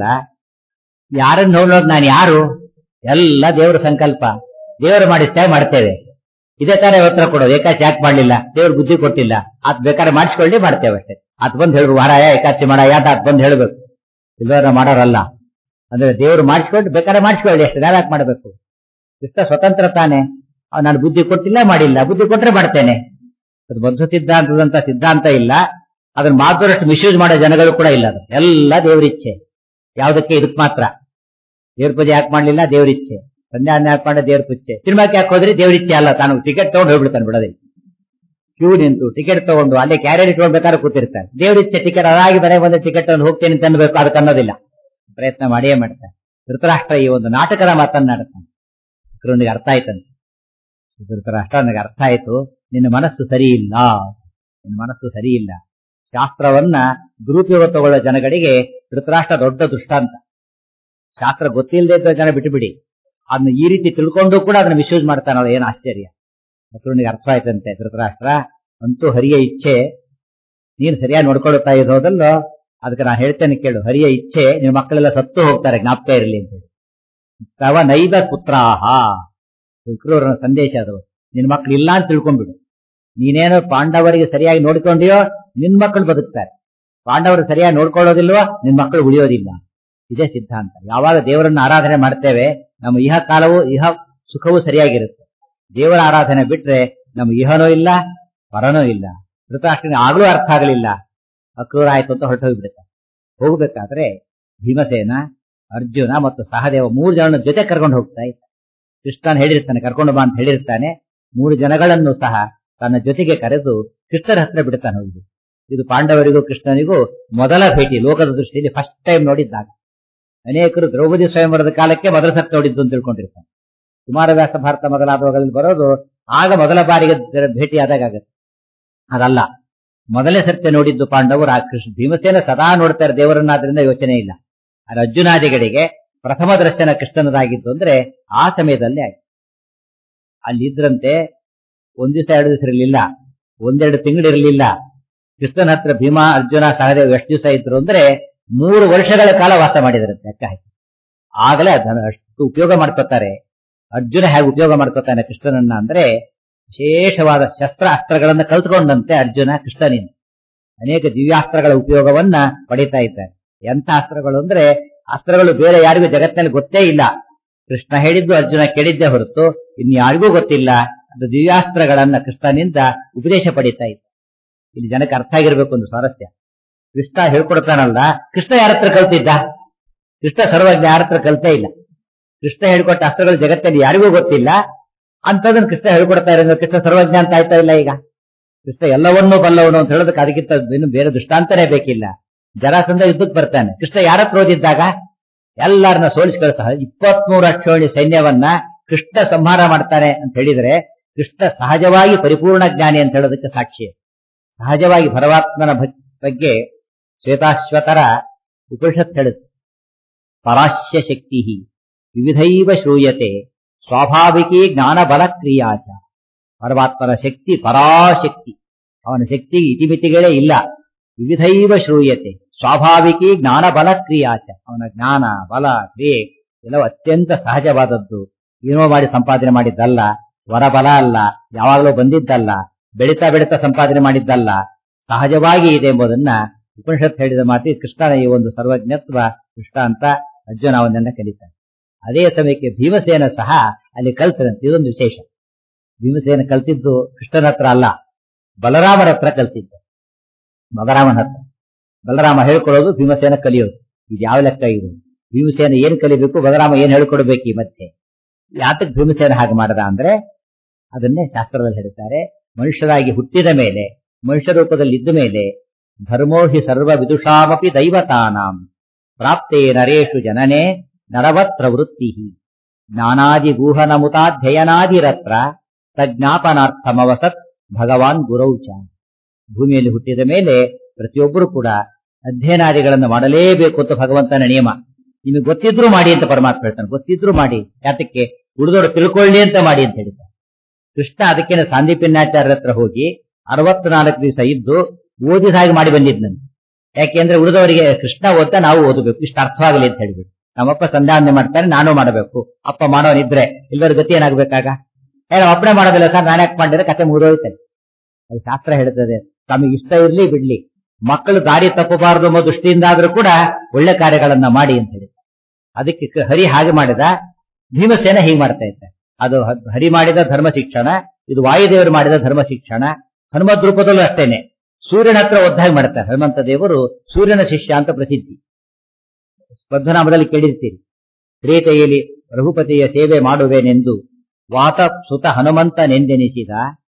Speaker 1: ಯಾರನ್ನ ನೋಡೋದು ನಾನು ಯಾರು ಎಲ್ಲ ದೇವರ ಸಂಕಲ್ಪ ದೇವರು ಮಾಡಿಸ್ತಾ ಮಾಡ್ತೇವೆ ಇದೇ ತರ ಉತ್ತರ ಕೊಡೋದು ಏಕಾಚಿ ಯಾಕೆ ಮಾಡ್ಲಿಲ್ಲ ದೇವ್ರ ಬುದ್ಧಿ ಕೊಟ್ಟಿಲ್ಲ ಆತ್ ಬೇಕಾದ್ರೆ ಮಾಡಿಸ್ಕೊಳ್ಳಿ ಮಾಡ್ತೇವೆ ಅಷ್ಟೇ ಆತ್ ಬಂದ್ ಹೇಳ್ಬೇಕು ವಾರಾಯ ಏಕಾಚಿ ಮಾಡ ಯಾತ ಆತ್ ಬಂದ್ ಹೇಳ್ಬೇಕು ಇಲ್ಲವರ ಮಾಡೋರಲ್ಲ ಅಂದ್ರೆ ದೇವ್ರು ಮಾಡಿಸ್ಕೊಂಡು ಬೇಕಾದ್ರೆ ಮಾಡಿಸ್ಕೊಳ್ಳಿ ಅಷ್ಟೇ ನಾನು ಯಾಕೆ ಮಾಡ್ಬೇಕು ಇಷ್ಟ ಸ್ವತಂತ್ರ ತಾನೆ ಅವ್ ನಾನು ಬುದ್ಧಿ ಕೊಟ್ಟಿಲ್ಲ ಮಾಡಿಲ್ಲ ಬುದ್ಧಿ ಕೊಟ್ರೆ ಮಾಡ್ತೇನೆ ಅದು ಬದ್ಧ ಸಿದ್ಧಾಂತದಂತ ಸಿದ್ಧಾಂತ ಇಲ್ಲ ಅದನ್ನ ಮಾತುರಷ್ಟು ಮಿಸ್ಯೂಸ್ ಮಾಡೋ ಜನಗಳು ಕೂಡ ಇಲ್ಲ ಅದು ಎಲ್ಲ ದೇವರಿಚ್ಛೆ ಯಾವುದಕ್ಕೆ ಇದಕ್ ಮಾತ್ರ ದೇವ್ರ ಪೂಜೆ ಯಾಕೆ ಮಾಡ್ಲಿಲ್ಲ ದೇವ್ರ ಇಚ್ಛೆ ಸಂಧ್ಯಾನ ಯಾಕೆ ಮಾಡ ದೇವ್ರ ಪೂಜೆ ಸಿನಿಮಾಕ್ಕೆ ಯಾಕೆ ಹೋದ್ರಿ ದೇವ್ರ ಇಚ್ಛೆ ಅಲ್ಲ ತಾನು ಟಿಕೆಟ್ ತಗೊಂಡು ಹೋಗ್ಬಿಡ್ತಾನೆ ಬಿಡೋದಿಲ್ಲ ಕ್ಯೂ ನಿಂತು ಟಿಕೆಟ್ ತಗೊಂಡು ಅಲ್ಲೇ ಕ್ಯಾರಿಯರ್ ಇಟ್ಕೊಳ್ಬೇಕಾದ್ರೆ ಕೂತಿರ್ತಾರೆ ದೇವ್ರ ಇಚ್ಛೆ ಟಿಕೆಟ್ ಅದಾಗಿ ಮನೆಗೆ ಬಂದ ಟಿಕೆಟ್ ಅನ್ನು ಹೋಗ್ತೇನೆ ಅಂತ ಅನ್ಬೇಕು ಅದಕ್ಕೆ ಅನ್ನೋದಿಲ್ಲ ಪ್ರಯತ್ನ ಮಾಡಿಯೇ ಮಾಡ್ತಾರೆ ಧೃತರಾಷ್ಟ್ರ ಈ ಒಂದು ನಾಟಕದ ಮಾತನ್ನಾಡುತ್ತಾನೆ ಕೃಷ್ಣನಿಗೆ ಅರ್ಥ ಆಯ್ತಂತೆ ಧೃತರಾಷ್ಟ್ರ ನನಗೆ ಅರ್ಥ ಆಯ್ತು ನಿನ್ನ ಮನಸ್ಸು ಸರಿ ಇಲ್ಲ ನಿನ್ನ ಮನಸ್ಸು ಸರಿ ಇಲ್ಲ ಶಾಸ್ತ್ರವನ್ನ ದುರುಪಯೋಗ ತಗೊಳ್ಳೋ ಜನಗಳಿಗೆ ಧೃತರಾಷ್ಟ್ರ ದೊಡ್ಡ ದೃಷ್ಟಾಂತ ಶಾಸ್ತ್ರ ಗೊತ್ತಿಲ್ಲದೆ ಇದ್ದ ಜನ ಬಿಟ್ಟುಬಿಡಿ ಅದನ್ನ ಈ ರೀತಿ ತಿಳ್ಕೊಂಡು ಕೂಡ ಅದನ್ನ ಮಿಸ್ಯೂಸ್ ಮಾಡ್ತಾನಲ್ಲ ಏನು ಆಶ್ಚರ್ಯ ಮಕ್ಕಳಿಗೆ ಅರ್ಥ ಆಯ್ತಂತೆ ಧೃತರಾಷ್ಟ್ರ ಅಂತೂ ಹರಿಯ ಇಚ್ಛೆ ನೀನು ಸರಿಯಾಗಿ ನೋಡ್ಕೊಳ್ತಾ ಇರೋದಲ್ಲೋ ಅದಕ್ಕೆ ನಾನು ಹೇಳ್ತೇನೆ ಕೇಳು ಹರಿಯ ಇಚ್ಛೆ ನಿನ್ನ ಮಕ್ಕಳೆಲ್ಲ ಸತ್ತು ಹೋಗ್ತಾರೆ ಜ್ಞಾಪಕ ಇರಲಿ ಅಂತ ಹೇಳಿ ತವ ನೈದ ಪುತ್ರಾಹ ಶುಕ್ರವರನ ಸಂದೇಶ ಅದು ನಿನ್ ಮಕ್ಳು ಇಲ್ಲ ಅಂತ ತಿಳ್ಕೊಂಡ್ಬಿಡು ನೀನೇನೋ ಪಾಂಡವರಿಗೆ ಸರಿಯಾಗಿ ನೋಡ್ಕೊಂಡಿಯೋ ನಿನ್ ಮಕ್ಕಳು ಬದುಕ್ತಾರೆ ಪಾಂಡವರು ಸರಿಯಾಗಿ ನೋಡ್ಕೊಳ್ಳೋದಿಲ್ವೋ ನಿನ್ ಮಕ್ಕಳು ಉಳಿಯೋದಿಲ್ಲ ಇದೇ ಸಿದ್ಧಾಂತ ಯಾವಾಗ ದೇವರನ್ನ ಆರಾಧನೆ ಮಾಡ್ತೇವೆ ನಮ್ಮ ಇಹ ಕಾಲವು ಇಹ ಸುಖವೂ ಸರಿಯಾಗಿರುತ್ತೆ ದೇವರ ಆರಾಧನೆ ಬಿಟ್ರೆ ನಮ್ಮ ಇಹನೂ ಇಲ್ಲ ಪರನೂ ಇಲ್ಲ ಧೃತರಾಷ್ಟ್ರನಿಗೆ ಆಗ್ಲೂ ಅರ್ಥ ಆಗಲಿಲ್ಲ ಅಕ್ರೂರ ಆಯ್ತು ಅಂತ ಹೊರಟು ಹೋಗ್ಬಿಡುತ್ತೆ ಹೋಗ್ಬೇಕಾದ್ರೆ ಭೀಮಸೇನ ಅರ್ಜುನ ಮತ್ತು ಸಹದೇವ ಮೂರು ಜನ ಜೊತೆ ಕರ್ಕೊಂಡು ಹೋಗ್ತಾ ಇದ್ದ ಕೃಷ್ಣನ್ ಹೇಳಿರ್ತಾನೆ ಕರ್ಕೊಂಡು ಬಾ ಅಂತ ಹೇಳಿರ್ತಾನೆ ಮೂರು ಜನಗಳನ್ನು ಸಹ ತನ್ನ ಜೊತೆಗೆ ಕರೆದು ಕೃಷ್ಣರ ಹತ್ರ ಬಿಡ್ತಾನೆ ಹೋಗಿ ಇದು ಪಾಂಡವರಿಗೂ ಕೃಷ್ಣನಿಗೂ ಮೊದಲ ಭೇಟಿ ಲೋಕದ ದೃಷ್ಟಿಯಲ್ಲಿ ಫಸ್ಟ್ ಟೈಮ್ ನೋಡಿದ್ದಾಗ ಅನೇಕರು ದ್ರೌಪದಿ ಸ್ವಯಂವರದ ಕಾಲಕ್ಕೆ ಮೊದಲ ಸತ್ ನೋಡಿದ್ದು ಅಂತ ತಿಳ್ಕೊಂಡಿರ್ತಾನೆ ಕುಮಾರವ್ಯಾಸ ಭಾರತ ಮೊದಲಾದವುಗಳಲ್ಲಿ ಬರೋದು ಆಗ ಮೊದಲ ಬಾರಿಗೆ ಭೇಟಿ ಆದಾಗ ಆಗತ್ತೆ ಅದಲ್ಲ ಮೊದಲೇ ಸತ್ಯ ನೋಡಿದ್ದು ಪಾಂಡವರು ಆ ಕೃಷ್ಣ ಭೀಮಸೇನ ಸದಾ ನೋಡ್ತಾರೆ ದೇವರನ್ನಾದ್ರಿಂದ ಯೋಚನೆ ಇಲ್ಲ ಆದರೆ ಅರ್ಜುನಾದಿಗಳಿಗೆ ಪ್ರಥಮ ದರ್ಶನ ಕೃಷ್ಣನದಾಗಿದ್ದು ಅಂದ್ರೆ ಆ ಸಮಯದಲ್ಲಿ ಆಯ್ತು ಅಲ್ಲಿದ್ರಂತೆ ಒಂದ್ ದಿವಸ ಎರಡು ದಿವಸ ಇರಲಿಲ್ಲ ಒಂದೆರಡು ತಿಂಗಳಿರಲಿಲ್ಲ ಕೃಷ್ಣನ ಹತ್ರ ಭೀಮಾ ಅರ್ಜುನ ಸಹದೇವ್ ಎಷ್ಟು ದಿವಸ ಇದ್ರು ಅಂದ್ರೆ ಮೂರು ವರ್ಷಗಳ ಕಾಲ ವಾಸ ಮಾಡಿದ್ರಂತೆ ಲೆಕ್ಕ ಹಾಕಿ ಆಗಲೇ ಅದನ್ನ ಅಷ್ಟು ಉಪಯೋಗ ಮಾಡ್ಕೋತಾರೆ ಅರ್ಜುನ ಹೇಗೆ ಉಪಯೋಗ ಮಾಡ್ಕೋತಾನೆ ಕೃಷ್ಣನನ್ನ ಅಂದ್ರೆ ವಿಶೇಷವಾದ ಶಸ್ತ್ರ ಅಸ್ತ್ರಗಳನ್ನ ಕಲ್ತ್ಕೊಂಡಂತೆ ಅರ್ಜುನ ಕೃಷ್ಣನಿಂದ ಅನೇಕ ದಿವ್ಯಾಸ್ತ್ರಗಳ ಉಪಯೋಗವನ್ನ ಪಡಿತಾ ಇದ್ದಾರೆ ಎಂಥ ಅಸ್ತ್ರಗಳು ಅಂದ್ರೆ ಅಸ್ತ್ರಗಳು ಬೇರೆ ಯಾರಿಗೂ ಜಗತ್ತಿನಲ್ಲಿ ಗೊತ್ತೇ ಇಲ್ಲ ಕೃಷ್ಣ ಹೇಳಿದ್ದು ಅರ್ಜುನ ಕೇಳಿದ್ದೇ ಹೊರತು ಇನ್ನು ಯಾರಿಗೂ ಗೊತ್ತಿಲ್ಲ ಅದು ದಿವ್ಯಾಸ್ತ್ರಗಳನ್ನ ಕೃಷ್ಣನಿಂದ ಉಪದೇಶ ಪಡಿತಾ ಇದ್ದ ಇಲ್ಲಿ ಜನಕ್ಕೆ ಅರ್ಥ ಆಗಿರ್ಬೇಕು ಒಂದು ಸ್ವಾರಸ್ಯ ಕೃಷ್ಣ ಹೇಳ್ಕೊಡ್ತಾನಲ್ಲ ಕೃಷ್ಣ ಯಾರ ಹತ್ರ ಕಲ್ತಿದ್ದ ಕೃಷ್ಣ ಸರ್ವಜ್ಞ ಯಾರ ಹತ್ರ ಕಲ್ತೇ ಇಲ್ಲ ಕೃಷ್ಣ ಹೇಳ್ಕೊಟ್ಟ ಅಸ್ತ್ರಗಳು ಜಗತ್ತಲ್ಲಿ ಯಾರಿಗೂ ಗೊತ್ತಿಲ್ಲ ಅಂತದನ್ನ ಕೃಷ್ಣ ಹೇಳ್ಕೊಡ್ತಾ ಇರೋದು ಕೃಷ್ಣ ಸರ್ವಜ್ಞ ಅಂತ ಆಯ್ತಾ ಇಲ್ಲ ಈಗ ಕೃಷ್ಣ ಎಲ್ಲವನ್ನೂ ಬಲ್ಲವನು ಅಂತ ಹೇಳೋದಕ್ಕೆ ಅದಕ್ಕಿಂತ ಇನ್ನು ಬೇರೆ ದೃಷ್ಟಾಂತನೇ ಬೇಕಿಲ್ಲ ಜರಾಸಂಧ ಯುದ್ಧಕ್ಕೆ ಬರ್ತಾನೆ ಕೃಷ್ಣ ಯಾರ ಹತ್ರ ಓದಿದ್ದಾಗ ಎಲ್ಲರನ್ನ ಸೋಲಿಸಿ ಕಳಿಸ್ತಾ ಇಪ್ಪತ್ಮೂರು ಅಕ್ಷೋಣಿ ಸೈನ್ಯವನ್ನ ಕೃಷ್ಣ ಸಂಹಾರ ಮಾಡ್ತಾನೆ ಅಂತ ಹೇಳಿದ್ರೆ ಕೃಷ್ಣ ಸಹಜವಾಗಿ ಪರಿಪೂರ್ಣ ಜ್ಞಾನಿ ಅಂತ ಹೇಳೋದಕ್ಕೆ ಸಾಕ್ಷಿ ಸಹಜವಾಗಿ ಪರಮಾತ್ಮನ ಭಕ್- ಬಗ್ಗೆ ಶ್ವೇತಾಶ್ವತರ ಉಪನಿಷತ್ ಹೇಳುತ್ತೆ ಪರಾಶ್ಯ ಶಕ್ತಿ ವಿವಿಧೈವ ಶ್ರೂಯತೆ ಸ್ವಾಭಾವಿಕಿ ಜ್ಞಾನ ಬಲ ಕ್ರಿಯಾಚ ಪರಮಾತ್ಮನ ಶಕ್ತಿ ಪರಾಶಕ್ತಿ ಅವನ ಶಕ್ತಿಗೆ ಇತಿಮಿತಿಗಳೇ ಇಲ್ಲ ವಿವಿಧೈವ ಶ್ರೂಯತೆ ಸ್ವಾಭಾವಿಕಿ ಜ್ಞಾನ ಬಲ ಕ್ರಿಯಾಚ ಅವನ ಜ್ಞಾನ ಬಲ ಕ್ರಿಯೆ ಎಲ್ಲವೂ ಅತ್ಯಂತ ಸಹಜವಾದದ್ದು ಏನೋ ಮಾಡಿ ಸಂಪಾದನೆ ಮಾಡಿದ್ದಲ್ಲ ವರಬಲ ಅಲ್ಲ ಯಾವಾಗಲೂ ಬಂದಿದ್ದಲ್ಲ ಬೆಳೀತಾ ಬೆಳೀತಾ ಸಂಪಾದನೆ ಮಾಡಿದ್ದಲ್ಲ ಸಹಜವಾಗಿ ಇದೆ ಎಂಬುದನ್ನ ಉಪನಿಷತ್ ಹೇಳಿದ ಮಾತಿ ಕೃಷ್ಣನ ಈ ಒಂದು ಸರ್ವಜ್ಞತ್ವ ಕೃಷ್ಣ ಅಂತ ಅರ್ಜುನ ಅವನನ್ನ ಕಲಿತಾನೆ ಅದೇ ಸಮಯಕ್ಕೆ ಭೀಮಸೇನ ಸಹ ಅಲ್ಲಿ ಕಲ್ತರಂತೆ ಇದೊಂದು ವಿಶೇಷ ಭೀಮಸೇನ ಕಲ್ತಿದ್ದು ಕೃಷ್ಣನ ಹತ್ರ ಅಲ್ಲ ಬಲರಾಮನ ಹತ್ರ ಕಲ್ತಿದ್ದ ಬಲರಾಮನ ಹತ್ರ ಬಲರಾಮ ಹೇಳ್ಕೊಳ್ಳೋದು ಭೀಮಸೇನ ಕಲಿಯೋದು ಇದು ಯಾವ ಲೆಕ್ಕ ಇದು ಭೀಮಸೇನ ಏನ್ ಕಲಿಬೇಕು ಬಲರಾಮ ಏನ್ ಹೇಳ್ಕೊಡ್ಬೇಕು ಈ ಮಧ್ಯೆ ಯಾತಕ್ ಭೀಮಸೇನ ಹಾಗೆ ಮಾಡದ ಅಂದ್ರೆ ಅದನ್ನೇ ಶಾಸ್ತ್ರದಲ್ಲಿ ಹೇಳ್ತಾರೆ ಮನುಷ್ಯರಾಗಿ ಹುಟ್ಟಿದ ಮೇಲೆ ಮನುಷ್ಯ ರೂಪದಲ್ಲಿ ಇದ್ದ ಮೇಲೆ ಧರ್ಮೋ ಹಿ ಸರ್ವ ವಿದುಷಾಮಪಿ ದೈವತಾನಾಂ ಪ್ರಾಪ್ತೇ ನರೇಶು ಜನನೇ ನರವತ್ ಪ್ರವೃತ್ತಿ ಜ್ಞಾನಾದಿ ಗೂಹನಮುತಾಧ್ಯಯನಾದಿರತ್ರ ತಜ್ಞಾಪನಾರ್ಥಮವಸತ್ ಭಗವಾನ್ ಗುರೌಚ ಭೂಮಿಯಲ್ಲಿ ಹುಟ್ಟಿದ ಮೇಲೆ ಪ್ರತಿಯೊಬ್ಬರು ಕೂಡ ಅಧ್ಯಯನಾದಿಗಳನ್ನು ಮಾಡಲೇಬೇಕು ಅಂತ ಭಗವಂತನ ನಿಯಮ ನಿಮಗೆ ಗೊತ್ತಿದ್ರು ಮಾಡಿ ಅಂತ ಪರಮಾತ್ಮ ಹೇಳ್ತಾನೆ ಗೊತ್ತಿದ್ರು ಮಾಡಿ ಯಾತಕ್ಕೆ ಉಳಿದವರು ತಿಳ್ಕೊಳ್ಳಿ ಅಂತ ಮಾಡಿ ಅಂತ ಹೇಳ್ತಾನೆ ಕೃಷ್ಣ ಅದಕ್ಕೇನೆ ಸಾಂದೀಪಿನಾಚಾರ್ಯರ ಹತ್ರ ಹೋಗಿ ಅರವತ್ನಾಲ್ಕು ದಿವಸ ಇದ್ದು ಓದಿದ ಹಾಗೆ ಮಾಡಿ ಬಂದಿದ್ನಂತೆ ಯಾಕೆಂದ್ರೆ ಉಳಿದವರಿಗೆ ಕೃಷ್ಣ ಓದ್ತಾ ನಾವು ಓದಬೇಕು ಇಷ್ಟು ಅರ್ಥವಾಗಲಿ ಅಂತ ಹೇಳ್ಬಿಟ್ಟು ನಮ್ಮಪ್ಪ ಸಂಧಾನ ಮಾಡ್ತಾನೆ ನಾನು ಮಾಡಬೇಕು ಅಪ್ಪ ಮಾಡೋನಿದ್ರೆ ಎಲ್ಲರ ಗತಿ ಏನಾಗ್ಬೇಕಾಗ ಏ ನಮ್ಮ ಅಪ್ಪನೇ ಮಾಡೋದಿಲ್ಲ ಸರ್ ನಾನು ಯಾಕೆ ಮಾಡಿದ್ರೆ ಕತೆ ಮುಗಿದೋಯ್ತಾನೆ ಅದು ಶಾಸ್ತ್ರ ಹೇಳ್ತದೆ ತಮಗೆ ಇಷ್ಟ ಇರ್ಲಿ ಬಿಡ್ಲಿ ಮಕ್ಕಳು ದಾರಿ ತಪ್ಪಬಾರದು ಎಂಬ ದೃಷ್ಟಿಯಿಂದಾದ್ರೂ ಕೂಡ ಒಳ್ಳೆ ಕಾರ್ಯಗಳನ್ನ ಮಾಡಿ ಅಂತ ಹೇಳಿ ಅದಕ್ಕೆ ಕ- ಹರಿ ಹಾಗೆ ಮಾಡಿದ ಭೀಮಸೇನ ಹೀಗೆ ಮಾಡ್ತಾ ಇದ್ದ ಅದು ಹ- ಹರಿ ಮಾಡಿದ ಧರ್ಮ ಶಿಕ್ಷಣ ಇದು ವಾಯುದೇವರು ಮಾಡಿದ ಧರ್ಮ ಶಿಕ್ಷಣ ಹನುಮದ್ ರೂಪದಲ್ಲೂ ಅಷ್ಟೇನೆ ಸೂರ್ಯನ ಹತ್ರ ಒದ್ದಾಗಿ ಮಾಡ್ತಾರೆ ಹನುಮಂತ ದೇವರು ಸೂರ್ಯನ ಶಿಷ್ಯ ಅಂತ ಪ್ರಸಿದ್ಧಿ ಸ್ಪರ್ಧನಾಮದಲ್ಲಿ ಕೇಳಿರ್ತೀರಿ ತ್ರೇತೆಯಲ್ಲಿ ರಘುಪತಿಯ ಸೇವೆ ಮಾಡುವೆನೆಂದು ವಾತ ಸುತ ಹನುಮಂತನೆಂದೆನಿಸಿದ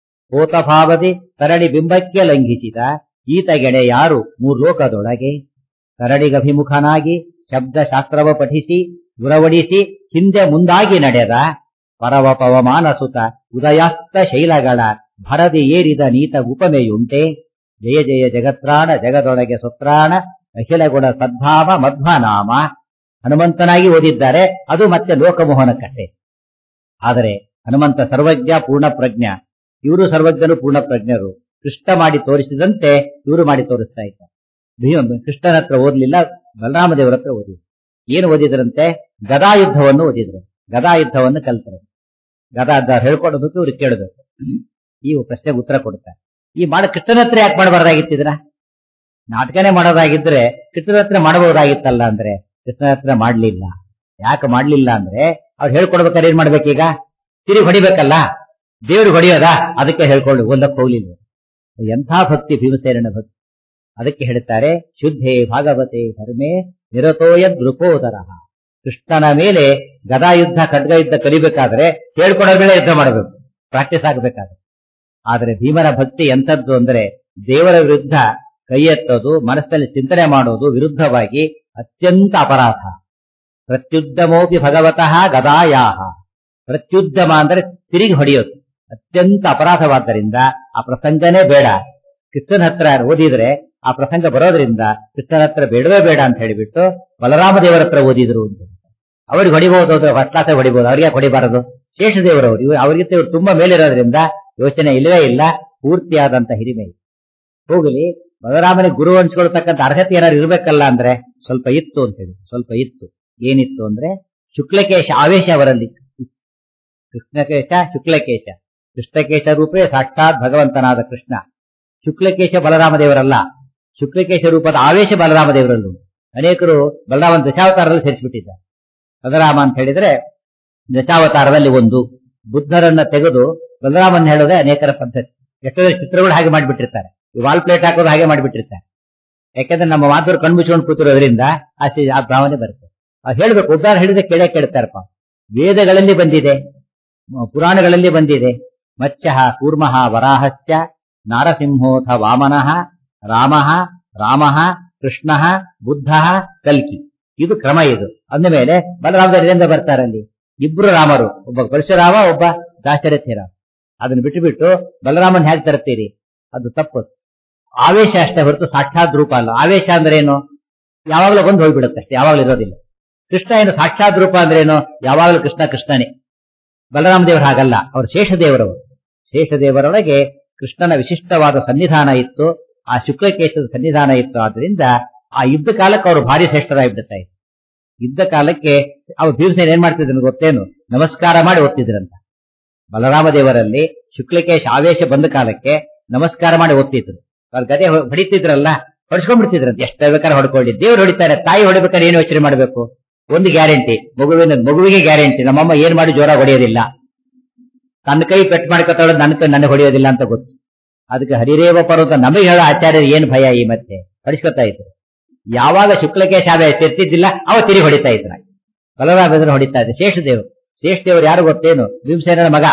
Speaker 1: ಕೋತಭಾವದಿ ತರಳಿ ಬಿಂಬಕ್ಕೆ ಲಂಘಿಸಿದ ಈತಗೆಡೆ ಯಾರು ಮೂರ್ಲೋಕದೊಳಗೆ ಕರಡಿಗಭಿಮುಖನಾಗಿ ಶಬ್ದ ಶಾಸ್ತ್ರವ ಪಠಿಸಿ ಉರವಡಿಸಿ ಹಿಂದೆ ಮುಂದಾಗಿ ನಡೆದ ಪರವ ಪವಮಾನ ಸುತ ಉದಯಾಸ್ತ ಶೈಲಗಳ ಭರದಿ ಏರಿದ ನೀತ ಉಪಮೆಯುಂಟೆ ಜಯ ಜಯ ಜಗತ್ರಾಣ ಜಗದೊಳಗೆ ಸುತ್ರಾಣ ಅಖಿಲ ಗುಣ ಸದ್ಭಾವ ಮಧ್ವನಾಮ ಹನುಮಂತನಾಗಿ ಓದಿದ್ದಾರೆ ಅದು ಮತ್ತೆ ಲೋಕಮೋಹನ ಕಥೆ ಆದರೆ ಹನುಮಂತ ಸರ್ವಜ್ಞ ಪೂರ್ಣ ಪ್ರಜ್ಞ ಇವರು ಸರ್ವಜ್ಞರು ಪೂರ್ಣ ಪ್ರಜ್ಞರು ಕೃಷ್ಣ ಮಾಡಿ ತೋರಿಸಿದಂತೆ ಇವರು ಮಾಡಿ ತೋರಿಸ್ತಾ ಇದ್ದಾರೆ ಭೀಮ ಕೃಷ್ಣನ ಹತ್ರ ಓದ್ಲಿಲ್ಲ ಬಲರಾಮ ದೇವರ ಹತ್ರ ಓದಿದ್ರು ಏನು ಓದಿದ್ರಂತೆ ಗದಾ ಯುದ್ಧವನ್ನು ಓದಿದ್ರು ಗದಾ ಯುದ್ಧವನ್ನು ಕಲ್ತರು ಗದಾ ಯುದ್ಧ ಹೇಳ್ಕೊಡ್ಬೇಕು ಇವ್ರು ಕೇಳಬೇಕು ಈ ಪ್ರಶ್ನೆಗೆ ಉತ್ತರ ಕೊಡ್ತಾರೆ ಈ ಮಾಡ ಕೃಷ್ಣನ ಹತ್ರ ಯಾಕೆ ಮಾಡಬಾರ್ದಾಗಿತ್ತಿದ್ರ ನಾಟಕನೇ ಮಾಡೋದಾಗಿದ್ರೆ ಕೃಷ್ಣನ ಹತ್ರ ಮಾಡಬಹುದಾಗಿತ್ತಲ್ಲ ಅಂದ್ರೆ ಕೃಷ್ಣನ ಹತ್ರ ಮಾಡ್ಲಿಲ್ಲ ಯಾಕೆ ಮಾಡ್ಲಿಲ್ಲ ಅಂದ್ರೆ ಅವ್ರು ಹೇಳ್ಕೊಡ್ಬೇಕಾದ್ರೆ ಏನ್ ಮಾಡ್ಬೇಕೀಗ ತಿರುಗಿ ಹೊಡಿಬೇಕಲ್ಲ ದೇವ್ರು ಹೊಡಿಯೋದಾ ಅದಕ್ಕೆ ಹೇಳ್ಕೊಂಡು ಓದಕ್ಕೆ ಹೋಗ್ಲಿಲ್ಲ ಎಂಥ ಭಕ್ತಿ ಭೀಮಸೇನನ ಭಕ್ತಿ ಅದಕ್ಕೆ ಹೇಳ್ತಾರೆ ಶುದ್ಧೇ ಭಾಗವತೆ ಧರ್ಮೇ ನಿರತೋಯ ದೃಪೋದರ ಕೃಷ್ಣನ ಮೇಲೆ ಗದಾ ಯುದ್ಧ ಖಡ್ಗ ಯುದ್ಧ ಕಲಿಬೇಕಾದ್ರೆ ಹೇಳ್ಕೊಡೋ ಮೇಲೆ ಯುದ್ಧ ಮಾಡಬೇಕು ಪ್ರಾಕ್ಟೀಸ್ ಆಗಬೇಕಾದ್ರೆ ಆದರೆ ಭೀಮನ ಭಕ್ತಿ ಎಂಥದ್ದು ಅಂದ್ರೆ ದೇವರ ವಿರುದ್ಧ ಕೈ ಎತ್ತೋದು ಮನಸ್ಸಲ್ಲಿ ಚಿಂತನೆ ಮಾಡೋದು ವಿರುದ್ಧವಾಗಿ ಅತ್ಯಂತ ಅಪರಾಧ ಪ್ರತ್ಯುದ್ಯಮೋಪಿ ಭಗವತಃ ಗದಾಯಾಹ ಪ್ರತ್ಯುದ್ಯಮ ಅಂದ್ರೆ ತಿರುಗಿ ಹೊಡೆಯೋದು ಅತ್ಯಂತ ಅಪರಾಧವಾದ್ದರಿಂದ ಆ ಪ್ರಸಂಗನೇ ಬೇಡ ಕೃಷ್ಣನ ಹತ್ರ ಓದಿದ್ರೆ ಆ ಪ್ರಸಂಗ ಬರೋದ್ರಿಂದ ಕೃಷ್ಣನ ಹತ್ರ ಬೇಡವೇ ಬೇಡ ಅಂತ ಹೇಳಿಬಿಟ್ಟು ಬಲರಾಮ ದೇವರ ಹತ್ರ ಓದಿದ್ರು ಅಂತ ಅವ್ರಿಗೆ ಹೊಡಿಬಹುದು ಅಂದ್ರೆ ಫಸ್ಟ್ ಕ್ಲಾಸ್ ಹೊಡಿಬಹುದು ಅವ್ರಿಗೆ ಯಾಕೆ ಹೊಡಿಬಾರದು ಶೇಷದೇವರವರು ಇವರು ಅವರಿಗಿಂತ ಇವರು ತುಂಬಾ ಮೇಲಿರೋದ್ರಿಂದ ಯೋಚನೆ ಇಲ್ಲವೇ ಇಲ್ಲ ಪೂರ್ತಿಯಾದಂತ ಹಿರಿಮೆ ಇದೆ. ಹೋಗಲಿ ಬಲರಾಮನಿಗೆ ಗುರು ಹಂಚ್ಕೊಳ್ತಕ್ಕಂಥ ಅರ್ಹತೆ ಏನಾದ್ರು ಇರ್ಬೇಕಲ್ಲ ಅಂದ್ರೆ ಸ್ವಲ್ಪ ಇತ್ತು ಅಂತ ಹೇಳಿ ಸ್ವಲ್ಪ ಇತ್ತು ಏನಿತ್ತು ಅಂದ್ರೆ ಶುಕ್ಲಕೇಶ ಆವೇಶ ಅವರಲ್ಲಿ ಕೃಷ್ಣಕೇಶ ಶುಕ್ಲಕೇಶ ಕೃಷ್ಣಕೇಶ ರೂಪೇ ಸಾಕ್ಷಾತ್ ಭಗವಂತನಾದ ಕೃಷ್ಣ ಶುಕ್ಲಕೇಶ ಬಲರಾಮ ದೇವರಲ್ಲ ಶುಕ್ಲಕೇಶ ರೂಪದ ಆವೇಶ ಬಲರಾಮ ದೇವರಲ್ಲೂ ಅನೇಕರು ಬಲರಾಮನ ದಶಾವತಾರದಲ್ಲಿ ಸೇರಿಸಿಬಿಟ್ಟಿದ್ದಾರೆ ಬಲರಾಮ ಅಂತ ಹೇಳಿದ್ರೆ ದಶಾವತಾರದಲ್ಲಿ ಒಂದು ಬುದ್ಧರನ್ನ ತೆಗೆದು ಬಲರಾಮನ್ ಹೇಳೋದೇ ಅನೇಕರ ಪದ್ಧತಿ ಎಷ್ಟೋ ಜನ ಚಿತ್ರಗಳು ಹಾಗೆ ಮಾಡಿಬಿಟ್ಟಿರ್ತಾರೆ ಈ ವಾಲ್ ಪ್ಲೇಟ್ ಹಾಕೋದು ಹಾಗೆ ಮಾಡಿಬಿಟ್ಟಿರ್ತಾರೆ ಯಾಕಂದ್ರೆ ನಮ್ಮ ಮಾತುರು ಕಣ್ಮುಚ್ಕೊಂಡು ಕೂತಿರೋದ್ರಿಂದ ಆ ಸಿ- ಆ ಭಾವನೆ ಬರುತ್ತೆ ಅವ್ರು ಹೇಳ್ಬೇಕು ಉದ್ದಾರ ಹೇಳಿದ್ರೆ ಕೇಳೇ ಕೇಳ್ತಾರಪ್ಪ ವೇದಗಳಲ್ಲಿ ಬಂದಿದೆ ಮ- ಪುರಾಣಗಳಲ್ಲಿ ಬಂದಿದೆ ಮತ್ಸ್ಯ ಕೂರ್ಮಃ ವರಾಹಶ್ಚ ನಾರಸಿಂಹೋಥ ವಾಮನಃ ರಾಮಃ ರಾಮಃ ಕೃಷ್ಣಃ ಬುದ್ಧಃ ಕಲ್ಕಿ ಇದು ಕ್ರಮ ಇದು ಅಂದಮೇಲೆ ಬಲರಾಮದರಿಂದ ಬರ್ತಾರಲ್ಲಿ ಇಬ್ರು ರಾಮರು ಒಬ್ಬ ಪರಶುರಾಮ ಒಬ್ಬ ದಾಶರಥಿರಾಮ ಅದನ್ನ ಬಿಟ್ಟು ಬಿಟ್ಟು ಬಲರಾಮನ್ ಹೇಗೆ ತರ್ತೀರಿ ಅದು ತಪ್ಪು ಆವೇಶ ಅಷ್ಟೇ ಹೊರತು ಸಾಕ್ಷಾತ್ ರೂಪ ಅಲ್ಲ ಆವೇಶ ಅಂದ್ರೆ ಏನು ಯಾವಾಗಲೂ ಬಂದು ಹೋಗ್ಬಿಡುತ್ತೆ ಅಷ್ಟೇ ಯಾವಾಗಲೂ ಇರೋದಿಲ್ಲ ಕೃಷ್ಣ ಏನು ಸಾಕ್ಷಾತ್ ರೂಪ ಅಂದ್ರೆ ಏನು ಯಾವಾಗಲೂ ಕೃಷ್ಣ ಕೃಷ್ಣನೇ ಬಲರಾಮ ದೇವರು ಹಾಗಲ್ಲ ಅವರು ಶೇಷದೇವರವರು ಶೇಷದೇವರೊಳಗೆ ಕೃಷ್ಣನ ವಿಶಿಷ್ಟವಾದ ಸನ್ನಿಧಾನ ಇತ್ತು ಆ ಶುಕ್ಲಕೇಶದ ಸನ್ನಿಧಾನ ಇತ್ತು ಆದ್ರಿಂದ ಆ ಯುದ್ಧ ಕಾಲಕ್ಕೆ ಅವರು ಭಾರಿ ಶ್ರೇಷ್ಠರಾಗ್ಬಿಡ್ತಾ ಇತ್ತು ಯುದ್ಧ ಕಾಲಕ್ಕೆ ಅವ್ರು ಭೀಮಸೇನ ಏನ್ ಮಾಡ್ತಿದ್ರು ಗೊತ್ತೇನು ನಮಸ್ಕಾರ ಮಾಡಿ ಓದ್ತಿದ್ರಂತ ಬಲರಾಮ ದೇವರಲ್ಲಿ ಶುಕ್ಲಕೇಶ ಆವೇಶ ಬಂದ ಕಾಲಕ್ಕೆ ನಮಸ್ಕಾರ ಮಾಡಿ ಓದ್ತಿದ್ರು ಅವ್ರ ಗದೆ ಹೊ- ಹೊಡಿತಿದ್ರಲ್ಲ ಹೊಡ್ಸ್ಕೊಂಡ್ಬಿಡ್ತಿದ್ರಂತೆ ಎಷ್ಟು ಬೇಕಾದ್ರೆ ಹೊಡ್ಕೊಳ್ಳಿ ದೇವ್ರು ಹೊಡಿತಾರೆ ತಾಯಿ ಹೊಡಿಬೇಕಾದ್ರೆ ಏನು ಯೋಚನೆ ಮಾಡಬೇಕು ಒಂದು ಗ್ಯಾರಂಟಿ ಮಗುವಿನ ಮಗುವಿಗೆ ಗ್ಯಾರಂಟಿ ನಮ್ಮಮ್ಮ ಏನ್ ಮಾಡಿ ಜೋರ ಹೊಡೆಯೋದಿಲ್ಲ ತನ್ನ ಕೈ ಪೆಟ್ ಮಾಡ್ಕೊತಾಳೋದು ನನ್ನ ಕೈ ನನಗೆ ಹೊಡೆಯೋದಿಲ್ಲ ಅಂತ ಗೊತ್ತು ಅದಕ್ಕೆ ಹರಿರೇವ ಪರ್ವತ ನಮಗೆ ಹೇಳೋ ಆಚಾರ್ಯರು ಏನ್ ಭಯ ಈ ಮತ್ತೆ ಹೊಡಿಸ್ಕೊತಾ ಇದ್ರು ಯಾವಾಗ ಶುಕ್ಲಕೇಶ ಆವೇಶ ಇರ್ತಿದ್ದಿಲ್ಲ ಅವ ತಿರಿ ಹೊಡಿತಾ ಇದ್ರ ಬಲರಾಮ ಹೊಡಿತಾ ಇದ್ದ ಶೇಷದೇವರು ಶೇಷದೇವರು ಯಾರು ಗೊತ್ತೇನು ಭೀಮಸೇನನ ಮಗ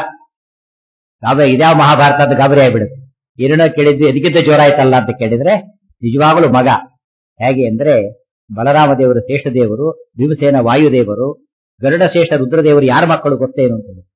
Speaker 1: ಗಾಬರಿ ಇದ್ಯಾವ ಮಹಾಭಾರತ ಅಂತ ಗಾಬರಿ ಆಗ್ಬಿಡುತ್ತೆ ಏನೋ ಕೇಳಿದ್ದು ಎದಕ್ಕಿಂತ ಜೋರ ಆಯ್ತಲ್ಲ ಅಂತ ಕೇಳಿದ್ರೆ ನಿಜವಾಗಲೂ ಮಗ ಹೇಗೆ ಅಂದ್ರೆ ಬಲರಾಮ ದೇವರು ಶೇಷದೇವರು ಭೀಮಸೇನ ವಾಯುದೇವರು ಗರುಡಶೇಷ ರುದ್ರದೇವರು ಯಾರ ಮಕ್ಕಳು ಗೊತ್ತೇನು ಅಂತ ಹೇಳಿ.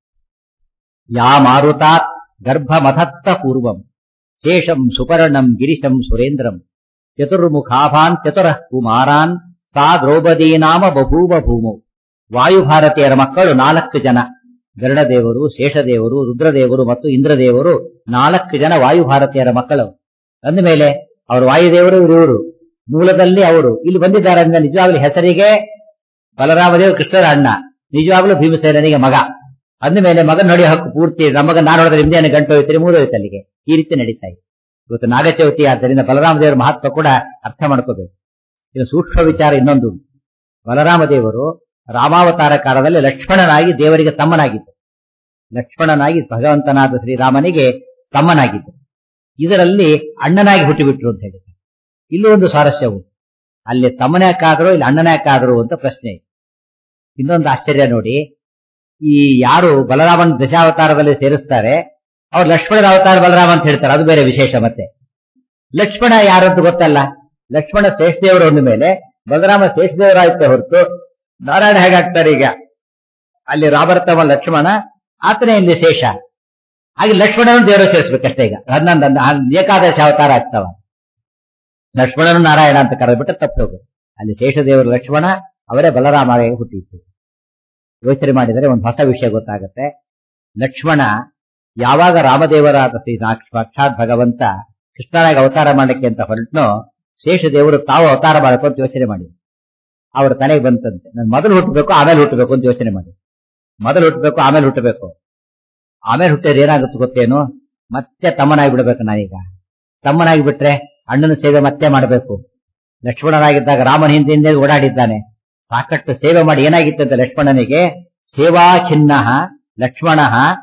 Speaker 1: ಯಾ ಮಾರುತಾತ್ ಗರ್ಭಮಥತ್ತ ಪೂರ್ವಂ ಶೇಷಂ ಸುಪರ್ಣಂ ಗಿರಿಶಂ ಸುರೇಂದ್ರಂ ಚತುರ್ಮುಖಾಭಾನ್ ಚತುರಃ ಕುಮಾರಾನ್ ಸಾ ದ್ರೌಪದಿ ನಾಮ ಬಭೂವ ಭೂಮೌ ವಾಯುಭಾರತೀಯರ ಮಕ್ಕಳು ನಾಲ್ಕು ಜನ ಗರುಡದೇವರು ಶೇಷದೇವರು ರುದ್ರದೇವರು ಮತ್ತು ಇಂದ್ರದೇವರು ನಾಲ್ಕು ಜನ ವಾಯುಭಾರತೀಯರ ಮಕ್ಕಳು ಅಂದಮೇಲೆ ಅವರು ವಾಯುದೇವರು ಇವರು ಮೂಲದಲ್ಲಿ ಅವರು ಇಲ್ಲಿ ಬಂದಿದ್ದಾರೆ ಅಂದ್ರೆ ನಿಜವಾಗ್ಲೂ ಹೆಸರಿಗೆ ಬಲರಾಮದೇವರು ಕೃಷ್ಣರ ಅಣ್ಣ ನಿಜವಾಗ್ಲೂ ಭೀಮಸೇನನಿಗೆ ಮಗ ಅಂದಮೇಲೆ ಮಗನ ನೋಡಿ ಹಕ್ಕು ಪೂರ್ತಿ ನಮಗ ನಾನು ನೋಡಿದ್ರೆ ನಿಮ್ದೇನು ಗಂಟು ಹೋಯ್ತೀರಿ ಮೂಡೋಯ್ತು ಅಲ್ಲಿಗೆ ಈ ರೀತಿ ನಡೀತಾ ಇದೆ ಇವತ್ತು ನಾಗಚೌತಿ ಆದ್ದರಿಂದ ಬಲರಾಮ ದೇವರ ಮಹತ್ವ ಕೂಡ ಅರ್ಥ ಮಾಡ್ಕೋಬೇಕು ಇನ್ನು ಸೂಕ್ಷ್ಮ ವಿಚಾರ ಇನ್ನೊಂದು ಬಲರಾಮ ದೇವರು ರಾಮಾವತಾರ ಕಾಲದಲ್ಲಿ ಲಕ್ಷ್ಮಣನಾಗಿ ದೇವರಿಗೆ ತಮ್ಮನಾಗಿದ್ದು ಲಕ್ಷ್ಮಣನಾಗಿ ಭಗವಂತನಾದ ಶ್ರೀರಾಮನಿಗೆ ತಮ್ಮನಾಗಿದ್ದು ಇದರಲ್ಲಿ ಅಣ್ಣನಾಗಿ ಹುಟ್ಟಿಬಿಟ್ರು ಅಂತ ಹೇಳಿದ್ದಾರೆ ಇಲ್ಲೂ ಒಂದು ಸ್ವಾರಸ್ಯವು ಅಲ್ಲಿ ತಮ್ಮನ್ಯಾಕಾದ್ರು ಇಲ್ಲಿ ಅಣ್ಣನ್ಯಾಕಾದ್ರು ಅಂತ ಪ್ರಶ್ನೆ ಇದೆ ಇನ್ನೊಂದು ಆಶ್ಚರ್ಯ ನೋಡಿ ಈ ಯಾರು ಬಲರಾಮನ ದಶಾವತಾರದಲ್ಲಿ ಸೇರಿಸ್ತಾರೆ ಅವ್ರು ಲಕ್ಷ್ಮಣನ ಅವತಾರ ಬಲರಾಮ ಅಂತ ಹೇಳ್ತಾರೆ ಅದು ಬೇರೆ ವಿಶೇಷ ಮತ್ತೆ ಲಕ್ಷ್ಮಣ ಯಾರಂತ ಗೊತ್ತಲ್ಲ ಲಕ್ಷ್ಮಣ ಶೇಷದೇವರು ಅಂದ ಮೇಲೆ ಬಲರಾಮ ಶೇಷದೇವರಾಯ್ತೆ ಹೊರತು ನಾರಾಯಣ ಹೇಗಾಗ್ತಾರೆ ಈಗ ಅಲ್ಲಿ ರಾಬರ್ತವ ಲಕ್ಷ್ಮಣ ಆತನೇ ಇಲ್ಲಿ ಶೇಷ ಹಾಗೆ ಲಕ್ಷ್ಮಣನು ದೇವರು ಸೇರಿಸ್ಬೇಕಷ್ಟೇ ಈಗ ಹನ್ನೊಂದು ಏಕಾದಶ ಅವತಾರ ಆಗ್ತಾವ ಲಕ್ಷ್ಮಣನು ನಾರಾಯಣ ಅಂತ ಕರೆದ್ಬಿಟ್ಟು ತಪ್ಪು ಹೋಗುತ್ತೆ ಅಲ್ಲಿ ಶೇಷದೇವರು ಲಕ್ಷ್ಮಣ ಅವರೇ ಬಲರಾಮರಾಗಿ ಹುಟ್ಟಿತ್ತು ಯೋಚನೆ ಮಾಡಿದರೆ ಒಂದು ಹೊಸ ವಿಷಯ ಗೊತ್ತಾಗುತ್ತೆ ಲಕ್ಷ್ಮಣ ಯಾವಾಗ ರಾಮದೇವರಾದ ಶ್ರೀ ನಾಕ್ಷ- ಸಾಕ್ಷಾತ್ ಭಗವಂತ ಕೃಷ್ಣನಾಗಿ ಅವತಾರ ಮಾಡಲಿಕ್ಕೆ ಅಂತ ಹೊರಟ್ನೋ ಶೇಷದೇವರು ತಾವು ಅವತಾರ ಮಾಡಬೇಕು ಅಂತ ಯೋಚನೆ ಮಾಡಿ ಅವ್ರ ತಲೆಗೆ ಬಂತಂತೆ ನಾನು ಮೊದಲು ಹುಟ್ಟಬೇಕು ಆಮೇಲೆ ಹುಟ್ಟಬೇಕು ಅಂತ ಯೋಚನೆ ಮಾಡಿ ಮೊದಲು ಹುಟ್ಟಬೇಕು ಆಮೇಲೆ ಹುಟ್ಟಬೇಕು ಆಮೇಲೆ ಹುಟ್ಟಿದ್ರೆ ಏನಾಗುತ್ತೆ ಗೊತ್ತೇನು ಮತ್ತೆ ತಮ್ಮನಾಗಿ ಬಿಡ್ಬೇಕು ನಾನೀಗ ತಮ್ಮನಾಗಿ ಬಿಟ್ರೆ ಅಣ್ಣನ ಸೇವೆ ಮತ್ತೆ ಮಾಡಬೇಕು ಲಕ್ಷ್ಮಣನಾಗಿದ್ದಾಗ ರಾಮನ ಹಿಂದೆ ಹಿಂದೆ ಓಡಾಡಿದ್ದಾನೆ ಸಾಕಷ್ಟು ಸೇವೆ ಮಾಡಿ ಏನಾಗಿತ್ತಂತೆ ಲಕ್ಷ್ಮಣನಿಗೆ ಸೇವಾ ಖಿನ್ನ ಲಕ್ಷ್ಮಣ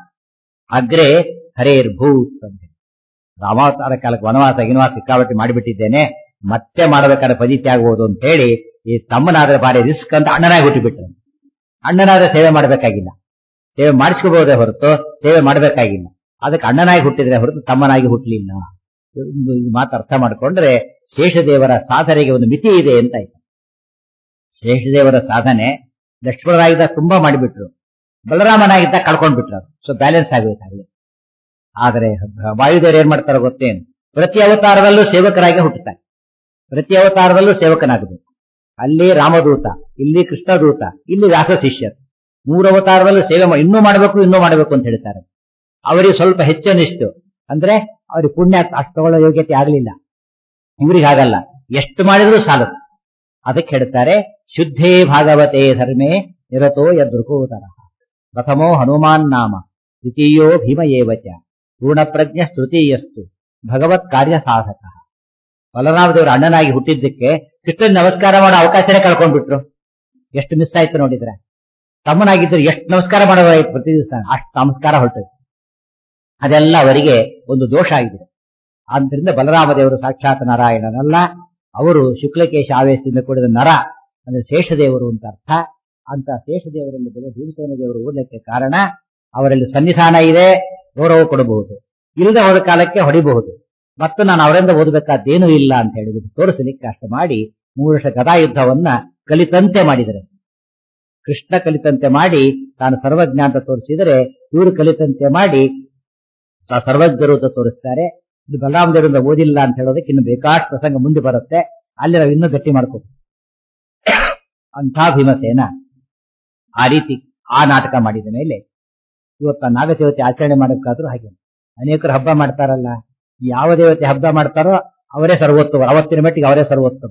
Speaker 1: ಅಗ್ರೆ ಹರೇರ್ಭೂತ್ ಅಂತ ರಾಮಾವತಾರ ಕಾಲಕ್ಕೆ ವನವಾಸ ಗಿನವಾಸ ಸಿಕ್ಕಾಪಟ್ಟೆ ಮಾಡಿಬಿಟ್ಟಿದ್ದೇನೆ ಮತ್ತೆ ಮಾಡಬೇಕಾದ್ರೆ ಫಲಿತ ಆಗ್ಬೋದು ಅಂತ ಹೇಳಿ ಈ ತಮ್ಮನಾದ್ರೆ ಭಾರಿ ರಿಸ್ಕ್ ಅಂತ ಅಣ್ಣನಾಗಿ ಹುಟ್ಟಿಬಿಟ್ರು ಅಣ್ಣನಾದ್ರೆ ಸೇವೆ ಮಾಡಬೇಕಾಗಿಲ್ಲ ಸೇವೆ ಮಾಡಿಸ್ಕೋಬಹುದೇ ಹೊರತು ಸೇವೆ ಮಾಡಬೇಕಾಗಿಲ್ಲ ಅದಕ್ಕೆ ಅಣ್ಣನಾಗಿ ಹುಟ್ಟಿದ್ರೆ ಹೊರತು ತಮ್ಮನಾಗಿ ಹುಟ್ಟಲಿಲ್ಲ ಈ ಮಾತು ಅರ್ಥ ಮಾಡ್ಕೊಂಡ್ರೆ ಶೇಷದೇವರ ಸಾಧನೆಗೆ ಒಂದು ಮಿತಿ ಇದೆ ಅಂತ ಆಯ್ತು ಶೇಷದೇವರ ಸಾಧನೆ ಲಕ್ಷ್ಮಣರಾಗಿದ್ದ ತುಂಬಾ ಮಾಡಿಬಿಟ್ರು ಬಲರಾಮನಾಗಿದ್ದ ಕಳ್ಕೊಂಡ್ಬಿಟ್ರು ಸೊ ಬ್ಯಾಲೆನ್ಸ್ ಆಗಬೇಕಾಗಲಿ ಆದರೆ ವಾಯುದೇವರು ಏನ್ ಮಾಡ್ತಾರೋ ಗೊತ್ತೇನು ಪ್ರತಿ ಅವತಾರದಲ್ಲೂ ಸೇವಕರಾಗಿ ಹುಟ್ಟುತ್ತಾರೆ ಪ್ರತಿ ಅವತಾರದಲ್ಲೂ ಸೇವಕನಾಗಬೇಕು ಅಲ್ಲಿ ರಾಮದೂತ ಇಲ್ಲಿ ಕೃಷ್ಣದೂತ ಇಲ್ಲಿ ವ್ಯಾಸ ಶಿಷ್ಯರು ಮೂರು ಅವತಾರದಲ್ಲೂ ಸೇವೆ ಮಾ- ಇನ್ನೂ ಮಾಡಬೇಕು ಇನ್ನೂ ಮಾಡಬೇಕು ಅಂತ ಹೇಳ್ತಾರೆ ಅವರಿಗೆ ಸ್ವಲ್ಪ ಹೆಚ್ಚನಿಷ್ಟು ಅಂದ್ರೆ ಅವ್ರಿಗೆ ಪುಣ್ಯ ಅಷ್ಟು ತಗೊಳ್ಳೋ ಯೋಗ್ಯತೆ ಆಗಲಿಲ್ಲ ಇವ್ರಿಗೆ ಹಾಗಲ್ಲ ಎಷ್ಟು ಮಾಡಿದ್ರೂ ಸಾಲದು ಅದಕ್ಕೆ ಹೇಳ್ತಾರೆ ಶುದ್ಧೇ ಭಾಗವತೆ ಧರ್ಮೇ ನಿರತೋ ಯದೃಕೋದರ ಪ್ರಥಮೋ ಹನುಮಾನ್ ನಾಮ ದ್ವಿತೀಯೋ ಭೀಮ ಏವಚ ಪೂರ್ಣಪ್ರಜ್ಞ ತೃತೀಯಸ್ತು ಭಗವತ್ ಕಾರ್ಯ ಸಾಧಕ ಬಲರಾಮದೇವರು ಅಣ್ಣನಾಗಿ ಹುಟ್ಟಿದ್ದಕ್ಕೆ ಕೃಷ್ಣನ್ ನಮಸ್ಕಾರ ಮಾಡೋ ಅವಕಾಶನೇ ಕಳ್ಕೊಂಡ್ಬಿಟ್ರು ಎಷ್ಟು ಮಿಸ್ ಆಯ್ತು ನೋಡಿದ್ರೆ ತಮ್ಮನಾಗಿದ್ದರೆ ಎಷ್ಟು ನಮಸ್ಕಾರ ಮಾಡೋದಾಯ್ತು ಪ್ರತಿ ದಿವಸ ಅಷ್ಟು ನಮಸ್ಕಾರ ಹೊರಟು ಅದೆಲ್ಲ ಅವರಿಗೆ ಒಂದು ದೋಷ ಆಗಿದೆ ಆದ್ದರಿಂದ ಬಲರಾಮದೇವರು ಸಾಕ್ಷಾತ್ ನಾರಾಯಣನಲ್ಲ ಅವರು ಶುಕ್ಲಕೇಶ ಆವೇಶದಿಂದ ಕೂಡಿದ ನರ ಅಂದ್ರೆ ಶೇಷದೇವರು ಅಂತ ಅರ್ಥ ಅಂತ ಶೇಷದೇವರಲ್ಲಿ ಬೆಲೆ ಭೀಮಸೇನ ದೇವರು ಓದಲಿಕ್ಕೆ ಕಾರಣ ಅವರಲ್ಲಿ ಸನ್ನಿಧಾನ ಇದೆ ಗೌರವ ಕೊಡಬಹುದು ಇಲ್ಲದೆ ಹೋದ ಕಾಲಕ್ಕೆ ಹೊಡಿಬಹುದು ಮತ್ತು ನಾನು ಅವರಿಂದ ಓದಬೇಕಾದ್ದೇನೂ ಇಲ್ಲ ಅಂತ ಹೇಳಿಬಿಟ್ಟು ತೋರಿಸಲಿಕ್ಕೆ ಅಷ್ಟು ಮಾಡಿ ಮೂರು ವರ್ಷ ಗದಾ ಯುದ್ಧವನ್ನ ಕಲಿತಂತೆ ಮಾಡಿದರೆ ಕೃಷ್ಣ ಕಲಿತಂತೆ ಮಾಡಿ ತಾನು ಸರ್ವಜ್ಞ ಅಂತ ತೋರಿಸಿದರೆ ಇವರು ಕಲಿತಂತೆ ಮಾಡಿ ತಾ ಸರ್ವಜ್ಞರು ಅಂತ ತೋರಿಸ್ತಾರೆ ಇದು ಬಲರಾಮದೇವರಿಂದ ಓದಿಲ್ಲ ಅಂತ ಹೇಳೋದಕ್ಕೆ ಇನ್ನು ಬೇಕಾಷ್ಟು ಪ್ರಸಂಗ ಮುಂದೆ ಬರುತ್ತೆ ಅಲ್ಲಿ ನಾವು ಇನ್ನೂ ಗಟ್ಟಿ ಮಾಡ್ಕೋ ಅಂಥ ಭೀಮಸೇನ ಆ ರೀತಿ ಆ ನಾಟಕ ಮಾಡಿದ ಮೇಲೆ ಇವತ್ತು ನಾಗ ದೇವತೆ ಆಚರಣೆ ಮಾಡಬೇಕಾದ್ರೂ ಹಾಗೆ ಅನೇಕರು ಹಬ್ಬ ಮಾಡ್ತಾರಲ್ಲ ಯಾವ ದೇವತೆ ಹಬ್ಬ ಮಾಡ್ತಾರೋ ಅವರೇ ಸರ್ವೋತ್ತಮ ಅವತ್ತಿನ ಮಟ್ಟಿಗೆ ಅವರೇ ಸರ್ವೋತ್ತಮ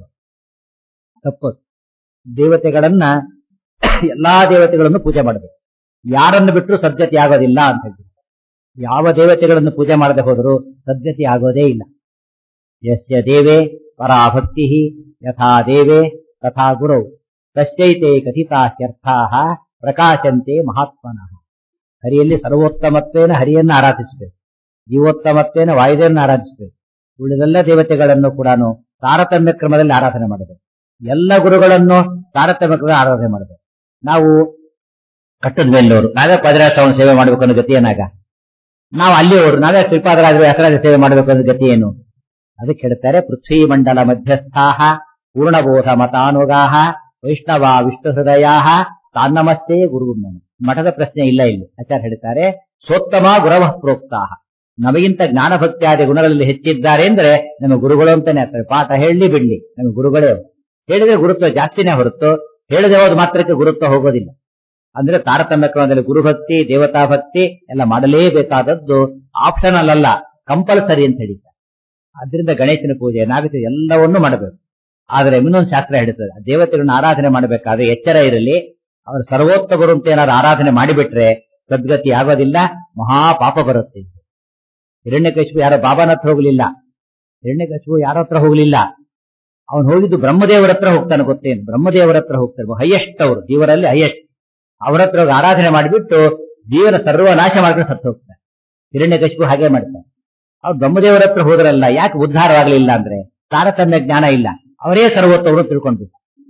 Speaker 1: ತಪ್ಪು ದೇವತೆಗಳನ್ನ ಎಲ್ಲಾ ದೇವತೆಗಳನ್ನು ಪೂಜೆ ಮಾಡಬೇಕು ಯಾರನ್ನು ಬಿಟ್ಟರು ಸದ್ಗತಿ ಆಗೋದಿಲ್ಲ ಅಂತ ಹೇಳಿ ಯಾವ ದೇವತೆಗಳನ್ನು ಪೂಜೆ ಮಾಡದೆ ಹೋದರೂ ಸದ್ಗತಿ ಆಗೋದೇ ಇಲ್ಲ ಯಸ್ಯ ದೇವೇ ಪರಾಭಕ್ತಿ ಯಥಾ ದೇವೇ ತಥಾ ಗುರೌ ತಸ್ಯೈತೆ ಕಥಿತಾರ್ಥಾ ಪ್ರಕಾಶಂತೆ ಮಹಾತ್ಮನಃ ಹರಿಯಲ್ಲಿ ಸರ್ವೋತ್ತಮತ್ವೇನ ಹರಿಯನ್ನು ಆರಾಧಿಸಬೇಕು ಜೀವೋತ್ತಮತ್ವೇನ ವಾಯುದೇವನ ಆರಾಧಿಸಬೇಕು ಉಳಿದೆಲ್ಲ ದೇವತೆಗಳನ್ನು ಕೂಡ ತಾರತಮ್ಯ ಕ್ರಮದಲ್ಲಿ ಆರಾಧನೆ ಮಾಡಬೇಕು ಎಲ್ಲ ಗುರುಗಳನ್ನು ತಾರತಮ್ಯ ಕ್ರಮದಲ್ಲಿ ಆರಾಧನೆ ಮಾಡಬೇಕು ನಾವು ಕಟ್ಟದ ಮೇಲಿನವರು ನಾವೇ ಪದರಾಶ್ರವಣ ಸೇವೆ ಮಾಡಬೇಕು ಅನ್ನೋ ಗತಿ ಏನಾಗ ನಾವು ಅಲ್ಲಿಯವರು ನಾವೇ ಶ್ರೀಪಾದರಾಜ ಹೆಸರಾಜ ಸೇವೆ ಮಾಡಬೇಕು ಅನ್ನೋ ಗತಿ ಏನು ಅದಕ್ಕೆ ಹೇಳ್ತಾರೆ ಪೃಥ್ವಿ ಮಂಡಲ ಮಧ್ಯಸ್ಥಾಹ ಪೂರ್ಣಬೋಧ ಮತಾನುಗಾಹ ವೈಷ್ಣವ ವಿಷ್ಣು ಹೃದಯ ತಾನ್ನಮಸ್ತೆ ಗುರು ಮಠದ ಪ್ರಶ್ನೆ ಇಲ್ಲ ಇಲ್ಲಿ ಆಚಾರ್ಯ ಹೇಳ್ತಾರೆ ಸೋತ್ತಮ ಗುರವ ಪ್ರೋಕ್ತಾಹ ನಮಗಿಂತ ಜ್ಞಾನ ಭಕ್ತಿಯಾದಿ ಗುಣಗಳಲ್ಲಿ ಹೆಚ್ಚಿದ್ದಾರೆ ಅಂದ್ರೆ ನಮ್ಮ ಗುರುಗಳು ಅಂತಾನೆ ಆಗ್ತಾರೆ ಪಾಠ ಹೇಳಿ ಬಿಡ್ಲಿ ನಮ್ಮ ಗುರುಗಳೇ ಅವ್ರು. ಹೇಳಿದ್ರೆ ಗುರುತ್ವ ಜಾಸ್ತಿನೇ ಹೊರತು ಹೇಳದೆ ಹೋದ ಮಾತ್ರಕ್ಕೆ ಗುರುತ್ವ ಹೋಗೋದಿಲ್ಲ ಅಂದ್ರೆ ತಾರತಮ್ಯ ಕ್ರಮದಲ್ಲಿ ಗುರುಭಕ್ತಿ ದೇವತಾ ಭಕ್ತಿ ಎಲ್ಲ ಮಾಡಲೇಬೇಕಾದದ್ದು ಆಪ್ಷನಲ್ ಅಲ್ಲ ಕಂಪಲ್ಸರಿ ಅಂತ ಹೇಳಿದ್ದಾರೆ ಆದ್ರಿಂದ ಗಣೇಶನ ಪೂಜೆ ನಾಗರಿಕ ಎಲ್ಲವನ್ನೂ ಮಾಡಬೇಕು ಆದ್ರೆ ಇನ್ನೊಂದು ಶಾಸ್ತ್ರ ಹೇಳ್ತದೆ ದೇವತೆಗಳನ್ನ ಆರಾಧನೆ ಮಾಡಬೇಕಾದ್ರೆ ಎಚ್ಚರ ಇರಲಿ ಅವರು ಸರ್ವೋತ್ತಮರು ಅಂತ ಏನಾದ್ರು ಆರಾಧನೆ ಮಾಡಿಬಿಟ್ರೆ ಸದ್ಗತಿ ಆಗೋದಿಲ್ಲ ಮಹಾ ಪಾಪ ಬರುತ್ತೆ ಹಿರಣ್ಯಕಶಿಪು ಯಾರೋ ಬಾಬಾನ ಹತ್ರ ಹೋಗ್ಲಿಲ್ಲ ಹಿರಣ್ಯಕಶಿಪು ಯಾರ ಹತ್ರ ಹೋಗ್ಲಿಲ್ಲ ಅವನು ಹೋಗಿದ್ದು ಬ್ರಹ್ಮದೇವರ ಹತ್ರ ಹೋಗ್ತಾನೆ ಗೊತ್ತೇನು ಬ್ರಹ್ಮದೇವರ ಹತ್ರ ಹೋಗ್ತಾರೆ ಹೈಯೆಸ್ಟ್ ಅವರು ಜೀವರಲ್ಲಿ ಹೈಯೆಸ್ಟ್ ಅವರ ಹತ್ರ ಹೋಗಿ ಆರಾಧನೆ ಮಾಡಿಬಿಟ್ಟು ಜೀವನ ಸರ್ವನಾಶ ಮಾಡ್ಕೊಂಡು ಸತ್ತು ಹೋಗ್ತಾರೆ ಹಿರಣ್ಯಕಶಿಪು ಹಾಗೆ ಮಾಡ್ತಾರೆ ಅವ್ರು ಬ್ರಹ್ಮದೇವರ ಹತ್ರ ಹೋದ್ರಲ್ಲ ಯಾಕೆ ಉದ್ಧಾರವಾಗಲಿಲ್ಲ ಅಂದ್ರೆ ತಾರತಮ್ಯ ಜ್ಞಾನ ಇಲ್ಲ ಅವರೇ ಸರ್ವೋತ್ತವರು ತಿಳ್ಕೊಂಡು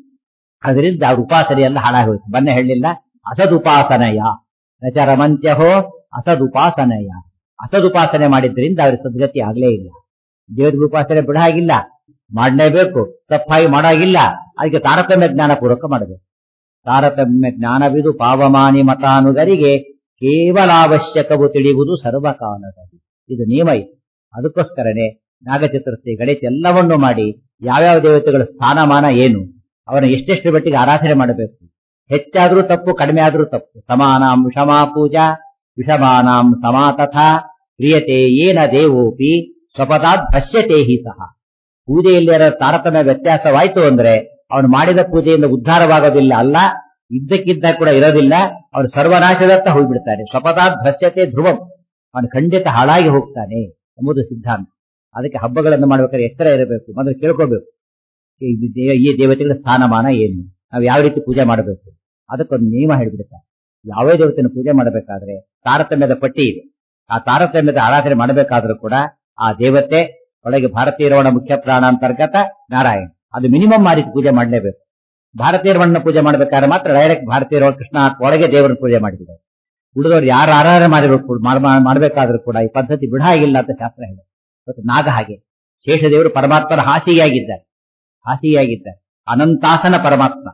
Speaker 1: ಅದರಿಂದ ಅವ್ರ ಉಪಾಸನೆ ಎಲ್ಲ ಹಾಳಾಗೋಯ್ತು ಬನ್ನೆ ಹೇಳಲಿಲ್ಲ ಅಸದುಪಾಸನಯ ನಚರಮಂತ್ಯಹೋ ಅಸದುಪಾಸನಯ ಅಸದುಪಾಸನೆ ಮಾಡಿದ್ರಿಂದ ಅವ್ರಿಗೆ ಸದ್ಗತಿ ಆಗ್ಲೇ ಇಲ್ಲ ದೇವ್ರ ಉಪಾಸನೆ ಬಿಡ ಹಾಗಿಲ್ಲ ಮಾಡಲೇಬೇಕು ತಪ್ಪಾಗಿ ಮಾಡಾಗಿಲ್ಲ ಅದಕ್ಕೆ ತಾರತಮ್ಯ ಜ್ಞಾನ ಪೂರ್ವಕ ಮಾಡಬೇಕು ತಾರತಮ್ಯ ಜ್ಞಾನವಿದು ಪಾವಮಾನಿ ಮತಾನುಗರಿಗೆ ಕೇವಲ ಅವಶ್ಯಕವು ತಿಳಿಯುವುದು ಸರ್ವಕಾಲದಲ್ಲಿ ಇದು ನಿಯಮ ಇದೆ ಅದಕ್ಕೋಸ್ಕರನೇ ನಾಗಚತುರ್ಥಿ ಗಣೇಶ ಎಲ್ಲವನ್ನೂ ಮಾಡಿ ಯಾವ್ಯಾವ ದೇವತೆಗಳ ಸ್ಥಾನಮಾನ ಏನು ಅವನ ಎಷ್ಟೆಷ್ಟು ಮಟ್ಟಿಗೆ ಆರಾಧನೆ ಮಾಡಬೇಕು ಹೆಚ್ಚಾದ್ರೂ ತಪ್ಪು ಕಡಿಮೆ ಆದ್ರೂ ತಪ್ಪು ಸಮಾನಾಂ ವಿಷಮಾ ಪೂಜಾ ವಿಷಮಾನಾಂ ಸಮಾ ತಥಾ ಕ್ರಿಯತೆ ಏನ ದೇವೋಪಿ ಸ್ವಪದಾತ್ ಭಶ್ಯತೆ ಹಿ ಸಹ ಪೂಜೆಯಲ್ಲಿ ಯಾರ ತಾರತಮ್ಯ ವ್ಯತ್ಯಾಸವಾಯ್ತು ಅಂದ್ರೆ ಅವನು ಮಾಡಿದ ಪೂಜೆಯಿಂದ ಉದ್ಧಾರವಾಗೋದಿಲ್ಲ ಅಲ್ಲ ಇದ್ದಕ್ಕಿದ್ದ ಕೂಡ ಇರೋದಿಲ್ಲ ಅವನು ಸರ್ವನಾಶದತ್ತ ಹೋಗ್ಬಿಡ್ತಾನೆ ಸ್ವಪದಾತ್ ಭಶ್ಯತೆ ಧ್ರುವಂ ಅವನು ಖಂಡಿತ ಹಾಳಾಗಿ ಹೋಗ್ತಾನೆ ಎಂಬುದು ಸಿದ್ಧಾಂತ ಅದಕ್ಕೆ ಹಬ್ಬಗಳನ್ನು ಮಾಡ್ಬೇಕಾದ್ರೆ ಎಚ್ಚರ ಇರಬೇಕು ಮೊದಲು ಕೇಳ್ಕೋಬೇಕು ಈ ದೇ- ಈ ದೇವತೆಗಳ ಸ್ಥಾನಮಾನ ಏನು ನಾವು ಯಾವ ರೀತಿ ಪೂಜೆ ಮಾಡಬೇಕು ಅದಕ್ಕೊಂದು ನಿಯಮ ಹೇಳ್ಬಿಡ್ತಾರೆ ಯಾವೇ ದೇವತೆಯನ್ನು ಪೂಜೆ ಮಾಡಬೇಕಾದ್ರೆ ತಾರತಮ್ಯದ ಪಟ್ಟಿ ಇದೆ ಆ ತಾರತಮ್ಯದ ಆರಾಧನೆ ಮಾಡಬೇಕಾದ್ರೂ ಕೂಡ ಆ ದೇವತೆ ಒಳಗೆ ಭಾರತೀಯ ರವಣ ಮುಖ್ಯ ಪ್ರಾಣ ಅಂತರ್ಗತ ನಾರಾಯಣ ಅದು ಮಿನಿಮಮ್ ಆ ರೀತಿ ಪೂಜೆ ಮಾಡಲೇಬೇಕು ಭಾರತೀಯ ರವಣ ಪೂಜೆ ಮಾಡಬೇಕಾದ್ರೆ ಮಾತ್ರ ಡೈರೆಕ್ಟ್ ಭಾರತೀಯ ರವಣ ಕೃಷ್ಣ ಒಳಗೆ ದೇವರನ್ನ ಪೂಜೆ ಮಾಡಿದ್ದಾರೆ ಉಳಿದವರು ಯಾರು ಆರಾಧನೆ ಮಾಡಬೇಕು ಮಾಡಬೇಕಾದ್ರೂ ಕೂಡ ಈ ಪದ್ಧತಿ ಬಿಡ ಹಾಗಿಲ್ಲ ಅಂತ ಶಾಸ್ತ್ರ ಹೇಳಿ ಇವತ್ತು ನಾಗ ಹಾಗೆ ಶೇಷದೇವರು ಪರಮಾತ್ಮನ ಹಾಸಿಗೆಯಾಗಿದ್ದಾರೆ ಹಾಸಿಗೆಯಾಗಿದ್ದಾರೆ ಅನಂತಾಸನ ಪರಮಾತ್ಮ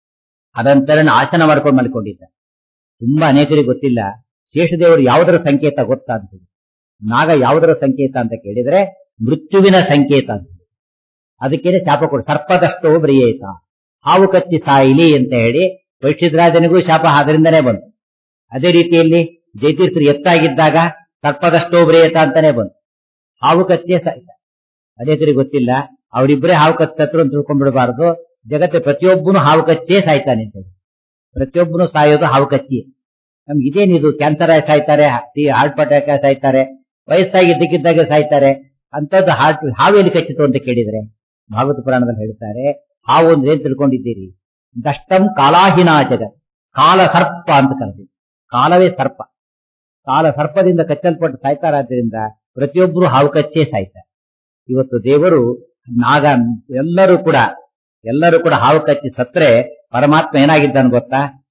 Speaker 1: ಅನಂತರನ ಆಸನ ಮಾಡ್ಕೊಂಡು ಮಲ್ಕೊಂಡಿದ್ದಾರೆ ತುಂಬಾ ಅನೇಕರಿಗೆ ಗೊತ್ತಿಲ್ಲ ಶೇಷದೇವರು ಯಾವುದರ ಸಂಕೇತ ಗೊತ್ತಾ ಅಂತ ಹೇಳಿ. ನಾಗ ಯಾವುದರ ಸಂಕೇತ ಅಂತ ಕೇಳಿದ್ರೆ ಮೃತ್ಯುವಿನ ಸಂಕೇತ ಅಂತ ಹೇಳಿ. ಅದಕ್ಕೇನೆ ಶಾಪ ಕೊಡು ಸರ್ಪದಷ್ಟೋ ಬ್ರಿಯೇತ ಹಾವು ಕಚ್ಚಿ ಸಾಯಿಲಿ ಅಂತ ಹೇಳಿ ವೈಶ್ಚಿದ್ರಾಜನಿಗೂ ಶಾಪ ಅದರಿಂದನೇ ಬಂತು ಅದೇ ರೀತಿಯಲ್ಲಿ ಜಯತೀರ್ಥರು ಎತ್ತಾಗಿದ್ದಾಗ ಸರ್ಪದಷ್ಟೋ ಬ್ರಿಯೇತ ಅಂತಾನೆ ಬಂತು ಹಾವು ಕಚ್ಚಿಯೇ ಸಾಯ್ತ ಅನೇಕರಿಗೆ ಗೊತ್ತಿಲ್ಲ ಅವರಿಬ್ಬರೇ ಹಾವು ಕಚ್ಚಿ ಸತ್ರು ಅಂತ ತಿಳ್ಕೊಂಡ್ಬಿಡಬಾರದು ಜಗತ್ತೆ ಪ್ರತಿಯೊಬ್ಬನು ಹಾವು ಕಚ್ಚಿಯೇ ಸಾಯ್ತಾನೆ ಅಂತ ಹೇಳಿ ಪ್ರತಿಯೊಬ್ಬನು ಸಾಯೋದು ಹಾವು ಕಚ್ಚಿ ನಮ್ಗೆ ಇದೇನಿದು ಕ್ಯಾನ್ಸರ್ ಆಗಿ ಸಾಯ್ತಾರೆ ಹಾರ್ಟ್ ಅಟ್ಯಾಕ್ ಆಗಿ ಸಾಯ್ತಾರೆ ವಯಸ್ಸಾಗಿ ಇದ್ದಕ್ಕಿದ್ದಾಗ ಸಾಯ್ತಾರೆ ಅಂತದ್ದು ಹಾರ್ಟ್ ಹಾವು ಎಲ್ಲಿ ಕಚ್ಚಿತು ಅಂತ ಕೇಳಿದ್ರೆ ಭಾಗವತ ಪುರಾಣದಲ್ಲಿ ಹೇಳ್ತಾರೆ ಹಾವು ಅಂದ್ರೆ ಏನ್ ತಿಳ್ಕೊಂಡಿದ್ದೀರಿ ದಷ್ಟಂ ಕಾಲಾಹಿನಾ ಜಗತ್ ಕಾಲ ಸರ್ಪ ಅಂತ ಕರೆದಿದ್ದು ಕಾಲವೇ ಸರ್ಪ ಕಾಲ ಸರ್ಪದಿಂದ ಕಚ್ಚಲ್ಪಟ್ಟು ಸಾಯ್ತಾರಾದ್ರಿಂದ ಪ್ರತಿಯೊಬ್ಬರು ಹಾವು ಕಚ್ಚೇ ಸಾಯ್ತಾರೆ ಇವತ್ತು ದೇವರು ನಾಗ ಎಲ್ಲರೂ ಕೂಡ ಎಲ್ಲರೂ ಕೂಡ ಹಾವು ಕಚ್ಚಿ ಸತ್ರೆ ಪರಮಾತ್ಮ ಏನಾಗಿದ್ದಾನೆ ಗೊತ್ತಾ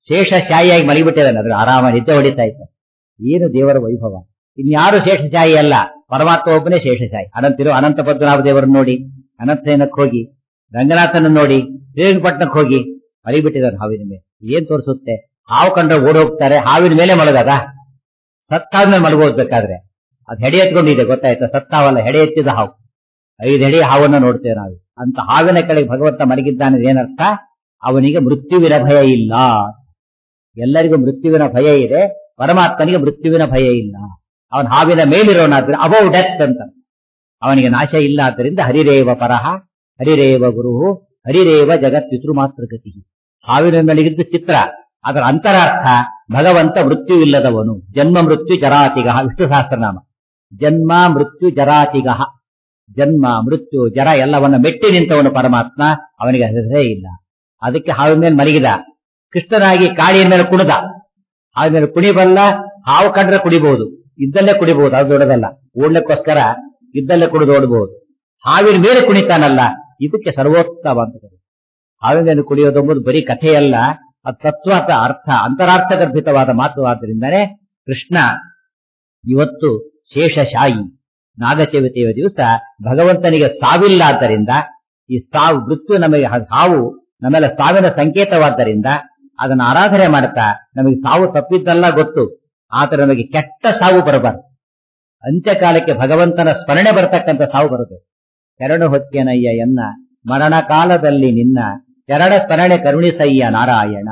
Speaker 1: ಶೇಷಶಾಹಿಯಾಗಿ ಮಲಗಿಬಿಟ್ಟಿದ್ದಾನೆ ಅದ್ರ ಆರಾಮ ನಿದ್ದೆ ಹೊಡಿತಾ ಇದ್ದ ಏನು ದೇವರ ವೈಭವ ಇನ್ಯಾರು ಶೇಷಶಾಹಿ ಅಲ್ಲ ಪರಮಾತ್ಮ ಒಬ್ಬನೇ ಶೇಷಶಾಹಿ ಅನಂತಿರು ಅನಂತ ಪದ್ಮನಾಭ ದೇವರನ್ನು ನೋಡಿ ಅನಂತಸೇನಕ್ಕೆ ಹೋಗಿ ರಂಗನಾಥನ ನೋಡಿ ಶ್ರೀರಂಗಪಟ್ಟಣಕ್ಕೆ ಹೋಗಿ ಮಲಗಿಬಿಟ್ಟಿದ್ದಾರೆ ಹಾವಿನ ಮೇಲೆ ಏನ್ ತೋರಿಸುತ್ತೆ ಹಾವು ಕಂಡ್ರೆ ಓಡ್ ಹೋಗ್ತಾರೆ ಹಾವಿನ ಮೇಲೆ ಮಲಗದ ಸತ್ತಾದ್ಮೇಲೆ ಮಲಗೋದ್ ಬೇಕಾದ್ರೆ ಅದ್ ಹೆಡೆ ಎತ್ಕೊಂಡಿದೆ ಗೊತ್ತಾಯ್ತಾ ಸತ್ತಾವಲ್ಲ ಹೆಡೆ ಎತ್ತಿದ ಹಾವು ಐದು ಹೆಡೆ ಹಾವನ್ನ ನೋಡ್ತೇವೆ ನಾವು ಅಂತ ಹಾವಿನ ಕೆಳಗೆ ಭಗವಂತ ಮಲಗಿದ್ದಾನೆ ಏನರ್ಥ ಅವನಿಗೆ ಮೃತ್ಯುವಿನ ಭಯ ಇಲ್ಲ ಎಲ್ಲರಿಗೂ ಮೃತ್ಯುವಿನ ಭಯ ಇದೆ ಪರಮಾತ್ಮನಿಗೆ ಮೃತ್ಯುವಿನ ಭಯ ಇಲ್ಲ ಅವನ ಹಾವಿನ ಮೇಲಿರೋನಾದ್ರೆ ಅಬೌ ಡೆತ್ ಅಂತ ಅವನಿಗೆ ನಾಶ ಇಲ್ಲ ಆದ್ದರಿಂದ ಹರಿರೇವ ಪರಹ ಹರಿರೇವ ಗುರು ಹರಿರೇವ ಜಗತ್ ಪಿತೃಮಾತೃಗತಿ ಹಾವಿನ ಮೇಲಿಗಿದ್ದು ಚಿತ್ರ ಅದರ ಅಂತರಾರ್ಥ ಭಗವಂತ ಮೃತ್ಯುವಿಲ್ಲದವನು ಜನ್ಮ ಮೃತ್ಯು ಜರಾತಿಗ ವಿಷ್ಣು ಸಹಸ್ರನಾಮ ಜನ್ಮ ಮೃತ್ಯು ಜರಾತಿಗ ಜನ್ಮ ಮೃತ್ಯು ಜರ ಎಲ್ಲವನ್ನ ಮೆಟ್ಟಿ ನಿಂತವನು ಪರಮಾತ್ಮ ಅವನಿಗೆ ಹೆಸರೇ ಇಲ್ಲ ಅದಕ್ಕೆ ಹಾವಿನ ಮೇಲೆ ಮಲಗಿದ ಕೃಷ್ಣನಾಗಿ ಕಾಳಿಯ ಮೇಲೆ ಕುಣಿದ ಹಾವಿನ ಮೇಲೆ ಕುಣಿಬಲ್ಲ ಹಾವು ಕಂಡ್ರೆ ಕುಡಿಬಹುದು ಇದ್ದಲ್ಲೇ ಕುಡಿಬಹುದು ಅದು ದೊಡ್ಡದಲ್ಲ ಓಡ್ಲಿಕ್ಕೋಸ್ಕರ ಇದ್ದಲ್ಲೇ ಕುಡಿದು ಓಡಬಹುದು ಹಾವಿನ ಮೇಲೆ ಕುಣಿತಾನಲ್ಲ ಇದಕ್ಕೆ ಸರ್ವೋತ್ತಮ ಅಂತ ಕರೀತಾರೆ. ಹಾವಿನ ಮೇಲೆ ಕುಡಿಯೋದು ಎಂಬುದು ಬರೀ ಕಥೆಯಲ್ಲ ಅದು ತತ್ವಾರ್ಥ ಅರ್ಥ ಅಂತರಾರ್ಥ ಗರ್ಭಿತವಾದ ಮಾತು ಆದ್ದರಿಂದನೇ ಕೃಷ್ಣ ಇವತ್ತು ಶೇಷಶಾಹಿ ನಾಗಚವಿತಿಯ ದಿವಸ ಭಗವಂತನಿಗೆ ಸಾವಿಲ್ಲ ಆದ್ದರಿಂದ ಈ ಸಾವು ಮೃತ್ಯು ನಮಗೆ ಹ- ಸಾವು ನಮ್ಮೆಲ್ಲ ಸಾವಿನ ಸಂಕೇತವಾದ್ದರಿಂದ ಅದನ್ನು ಆರಾಧನೆ ಮಾಡ್ತಾ ನಮಗೆ ಸಾವು ತಪ್ಪಿದ್ದಲ್ಲ ಗೊತ್ತು ಆತರ ನಮಗೆ ಕೆಟ್ಟ ಸಾವು ಬರಬಾರದು ಅಂತ್ಯಕಾಲಕ್ಕೆ ಭಗವಂತನ ಸ್ಮರಣೆ ಬರತಕ್ಕಂಥ ಸಾವು ಬರುತ್ತೆ ಶರಣು ಹೊತ್ಯನಯ್ಯ ಎನ್ನ ಮರಣ ಕಾಲದಲ್ಲಿ ನಿನ್ನ ಚರಣ ಸ್ಮರಣೆ ಕರುಣಿಸಯ್ಯ ನಾರಾಯಣ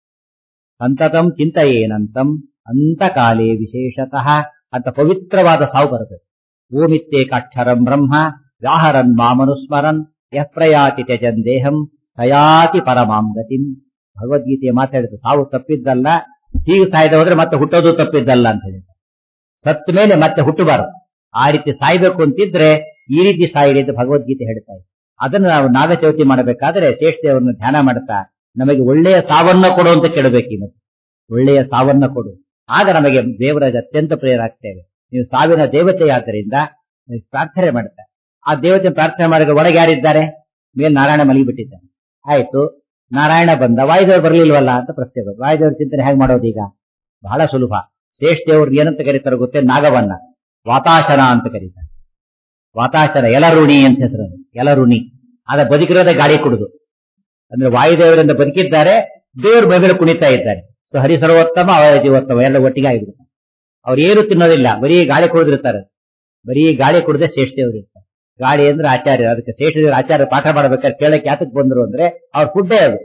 Speaker 1: ಸಂತತಂ ಚಿಂತೆಯೇನಂತಂ ಅಂತಕಾಲೇ ವಿಶೇಷತಃ ಅಂತ ಪವಿತ್ರವಾದ ಸಾವು ಬರುತ್ತೆ ಓಮಿತ್ತೇಕಾಕ್ಷರಂ ಬ್ರಹ್ಮ ವ್ಯಾಹರನ್ ಮಾಮನುಸ್ಮರನ್ ಯಃ ಪ್ರಯಾತಿ ತ್ಯಜನ್ ದೇಹಂ ಸಯಾತಿ ಪರಮಾಂ ಗತಿಂ ಭಗವದ್ಗೀತೆ ಮಾತಾಡಿದ ಸಾವು ತಪ್ಪಿದ್ದಲ್ಲ ಹೀಗೆ ಸಾಯ್ದ ಹೋದ್ರೆ ಮತ್ತೆ ಹುಟ್ಟೋದು ತಪ್ಪಿದ್ದಲ್ಲ ಅಂತ ಹೇಳಿದ ಸತ್ತ ಮೇಲೆ ಮತ್ತೆ ಹುಟ್ಟಬಾರದು ಆ ರೀತಿ ಸಾಯ್ಬೇಕು ಅಂತಿದ್ರೆ ಈ ರೀತಿ ಸಾಯಿರಿ ಅಂತ ಭಗವದ್ಗೀತೆ ಹೇಳ್ತಾ ಇದೆ ಅದನ್ನು ನಾವು ನಾಗಚೌತಿ ಮಾಡಬೇಕಾದ್ರೆ ಶ್ರೇಷ್ಠದೇವರನ್ನು ಧ್ಯಾನ ಮಾಡ್ತಾ ನಮಗೆ ಒಳ್ಳೆಯ ಸಾವನ್ನ ಕೊಡು ಅಂತ ಕೇಳಬೇಕು ಈ ಮತ್ತೆ ಒಳ್ಳೆಯ ಸಾವನ್ನ ಕೊಡು ಆಗ ನಮಗೆ ದೇವರಾಗ ಅತ್ಯಂತ ಪ್ರಿಯರಾಗ್ತೇವೆ ನೀವು ಸಾವಿನ ದೇವತೆಯಾದ್ದರಿಂದ ನೀವು ಪ್ರಾರ್ಥನೆ ಮಾಡ್ತಾರೆ ಆ ದೇವತೆ ಪ್ರಾರ್ಥನೆ ಮಾಡಿದ್ರೆ ಒಳಗೆ ಯಾರಿದ್ದಾರೆ ಮೇಲೆ ನಾರಾಯಣ ಮಲಗಿಬಿಟ್ಟಿದ್ದಾನೆ ಆಯ್ತು ನಾರಾಯಣ ಬಂದ ವಾಯುದೇವರು ಬರಲಿಲ್ವಲ್ಲ ಅಂತ ಪ್ರಶ್ನೆ ಬಂತು ವಾಯುದೇವ್ರ ಚಿಂತನೆ ಹೇಗೆ ಮಾಡೋದು ಈಗ ಬಹಳ ಸುಲಭ ಶ್ರೇಷ್ಠ ದೇವ್ರು ಏನಂತ ಕರೀತಾರೆ ಗೊತ್ತೇ ನಾಗವನ್ನ ವಾತಾಶನ ಅಂತ ಕರೀತಾರೆ ವಾತಾಶನ ಎಲರುಣಿ ಅಂತ ಹೆಸರು ಅದು. ಎಲರುಣಿ ಅದ ಬದುಕಿರೋದೇ ಗಾಳಿ ಕುಡಿದು ಅಂದ್ರೆ ವಾಯುದೇವರಿಂದ ಬದುಕಿದ್ದಾರೆ ದೇವ್ರ ಮೇಲೆ ಕುಣಿತಾ ಇದ್ದಾರೆ ಸೊ ಹರಿಸರ್ವೋತ್ತಮ ಅವರ ಜೀವೋತ್ತಮ ಎಲ್ಲ ಒಟ್ಟಿಗೆ ಆಗಿಬಿಡುತ್ತೆ ಅವ್ರು ಏನು ತಿನ್ನೋದಿಲ್ಲ ಬರೀ ಗಾಳಿ ಕುಡಿದಿರ್ತಾರೆ ಬರೀ ಗಾಳಿ ಕುಡದೆ ಶ್ರೇಷ್ಠ ದೇವರು ಇರ್ತಾರೆ ಗಾಳಿ ಅಂದ್ರೆ ಆಚಾರ್ಯ ಅದಕ್ಕೆ ಶ್ರೇಷ್ಠ ದೇವರು ಆಚಾರ್ಯ ಪಾಠ ಮಾಡ್ಬೇಕಾದ್ರೆ ಕೇಳಕ್ಕೆ ಯಾತಕ್ ಬಂದ್ರು ಅಂದ್ರೆ ಅವ್ರ ಫುಡ್ಡೇ ಅದು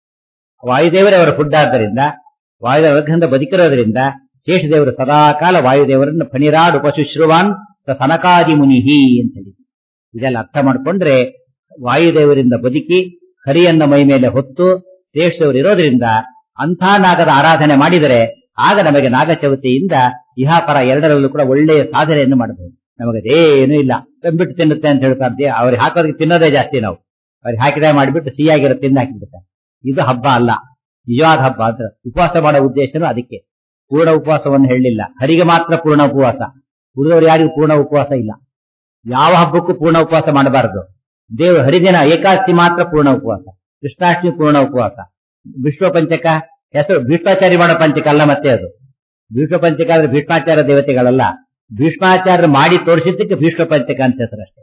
Speaker 1: ವಾಯುದೇವರೇ ಅವರ ಫುಡ್ ಆದ್ದರಿಂದ ವಾಯುದೇವರಿಂದ ಬದುಕಿರೋದ್ರಿಂದ ಶೇಷದೇವರು ಸದಾಕಾಲ ವಾಯುದೇವರನ್ನು ಫಣಿರಾಡು ಪಶುಶ್ರುವಾನ್ ಸ ಸನಕಾದಿ ಮುನಿಹಿ ಅಂತ ಹೇಳಿ ಇದೆಲ್ಲ ಅರ್ಥ ಮಾಡ್ಕೊಂಡ್ರೆ ವಾಯುದೇವರಿಂದ ಬದುಕಿ ಹರಿಯನ್ನ ಮೈ ಮೇಲೆ ಹೊತ್ತು ಶ್ರೇಷ್ಠವರು ಇರೋದ್ರಿಂದ ಅಂಥ ನಾಗದ ಆರಾಧನೆ ಮಾಡಿದರೆ ಆಗ ನಮಗೆ ನಾಗಚೌತಿಯಿಂದ ಇಹಾಪರ ಎರಡರಲ್ಲೂ ಕೂಡ ಒಳ್ಳೆಯ ಸಾಧನೆಯನ್ನು ಮಾಡಬಹುದು ನಮಗದೇನು ಇಲ್ಲ ತಂಬಿಟ್ಟು ತಿನ್ನುತ್ತೆ ಅಂತ ಹೇಳ್ತಾರೆ ಅವ್ರಿಗೆ ಹಾಕೋದಕ್ಕೆ ತಿನ್ನೋದೇ ಜಾಸ್ತಿ ನಾವು ಅವ್ರಿಗೆ ಹಾಕಿದಾಗ ಮಾಡಿಬಿಟ್ಟು ಸಿಹಿಯಾಗಿರೋ ತಿಂದು ಹಾಕಿಬಿಡ್ತಾರೆ ಇದು ಹಬ್ಬ ಅಲ್ಲ ನಿಜವಾದ ಹಬ್ಬ ಅಂತ ಉಪವಾಸ ಮಾಡೋ ಉದ್ದೇಶನೂ ಅದಕ್ಕೆ ಪೂರ್ಣ ಉಪವಾಸವನ್ನು ಹೇಳಲಿಲ್ಲ ಹರಿಗೆ ಮಾತ್ರ ಪೂರ್ಣ ಉಪವಾಸ ಉಳಿದವರು ಯಾರಿಗೂ ಪೂರ್ಣ ಉಪವಾಸ ಇಲ್ಲ ಯಾವ ಹಬ್ಬಕ್ಕೂ ಪೂರ್ಣ ಉಪವಾಸ ಮಾಡಬಾರದು ದೇವರು ಹರಿದಿನ ಏಕಾದಶಿ ಮಾತ್ರ ಪೂರ್ಣ ಉಪವಾಸ ಕೃಷ್ಣಾಷ್ಟಮಿ ಪೂರ್ಣ ಉಪವಾಸ ವಿಶ್ವ ಪಂಚಕ ಹೆಸರು ಭೀಷ್ಮಾಚಾರ್ಯ ಮಾಡೋ ಪಂಚಕ ಅಲ್ಲ ಮತ್ತೆ ಅದು ಭೀಷ್ಮ ಪಂಚಕ ಅಂದ್ರೆ ಭೀಷ್ಮಾಚಾರ್ಯ ದೇವತೆಗಳಲ್ಲ ಭೀಷ್ಮಾಚಾರ್ಯ ಮಾಡಿ ತೋರಿಸಿದ್ದಕ್ಕೆ ಭೀಷ್ಮ ಪಂಚಕ ಅಂತ ಹೆಸರು ಅಷ್ಟೇ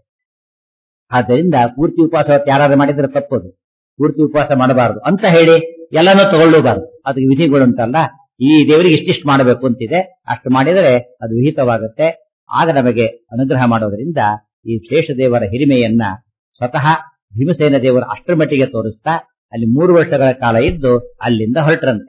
Speaker 1: ಆದ್ದರಿಂದ ಪೂರ್ತಿ ಉಪವಾಸ ಅವತ್ತು ಯಾರಾದ್ರೂ ಮಾಡಿದ್ರೆ ತಪ್ಪದು ಪೂರ್ತಿ ಉಪವಾಸ ಮಾಡಬಾರದು ಅಂತ ಹೇಳಿ ಎಲ್ಲನೂ ತಗೊಳ್ಳಬಾರದು ಅದಕ್ಕೆ ವಿಧಿಗಳುಂಟಲ್ಲ ಈ ದೇವರಿಗೆ ಇಷ್ಟಿಷ್ಟು ಮಾಡಬೇಕು ಅಂತಿದೆ ಅಷ್ಟು ಮಾಡಿದರೆ ಅದು ವಿಹಿತವಾಗುತ್ತೆ ಆಗ ನಮಗೆ ಅನುಗ್ರಹ ಮಾಡೋದ್ರಿಂದ ಈ ಶೇಷ ದೇವರ ಹಿರಿಮೆಯನ್ನ ಸ್ವತಃ ಭೀಮಸೇನ ದೇವರ ಅಷ್ಟರ ಮಟ್ಟಿಗೆ ತೋರಿಸ್ತಾ ಅಲ್ಲಿ ಮೂರು ವರ್ಷಗಳ ಕಾಲ ಇದ್ದು ಅಲ್ಲಿಂದ ಹೊರಟ್ರಂತೆ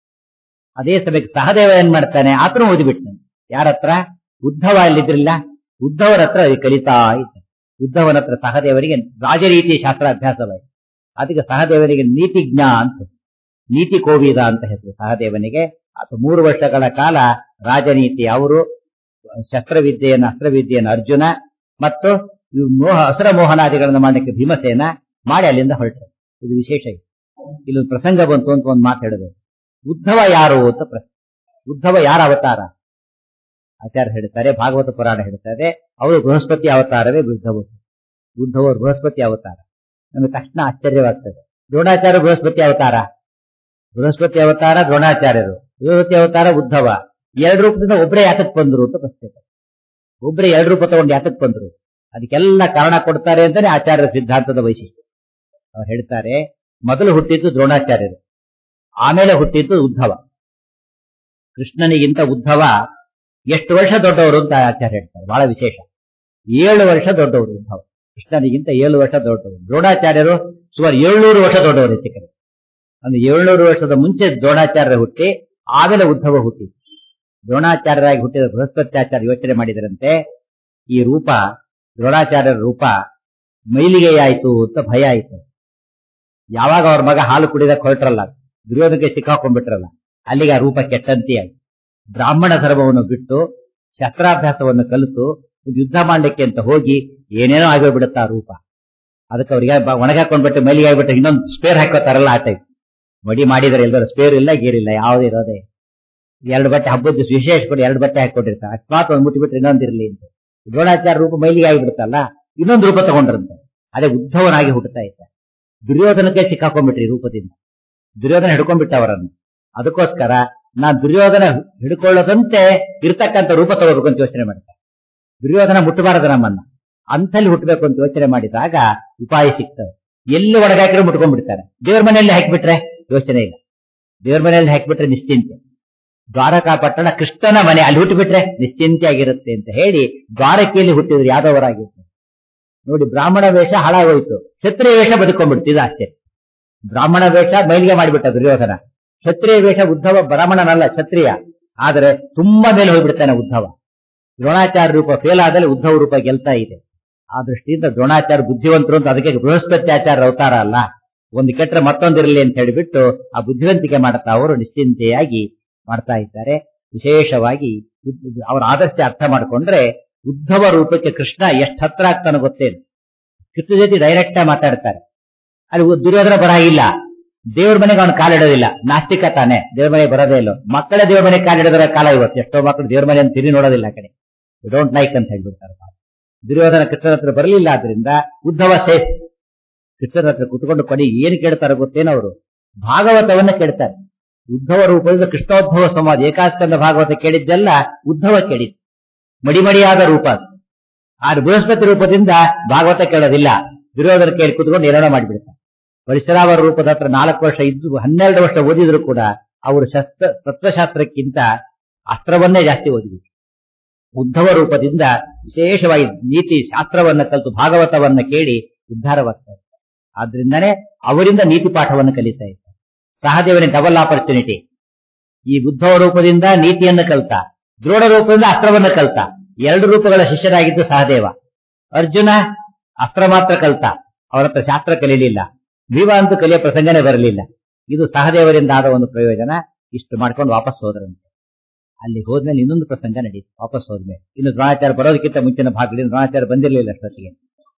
Speaker 1: ಅದೇ ಸಮಯಕ್ಕೆ ಸಹದೇವ ಏನ್ ಮಾಡ್ತಾನೆ ಆತನು ಓದಿಬಿಟ್ನಂತೆ ಯಾರ ಹತ್ರ ಉದ್ಧವ ಅಲ್ಲಿದ್ರಿಲ್ಲ ಉದ್ಧವರ ಹತ್ರ ಅದು ಕಲಿತಾ ಇದ್ದ ಉದ್ಧವನ ಹತ್ರ ಸಹದೇವರಿಗೆ ರಾಜರೀತಿ ಶಾಸ್ತ್ರ ಅಭ್ಯಾಸವಾಯಿತು ಅದಕ್ಕೆ ಸಹದೇವನಿಗೆ ನೀತಿಜ್ಞ ಅಂತ ನೀತಿ ಕೋವಿದ ಅಂತ ಹೆಸರು ಸಹದೇವನಿಗೆ ಆತ ಮೂರು ವರ್ಷಗಳ ಕಾಲ ರಾಜನೀತಿ ಅವರು ಶಸ್ತ್ರವಿದ್ಯೆಯನ್ನು ಅಸ್ತ್ರವಿದ್ಯೆಯನ್ನು ಅರ್ಜುನ ಮತ್ತು ಇವು ಮೋಹ ಅಸುರ ಮೋಹನಾದಿಗಳನ್ನು ಮಾಡಲಿಕ್ಕೆ ಭೀಮಸೇನ ಮಾಡಿ ಅಲ್ಲಿಂದ ಹೊರಟರು ಇದು ವಿಶೇಷ ಇದು. ಇಲ್ಲೊಂದು ಪ್ರಸಂಗ ಬಂತು ಅಂತ ಒಂದು ಮಾತು ಹೇಳಿದ್ರು ಉದ್ಧವ ಯಾರು ಅಂತ ಪ್ರಶ್ನೆ ಉದ್ಧವ ಯಾರ ಅವತಾರ ಆಚಾರ್ಯ ಹೇಳ್ತಾರೆ ಭಾಗವತ ಪುರಾಣ ಹೇಳ್ತಾರೆ ಅವರು ಬೃಹಸ್ಪತಿ ಅವತಾರವೇ ಉದ್ಧವರು ಉದ್ಧವರು ಬೃಹಸ್ಪತಿ ಅವತಾರ ನಮಗೆ ತಕ್ಷಣ ಆಶ್ಚರ್ಯವಾಗ್ತದೆ ದ್ರೋಣಾಚಾರ್ಯ ಬೃಹಸ್ಪತಿ ಅವತಾರ ಬೃಹಸ್ಪತಿ ಅವತಾರ ದ್ರೋಣಾಚಾರ್ಯರು ಬೃಹಸ್ಪತಿ ಅವತಾರ ಉದ್ಧವ ಎರಡು ರೂಪದಿಂದ ಒಬ್ಬರೇ ಯಾತಕ್ ಬಂದ್ರು ಅಂತ ಪ್ರಶ್ನೆ ಒಬ್ಬರೇ ಎರಡು ರೂಪ ತಗೊಂಡು ಯಾತಕ್ ಬಂದ್ರು ಅದಕ್ಕೆಲ್ಲ ಕಾರಣ ಕೊಡ್ತಾರೆ ಅಂತಾನೆ ಆಚಾರ್ಯರ ಸಿದ್ಧಾಂತದ ವೈಶಿಷ್ಟ್ಯ ಅವ್ರು ಹೇಳ್ತಾರೆ ಮೊದಲು ಹುಟ್ಟಿದ್ದು ದ್ರೋಣಾಚಾರ್ಯರು ಆಮೇಲೆ ಹುಟ್ಟಿದ್ದು ಉದ್ಧವ ಕೃಷ್ಣನಿಗಿಂತ ಉದ್ಧವ ಎಷ್ಟು ವರ್ಷ ದೊಡ್ಡವರು ಅಂತ ಆಚಾರ್ಯ ಹೇಳ್ತಾರೆ ಬಹಳ ವಿಶೇಷ ಏಳು ವರ್ಷ ದೊಡ್ಡವರು ಉದ್ಧವ ಕೃಷ್ಣನಿಗಿಂತ ಏಳು ವರ್ಷ ದೊಡ್ಡವರು ದ್ರೋಣಾಚಾರ್ಯರು ಸುಮಾರು ಏಳ್ನೂರು ವರ್ಷ ದೊಡ್ಡವರು ಹೆಚ್ಚು ಅಂದ್ರೆ ಏಳ್ನೂರು ವರ್ಷದ ಮುಂಚೆ ದ್ರೋಣಾಚಾರ್ಯ ಹುಟ್ಟಿ ಆಮೇಲೆ ಉದ್ಧವ ಹುಟ್ಟಿ ದ್ರೋಣಾಚಾರ್ಯರಾಗಿ ಹುಟ್ಟಿದ ಬೃಹಸ್ಪತ್ಯಾಚಾರ್ಯ ಯೋಚನೆ ಮಾಡಿದರಂತೆ ಈ ರೂಪ ದ್ರೋಣಾಚಾರ್ಯರ ರೂಪ ಮೈಲಿಗೆಯಾಯ್ತು ಅಂತ ಭಯ ಆಯ್ತು ಯಾವಾಗ ಅವ್ರ ಮಗ ಹಾಲು ಕುಡಿದಕ್ಕೆ ಹೊರಟ್ರಲ್ಲ ದುರ್ಯೋಧನಿಗೆ ಸಿಕ್ಕಾಕೊಂಡ್ಬಿಟ್ರಲ್ಲ ಅಲ್ಲಿಗೆ ಆ ರೂಪ ಕೆಟ್ಟಂತೆ ಆಯ್ತು ಬ್ರಾಹ್ಮಣ ಧರ್ಮವನ್ನು ಬಿಟ್ಟು ಶಸ್ತ್ರಾಭ್ಯಾಸವನ್ನು ಕಲಿತು ಒಂದು ಯುದ್ಧ ಮಾಡ್ಲಿಕ್ಕೆ ಅಂತ ಹೋಗಿ ಏನೇನೋ ಆಗೋಗ್ಬಿಡುತ್ತೆ ಆ ರೂಪ ಅದಕ್ಕೆ ಅವ್ರಿಗೆ ಬ- ಒಣಗಾಕೊಂಡ್ಬಿಟ್ಟು ಮೈಲಿಗೆ ಆಗ್ಬಿಟ್ಟು ಇನ್ನೊಂದು ಸ್ಪೇರ್ ಹಾಕೋತಾರಲ್ಲ ಆ ಟೈಪ್ ಮಡಿ ಮಾಡಿದರೆ ಎಲ್ಲರೂ ಸ್ಪೇರ್ ಇಲ್ಲ ಗೀರಿಲ್ಲ ಯಾವ್ದು ಇರೋದೇ ಎರಡು ಬಟ್ಟೆ ಹಬ್ಬದ ದಿವಸ ವಿಶೇಷ ಕೊಡಿ ಎರಡು ಬಟ್ಟೆ ಹಾಕೊಂಡಿರ್ತಾರೆ ಅಕಸ್ಮಾತ್ ಒಂದು ಮುಟ್ಟಿಬಿಟ್ರೆ ಇನ್ನೊಂದು ಇರಲಿ ಅಂತ ದ್ರೋಣಾಚಾರ್ಯ ರೂಪ ಮೈಲಿಗೆ ಆಗಿಬಿಡುತ್ತಲ್ಲ ಇನ್ನೊಂದು ರೂಪ ತಗೊಂಡ್ರಂತೆ ಅದೇ ಉದ್ಧವನಾಗಿ ಹುಟ್ಟುತ್ತಾ ಇದ್ದ ದುರ್ಯೋಧನಕ್ಕೆ ಸಿಕ್ಕಾಕೊಂಡ್ಬಿಟ್ರಿ ಈ ರೂಪದಿಂದ ದುರ್ಯೋಧನ ಹಿಡ್ಕೊಂಡ್ಬಿಟ್ಟ ಅವರನ್ನು ಅದಕ್ಕೋಸ್ಕರ ನಾನ್ ದುರ್ಯೋಧನ ಹಿಡ್ಕೊಳ್ಳೋದಂತೆ ಇರ್ತಕ್ಕಂಥ ರೂಪ ತಗೋಬೇಕು ಅಂತ ಯೋಚನೆ ಮಾಡ್ತಾರೆ ದುರ್ಯೋಧನ ಮುಟ್ಟಬಾರದು ನಮ್ಮನ್ನ ಅಂತಲ್ಲಿ ಹುಟ್ಟಬೇಕು ಅಂತ ಯೋಚನೆ ಮಾಡಿದಾಗ ಉಪಾಯ ಸಿಗ್ತದೆ ಎಲ್ಲಿ ಒಳಗಾಕಿರೋ ಮುಟ್ಕೊಂಡ್ಬಿಡ್ತಾರೆ ದೇವ್ರ ಮನೆಯಲ್ಲಿ ಹಾಕಿಬಿಟ್ರೆ ಯೋಚನೆ ಇಲ್ಲ ದೇವ್ರ ಮನೆಯಲ್ಲಿ ಹಾಕಿಬಿಟ್ರೆ ನಿಶ್ಚಿಂತೆ ದ್ವಾರಕಾ ಪಟ್ಟಣ ಕೃಷ್ಣನ ಮನೆ ಅಲ್ಲಿ ಹುಟ್ಟಿಬಿಟ್ರೆ ನಿಶ್ಚಿಂತೆ ಆಗಿರುತ್ತೆ ಅಂತ ಹೇಳಿ ದ್ವಾರಕೆಯಲ್ಲಿ ಹುಟ್ಟಿದ್ರು ಯಾದವರಾಗಿತ್ತು ನೋಡಿ ಬ್ರಾಹ್ಮಣ ವೇಷ ಹಾಳಾಗೋಯ್ತು ಕ್ಷತ್ರಿಯ ವೇಷ ಬದುಕೊಂಡ್ಬಿಡ್ತಿದ್ದು ಅಷ್ಟೇ ಬ್ರಾಹ್ಮಣ ವೇಷ ಮೈಲಿಗೆ ಮಾಡಿಬಿಟ್ಟ ದುರ್ಯೋಧನ ಕ್ಷತ್ರಿಯ ವೇಷ ಉದ್ಧವ ಬ್ರಾಹ್ಮಣನಲ್ಲ ಕ್ಷತ್ರಿಯ ಆದರೆ ತುಂಬಾ ಮೇಲೆ ಹೋಗ್ಬಿಡ್ತಾನೆ ಉದ್ಧವ ದ್ರೋಣಾಚಾರ್ಯ ರೂಪ ಫೇಲ್ ಆದಲ್ಲಿ ಉದ್ಧವ ರೂಪ ಗೆಲ್ತಾ ಇದೆ ಆ ದೃಷ್ಟಿಯಿಂದ ದ್ರೋಣಾಚಾರ್ಯ ಬುದ್ಧಿವಂತರು ಅಂತ ಅದಕ್ಕೆ ಬೃಹಸ್ಪತ್ಯಾಚಾರ್ಯ ಅವತಾರ ಅಲ್ಲ ಒಂದು ಕೆಟ್ಟರೆ ಮತ್ತೊಂದಿರಲಿ ಅಂತ ಹೇಳಿಬಿಟ್ಟು ಆ ಬುದ್ಧಿವಂತಿಕೆ ಮಾಡ್ತಾ ಅವರು ನಿಶ್ಚಿಂತೆಯಾಗಿ ಮಾಡ್ತಾ ಇದ್ದಾರೆ ವಿಶೇಷವಾಗಿ ಉದ್- ಅವರ ಆದರ್ಶ ಅರ್ಥ ಮಾಡಿಕೊಂಡ್ರೆ ಉದ್ಧವ ರೂಪಕ್ಕೆ ಕೃಷ್ಣ ಎಷ್ಟು ಹತ್ರ ಆಗ್ತಾನೋ ಗೊತ್ತೇನು ಕೃಷ್ಣ ಜೊತೆ ಡೈರೆಕ್ಟ್ ಆಗಿ ಮಾತಾಡ್ತಾರೆ ಅಲ್ಲಿ ಉ- ದುರ್ಯೋಧನ ಬರಾಗಿಲ್ಲ ದೇವ್ರ ಮನೆಗೆ ಅವನು ಕಾಲಿಡೋದಿಲ್ಲ ನಾಸ್ತಿಕ ತಾನೆ ದೇವ್ರ ಮನೆಗೆ ಬರೋದೇ ಇಲ್ಲ ಮಕ್ಕಳೇ ದೇವ್ರ ಮನೆಗೆ ಕಾಲಿಡೋದರ ಕಾಲ ಇವತ್ತು ಎಷ್ಟೋ ಮಕ್ಕಳು ದೇವ್ರ ಮನೆ ಅಂತ ತಿರಿ ನೋಡೋದಿಲ್ಲ ಆ ಕಡೆ ಡೋಂಟ್ ಲೈಕ್ ಅಂತ ಹೇಳ್ಬಿಡ್ತಾರೆ ದುರ್ಯೋಧನ ಕೃಷ್ಣನ ಹತ್ರ ಬರಲಿಲ್ಲ ಆದ್ರಿಂದ ಉದ್ಧವ ಸೇಫ್ ಕೃಷ್ಣನ ಹತ್ರ ಕುತ್ಕೊಂಡು ಕೊಡಿ ಏನು ಕೇಳ್ತಾರೆ ಗೊತ್ತೇನೋ ಅವರು ಭಾಗವತವನ್ನ ಕೇಳ್ತಾರೆ ಉದ್ಧವ ರೂಪದಿಂದ ಕೃಷ್ಣೋದ್ಭವ ಸಮಾಜ ಏಕಾಸ್ಕಂದ ಭಾಗವತ ಕೇಳಿದ್ದೆಲ್ಲ ಉದ್ಧವ ಕೇಳಿದ್ದು ಮಡಿಮಡಿಯಾದ ರೂಪ ಅದು. ಆದ್ರೆ ಬೃಹಸ್ಪತಿ ರೂಪದಿಂದ ಭಾಗವತ ಕೇಳೋದಿಲ್ಲ ದುರ್ಯೋಧನ ಕೇಳಿ ಕುತ್ಕೊಂಡು ಏನೇನೋ ಮಾಡಿಬಿಡ್ತಾರೆ ಪರಶುರಾಮರ ರೂಪದ ಹತ್ರ ನಾಲ್ಕು ವರ್ಷ ಇದ್ದು ಹನ್ನೆರಡು ವರ್ಷ ಓದಿದ್ರು ಕೂಡ ಅವರು ಶಸ್ತ್ರ ತತ್ವಶಾಸ್ತ್ರಕ್ಕಿಂತ ಅಸ್ತ್ರವನ್ನೇ ಜಾಸ್ತಿ ಓದಿದ್ರು ಉದ್ಧವ ರೂಪದಿಂದ ವಿಶೇಷವಾಗಿ ನೀತಿ ಶಾಸ್ತ್ರವನ್ನ ಕಲಿತು ಭಾಗವತವನ್ನ ಕೇಳಿ ಉದ್ಧಾರವಾಗ್ತಾರೆ ಆದ್ರಿಂದನೇ ಅವರಿಂದ ನೀತಿ ಪಾಠವನ್ನು ಕಲಿತಾ ಇದ್ದಾರೆ ಸಹದೇವನಿಗೆ ಡಬಲ್ ಆಪರ್ಚುನಿಟಿ ಈ ಉದ್ಧವ ರೂಪದಿಂದ ನೀತಿಯನ್ನು ಕಲಿತ ದ್ರೋಣ ರೂಪದಿಂದ ಅಸ್ತ್ರವನ್ನ ಕಲಿತ ಎರಡು ರೂಪಗಳ ಶಿಷ್ಯರಾಗಿದ್ದು ಸಹದೇವ ಅರ್ಜುನ ಅಸ್ತ್ರ ಮಾತ್ರ ಕಲಿತ ಅವರ ಹತ್ರ ಶಾಸ್ತ್ರ ಕಲೀಲಿಲ್ಲ ಭೀಮ ಅಂತೂ ಕಲಿಯೋ ಪ್ರಸಂಗನೇ ಬರಲಿಲ್ಲ ಇದು ಸಹದೇವರಿಂದ ಆದ ಒಂದು ಪ್ರಯೋಜನ ಇಷ್ಟು ಮಾಡ್ಕೊಂಡು ವಾಪಸ್ ಹೋದ್ರಂತೆ ಅಲ್ಲಿ ಹೋದ್ಮೇಲೆ ಇನ್ನೊಂದು ಪ್ರಸಂಗ ನಡೀತು ವಾಪಸ್ ಹೋದ್ಮೇಲೆ ಇನ್ನು ದ್ರೋಣಾಚಾರ್ಯ ಬರೋದಕ್ಕಿಂತ ಮುಂಚಿನ ಭಾಗದಲ್ಲಿ ದ್ರೋಣಾಚಾರ್ಯ ಬಂದಿರಲಿಲ್ಲ ಅಷ್ಟೊತ್ತಿಗೆ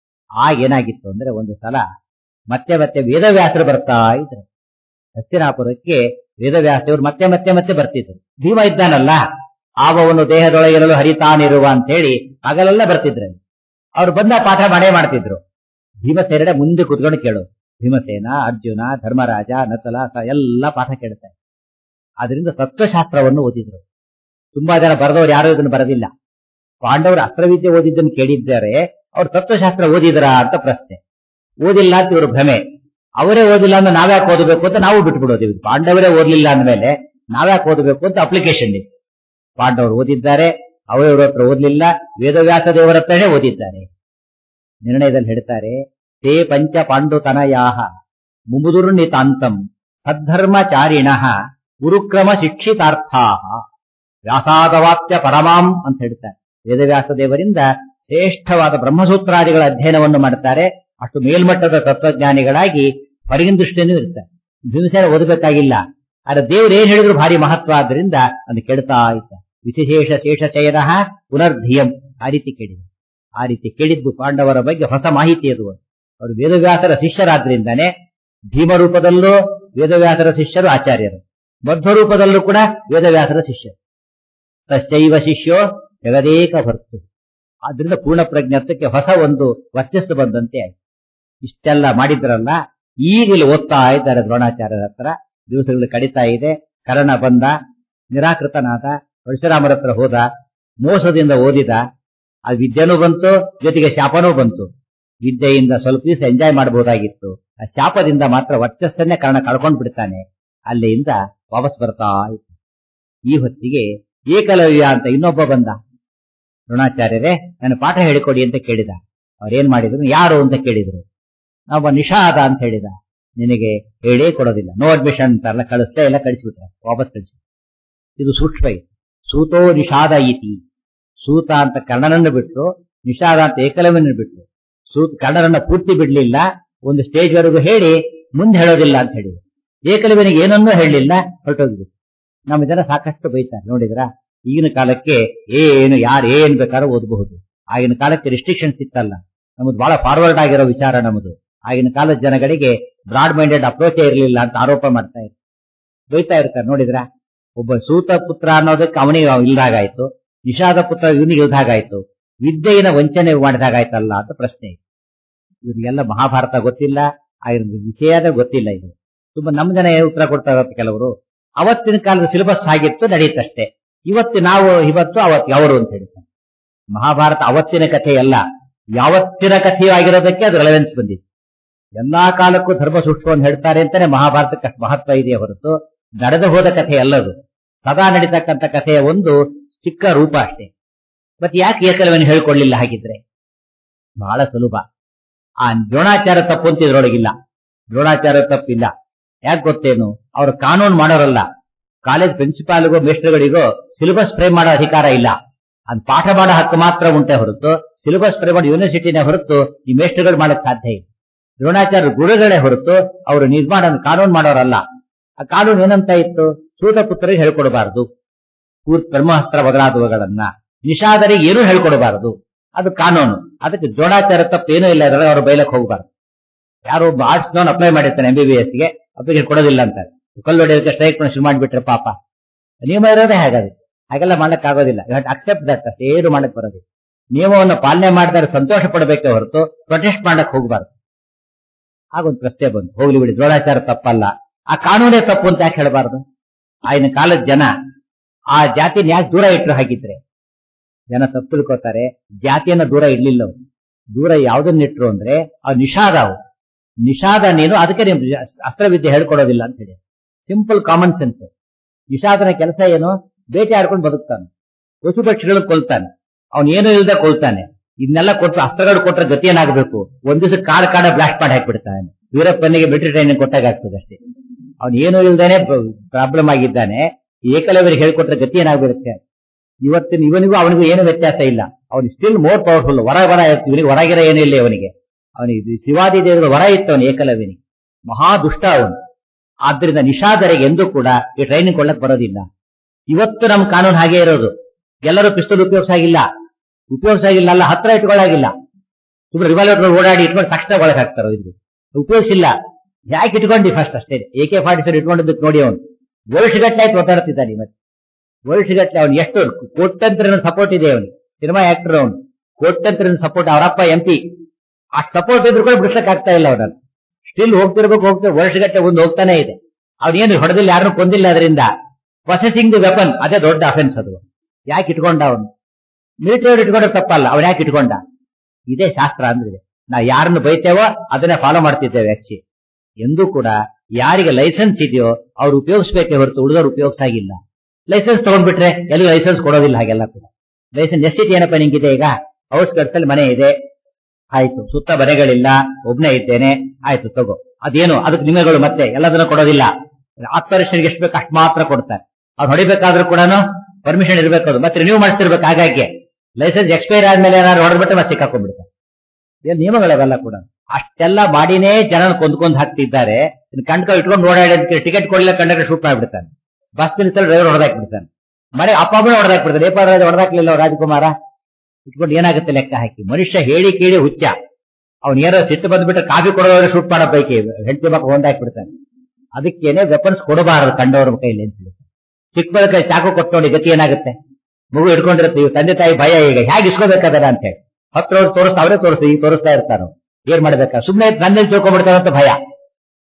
Speaker 1: ಆಗ ಏನಾಗಿತ್ತು ಅಂದ್ರೆ ಒಂದು ಸಲ ಮತ್ತೆ ಮತ್ತೆ ವೇದವ್ಯಾಸರು ಬರ್ತಾ ಇದ್ರು ಹಸ್ತಿನಾಪುರಕ್ಕೆ ವೇದವ್ಯಾಸರು ಮತ್ತೆ ಮತ್ತೆ ಮತ್ತೆ ಬರ್ತಿದ್ರು ಭೀಮ ಇದ್ದಾನಲ್ಲ ಆವವನ್ನು ದೇಹದೊಳಗಿರಲು ಹರಿತಾನಿರುವ ಅಂತ ಹೇಳಿ ಹಗಲೆಲ್ಲ ಬರ್ತಿದ್ರು ಅವ್ರು ಬಂದ ಪಾಠ ಮಾಡೇ ಮಾಡ್ತಿದ್ರು ಭೀಮಸೇನ ಮುಂದೆ ಕುತ್ಕೊಂಡು ಕೇಳೋದು ಭೀಮಸೇನ ಅರ್ಜುನ ಧರ್ಮರಾಜ ನಕಲ ಸ- ಎಲ್ಲ ಪಾಠ ಕೇಳ್ತಾರೆ ಅದರಿಂದ ತತ್ವಶಾಸ್ತ್ರವನ್ನು ಓದಿದ್ರು ತುಂಬಾ ಜನ ಬರೆದವರು ಯಾರು ಇದನ್ನು ಬರದಿಲ್ಲ ಪಾಂಡವರು ಅಸ್ತ್ರವಿದ್ಯೆ ಓದಿದ್ದನ್ನು ಕೇಳಿದ್ದಾರೆ ಅವ್ರು ತತ್ವಶಾಸ್ತ್ರ ಓದಿದ್ರಾ ಅಂತ ಪ್ರಶ್ನೆ ಓದಿಲ್ಲ ಅಂತ ಇವರು ಭ್ರಮೆ ಅವರೇ ಓದಿಲ್ಲ ಅಂದ್ರೆ ನಾವ್ಯಾಕೆ ಓದಬೇಕು ಅಂತ ನಾವು ಬಿಟ್ಬಿಡೋದು ಇವ್ರು. ಪಾಂಡವರೇ ಓದ್ಲಿಲ್ಲ ಅಂದ್ಮೇಲೆ ನಾವ್ಯಾಕೆ ಓದಬೇಕು ಅಂತ ಅಪ್ಲಿಕೇಶನ್ ಇದೆ ಪಾಂಡವರು ಓದಿದ್ದಾರೆ ಅವರವ್ರ ಹತ್ರ ಓದ್ಲಿಲ್ಲ ವೇದವ್ಯಾಸ ದೇವರ ಹತ್ರನೇ ಓದಿದ್ದಾರೆ ನಿರ್ಣಯದಲ್ಲಿ ಹೇಳ್ತಾರೆ ತೇ ಪಂಚ ಪಾಂಡುತನಯಾಹ ಮುಮುದುರ್ನಿತಾಂತಂ ಸದ್ಧರ್ಮಚಾರಿಣ ಗುರುಕ್ರಮ ಶಿಕ್ಷಿತಾರ್ಥಾಹ ವ್ಯಾಸಾದವಾಪ್ಯ ಪರಮಾಂ ಅಂತ ಹೇಳ್ತಾರೆ ವೇದವ್ಯಾಸ ದೇವರಿಂದ ಶ್ರೇಷ್ಠವಾದ ಬ್ರಹ್ಮಸೂತ್ರಾದಿಗಳ ಅಧ್ಯಯನವನ್ನು ಮಾಡ್ತಾರೆ ಅಷ್ಟು ಮೇಲ್ಮಟ್ಟದ ತತ್ವಜ್ಞಾನಿಗಳಾಗಿ ಹೊರಗಿನ ದೃಷ್ಟಿಯೂ ಇರ್ತಾರೆ ಭೀಮಸೇನ ಓದಬೇಕಾಗಿಲ್ಲ ಆದ್ರೆ ದೇವ್ರು ಏನ್ ಹೇಳಿದ್ರು ಭಾರಿ ಮಹತ್ವ ಆದ್ರಿಂದ ಅದನ್ನು ಕೆಡ್ತಾ ಇದ್ದ ವಿಶೇಷ ಶೇಷಚಯನ ಪುನರ್ಧಿಯಂ ಆ ರೀತಿ ಕೇಳಿದ್ರು ಆ ರೀತಿ ಕೇಳಿದ್ದು ಪಾಂಡವರ ಬಗ್ಗೆ ಹೊಸ ಮಾಹಿತಿ ಅದು ಅವರು ವೇದವ್ಯಾಸರ ಶಿಷ್ಯರಾದ್ರಿಂದಾನೆ ಭೀಮ ರೂಪದಲ್ಲೂ ವೇದವ್ಯಾಸರ ಶಿಷ್ಯರು ಆಚಾರ್ಯರು ಮಧ್ವ ರೂಪದಲ್ಲೂ ಕೂಡ ವೇದವ್ಯಾಸರ ಶಿಷ್ಯರು ತಶ್ಚೈವ ಶಿಷ್ಯೋ ಜಗದೇಕ ಭರ್ತು ಆದ್ರಿಂದ ಪೂರ್ಣ ಪ್ರಜ್ಞತ್ವಕ್ಕೆ ಹೊಸ ಒಂದು ವರ್ಚಸ್ಸು ಬಂದಂತೆ ಆಯ್ತು ಇಷ್ಟೆಲ್ಲ ಮಾಡಿದ್ರಲ್ಲ ಈಗ ಇಲ್ಲಿ ಓದ್ತಾ ಇದ್ದಾರೆ ದ್ರೋಣಾಚಾರ್ಯರ ಹತ್ರ ದಿವಸಗಳು ಕಡಿತಾ ಇದೆ ಕರ್ಣ ಬಂದ ನಿರಾಕೃತನಾದ ಪರಶುರಾಮರ ಹತ್ರ ಹೋದ ಮೋಸದಿಂದ ಓದಿದ ಆ ವಿದ್ಯೆನೂ ಬಂತು ಜೊತೆಗೆ ಶಾಪನೂ ಬಂತು ವಿದ್ಯೆಯಿಂದ ಸ್ವಲ್ಪ ದಿವಸ ಎಂಜಾಯ್ ಮಾಡಬಹುದಾಗಿತ್ತು ಆ ಶಾಪದಿಂದ ಮಾತ್ರ ವರ್ಚಸ್ಸನ್ನೇ ಕಾರಣ ಕಳ್ಕೊಂಡ್ ಬಿಡ್ತಾನೆ ಅಲ್ಲಿಂದ ವಾಪಸ್ ಬರ್ತಾ ಇತ್ತು ಈ ಹೊತ್ತಿಗೆ ಏಕಲವ್ಯ ಅಂತ ಇನ್ನೊಬ್ಬ ಬಂದ ದ್ರೋಣಾಚಾರ್ಯರೇ ನನ್ನ ಪಾಠ ಹೇಳಿಕೊಡಿ ಅಂತ ಕೇಳಿದ ಅವ್ರೇನ್ ಮಾಡಿದ್ರು ಯಾರು ಅಂತ ಕೇಳಿದ್ರು ನಾವೊಬ್ಬ ನಿಷಾದ ಅಂತ ಹೇಳಿದ ನಿನಗೆ ಹೇಳೇ ಕೊಡೋದಿಲ್ಲ ನೋ ಅಡ್ಮಿಷನ್ ಅಂತಾರಲ್ಲ ಕಳಿಸ್ತಾ ಎಲ್ಲ ಕಳಿಸ್ಬಿಟ್ರೆ ವಾಪಸ್ ಕಳಿಸಿ ಇದು ಸೂಕ್ಷ್ಮ ಇದು ಸೂತೋ ನಿಷಾದ ಇತಿ ಸೂತ ಅಂತ ಕರ್ಣನನ್ನು ಬಿಟ್ಟು ನಿಷಾದ ಅಂತ ಏಕಲವ್ಯನ ಬಿಟ್ಟು ಸೂತ್ ಕರ್ಣನನ್ನ ಪೂರ್ತಿ ಬಿಡ್ಲಿಲ್ಲ ಒಂದು ಸ್ಟೇಜ್ ವರೆಗೂ ಹೇಳಿ ಮುಂದೆ ಹೇಳೋದಿಲ್ಲ ಅಂತ ಹೇಳಿದ್ರು ಏಕಲವ್ಯನಿಗೆ ಏನನ್ನೂ ಹೇಳಲಿಲ್ಲ ಹೊರಟೋಗ್ಬಿಟ್ಟು ನಮ್ಮ ಜನ ಸಾಕಷ್ಟು ಬೈತಾರೆ ನೋಡಿದ್ರ ಈಗಿನ ಕಾಲಕ್ಕೆ ಏನು ಯಾರು ಏನ್ ಬೇಕಾದ್ರೂ ಓದಬಹುದು ಆಗಿನ ಕಾಲಕ್ಕೆ ರಿಸ್ಟ್ರಿಕ್ಷನ್ಸ್ ಇತ್ತಲ್ಲ ನಮ್ದು ಬಹಳ ಫಾರ್ವರ್ಡ್ ಆಗಿರೋ ವಿಚಾರ ನಮ್ಮದು ಆಗಿನ ಕಾಲದ ಜನಗಳಿಗೆ ಬ್ರಾಡ್ ಮೈಂಡೆಡ್ ಅಪ್ರೋಚೇ ಇರಲಿಲ್ಲ ಅಂತ ಆರೋಪ ಮಾಡ್ತಾ ಇರ್ತಾರೆ ಬೈತಾ ಇರ್ತಾರೆ ನೋಡಿದ್ರ ಒಬ್ಬ ಸೂತ ಪುತ್ರ ಅನ್ನೋದಕ್ಕೆ ಅವನಿಗೆ ಇಲ್ದಾಗಾಯ್ತು ನಿಷಾದ ಪುತ್ರ ಇವನಿಗೆ ಇಲ್ದಾಗಾಯ್ತು ವಿದ್ಯೆಯಿನ ವಂಚನೆ ಮಾಡಿದಾಗಾಯ್ತಲ್ಲ ಅಂತ ಪ್ರಶ್ನೆ ಇದೆ ಇವರಿಗೆಲ್ಲ ಮಹಾಭಾರತ ಗೊತ್ತಿಲ್ಲ ಆಗಿನ ವಿಷಯದ ಗೊತ್ತಿಲ್ಲ ಇದು ತುಂಬಾ ನಮ್ಮ ಜನ ಏನು ಉತ್ತರ ಕೊಡ್ತಾ ಇರತ್ತೆ ಕೆಲವರು ಅವತ್ತಿನ ಕಾಲದ ಸಿಲೆಬಸ್ ಆಗಿತ್ತು ನಡೆಯುತ್ತಷ್ಟೇ ಇವತ್ತು ನಾವು ಇವತ್ತು ಅವತ್ತು ಅವರು ಅಂತ ಹೇಳ್ತಾರೆ ಮಹಾಭಾರತ ಅವತ್ತಿನ ಕಥೆ ಅಲ್ಲ ಯಾವತ್ತಿನ ಕಥೆಯೂ ಆಗಿರೋದಕ್ಕೆ ಅದು ರೆಲೆವೆನ್ಸ್ ಬಂದಿದೆ ಎಲ್ಲಾ ಕಾಲಕ್ಕೂ ಧರ್ಮ ಸೂಕ್ಷ್ಮ ಅಂತ ಹೇಳ್ತಾರೆ ಅಂತಾನೆ ಮಹಾಭಾರತಕ್ಕೆ ಅಷ್ಟು ಮಹತ್ವ ಇದೆಯೇ ಹೊರತು ನಡೆದು ಹೋದ ಕಥೆ ಅಲ್ಲದು ಸದಾ ನಡೀತಕ್ಕಂಥ ಕಥೆಯ ಒಂದು ಚಿಕ್ಕ ರೂಪ ಅಷ್ಟೇ ಮತ್ತೆ ಯಾಕೆ ಏಕಲವನ್ನು ಹೇಳ್ಕೊಳ್ಳಿಲ್ಲ ಹಾಗಿದ್ರೆ ಬಹಳ ಸುಲಭ ಆ ದ್ರೋಣಾಚಾರ ತಪ್ಪು ಅಂತ ಇದ್ರೊಳಗಿಲ್ಲ ದ್ರೋಣಾಚಾರ ತಪ್ಪಿಲ್ಲ ಯಾಕೆ ಗೊತ್ತೇನು ಅವರು ಕಾನೂನು ಮಾಡೋರಲ್ಲ ಕಾಲೇಜ್ ಪ್ರಿನ್ಸಿಪಾಲ್ಗೋ ಮೇಸ್ಟರ್ಗಳಿಗೋ ಸಿಲೆಬಸ್ ಫ್ರೇಮ್ ಮಾಡೋ ಅಧಿಕಾರ ಇಲ್ಲ ಅದ್ ಪಾಠ ಮಾಡೋ ಹಕ್ಕು ಮಾತ್ರ ಉಂಟೆ ಹೊರತು ಸಿಲೆಬಸ್ ಫ್ರೇಮ್ ಮಾಡೋ ಯೂನಿವರ್ಸಿಟಿನೇ ಹೊರತು ಈ ಮೇಸ್ಟರ್ಗಳು ಮಾಡಕ್ ಸಾಧ್ಯ ಇಲ್ಲ ದ್ರೋಣಾಚಾರ್ಯ ಗುರುಗಳೇ ಹೊರತು ಅವರು ನಿರ್ಮಾಣ ಕಾನೂನು ಮಾಡೋರಲ್ಲ ಆ ಕಾನೂನು ಏನಂತ ಇತ್ತು ಸೂತ ಪುತ್ರರಿಗೆ ಹೇಳ್ಕೊಡಬಾರದು ಪೂರ್ತಿ ಬ್ರಹ್ಮಾಸ್ತ್ರ ಮೊದಲಾದವುಗಳನ್ನ ನಿಷಾದರಿಗೆ ಏನೂ ಹೇಳ್ಕೊಡಬಾರದು ಅದು ಕಾನೂನು ಅದಕ್ಕೆ ದ್ರೋಣಾಚಾರ್ಯ ತಪ್ಪೇನೂ ಇಲ್ಲ ಅದರಲ್ಲಿ ಅವರು ಬೈಲಕ್ ಹೋಗಬಾರ್ದು ಯಾರೋ ಒಬ್ಬ ಆರ್ಟ್ಸ್ ನೋನ್ ಅಪ್ಲೈ ಮಾಡಿರ್ತಾನೆ ಎಂ ಬಿ ಬಿ ಎಸ್ ಗೆ ಅಪ್ಲಿಕೇಶನ್ ಕೊಡೋದಿಲ್ಲ ಅಂತಾರೆ ಕಲ್ಲೊಡೆಯೋದಕ್ಕೆ ಸ್ಟ್ರೈಕ್ ಮಾಡಿ ಶುರು ಮಾಡಿಬಿಟ್ರೆ ಪಾಪ ನಿಯಮ ಇರೋದೇ ಹಾಗಾದ್ರೆ ಹಾಗೆಲ್ಲ ಮಾಡಕ್ ಆಗೋದಿಲ್ಲ ಅಕ್ಸೆಪ್ಟ್ ದಟ್ ಅಷ್ಟೇ ಏನು ಮಾಡಕ್ ಬರೋದಿಲ್ಲ ನಿಯಮವನ್ನು ಪಾಲನೆ ಮಾಡಿದರೆ ಸಂತೋಷ ಪಡಬೇಕೇ ಹೊರತು ಪ್ರೊಟೆಸ್ಟ್ ಮಾಡಕ್ ಹೋಗಬಾರ್ದು ಆಗೊಂದು ಪ್ರಶ್ನೆ ಬಂತು ಹೋಗ್ಲಿ ಬಿಡಿ ದ್ರೋಣಾಚಾರ ತಪ್ಪಲ್ಲ ಆ ಕಾನೂನೇ ತಪ್ಪು ಅಂತ ಯಾಕೆ ಹೇಳಬಾರ್ದು ಆಗಿನ ಕಾಲದ ಜನ ಆ ಜಾತಿನ ಯಾಕೆ ದೂರ ಇಟ್ಟರು ಹಾಗಿದ್ರೆ ಜನ ತಪ್ಪು ತಿಳ್ಕೊತಾರೆ ಜಾತಿಯನ್ನ ದೂರ ಇಡ್ಲಿಲ್ಲ ಅವ್ರು ದೂರ ಯಾವ್ದನ್ನ ಅಂದ್ರೆ ಆ ನಿಷಾದ ಅವು ನಿಷಾದ ನೀನು ಅದಕ್ಕೆ ನೀವು ಅಸ್ತ್ರವಿದ್ಯೆ ಹೇಳ್ಕೊಡೋದಿಲ್ಲ ಅಂತ ಹೇಳಿ ಸಿಂಪಲ್ ಕಾಮನ್ ಸೆನ್ಸ್ ನಿಷಾದನ ಕೆಲಸ ಏನು ಬೇಟೆ ಆಡ್ಕೊಂಡು ಬದುಕ್ತಾನೆ ಪಶು ಪಕ್ಷಿಗಳನ್ನ ಕೊಲ್ತಾನೆ ಅವನ್ ಏನು ಇಲ್ಲದೆ ಕೊಲ್ತಾನೆ ಇದನ್ನೆಲ್ಲ ಕೊಟ್ಟು ಅಸ್ತ್ರಗಳು ಕೊಟ್ಟರೆ ಗತಿ ಏನಾಗಬೇಕು ಒಂದ್ ದಿವಸ ಕಾಡ್ ಕಾಡ ಬ್ಲಾಸ್ಟ್ ಮಾಡಿ ಹಾಕ್ಬಿಡ್ತಾನೆ ವೀರಪ್ಪನಿಗೆ ಮಿಲಿಟರಿ ಟ್ರೈನಿಂಗ್ ಕೊಟ್ಟಾಗ ಆಗ್ತದೆ ಅಷ್ಟೇ ಅವನು ಏನು ಇಲ್ದೇನೆ ಪ್ರಾಬ್ಲಮ್ ಆಗಿದ್ದಾನೆ ಏಕಲವ್ಯರಿಗೆ ಹೇಳ್ಕೊಟ್ರೆ ಗತಿ ಏನಾಗ್ಬಿಡುತ್ತೆ ಇವತ್ತಿನ ಇವನಿಗೂ ಅವನಿಗೂ ಏನು ವ್ಯತ್ಯಾಸ ಇಲ್ಲ ಅವನು ಸ್ಟಿಲ್ ಮೋರ್ ಪವರ್ಫುಲ್ ಹೊರ ಹೊರ ಇವನಿಗೆ ಹೊರಗಿರ ಏನೂ ಇಲ್ಲ ಇವನಿಗೆ ಅವನಿಗೆ ಶಿವಾದಿ ದೇವರ ವರ ಇತ್ತು ಅವನು ಏಕಲವ್ಯನಿಗೆ ಮಹಾ ದುಷ್ಟ ಅವನು ಆದ್ರಿಂದ ನಿಷಾದರಿಗೆ ಎಂದೂ ಕೂಡ ಈ ಟ್ರೈನಿಂಗ್ ಕೊಳ್ಳಕ್ ಬರೋದಿಲ್ಲ ಇವತ್ತು ನಮ್ಮ ಕಾನೂನು ಹಾಗೆ ಇರೋದು ಎಲ್ಲರೂ ಪಿಸ್ತೂಲ್ ಉಪಯೋಗಿಸಾಗಿಲ್ಲ ಉಪಯೋಗಿಸಾಗಿಲ್ಲ ಅಲ್ಲ ಹತ್ರ ಇಟ್ಕೊಳ್ಳಾಗಿಲ್ಲ ಸುಮ್ಮನೆ ರಿವಾಲ್ವರ್ ಓಡಾಡಿ ಇಟ್ಕೊಂಡು ತಕ್ಷಣ ಒಳಗೆ ಹಾಕ್ತಾರೋ ಇದು ಉಪಯೋಗಿಸಿಲ್ಲ ಯಾಕೆ ಇಟ್ಕೊಂಡಿ ಫಸ್ಟ್ ಅಷ್ಟೇ ಎ ಕೆ ಫಾರ್ಟಿ ಸರ್ ಇಟ್ಕೊಂಡಿದ್ದಕ್ಕೆ ನೋಡಿ ಅವನು ವರ್ಷಗಟ್ಟಲೆ ಆಯ್ತು ಒತ್ತಾಡ್ತಿದ್ದಾನೆ ಮತ್ತೆ ವರ್ಷಗಟ್ಟಲೆ ಅವನು ಎಷ್ಟು ಕೋಟ್ಯಂತರ ಸಪೋರ್ಟ್ ಇದೆ ಅವನಿಗೆ ಸಿನಿಮಾ ಆಕ್ಟರ್ ಅವನು ಕೋಟ್ಯಂತರ ಸಪೋರ್ಟ್ ಅವರಪ್ಪ ಎಂ ಪಿ ಆ ಸಪೋರ್ಟ್ ಇದ್ರು ಕೂಡ ಬಿಡ್ಸಕ್ ಆಗ್ತಾ ಇಲ್ಲ ಅವನನ್ನು ಸ್ಟಿಲ್ ಹೋಗ್ತಿರ್ಬೇಕು ಹೋಗ್ತಿರ್ ವರ್ಷಗಟ್ಟಲೆ ಮುಂದೆ ಹೋಗ್ತಾನೆ ಇದೆ ಅವನೇನು ಹೊಡೆದಿಲ್ಲ ಯಾರನ್ನು ಕೊಂದಿಲ್ಲ ಅದರಿಂದ ಪ್ರೊಸೆಸಿಂಗ್ ದಿ ವೆಪನ್ ಅದೇ ದೊಡ್ಡ ಅಫೆನ್ಸ್ ಅದು ಯಾಕೆ ಇಟ್ಕೊಂಡ ಅವನು ಮಿಲಿಟರಿ ಇಟ್ಕೊಂಡ್ರೆ ತಪ್ಪಲ್ಲ ಅವನು ಯಾಕೆ ಇಟ್ಕೊಂಡ ಇದೇ ಶಾಸ್ತ್ರ ಅಂದ್ರೆ ನಾ ಯಾರನ್ನು ಬೈತೇವೋ ಅದನ್ನೇ ಫಾಲೋ ಮಾಡ್ತಿದ್ದೇವೆ ಆಕ್ಚಿ ಎಂದೂ ಕೂಡ ಯಾರಿಗೆ ಲೈಸೆನ್ಸ್ ಇದೆಯೋ ಅವ್ರು ಉಪಯೋಗಿಸ್ಬೇಕೇ ಹೊರತು ಉಳಿದವ್ರು ಉಪಯೋಗಿಸಾಗಿಲ್ಲ ಲೈಸೆನ್ಸ್ ತಗೊಂಡ್ಬಿಟ್ರೆ ಎಲ್ಲಿ ಲೈಸೆನ್ಸ್ ಕೊಡೋದಿಲ್ಲ ಹಾಗೆಲ್ಲ ಕೂಡ ಲೈಸೆನ್ಸ್ ಎಷ್ಟಿದೆ ಏನಪ್ಪ ನಿಂಗಿದೆ ಈಗ ಔಟ್ಸ್ಕಟ್ಸ್ ಅಲ್ಲಿ ಮನೆ ಇದೆ ಆಯ್ತು ಸುತ್ತ ಮನೆಗಳಿಲ್ಲ ಒಬ್ನೇ ಇದ್ದೇನೆ ಆಯ್ತು ತಗೋ ಅದೇನು ಅದಕ್ಕೆ ನಿಮಗಳು ಮತ್ತೆ ಎಲ್ಲದನ್ನು ಕೊಡೋದಿಲ್ಲ ಹತ್ತು ವರ್ಷಕ್ಕೆ ಎಷ್ಟು ಬೇಕು ಅಷ್ಟು ಮಾತ್ರ ಕೊಡ್ತಾರೆ ಅವ್ರು ಹೊಡಿಬೇಕಾದ್ರೂ ಕೂಡ ಪರ್ಮಿಷನ್ ಇರಬೇಕು ಅದು ಮತ್ತೆ ರಿನ್ಯೂ ಮಾಡಿಸ್ತಿರ್ಬೇಕು ಹಾಗಾಗಿ ಲೈಸೆನ್ಸ್ ಎಕ್ಸ್ಪೈರ್ ಆದ್ಮೇಲೆ ಏನಾದ್ರು ಹೊಡೆದ್ಬಿಟ್ರೆ ಮತ್ತೆ ಸಿಕ್ಕಾಕೊಂಡ್ಬಿಡ್ತಾರೆ ಏನು ನಿಯಮಗಳವೆಲ್ಲ ಕೂಡ ಅಷ್ಟೆಲ್ಲ ಮಾಡಿನೇ ಜನ ಕೊಂದ್ಕೊಂಡ್ ಹಾಕ್ತಿದ್ದಾರೆ ಕಂಡ್ಕ ಇಟ್ಕೊಂಡು ಓಡಾಡಿ ಟಿಕೆಟ್ ಕೊಡಲಿಲ್ಲ ಕಂಡಕ್ಟರ್ ಶೂಟ್ ಮಾಡ್ಬಿಡ್ತಾನೆ ಬಸ್ ನಿಲ್ಸಲ್ಲಿ ಡ್ರೈವರ್ ಹೊಡೆದಾಕ್ಬಿಡ್ತಾನೆ ಮನೆ ಅಪ್ಪ ಅಮ್ಮನೇ ಹೊಡೆದಾಕ್ಬಿಡ್ತಾನೆ ಏಪಾರ ಹೊಡೆದಾಕ್ಲಿಲ್ಲ ರಾಜಕುಮಾರ ಇಟ್ಕೊಂಡು ಏನಾಗುತ್ತೆ ಲೆಕ್ಕ ಹಾಕಿ ಮನುಷ್ಯ ಹೇಳಿ ಕೇಳಿ ಹುಚ್ಚ ಅವ್ನು ಏನೋ ಸಿಟ್ಟು ಬಂದ್ಬಿಟ್ಟು ಕಾಫಿ ಕೊಡೋದ್ರೆ ಶೂಟ್ ಮಾಡೋ ಪೈಕಿ ಹೆಂಡತಿ ಮಕ್ಕ ಹೊಂದಾಕ್ಬಿಡ್ತಾನೆ ಅದಕ್ಕೇನೆ ವೆಪನ್ಸ್ ಕೊಡಬಾರದು ಕಂಡವ್ರ ಕೈಲಿ ಅಂತ ಹೇಳಿ ಚಿಕ್ಕ ಬಳಿಕ ಚಾಕು ಕೊಟ್ಟು ನೋಡಿ ಗತಿ ಏನಾಗುತ್ತೆ ಮಗು ಇಟ್ಕೊಂಡಿರುತ್ತೆ ತಂದೆ ತಾಯಿ ಭಯ ಈಗ ಹೇಗೆ ಇಸ್ಕೋಬೇಕಾದ್ರೆ ಅಂತ ಹೇಳಿ ಹತ್ರ ಅವ್ರು ತೋರಿಸ್ತಾ ಅವರೇ ತೋರಿಸ್ತಾ ಈಗ ತೋರಿಸ್ತಾ ಇರ್ತಾರೋ ಏನ್ ಮಾಡ್ಬೇಕ ಸುಮ್ಮನೆ ನನ್ನಲ್ಲಿ ತಿಳ್ಕೊಂಡ್ಬಿಡ್ತಾರ ಅಂತ ಭಯ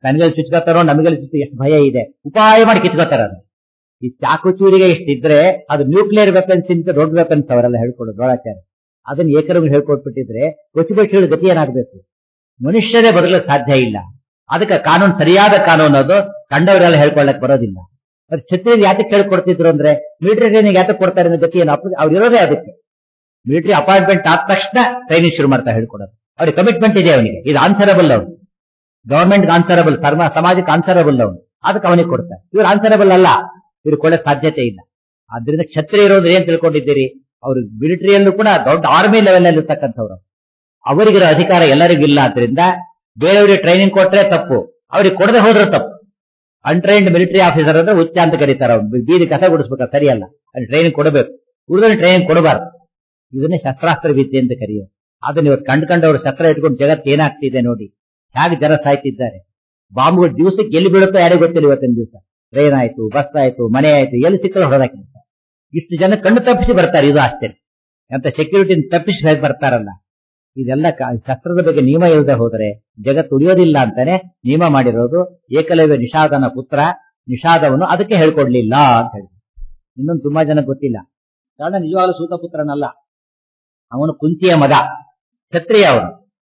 Speaker 1: ತನಗೆಲ್ಲಿ ಚುಚ್ಕೋತಾರೋ ನಮಗೆಲ್ಲಿ ಚುಚ್ಚು ಎಷ್ಟು ಭಯ ಇದೆ ಉಪಾಯ ಮಾಡಿ ಕಿತ್ಕೋತಾರ ಅದು ಈ ಚಾಕು ಚೂರಿಗೆ ಇಷ್ಟಿದ್ರೆ ಅದು ನ್ಯೂಕ್ಲಿಯರ್ ವೆಪನ್ಸ್ ಇಂತ ದೊಡ್ಡ ವೆಪನ್ಸ್ ಅವರೆಲ್ಲ ಹೇಳ್ಕೊಡೋದು ದ್ರೋಣಾಚಾರ್ಯ ಅದನ್ನ ಏಕರಿಗೆ ಹೇಳ್ಕೊಟ್ಬಿಟ್ಟಿದ್ರೆ ಪ್ರತಿಪಕ್ಷಗಳ ಗತಿ ಏನಾಗಬೇಕು ಮನುಷ್ಯರೇ ಬದಲಕ್ಕೆ ಸಾಧ್ಯ ಇಲ್ಲ ಅದಕ್ಕೆ ಕಾನೂನು ಸರಿಯಾದ ಕಾನೂನು ಅದು ಕಂಡವರೆಲ್ಲ ಹೇಳ್ಕೊಳ್ಳಕ್ ಬರೋದಿಲ್ಲ ಮತ್ತೆ ಛತ್ರಿ ಯಾತಕ್ಕೆ ಹೇಳ್ಕೊಡ್ತಿದ್ರು ಅಂದ್ರೆ ಮಿಲಿಟರಿ ಟ್ರೈನಿಂಗ್ ಯಾತಕ್ಕೆ ಕೊಡ್ತಾರೆ ಅನ್ನೋ ಗತಿ ಏನು ಅವ್ರು ಇರೋದೇ ಅದಕ್ಕೆ ಮಿಲಿಟರಿ ಅಪಾಯಿಂಟ್ಮೆಂಟ್ ಆದ ತಕ್ಷಣ ಟ್ರೈನಿಂಗ್ ಶುರು ಮಾಡ್ತಾ ಹೇಳ್ಕೊಡೋದು ಅವ್ರಿಗೆ ಕಮಿಟ್ಮೆಂಟ್ ಇದೆ ಅವನಿಗೆ ಇದು ಆನ್ಸರಬಲ್ ಅವನು ಗವರ್ಮೆಂಟ್ ಆನ್ಸರಬಲ್ ಸಮಾಜಕ್ಕೆ ಆನ್ಸರಬಲ್ ಅವನು ಅದಕ್ಕೆ ಅವನಿಗೆ ಕೊಡ್ತಾರೆ ಇವ್ರು ಆನ್ಸರಬಲ್ ಅಲ್ಲ ಇವ್ರು ಕೊಡೋ ಸಾಧ್ಯತೆ ಇಲ್ಲ ಆದ್ರಿಂದ ಕ್ಷತ್ರಿಯ ಇರೋದು ಏನ್ ತಿಳ್ಕೊಂಡಿದ್ದೀರಿ ಅವರು ಮಿಲಿಟರಿಯಲ್ಲೂ ಕೂಡ ದೊಡ್ಡ ಆರ್ಮಿ ಲೆವೆಲ್ ಅಲ್ಲಿ ಇರ್ತಕ್ಕಂಥವ್ರು ಅವರಿಗಿರೋ ಅಧಿಕಾರ ಎಲ್ಲರಿಗೂ ಇಲ್ಲ ಆದ್ರಿಂದ ಬೇರೆಯವರಿಗೆ ಟ್ರೈನಿಂಗ್ ಕೊಟ್ರೆ ತಪ್ಪು ಅವ್ರಿಗೆ ಕೊಡದೆ ಹೋದ್ರೆ ತಪ್ಪು ಅನ್ಟ್ರೈನ್ಡ್ ಮಿಲಿಟರಿ ಆಫೀಸರ್ ಅಂದ್ರೆ ಉಚ್ಚ ಅಂತ ಕರೀತಾರೆ ಅವ್ರು ಬೀದಿ ಕಸ ಗುಡಿಸ್ಬೇಕು ಸರಿಯಲ್ಲ ಅಲ್ಲಿ ಟ್ರೈನಿಂಗ್ ಕೊಡಬೇಕು ಉಳಿದ್ರೆ ಟ್ರೈನಿಂಗ್ ಕೊಡಬಾರ್ದು ಇದನ್ನೇ ಶಸ್ತ್ರಾಸ್ತ್ರ ವಿದ್ಯೆ ಅಂತ ಕರೆಯೋದು ಅದನ್ನ ಇವತ್ತು ಕಂಡು ಕಂಡವರು ಶಸ್ತ್ರ ಇಟ್ಕೊಂಡು ಜಗತ್ತು ಏನಾಗ್ತಿದೆ ನೋಡಿ ಹೇಗೆ ಜನ ಸಾಯ್ತಿದ್ದಾರೆ ಬಾಂಬ್ಗಳು ದಿವಸಕ್ಕೆ ಎಲ್ಲಿ ಬೀಳುತ್ತೋ ಯಾರಿಗೂ ಗೊತ್ತಿಲ್ಲ ಇವತ್ತಿನ ದಿವಸ ಟ್ರೈನ್ ಆಯ್ತು ಬಸ್ ಆಯ್ತು ಮನೆ ಆಯ್ತು ಎಲ್ಲಿ ಸಿಕ್ಕಲು ಹೊಡೆದಾಕಿರ್ತಾರೆ ಇಷ್ಟು ಜನ ಕಣ್ಣು ತಪ್ಪಿಸಿ ಬರ್ತಾರೆ ಇದು ಆಶ್ಚರ್ಯ ಅಂತ ಸೆಕ್ಯೂರಿಟಿ ತಪ್ಪಿಸಿ ಹೇಗೆ ಬರ್ತಾರಲ್ಲ ಇದೆಲ್ಲ ಕ- ಶಸ್ತ್ರದ ಬಗ್ಗೆ ನಿಯಮ ಇಲ್ಲದೆ ಹೋದರೆ ಜಗತ್ತು ಉಳಿಯೋದಿಲ್ಲ ಅಂತಾನೆ ನಿಯಮ ಮಾಡಿರೋದು ಏಕಲವ್ಯ ನಿಷಾದನ ಪುತ್ರ ನಿಷಾದವನು ಅದಕ್ಕೆ ಹೇಳ್ಕೊಡ್ಲಿಲ್ಲ ಅಂತ ಹೇಳಿ ಇನ್ನೊಂದು ತುಂಬಾ ಜನ ಗೊತ್ತಿಲ್ಲ ಕಾರಣ ನಿಜವಾಗ್ಲೂ ಸೂತಪುತ್ರನಲ್ಲ ಅವನು ಕುಂತಿಯ ಮಗ ಕ್ಷತ್ರಿಯ ಅವನು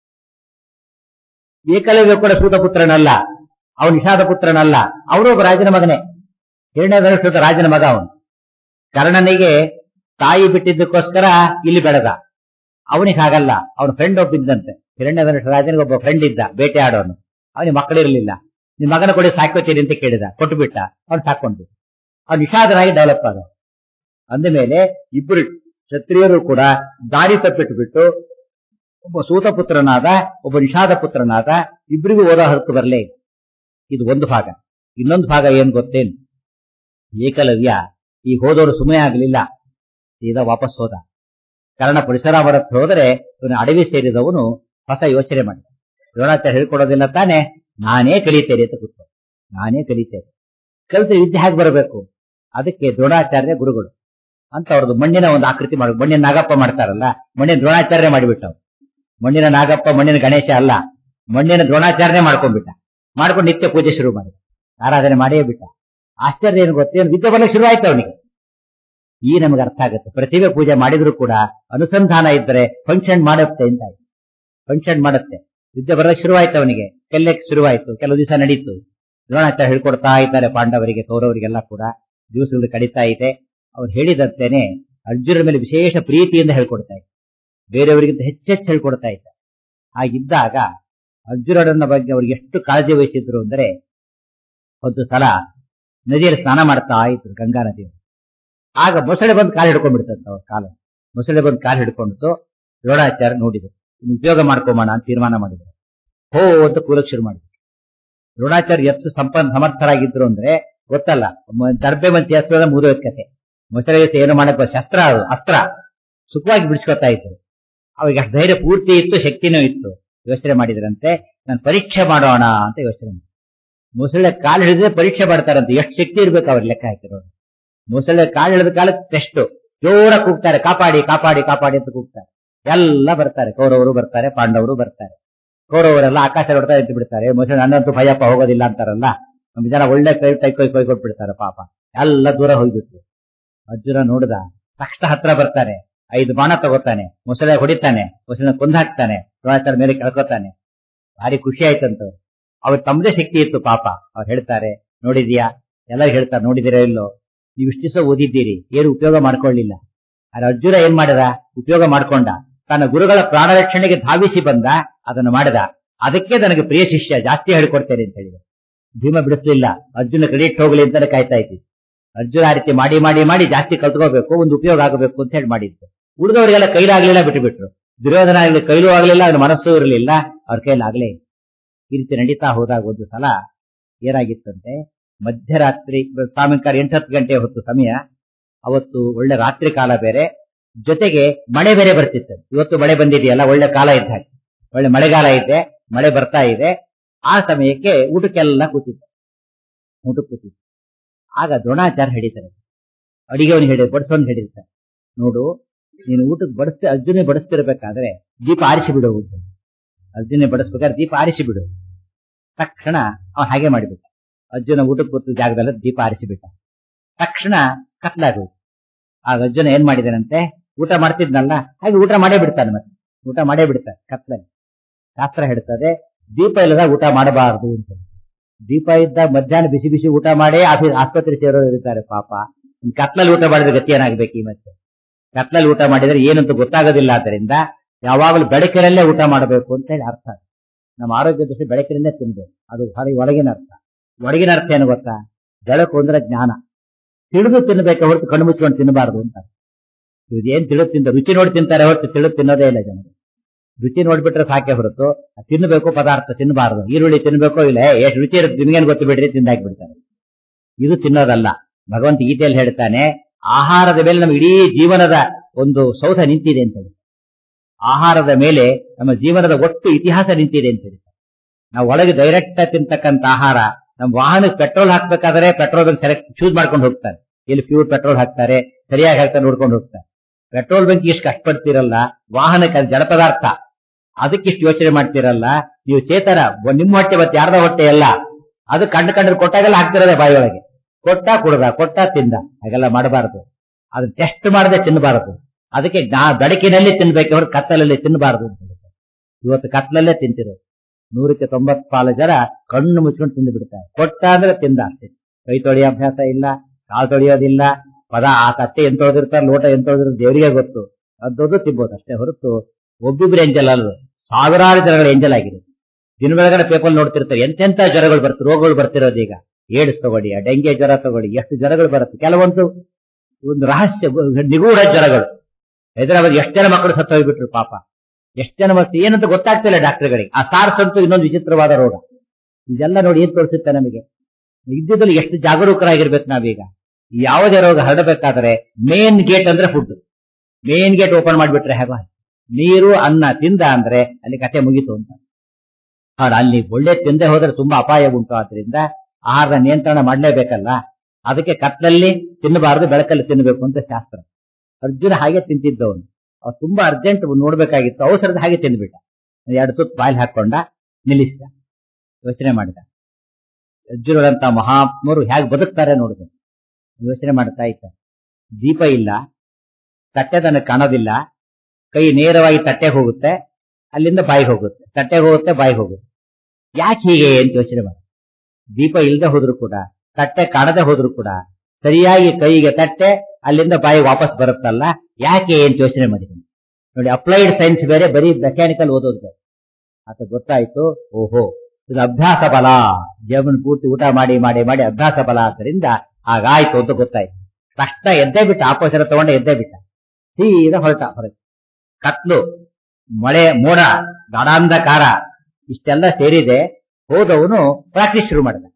Speaker 1: ಏಕಲವ್ಯ ಕೂಡ ಸೂತಪುತ್ರನಲ್ಲ ಅವನು ನಿಷಾದ ಪುತ್ರನಲ್ಲ ಅವನು ಒಬ್ಬ ರಾಜನ ಮಗನೇ ಹಿರಣ್ಯಧನುಷದ ರಾಜನ ಮಗ ಅವನು ಕರ್ಣನಿಗೆ ತಾಯಿ ಬಿಟ್ಟಿದ್ದಕ್ಕೋಸ್ಕರ ಇಲ್ಲಿ ಬೆಳೆದ ಅವನಿಗೆ ಹಾಗಲ್ಲ ಅವನ ಫ್ರೆಂಡ್ ಒಬ್ಬಿದ್ದಂತೆ ಹಿರಣ್ಯಧನುಷ ರಾಜನಿಗೆ ಒಬ್ಬ ಫ್ರೆಂಡ್ ಇದ್ದ ಬೇಟೆ ಆಡೋನು ಅವನಿಗೆ ಮಕ್ಕಳಿರಲಿಲ್ಲ ನಿಮ್ ಮಗನ ಕೊಡಿ ಸಾಕೋತೀರಿ ಅಂತ ಕೇಳಿದ ಕೊಟ್ಟು ಬಿಟ್ಟ ಅವ್ನು ಸಾಕೊಂಡು ಅವ್ನು ನಿಷಾದನಾಗಿ ಡೆವಲಪ್ ಆದ ಅಂದ ಮೇಲೆ ಇಬ್ಬರು ಕ್ಷತ್ರಿಯರು ಕೂಡ ದಾರಿ ತಪ್ಪಿಟ್ಟು ಬಿಟ್ಟು ಒಬ್ಬ ಸೂತ ಪುತ್ರನಾದ ಒಬ್ಬ ನಿಷಾದ ಪುತ್ರನಾದ ಇಬ್ಬರಿಗೂ ಓದೋ ಹಕ್ಕು ಬರಲೇ ಇಲ್ಲ. ಇದು ಒಂದು ಭಾಗ ಇನ್ನೊಂದು ಭಾಗ ಏನ್ ಗೊತ್ತೇನು ಏಕಲವ್ಯ ಈ ಹೋದವರು ಸುಮ್ಮನೆ ಆಗಲಿಲ್ಲ ಸೀದಾ ವಾಪಸ್ ಹೋದ ಕಾರಣ ಪರಿಸರಾವರ ಹತ್ರ ಹೋದರೆ ಇವನು ಅಡವಿ ಸೇರಿದವನು ಹೊಸ ಯೋಚನೆ ಮಾಡಿದ ದ್ರೋಣಾಚಾರ್ಯ ಹೇಳ್ಕೊಡೋದಿಲ್ಲ ತಾನೆ ನಾನೇ ಕಲಿತೇನೆ ಅಂತ ಕೂತ್ಕೊ ನಾನೇ ಕಲಿತೇನೆ ಕಲಿತ ವಿದ್ಯೆ ಹೇಗೆ ಬರಬೇಕು ಅದಕ್ಕೆ ದ್ರೋಣಾಚಾರ್ಯ ಗುರುಗಳು ಅಂತ ಅವ್ರದ್ದು ಮಣ್ಣಿನ ಒಂದು ಆಕೃತಿ ಮಾಡ ಮಣ್ಣಿನ ನಾಗಪ್ಪ ಮಾಡ್ತಾರಲ್ಲ ಮಣ್ಣಿನ ದ್ರೋಣಾಚಾರ್ಯ ಮಾಡಿಬಿಟ್ಟವ್ ಮಣ್ಣಿನ ನಾಗಪ್ಪ ಮಣ್ಣಿನ ಗಣೇಶ ಅಲ್ಲ ಮಣ್ಣಿನ ದ್ರೋಣಾಚಾರ್ಯ ಮಾಡ್ಕೊಂಡ್ಬಿಟ್ಟ ಮಾಡ್ಕೊಂಡು ನಿತ್ಯ ಪೂಜೆ ಶುರು ಮಾಡಿದ ಆರಾಧನೆ ಮಾಡೇ ಬಿಟ್ಟ ಆಶ್ಚರ್ಯ ಏನು ಗೊತ್ತೇನು ವಿದ್ಯೆ ಬರಲಿಕ್ಕೆ ಶುರು ಆಯ್ತು ಅವನಿಗೆ ಈ ನಮಗೆ ಅರ್ಥ ಆಗುತ್ತೆ ಪ್ರತಿಭೆ ಪೂಜೆ ಮಾಡಿದ್ರು ಕೂಡ ಅನುಸಂಧಾನ ಇದ್ದರೆ ಫಂಕ್ಷನ್ ಮಾಡುತ್ತೆ ಅಂತ ಆಯ್ತು ಫಂಕ್ಷನ್ ಮಾಡುತ್ತೆ ವಿದ್ಯೆ ಬರಲಿಕ್ಕೆ ಶುರುವಾಯ್ತು ಅವನಿಗೆ ಕಲಿಯಕ್ಕೆ ಶುರುವಾಯ್ತು ಕೆಲವು ದಿವಸ ನಡೀತು ದ್ರೋಣಾಚಾರ್ಯ ಹೇಳ್ಕೊಡ್ತಾ ಇದ್ದಾರೆ ಪಾಂಡವರಿಗೆ ಕೌರವರಿಗೆಲ್ಲ ಕೂಡ ದಿವಸಗಳು ಕಡಿತಾ ಇದೆ ಅವ್ರು ಹೇಳಿದಂತೆನೆ ಅರ್ಜುನರ ಮೇಲೆ ವಿಶೇಷ ಪ್ರೀತಿಯಿಂದ ಹೇಳ್ಕೊಡ್ತಾ ಇದ್ದಾರೆ ಬೇರೆಯವರಿಗಿಂತ ಹೆಚ್ಚೆಚ್ಚು ಹೇಳ್ಕೊಡ್ತಾ ಇದ್ದಾರೆ ಹಾಗಿದ್ದಾಗ ಅರ್ಜುನರನ್ನ ಬಗ್ಗೆ ಅವ್ರಿಗೆ ಎಷ್ಟು ಕಾಳಜಿ ವಹಿಸಿದ್ರು ಅಂದ್ರೆ ಒಂದು ಸಲ ನದಿಯಲ್ಲಿ ಸ್ನಾನ ಮಾಡ್ತಾ ಇದ್ರು ಗಂಗಾ ನದಿಯಲ್ಲಿ ಆಗ ಮೊಸಳೆ ಬಂದು ಕಾಲು ಹಿಡ್ಕೊಂಡ್ಬಿಡ್ತಂತ ಅವ್ರ ಕಾಲು ಮೊಸಳೆ ಬಂದು ಕಾಲು ಹಿಡ್ಕೊಂಡು ದ್ರೋಣಾಚಾರ್ಯ ನೋಡಿದ್ರು ಇದ್ನ ಉಪಯೋಗ ಮಾಡ್ಕೊಂಬೋಣ ಅಂತ ತೀರ್ಮಾನ ಮಾಡಿದ್ರು ಹೋ ಅಂತ ಕೂಲಕ್ ಶುರು ಮಾಡಿದ್ರು ದ್ರೋಣಾಚಾರ್ಯ ಎಷ್ಟು ಸಂಪನ್ನ ಸಮರ್ಥರಾಗಿದ್ರು ಅಂದ್ರೆ ಗೊತ್ತಲ್ಲ ಮ- ದರ್ಬೆ ಮಂತಿ ಅಸ್ತ್ರದ ಮುಗಿದೋದ್ ಕತೆ ಮೊಸಳೆ ಜೊತೆ ಏನು ಮಾಡಕ್ ಬ- ಶಸ್ತ್ರ ಅದು ಅಸ್ತ್ರ ಸುಖವಾಗಿ ಬಿಡಿಸ್ಕೊತಾ ಇದ್ರು ಅವಾಗ ಅಷ್ಟು ಧೈರ್ಯ ಪೂರ್ತಿ ಇತ್ತು ಶಕ್ತಿನೂ ಇತ್ತು ಯೋಚನೆ ಮಾಡಿದ್ರಂತೆ ನಾನು ಪರೀಕ್ಷೆ ಮಾಡೋಣ ಅಂತ ಯೋಚನೆ ಮಾಡಿದ್ರು. ಮೊಸಳೆ ಕಾಲು ಹಿಡಿದ್ರೆ ಪರೀಕ್ಷೆ ಮಾಡ್ತಾರಂತೆ ಎಷ್ಟು ಶಕ್ತಿ ಇರ್ಬೇಕು ಅವ್ರ ಲೆಕ್ಕ ಹಾಕಿರೋರು ಮೊಸಳೆ ಕಾಲು ಹಿಡಿದ ಕಾಲಕ್ಕೆ ಟೆಸ್ಟ್ ಜೋರ ಕೂಗ್ತಾರೆ ಕಾಪಾಡಿ ಕಾಪಾಡಿ ಕಾಪಾಡಿ ಅಂತ ಕೂಗ್ತಾರೆ ಎಲ್ಲ ಬರ್ತಾರೆ ಕೌರವರು ಬರ್ತಾರೆ ಪಾಂಡವರು ಬರ್ತಾರೆ ಕೌರವರೆಲ್ಲ ಆಕಾಶ ಹೊಡ್ತಾ ಎದ್ದು ಬಿಡ್ತಾರೆ ಮೊಸಳೆ ನನ್ನಂತೂ ಭಯಪ್ಪ ಹೋಗೋದಿಲ್ಲ ಅಂತಾರಲ್ಲ ನಮ್ ಜನ ಒಳ್ಳೆ ಕೈ ಕೈ ಕೈ ಕೈ ಕೊಟ್ಬಿಡ್ತಾರೆ ಪಾಪ ಎಲ್ಲ ದೂರ ಹೋಗ್ಬಿಟ್ರು ಅರ್ಜುನ ನೋಡಿದ ತಕ್ಷಣ ಹತ್ರ ಬರ್ತಾನೆ ಐದು ಬಾಣ ತಗೋತಾನೆ ಮೊಸಳೆ ಹೊಡಿತಾನೆ ಮೊಸಳೆ ಕೊಂದು ಹಾಕ್ತಾನೆ ದ್ರೋಣಾಚಾರ್ಯ ಮೇಲೆ ಕೆಳ್ಕೊತಾನೆ ಭಾರಿ ಖುಷಿ ಆಯ್ತಂತ ಅವ್ರ ತಮ್ಮದೇ ಶಕ್ತಿ ಇತ್ತು ಪಾಪ ಅವ್ರು ಹೇಳ್ತಾರೆ ನೋಡಿದ್ಯಾ ಎಲ್ಲ ಹೇಳ್ತಾರೆ ನೋಡಿದಿರೋ ಇಲ್ಲೋ ನೀವು ಇಷ್ಟು ದಿವಸ ಓದಿದ್ದೀರಿ ಏನು ಉಪಯೋಗ ಮಾಡ್ಕೊಳ್ಳಿಲ್ಲ ಆದ್ರೆ ಅರ್ಜುನ ಏನ್ ಮಾಡಿದ ಉಪಯೋಗ ಮಾಡ್ಕೊಂಡ ತನ್ನ ಗುರುಗಳ ಪ್ರಾಣ ರಕ್ಷಣೆಗೆ ಧಾವಿಸಿ ಬಂದ ಅದನ್ನು ಮಾಡಿದ ಅದಕ್ಕೆ ನನಗೆ ಪ್ರಿಯ ಶಿಷ್ಯ ಜಾಸ್ತಿ ಹೇಳ್ಕೊಡ್ತೇನೆ ಅಂತ ಹೇಳಿದ ಭೀಮ ಬಿಡಿಸ್ಲಿಲ್ಲ ಅರ್ಜುನ ಕ್ರೆಡಿಟ್ ಹೋಗ್ಲಿ ಅಂತಾನೆ ಕಾಯ್ತಾ ಇದ್ದಿ ಅರ್ಜುನ ಆ ರೀತಿ ಮಾಡಿ ಮಾಡಿ ಮಾಡಿ ಜಾಸ್ತಿ ಕಲ್ತ್ಕೋಬೇಕು ಒಂದು ಉಪಯೋಗ ಆಗಬೇಕು ಅಂತ ಹೇಳಿ ಮಾಡಿದ್ದು ಉಳಿದವರಿಗೆಲ್ಲ ಕೈಲಾಗ್ಲಿಲ್ಲ ಬಿಟ್ಟು ಬಿಟ್ರು ದುರ್ಯೋಧನ ಆಗ್ಲಿ ಕೈಲೂ ಆಗ್ಲಿಲ್ಲ ಅವ್ರ ಮನಸ್ಸು ಇರಲಿಲ್ಲ ಅವ್ರ ಕೈಲಾಗ್ಲೇ ಇಲ್ಲ. ಈ ರೀತಿ ನಡೀತಾ ಹೋದಾಗ ಒಂದು ಸಲ ಏನಾಗಿತ್ತಂತೆ ಮಧ್ಯರಾತ್ರಿ ಸಾಯಂಕಾಲ ಎಂಟತ್ತು ಗಂಟೆ ಹೊತ್ತು ಸಮಯ ಅವತ್ತು ಒಳ್ಳೆ ರಾತ್ರಿ ಕಾಲ ಬೇರೆ ಜೊತೆಗೆ ಮಳೆ ಬೇರೆ ಬರ್ತಿತ್ತು ಇವತ್ತು ಮಳೆ ಬಂದಿದೆಯಲ್ಲ ಒಳ್ಳೆ ಕಾಲ ಇದ್ದ ಹಾಗೆ ಒಳ್ಳೆ ಮಳೆಗಾಲ ಇದೆ ಮಳೆ ಬರ್ತಾ ಇದೆ ಆ ಸಮಯಕ್ಕೆ ಊಟಕ್ಕೆಲ್ಲ ಕೂತಿತ್ತು ಊಟಕ್ಕೆ ಕೂತಿತ್ತು ಆಗ ದ್ರೋಣಾಚಾರ್ಯ ಹಿಡಿತಾರೆ ಅಡಿಗೆ ಅವನು ಹೇಳಿ ಬಡಿಸೋನ್ ಹಿಡಿತಾರೆ ನೋಡು ನೀನು ಊಟಕ್ಕೆ ಬಡಿಸ್ತಿ ಅರ್ಜುನ ಬಡಿಸ್ತಿರ್ಬೇಕಾದ್ರೆ ದೀಪ ಆರಿಸಿ ಬಿಡು ಅರ್ಜುನ ಬಡಿಸ್ಬೇಕಾದ್ರೆ ದೀಪ ಆರಿಸಿ ಬಿಡು ತಕ್ಷಣ ಅವನು ಹಾಗೆ ಮಾಡಿಬಿಟ್ಟ ಅರ್ಜುನ ಊಟಕ್ಕೆ ಕೂತ ಜಾಗದಲ್ಲಿ ದೀಪ ಆರಿಸಿಬಿಟ್ಟ ತಕ್ಷಣ ಕತ್ಲಾಗೋಯ್ತು ಆಗ ಅರ್ಜುನ ಏನ್ ಮಾಡಿದಾನಂತೆ ಊಟ ಮಾಡ್ತಿದ್ನಲ್ಲ ಹಾಗೆ ಊಟ ಮಾಡೇ ಬಿಡ್ತಾನೆ ಮತ್ತೆ ಊಟ ಮಾಡೇ ಬಿಡ್ತಾನೆ ಕತ್ಲಲ್ಲಿ ಶಾಸ್ತ್ರ ಹೇಳ್ತದೆ ದೀಪ ಇಲ್ಲದ ಊಟ ಮಾಡಬಾರದು ಅಂತ ದೀಪ ಇದ್ದಾಗ ಮಧ್ಯಾಹ್ನ ಬಿಸಿ ಬಿಸಿ ಊಟ ಮಾಡೇ ಆಫೀಸ್ ಆಸ್ಪತ್ರೆ ಸೇರೋರು ಇರ್ತಾರೆ ಪಾಪ ಇನ್ ಕತ್ಲಲ್ಲಿ ಊಟ ಮಾಡಿದ್ರೆ ಗತಿ ಏನಾಗ್ಬೇಕು ಈ ಮತ್ತೆ ಕತ್ಲಲ್ಲಿ ಊಟ ಮಾಡಿದ್ರೆ ಏನಂತ ಗೊತ್ತಾಗೋದಿಲ್ಲ ಆದ್ದರಿಂದ ಯಾವಾಗಲೂ ಬೆಳಕಿನಲ್ಲೇ ಊಟ ಮಾಡಬೇಕು ಅಂತ ಹೇಳಿ ಅರ್ಥ ನಮ್ಮ ಆರೋಗ್ಯ ದೃಷ್ಟಿ ಬೆಳಕಿನಲ್ಲೇ ತಿನ್ಬೇಕು ಅದು ಹೊರಗೆ ಒಳಗಿನ ಅರ್ಥ ಒಳಗಿನ ಅರ್ಥ ಏನು ಗೊತ್ತಾ ಬೆಳಕು ಅಂದ್ರೆ ಜ್ಞಾನ ತಿಳಿದು ತಿನ್ಬೇಕು ಹೊರತು ಕಣ್ಣು ಮುಚ್ಕೊಂಡು ತಿನ್ನಬಾರದು ಅಂತ ಇದೇನ್ ತಿಳಿದು ತಿಂದ ರುಚಿ ನೋಡಿ ತಿಂತಾರೆ ಹೊರತು ತಿಳಿದು ತಿನ್ನೋದೇ ಇಲ್ಲ ಜನರು ರುಚಿ ನೋಡ್ಬಿಟ್ರೆ ಸಾಕೆ ಹೊರತು ಅದ್ ತಿನ್ನಬೇಕು ಪದಾರ್ಥ ತಿನ್ನಬಾರದು ಈರುಳ್ಳಿ ತಿನ್ಬೇಕೋ ಇಲ್ಲ ಎಷ್ಟು ರುಚಿ ಇರುತ್ತೆ ನಿಮ್ಗೇನು ಗೊತ್ತು ಬಿಡ್ರಿ ತಿಂದಾಕ್ಬಿಡ್ತಾರೆ ಇದು ತಿನ್ನೋದಲ್ಲ ಭಗವಂತ ಗೀತೆಯಲ್ಲಿ ಹೇಳ್ತಾನೆ ಆಹಾರದ ಮೇಲೆ ನಮ್ಮ ಇಡೀ ಜೀವನದ ಒಂದು ಸೌಧ ನಿಂತಿದೆ ಅಂತ ಹೇಳಿ ಆಹಾರದ ಮೇಲೆ ನಮ್ಮ ಜೀವನದ ಒಟ್ಟು ಇತಿಹಾಸ ನಿಂತಿದೆ ಅಂತ ಹೇಳಿ ನಾವು ಒಳಗೆ ಡೈರೆಕ್ಟ್ ತಿಂತಕ್ಕಂತ ಆಹಾರ ನಮ್ಮ ವಾಹನಕ್ಕೆ ಪೆಟ್ರೋಲ್ ಹಾಕ್ಬೇಕಾದ್ರೆ ಪೆಟ್ರೋಲ್ ಸೆಲೆಕ್ಟ್ ಚೂಸ್ ಮಾಡ್ಕೊಂಡು ಹೋಗ್ತಾರೆ ಇಲ್ಲಿ ಪ್ಯೂರ್ ಪೆಟ್ರೋಲ್ ಹಾಕ್ತಾರೆ ಸರಿಯಾಗಿ ಹಾಕ್ತಾರೆ ನೋಡ್ಕೊಂಡು ಹೋಗ್ತಾರೆ ಪೆಟ್ರೋಲ್ ಬಂಕ್ ಇಷ್ಟು ಕಷ್ಟಪಡ್ತಿರಲ್ಲ ವಾಹನಕ್ಕೆ ಅದು ಜಡ ಪದಾರ್ಥ ಅದಕ್ಕಿಷ್ಟು ಯೋಚನೆ ಮಾಡ್ತಿರಲ್ಲ ನೀವು ಚೇತರ ನಿಮ್ಮ ಹೊಟ್ಟೆ ಮತ್ತೆ ಯಾರ್ದ ಹೊಟ್ಟೆ ಅಲ್ಲ ಅದು ಕಂಡು ಕಂಡ್ರೆ ಕೊಟ್ಟಾಗೆಲ್ಲ ಹಾಕ್ತಿರೋದೆ ಬಾಯಿಯೊಳಗೆ ಕೊಟ್ಟ ಕುಡ್ದ ಕೊಟ್ಟ ತಿಂದ ಹಾಗೆಲ್ಲ ಮಾಡಬಾರದು ಅದನ್ನ ಟೆಸ್ಟ್ ಮಾಡದೆ ತಿನ್ನಬಾರದು ಅದಕ್ಕೆ ನಾ- ಬೆಳಕಿನಲ್ಲಿ ತಿನ್ಬೇಕು ಹೊರತು ಕತ್ತಲಲ್ಲಿ ತಿನ್ನಬಾರದು ಅಂತ ಹೇಳ್ತಾರೆ. ಇವತ್ತು ಕತ್ತಲಲ್ಲೇ ತಿಂತಿರೋದು ನೂರಕ್ಕೆ ತೊಂಬತ್ತು ಪಾಲು ಜನ ಕಣ್ಣು ಮುಚ್ಕೊಂಡು ತಿಂದು ಬಿಡ್ತಾರೆ ಕೊಟ್ಟ ಅಂದ್ರೆ ತಿಂದ ಅಷ್ಟೇ ಕೈ ತೊಳೆಯೋ ಅಭ್ಯಾಸ ಇಲ್ಲ ಕಾಲು ತೊಳೆಯೋದಿಲ್ಲ ಪದ ಆ ತಟ್ಟೆ ಎಂತ ತೊಳೆದಿರ್ತಾರೆ ಲೋಟ ಎಂತ ತೊಳೆದಿರ್ತಾರೆ ದೇವರಿಗೆ ಗೊತ್ತು ಅದೊಂದು ತಿನ್ಬೋದು ಅಷ್ಟೇ ಹೊರತು ಒಬ್ಬೊಬ್ರು ಎಂಜಲ್ ಅಲ್ಲ ಸಾವಿರಾರು ಜನಗಳ ಎಂಜಲ್ ಆಗಿದೆ ದಿನ ಬೆಳಗಡೆ ಪೇಪರ್ ನೋಡ್ತಿರ್ತಾರೆ ಎಂತೆಂತ ಜ್ವರಗಳು ಬರ್ತಾರೆ ರೋಗಗಳು ಬರ್ತಿರೋದು ಈಗ ಏಡ್ಸ್ ತಗೊಳ್ಳಿ ಡೆಂಗೆ ಜ್ವರ ತಗೊಳ್ಳಿ ಎಷ್ಟು ಜ್ವರಗಳು ಬರುತ್ತೆ ಕೆಲವೊಂದು ಒಂದು ರಹಸ್ಯ ನಿಗೂಢ ಜ್ವರಗಳು ಹೈದರಾಬಾದ್ ಎಷ್ಟು ಜನ ಮಕ್ಕಳು ಸತ್ತು ಹೋಗ್ಬಿಟ್ರು ಪಾಪ ಎಷ್ಟು ಜನ ಮತ್ತೆ ಏನಂತ ಗೊತ್ತಾಗ್ತಿಲ್ಲ ಡಾಕ್ಟರ್ಗಳಿಗೆ ಆ ಸಾರ್ಸ್ ಅಂತೂ ಇನ್ನೊಂದು ವಿಚಿತ್ರವಾದ ರೋಗ ಇದೆಲ್ಲ ನೋಡಿ ಏನ್ ತೋರಿಸುತ್ತೆ ನಮಗೆ ಇದ್ದಿದ್ದಲ್ಲಿ ಎಷ್ಟು ಜಾಗರೂಕರಾಗಿರ್ಬೇಕು ನಾವೀಗ ಯಾವುದೇ ರೋಗ ಹರಡಬೇಕಾದ್ರೆ ಮೇನ್ ಗೇಟ್ ಅಂದ್ರೆ ಫುಡ್ ಮೇನ್ ಗೇಟ್ ಓಪನ್ ಮಾಡ್ಬಿಟ್ರೆ ಹೇಗ ನೀರು ಅನ್ನ ತಿಂದ ಅಂದ್ರೆ ಅಲ್ಲಿ ಕತೆ ಮುಗೀತು ಅಂತ ಆದ್ರೆ ಅಲ್ಲಿ ಒಳ್ಳೆ ತಿಂದೆ ಹೋದ್ರೆ ತುಂಬಾ ಅಪಾಯ ಉಂಟು ಆದ್ರಿಂದ ಆಹಾರದ ನಿಯಂತ್ರಣ ಮಾಡ್ಲೇಬೇಕಲ್ಲ ಅದಕ್ಕೆ ಕತ್ಲಲ್ಲಿ ತಿನ್ನಬಾರದು ಬೆಳಕಲ್ಲಿ ತಿನ್ನಬೇಕು ಅಂತ ಶಾಸ್ತ್ರ ಅರ್ಜುನ ಹಾಗೆ ತಿಂತಿದ್ದವನು ಅವ್ರು ತುಂಬಾ ಅರ್ಜೆಂಟ್ ನೋಡ್ಬೇಕಾಗಿತ್ತು ಅವಸರದ ಹಾಗೆ ತಿಂದ್ಬಿಟ್ಟ ಎರಡು ತುತ್ತು ಬಾಯಲ್ಲಿ ಹಾಕೊಂಡ ನಿಲ್ಲಿಸಿದ ಯೋಚನೆ ಮಾಡಿದ ಅರ್ಜುನರಂತ ಮಹಾತ್ಮರು ಹೇಗೆ ಬದುಕ್ತಾರೆ ನೋಡಿದ ಯೋಚನೆ ಮಾಡ್ತಾ ಇದ್ದ ದೀಪ ಇಲ್ಲ ತಟ್ಟೆ ತನಗೆ ಕಾಣೋದಿಲ್ಲ ಕೈ ನೇರವಾಗಿ ತಟ್ಟೆಗೆ ಹೋಗುತ್ತೆ ಅಲ್ಲಿಂದ ಬಾಯಿಗೆ ಹೋಗುತ್ತೆ ತಟ್ಟೆಗೆ ಹೋಗುತ್ತೆ ಬಾಯಿಗೆ ಹೋಗುತ್ತೆ ಯಾಕೆ ಹೀಗೆ ಅಂತ ಯೋಚನೆ ಮಾಡಿ ದೀಪ ಇಲ್ಲದೆ ಹೋದ್ರು ಕೂಡ ತಟ್ಟೆ ಕಾಣದೆ ಹೋದ್ರು ಕೂಡ ಸರಿಯಾಗಿ ಕೈಗೆ ತಟ್ಟೆ ಅಲ್ಲಿಂದ ಬಾಯಿಗೆ ವಾಪಸ್ ಬರುತ್ತಲ್ಲ ಯಾಕೆ ಅಂತ ಯೋಚನೆ ಮಾಡಿದ್ದೀನಿ ನೋಡಿ ಅಪ್ಲೈಡ್ ಸೈನ್ಸ್ ಬೇರೆ ಬರೀ ಮೆಕ್ಯಾನಿಕಲ್ ಓದೋದು ಬೇರೆ ಆತ ಗೊತ್ತಾಯ್ತು ಓಹೋ ಇದು ಅಭ್ಯಾಸ ಬಲ ಜೀವನ ಪೂರ್ತಿ ಊಟ ಮಾಡಿ ಮಾಡಿ ಮಾಡಿ ಅಭ್ಯಾಸ ಬಲ ಆದ್ದರಿಂದ ಹಾಗಾಯ್ತು ಅಂತ ಗೊತ್ತಾಯ್ತು ತಕ್ಷಣ ಎದ್ದೇ ಬಿಟ್ಟ ಆಪೋಸರ ತಗೊಂಡ ಎದ್ದೇ ಬಿಟ್ಟ ಸೀದಾ ಹೊರಟ ಹೊರಗೆ ಕತ್ಲು ಮಳೆ ಮೋಡ ಗಾಢಾಂಧಕಾರ ಇಷ್ಟೆಲ್ಲ ಸೇರಿದೆ ಹೋದವನು ಪ್ರಾಕ್ಟೀಸ್ ಶುರು ಮಾಡಿದ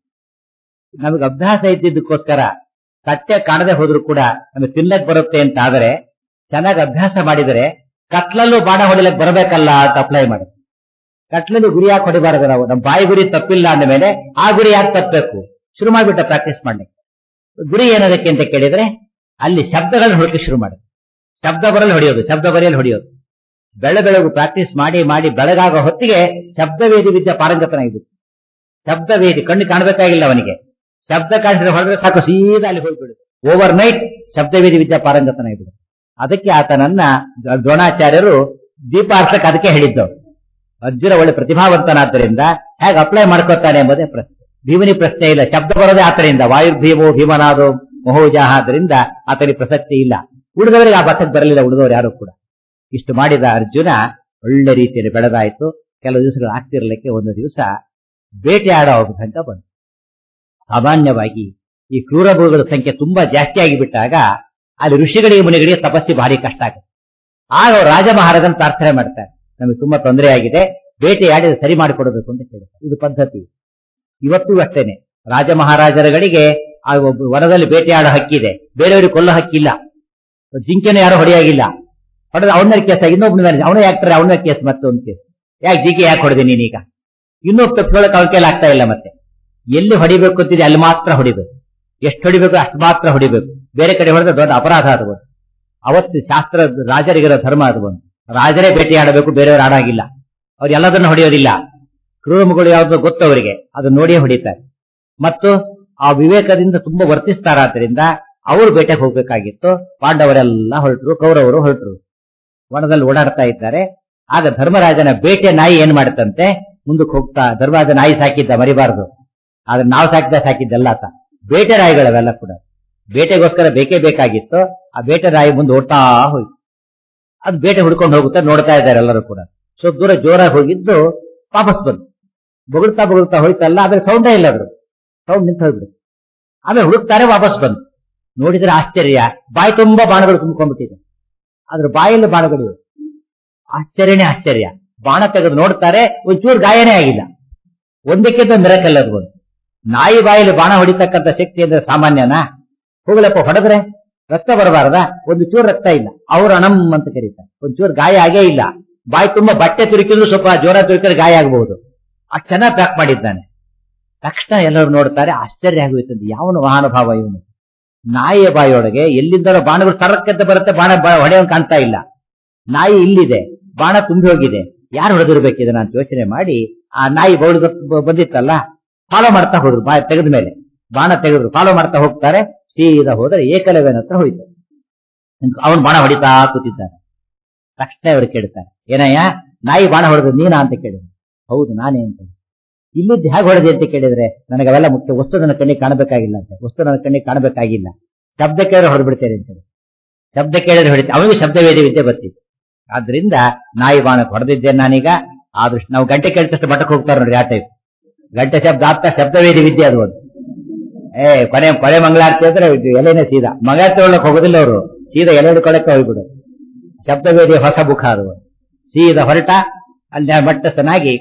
Speaker 1: ನಮಗೆ ಅಭ್ಯಾಸ ಇದ್ದಿದ್ದಕ್ಕೋಸ್ಕರ ತಟ್ಟೆ ಕಾಣದೆ ಹೋದ್ರು ಕೂಡ ನಮಗೆ ತಿನ್ನಕ್ ಬರುತ್ತೆ ಅಂತ ಆದರೆ ಚೆನ್ನಾಗಿ ಅಭ್ಯಾಸ ಮಾಡಿದರೆ ಕತ್ಲಲ್ಲೂ ಬಾಣ ಹೊಡಿಲಕ್ ಬರಬೇಕಲ್ಲ ಅಂತ ಅಪ್ಲೈ ಮಾಡಿ ಕತ್ಲಲ್ಲಿ ಗುರಿ ಯಾಕೆ ಹೊಡಿಬಾರದು ನಾವು ನಮ್ಮ ಬಾಯಿ ಗುರಿ ತಪ್ಪಿಲ್ಲ ಅಂದ ಮೇಲೆ ಆ ಗುರಿ ಯಾಕೆ ತಪ್ಪಬೇಕು ಶುರು ಮಾಡಿಬಿಟ್ಟ ಪ್ರಾಕ್ಟೀಸ್ ಮಾಡ್ಲಿಕ್ಕೆ ಗುರಿ ಏನದಕ್ಕೆ ಅಂತ ಕೇಳಿದ್ರೆ ಅಲ್ಲಿ ಶಬ್ದಗಳನ್ನ ಹೊಡಿಲಿಕ್ಕೆ ಶುರು ಮಾಡಿ ಶಬ್ದ ಬರಲು ಹೊಡೆಯೋದು ಶಬ್ದ ಬರೆಯಲು ಹೊಡೆಯೋದು ಬೆಳ ಬೆಳಗು ಪ್ರಾಕ್ಟೀಸ್ ಮಾಡಿ ಮಾಡಿ ಬೆಳಗಾಗೋ ಹೊತ್ತಿಗೆ ಶಬ್ದವೇದಿ ವಿದ್ಯೆ ಪಾರಂಗತನಾಗಿಬಿಟ್ಟು ಶಬ್ದವೇದಿ ಕಣ್ಣು ಕಾಣಬೇಕಾಗಿಲ್ಲ ಅವನಿಗೆ ಶಬ್ದ ಕಾಣಿಸಿದ್ರೆ ಹೊರದ್ರೆ ಸಾಕು ಸೀದಾ ಅಲ್ಲಿ ಹೋಗ್ಬಿಡುದು ಓವರ್ ನೈಟ್ ಶಬ್ದವೇದಿ ವಿದ್ಯಾ ಪಾರಂಗತನಾಗಿಬಿಡುದು ಅದಕ್ಕೆ ಆತನನ್ನ ದ್ರೋಣಾಚಾರ್ಯರು ದೀಪಾರ್ಸಕ್ಕೆ ಅದಕ್ಕೆ ಹೇಳಿದ್ದವು ಅರ್ಜುನ ಒಳ್ಳೆ ಪ್ರತಿಭಾವಂತನಾದ್ದರಿಂದ ಹೇಗೆ ಅಪ್ಲೈ ಮಾಡ್ಕೊತಾನೆ ಎಂಬುದೇ ಪ್ರಶ್ನೆ ಭೀಮನಿ ಪ್ರಶ್ನೆ ಇಲ್ಲ ಶಬ್ದ ಬರೋದೇ ಆತನಿಂದ ವಾಯುರ್ಭೀಮೋ ಭೀಮನಾದೋ ಮಹೋಜಾಹ ಆದ್ರಿಂದ ಆತನಿಗೆ ಪ್ರಸಕ್ತಿ ಇಲ್ಲ ಉಳಿದವರಿಗೆ ಆ ಬಸಕ್ ಬರಲಿಲ್ಲ ಉಳಿದವರು ಯಾರು ಕೂಡ ಇಷ್ಟು ಮಾಡಿದ ಅರ್ಜುನ ಒಳ್ಳೆ ರೀತಿಯಲ್ಲಿ ಬೆಳೆದಾಯ್ತು ಕೆಲವು ದಿವಸಗಳು ಆಗ್ತಿರ್ಲಿಕ್ಕೆ ಒಂದು ದಿವಸ ಬೇಟೆ ಆಡೋ ಸಂಖ್ಯೆ ಬಂತು ಸಾಮಾನ್ಯವಾಗಿ ಈ ಕ್ರೂರಭೂಗಳ ಸಂಖ್ಯೆ ತುಂಬಾ ಜಾಸ್ತಿ ಆಗಿಬಿಟ್ಟಾಗ ಅಲ್ಲಿ ಋಷಿಗಳಿಗೆ ಮುನಿಗಳಿಗೆ ತಪಸ್ಸಿ ಭಾರಿ ಕಷ್ಟ ಆಗುತ್ತೆ ಆಗ ಅವ್ರು ರಾಜ ಮಹಾರಾಜನ ಪ್ರಾರ್ಥನೆ ಮಾಡ್ತಾರೆ ನಮಗೆ ತುಂಬಾ ತೊಂದರೆ ಆಗಿದೆ ಬೇಟೆಯಾಡಿ ಸರಿ ಮಾಡಿಕೊಡಬೇಕು ಅಂತ ಹೇಳ್ತಾರೆ ಇದು ಪದ್ಧತಿ ಇವತ್ತೂ ಅಷ್ಟೇನೆ ರಾಜ ಮಹಾರಾಜರುಗಳಿಗೆ ಆ ಒಬ್ಬ ವನದಲ್ಲಿ ಬೇಟೆಯಾಡೋ ಹಕ್ಕಿದೆ ಬೇರೆಯವರಿಗೆ ಕೊಲ್ಲೋ ಹಕ್ಕಿಲ್ಲ ಜಿಂಕೆನ ಯಾರು ಹೊಡೆಯಾಗಿಲ್ಲ ಹೊಡೆದ ಅವನ ಕೇಸ್ ಇನ್ನೊಬ್ಬನ ಮೇಲೆ ಅವನೇ ಯಾಕ್ತಾರೆ ಅವನ ಕೇಸ್ ಮತ್ತೊಂದು ಕೇಸ್ ಯಾಕೆ ಜಿಂಕೆ ಯಾಕೆ ಹೊಡೆದೆ ನೀನೀಗ ಇನ್ನೊಬ್ಬ ತಪ್ಪಿಕೊಳ್ಳೋಕೆ ಅವನ ಕೈಲಿ ಆಗ್ತಾ ಇಲ್ಲ ಮತ್ತೆ ಎಲ್ಲಿ ಹೊಡಿಬೇಕು ಅಂತಿದೆ ಅಲ್ಲಿ ಮಾತ್ರ ಹೊಡಿಬೇಕು ಎಷ್ಟು ಹೊಡಿಬೇಕು ಅಷ್ಟು ಮಾತ್ರ ಹೊಡಿಬೇಕು ಬೇರೆ ಕಡೆ ಹೊಡೆದ್ರೆ ದೊಡ್ಡ ಅಪರಾಧ ಅದು ಒಂದು. ಅವತ್ತು ಶಾಸ್ತ್ರ ರಾಜರಿಗಿರೋ ಧರ್ಮ ಅದು ಒಂದು ರಾಜರೇ ಬೇಟೆಯಾಡಬೇಕು ಬೇರೆಯವರು ಆಡಾಗಿಲ್ಲ ಅವ್ರು ಎಲ್ಲದನ್ನು ಹೊಡೆಯೋದಿಲ್ಲ ಕ್ರೂರಮಗಳು ಯಾವ್ದು ಗೊತ್ತು ಅವರಿಗೆ ಅದು ನೋಡಿಯೇ ಹೊಡಿತಾರೆ ಮತ್ತು ಆ ವಿವೇಕದಿಂದ ತುಂಬಾ ವರ್ತಿಸ್ತಾರಾದ್ರಿಂದ ಅವರು ಬೇಟೆಗೆ ಹೋಗ್ಬೇಕಾಗಿತ್ತು ಪಾಂಡವರೆಲ್ಲ ಹೊರಟರು ಕೌರವರು ಹೊರಟರು ವನದಲ್ಲಿ ಓಡಾಡ್ತಾ ಇದ್ದಾರೆ ಆಗ ಧರ್ಮರಾಜನ ಬೇಟೆ ನಾಯಿ ಏನ್ ಮಾಡುತ್ತಂತೆ ಮುಂದಕ್ಕೆ ಹೋಗ್ತಾ ಧರ್ಮರಾಜ ನಾಯಿ ಸಾಕಿದ್ದ ಮರಿಬಾರದು ಆದ್ರೆ ನಾವು ಸಾಕಿದ ಸಾಕಿದ್ದಲ್ಲ ಆತ ಬೇಟೆ ನಾಯಿಗಳವೆಲ್ಲ ಕೂಡ ಬೇಟೆಗೋಸ್ಕರ ಬೇಕೇ ಬೇಕಾಗಿತ್ತು ಆ ಬೇಟೆ ನಾಯಿ ಮುಂದೆ ಓಡ್ತಾ ಹೋಯ್ತು ಅದು ಬೇಟೆ ಹುಡ್ಕೊಂಡು ಹೋಗುತ್ತೆ ನೋಡ್ತಾ ಇದ್ದಾರೆ ಎಲ್ಲರೂ ಕೂಡ ಸ್ವಲ್ಪ ದೂರ ಜೋರಾಗಿ ಹೋಗಿದ್ದು ವಾಪಸ್ ಬಂತು ಬೊಗಳ್ತಾ ಬೊಗಳ್ತಾ ಹೋಯ್ತಲ್ಲ ಆದ್ರೆ ಸೌಂಡೇ ಇಲ್ಲ ಅದ್ರ ಸೌಂಡ್ ನಿಂತು ಹೋಗ್ಬಿಡು ಆಮೇಲೆ ಹುಡುಕ್ತಾರೆ ವಾಪಸ್ ಬಂತು ನೋಡಿದ್ರೆ ಆಶ್ಚರ್ಯ ಬಾಯಿ ತುಂಬಾ ಬಾಣಗಳು ತುಂಬ್ಕೊಂಡ್ಬಿಟ್ಟಿದೆ ಅದ್ರ ಬಾಯಲ್ಲಿ ಬಾಣಗಳು ಇವೆ. ಆಶ್ಚರ್ಯನೇ ಆಶ್ಚರ್ಯ ಬಾಣ ತೆಗೆದು ನೋಡ್ತಾರೆ ಒಂಚೂರು ಗಾಯನೇ ಆಗಿಲ್ಲ ಒಂದಕ್ಕಿಂತ ಮಿರಕಲ್ ಅದು ಒಂದು ನಾಯಿ ಬಾಯಲ್ಲಿ ಬಾಣ ಹೊಡಿತಕ್ಕಂಥ ಶಕ್ತಿ ಅಂದ್ರೆ ಸಾಮಾನ್ಯನಾ ಹೋಗ್ಲಪ್ಪ ಹೊಡೆದ್ರೆ ರಕ್ತ ಬರಬಾರದ ಒಂದು ಚೂರು ರಕ್ತ ಇಲ್ಲ ಅವ್ರು ಅಣಂ ಅಂತ ಕರೀತಾರೆ ಒಂದು ಚೂರು ಗಾಯ ಆಗೇ ಇಲ್ಲ ಬಾಯಿ ತುಂಬಾ ಬಟ್ಟೆ ತುರುಕಿದ್ರು ಸ್ವಲ್ಪ ಜ್ವರ ತುರುಕಿದ್ರೆ ಗಾಯ ಆಗಬಹುದು ಅಷ್ಟು ಚೆನ್ನಾಗಿ ಪ್ಯಾಕ್ ಮಾಡಿದ್ದಾನೆ ತಕ್ಷಣ ಎಲ್ಲರೂ ನೋಡ್ತಾರೆ ಆಶ್ಚರ್ಯ ಆಗೋಯ್ತಂತೆ ಯಾವನು ಮಹಾನುಭಾವ ಇವನು ನಾಯಿಯ ಬಾಯಿಯೊಳಗೆ ಎಲ್ಲಿಂದಲೋ ಬಾಣಗಳು ತರಕ್ಕಂತ ಬರುತ್ತೆ ಬಾಣ ಹೊಡೆಯೋನ್ ಕಾಣ್ತಾ ಇಲ್ಲ ನಾಯಿ ಇಲ್ಲಿದೆ ಬಾಣ ತುಂಬಿ ಹೋಗಿದೆ ಯಾರು ಹೊಡೆದಿರ್ಬೇಕು ಇದನ್ನ ಅಂತ ಯೋಚನೆ ಮಾಡಿ ಆ ನಾಯಿ ಬೌಳು ಬಂದಿತ್ತಲ್ಲ ಫಾಲೋ ಮಾಡ್ತಾ ಹೋದ್ರು ಬಾ ತೆಗೆದ ಮೇಲೆ ಬಾಣ ತೆಗೆದ್ರು ಫಾಲೋ ಮಾಡ್ತಾ ಹೋಗ್ತಾರೆ ಸೀದಾ ಹೋದರೆ ಏಕಲವ್ಯನ ಹತ್ರ ಹೋಯ್ತು ಅವನು ಬಾಣ ಹೊಡಿತಾ ಕೂತಿದ್ದಾನೆ ತಕ್ಷಣ ಅವರು ಕೇಳ್ತಾರೆ ಏನಯ್ಯ ನಾಯಿ ಬಾಣ ಹೊಡೆದು ನೀನಾ ಅಂತ ಕೇಳಿದ್ರು ಹೌದು ನಾನೇ ಅಂತ ಇಲ್ಲಿದ್ದು ಹೇಗೆ ಹೊಡೆದೆ ಅಂತ ಕೇಳಿದ್ರೆ ನನಗೆ ಅವೆಲ್ಲ ಮುಖ್ಯ ವಸ್ತು ನನ್ನ ಕಣ್ಣಿಗೆ ಕಾಣಬೇಕಾಗಿಲ್ಲ ಅಂತ ವಸ್ತು ನನ್ನ ಕಣ್ಣಿಗೆ ಕಾಣಬೇಕಾಗಿಲ್ಲ ಶಬ್ದ ಕೇಳಿದ್ರೆ ಹೊಡೆದು ಬಿಡ್ತೇನೆ ಅಂತ ಹೇಳಿ ಶಬ್ದ ಕೇಳಿದ್ರೆ ಹೊಡಿತೆ ಅವನಿಗೆ ಶಬ್ದವೇದಿ ವಿದ್ಯೆ ಬರ್ತಿತ್ತು ಆದ್ರಿಂದ ನಾಯಿ ಬಾಣಕ್ಕೆ ಹೊಡೆದಿದ್ದೇನೆ ನಾನೀಗ ಆದ್ರೂ ನಾವು ಗಂಟೆ ಕೇಳಿದಷ್ಟು ಮಠಕ್ಕೆ ಹೋಗ್ತಾರೆ ನೋಡ್ರಿ ಆ ಟೈಪ್ ಗಂಟೆ ಶಬ್ದ ಆಗ್ತಾ ಶಬ್ದವೇದಿ ವಿದ್ಯೆ ಅದು ಒಂದು ಏ ಕೊನೆ ಕೊನೆ ಮಂಗಳಾರತಿ ಅಂದ್ರೆ ಇದು ಎಲೆನೇ ಸೀದಾ ಮಂಗಳಾರತಿ ಒಳಗೆ ಹೋಗೋದಿಲ್ಲ ಅವರು ಸೀದಾ ಎಲೆ ಹಿಡ್ಕೊಳಕ್ಕೆ ಹೋಗ್ಬಿಡು ಶಬ್ದವೇದಿಯ ಹೊಸ ಮುಖ ಅದು ಸೀದಾ ಹೊರಟ ಅಲ್ಲಿ ಮಟ್ಟಸನಾಗಿ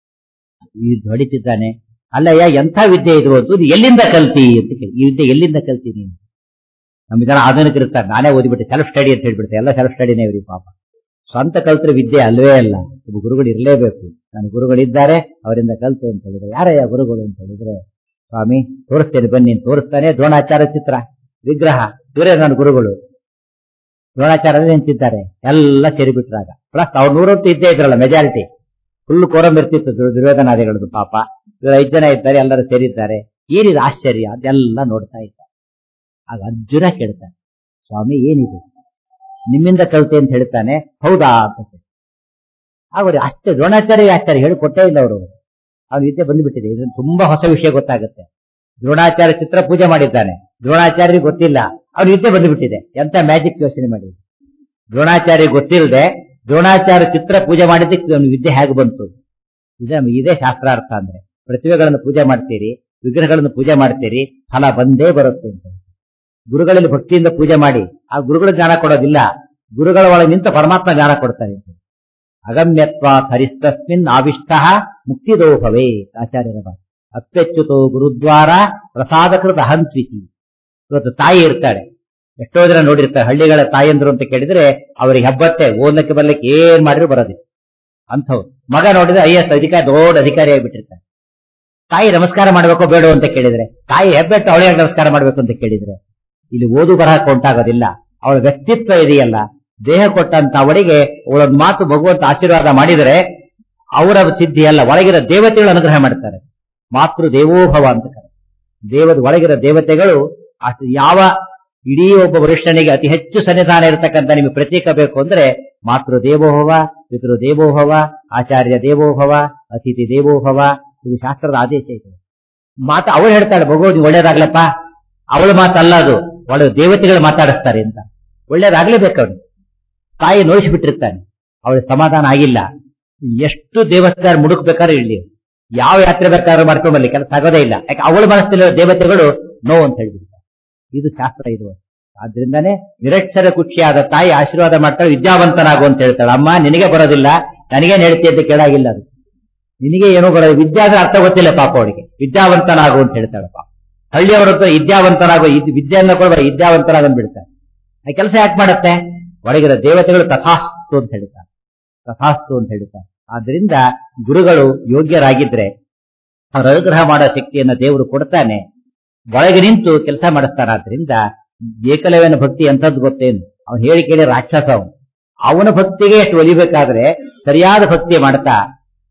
Speaker 1: ಇದು ಹೊಡಿತಿದ್ದಾನೆ ಅಲ್ಲಯ್ಯ ಎಂಥ ವಿದ್ಯೆ ಇದು ಅಂತ ಇದು ಎಲ್ಲಿಂದ ಕಲ್ತಿ ಅಂತ ಕೇಳಿ ಈ ವಿದ್ಯೆ ಎಲ್ಲಿಂದ ಕಲ್ತಿ ನೀನು ನಮ್ಮ ಜನ ಆಧುನಿಕರಿರ್ತಾರೆ ನಾನೇ ಓದಿಬಿಟ್ಟೆ ಸೆಲ್ಫ್ ಸ್ಟಡಿ ಅಂತ ಹೇಳ್ಬಿಡ್ತೆ ಎಲ್ಲ ಸೆಲ್ಫ್ ಸ್ಟಡಿನೇ ಇವ್ರಿ ಪಾಪ ಸ್ವಂತ ಕಲ್ತ್ರ ವಿದ್ಯೆ ಅಲ್ವೇ ಅಲ್ಲ ಒಬ್ಬ ಗುರುಗಳು ಇರಲೇಬೇಕು ನನ್ನ ಗುರುಗಳಿದ್ದಾರೆ ಅವರಿಂದ ಕಲ್ತೆ ಅಂತ ಹೇಳಿದ್ರೆ ಯಾರಯ್ಯ ಗುರುಗಳು ಅಂತ ಹೇಳಿದ್ರೆ ಸ್ವಾಮಿ ತೋರಿಸ್ತೇನೆ ಬನ್ನಿ ಅಂತ ತೋರಿಸ್ತಾನೆ ದ್ರೋಣಾಚಾರ್ಯ ಚಿತ್ರ ವಿಗ್ರಹ ಇವರೇ ನನ್ನ ಗುರುಗಳು ದ್ರೋಣಾಚಾರ್ಯ ನಿಂತಿದ್ದಾರೆ ಎಲ್ಲ ಸೇರಿಬಿಟ್ರಾಗ ಪ್ಲಸ್ ಅವ್ರು ನೂರೊತ್ತು ಇದ್ದೇ ಇದ್ರಲ್ಲ ಮೆಜಾರಿಟಿ ಫುಲ್ ಕೋರಂ ಇರ್ತಿತ್ತು ದುರ್- ದುರ್ಯೋಧನಾದಿಗಳದ್ದು ಪಾಪ ಇವರು ಐದು ಜನ ಇದ್ದಾರೆ ಎಲ್ಲರೂ ಸೇರಿದ್ದಾರೆ ಏನಿದೆ ಆಶ್ಚರ್ಯ ಅದೆಲ್ಲ ನೋಡ್ತಾ ಇದ್ದಾರೆ ಆಗ ಅರ್ಜುನ ಕೇಳ್ತಾನೆ ಸ್ವಾಮಿ ಏನಿದೆ ನಿಮ್ಮಿಂದ ಕಲಿತೆ ಅಂತ ಹೇಳ್ತಾನೆ ಹೌದಾ ಅಂತ ಕೇಳ್ತಾನೆ. ಅವರು ಅಷ್ಟೇ ದ್ರೋಣಾಚಾರ್ಯ ಆಚಾರ್ಯ ಹೇಳಿಕೊಟ್ಟೇ ಇಲ್ಲ ಅವರು ಅವ್ನ ವಿದ್ಯೆ ಬಂದ್ಬಿಟ್ಟಿದೆ ಇದು ತುಂಬಾ ಹೊಸ ವಿಷಯ ಗೊತ್ತಾಗುತ್ತೆ ದ್ರೋಣಾಚಾರ್ಯ ಚಿತ್ರ ಪೂಜೆ ಮಾಡಿದ್ದಾನೆ ದ್ರೋಣಾಚಾರ್ಯ ಗೊತ್ತಿಲ್ಲ ಅವ್ನ ವಿದ್ಯೆ ಬಂದ್ಬಿಟ್ಟಿದೆ ಎಂತ ಮ್ಯಾಜಿಕ್ ಯೋಚನೆ ಮಾಡಿ ದ್ರೋಣಾಚಾರ್ಯ ಗೊತ್ತಿಲ್ಲದೆ ದ್ರೋಣಾಚಾರ್ಯ ಚಿತ್ರ ಪೂಜೆ ಮಾಡಿದ್ದಕ್ಕೆ ಅವ್ನ ವಿದ್ಯೆ ಹೇಗೆ ಬಂತು ಇದೇ ಇದೇ ಶಾಸ್ತ್ರಾರ್ಥ ಅಂದ್ರೆ ಪ್ರತಿಭೆಗಳನ್ನು ಪೂಜೆ ಮಾಡ್ತೀರಿ ವಿಗ್ರಹಗಳನ್ನು ಪೂಜೆ ಮಾಡ್ತೀರಿ ಫಲ ಬಂದೇ ಬರುತ್ತೆ ಅಂತ ಗುರುಗಳಲ್ಲಿ ಭಕ್ತಿಯಿಂದ ಪೂಜೆ ಮಾಡಿ ಆ ಗುರುಗಳ ಜ್ಞಾನ ಕೊಡೋದಿಲ್ಲ ಗುರುಗಳ ಒಳಗೆ ನಿಂತ ಪರಮಾತ್ಮ ಜ್ಞಾನ ಕೊಡ್ತಾರೆ ಅಂತ ಅಗಮ್ಯತ್ವ ಹರಿಸ್ತಸ್ಮಿನ್ ಆವಿಷ್ಟ ಮುಕ್ತಿದೋಭವೇ ಆಚಾರ್ಯರ ಮಾತು ಅತ್ಯಚ್ಯುತೋ ಗುರುದ್ವಾರ ಪ್ರಸಾದಕೃತ ಅಹಂತ್ವಿತಿ ಇವತ್ತು ತಾಯಿ ಇರ್ತಾಳೆ ಎಷ್ಟೋ ಜನ ನೋಡಿರ್ತಾರೆ ಹಳ್ಳಿಗಳ ತಾಯಂದ್ರು ಅಂತ ಕೇಳಿದ್ರೆ ಅವರಿಗೆ ಹಬ್ಬತ್ತೆ ಓದ್ಲಿಕ್ಕೆ ಬರ್ಲಿಕ್ಕೆ ಏನ್ ಮಾಡಿದ್ರು ಬರೋದಿಲ್ಲ ಅಂಥವ್ರು ಮಗ ನೋಡಿದ್ರೆ ಐ ಎಸ್ ಅಧಿಕಾರಿ ದೊಡ್ಡ ಅಧಿಕಾರಿ ಆಗಿಬಿಟ್ಟಿರ್ತಾನೆ ತಾಯಿ ನಮಸ್ಕಾರ ಮಾಡಬೇಕೋ ಬೇಡೋ ಅಂತ ಕೇಳಿದ್ರೆ ತಾಯಿ ಹೆಬ್ಬೆಟ್ಟು ಅವಳಿಗೆ ನಮಸ್ಕಾರ ಮಾಡಬೇಕು ಅಂತ ಕೇಳಿದ್ರೆ ಇಲ್ಲಿ ಓದು ಬರಹ ಕೊಂಟಾಗೋದಿಲ್ಲ ಅವಳ ವ್ಯಕ್ತಿತ್ವ ಇದೆಯಲ್ಲ ದೇಹ ಕೊಟ್ಟಂತ ಅವಳಿಗೆ ಅವಳೊಂದು ಮಾತು ಭಗವಂತ ಆಶೀರ್ವಾದ ಮಾಡಿದರೆ ಅವರ ಸಿದ್ಧಿ ಅಲ್ಲ ಒಳಗಿರೋ ದೇವತೆಗಳು ಅನುಗ್ರಹ ಮಾಡ್ತಾರೆ ಮಾತೃ ದೇವೋಭವ ಅಂತ ಕರೆ ದೇವದ ಒಳಗಿರೋ ದೇವತೆಗಳು ಅಷ್ಟು ಯಾವ ಇಡೀ ಒಬ್ಬ ವರಿಷ್ಠನಿಗೆ ಅತಿ ಹೆಚ್ಚು ಸನ್ನಿಧಾನ ಇರತಕ್ಕಂತ ನಿಮಗೆ ಪ್ರತೀಕ ಬೇಕು ಅಂದ್ರೆ ಮಾತೃ ದೇವೋಭವ ಪಿತೃ ದೇವೋಭವ ಆಚಾರ್ಯ ದೇವೋಭವ ಅತಿಥಿ ದೇವೋಭವ ಇದು ಶಾಸ್ತ್ರದ ಆದೇಶ ಇದೆ ಮಾತು ಅವಳು ಹೇಳ್ತಾಳೆ ಭಗವದ್ ಒಳ್ಳೇದಾಗ್ಲಪ್ಪ ಅವಳ ಮಾತಲ್ಲ ಅದು ಒಳ್ಳೆ ದೇವತೆಗಳು ಮಾತಾಡಿಸ್ತಾರೆ ಅಂತ ಒಳ್ಳೇದಾಗ್ಲೇಬೇಕು ಅವನು ತಾಯಿ ನೋಯಿಸ್ಬಿಟ್ಟಿರ್ತಾನೆ ಅವಳಿಗೆ ಸಮಾಧಾನ ಆಗಿಲ್ಲ ಎಷ್ಟು ದೇವಸ್ಥಾನ ಮುಡುಕ್ಬೇಕಾದ್ರೆ ಇಲ್ಲಿ ಯಾವ ಯಾತ್ರೆ ಬೇಕಾದ್ರೂ ಮಾಡ್ಕೊಂಬಲ್ಲಿ ಕೆಲಸ ಆಗೋದೇ ಇಲ್ಲ ಯಾಕೆ ಅವಳ ಮನಸ್ಸಲ್ಲಿರೋ ದೇವತೆಗಳು ನೋ ಅಂತ ಹೇಳ್ಬಿಡ್ತಾರೆ ಇದು ಶಾಸ್ತ್ರ ಇದು ಆದ್ರಿಂದಾನೇ ನಿರಕ್ಷರ ಕುಕ್ಷಿಯಾದ ತಾಯಿ ಆಶೀರ್ವಾದ ಮಾಡ್ತಾಳೆ ವಿದ್ಯಾವಂತನಾಗು ಅಂತ ಹೇಳ್ತಾಳೆ ಅಮ್ಮ ನಿನಗೆ ಬರೋದಿಲ್ಲ ನನಗೇನ್ ಹೇಳ್ತಿ ಅಂತ ಕೇಳಾಗಿಲ್ಲ ಅದು ನಿನಗೆ ಏನೋ ಬರೋದು ವಿದ್ಯಾ ಅಂದ್ರೆ ಅರ್ಥ ಗೊತ್ತಿಲ್ಲ ಪಾಪ ಅವಳಿಗೆ ವಿದ್ಯಾವಂತನಾಗು ಅಂತ ಹೇಳ್ತಾಳೆ ಪಾಪ ಹಳ್ಳಿಯವರದ್ದು ವಿದ್ಯಾವಂತನಾಗೋ ಇದ್ ವಿದ್ಯೆಯನ್ನ ಕೊಡುವ ವಿದ್ಯಾವಂತನಾಗಂದ್ ಬಿಡ್ತಾರೆ ಆ ಕೆಲಸ ಯಾಕೆ ಮಾಡುತ್ತೆ ಒಳಗಿರೋ ದೇವತೆಗಳು ತಥಾಸ್ತು ಅಂತ ಹೇಳ್ತಾರೆ ತಥಾಸ್ತು ಅಂತ ಹೇಳ್ತಾರೆ ಆದ್ರಿಂದ ಗುರುಗಳು ಯೋಗ್ಯರಾಗಿದ್ರೆ ಅವರ ಅನುಗ್ರಹ ಮಾಡೋ ಶಕ್ತಿಯನ್ನ ದೇವರು ಕೊಡ್ತಾನೆ ಒಳಗೆ ನಿಂತು ಕೆಲಸ ಮಾಡಿಸ್ತಾರಾದ್ರಿಂದ ಏಕಲವ್ಯನ ಭಕ್ತಿ ಎಂಥದ್ದು ಗೊತ್ತೇನು ಅವನು ಹೇಳಿ ಕೇಳಿ ರಾಕ್ಷಸ ಅವನು ಅವನ ಭಕ್ತಿಗೆ ಎಷ್ಟು ಒಲಿಬೇಕಾದ್ರೆ ಸರಿಯಾದ ಭಕ್ತಿ ಮಾಡ್ತಾ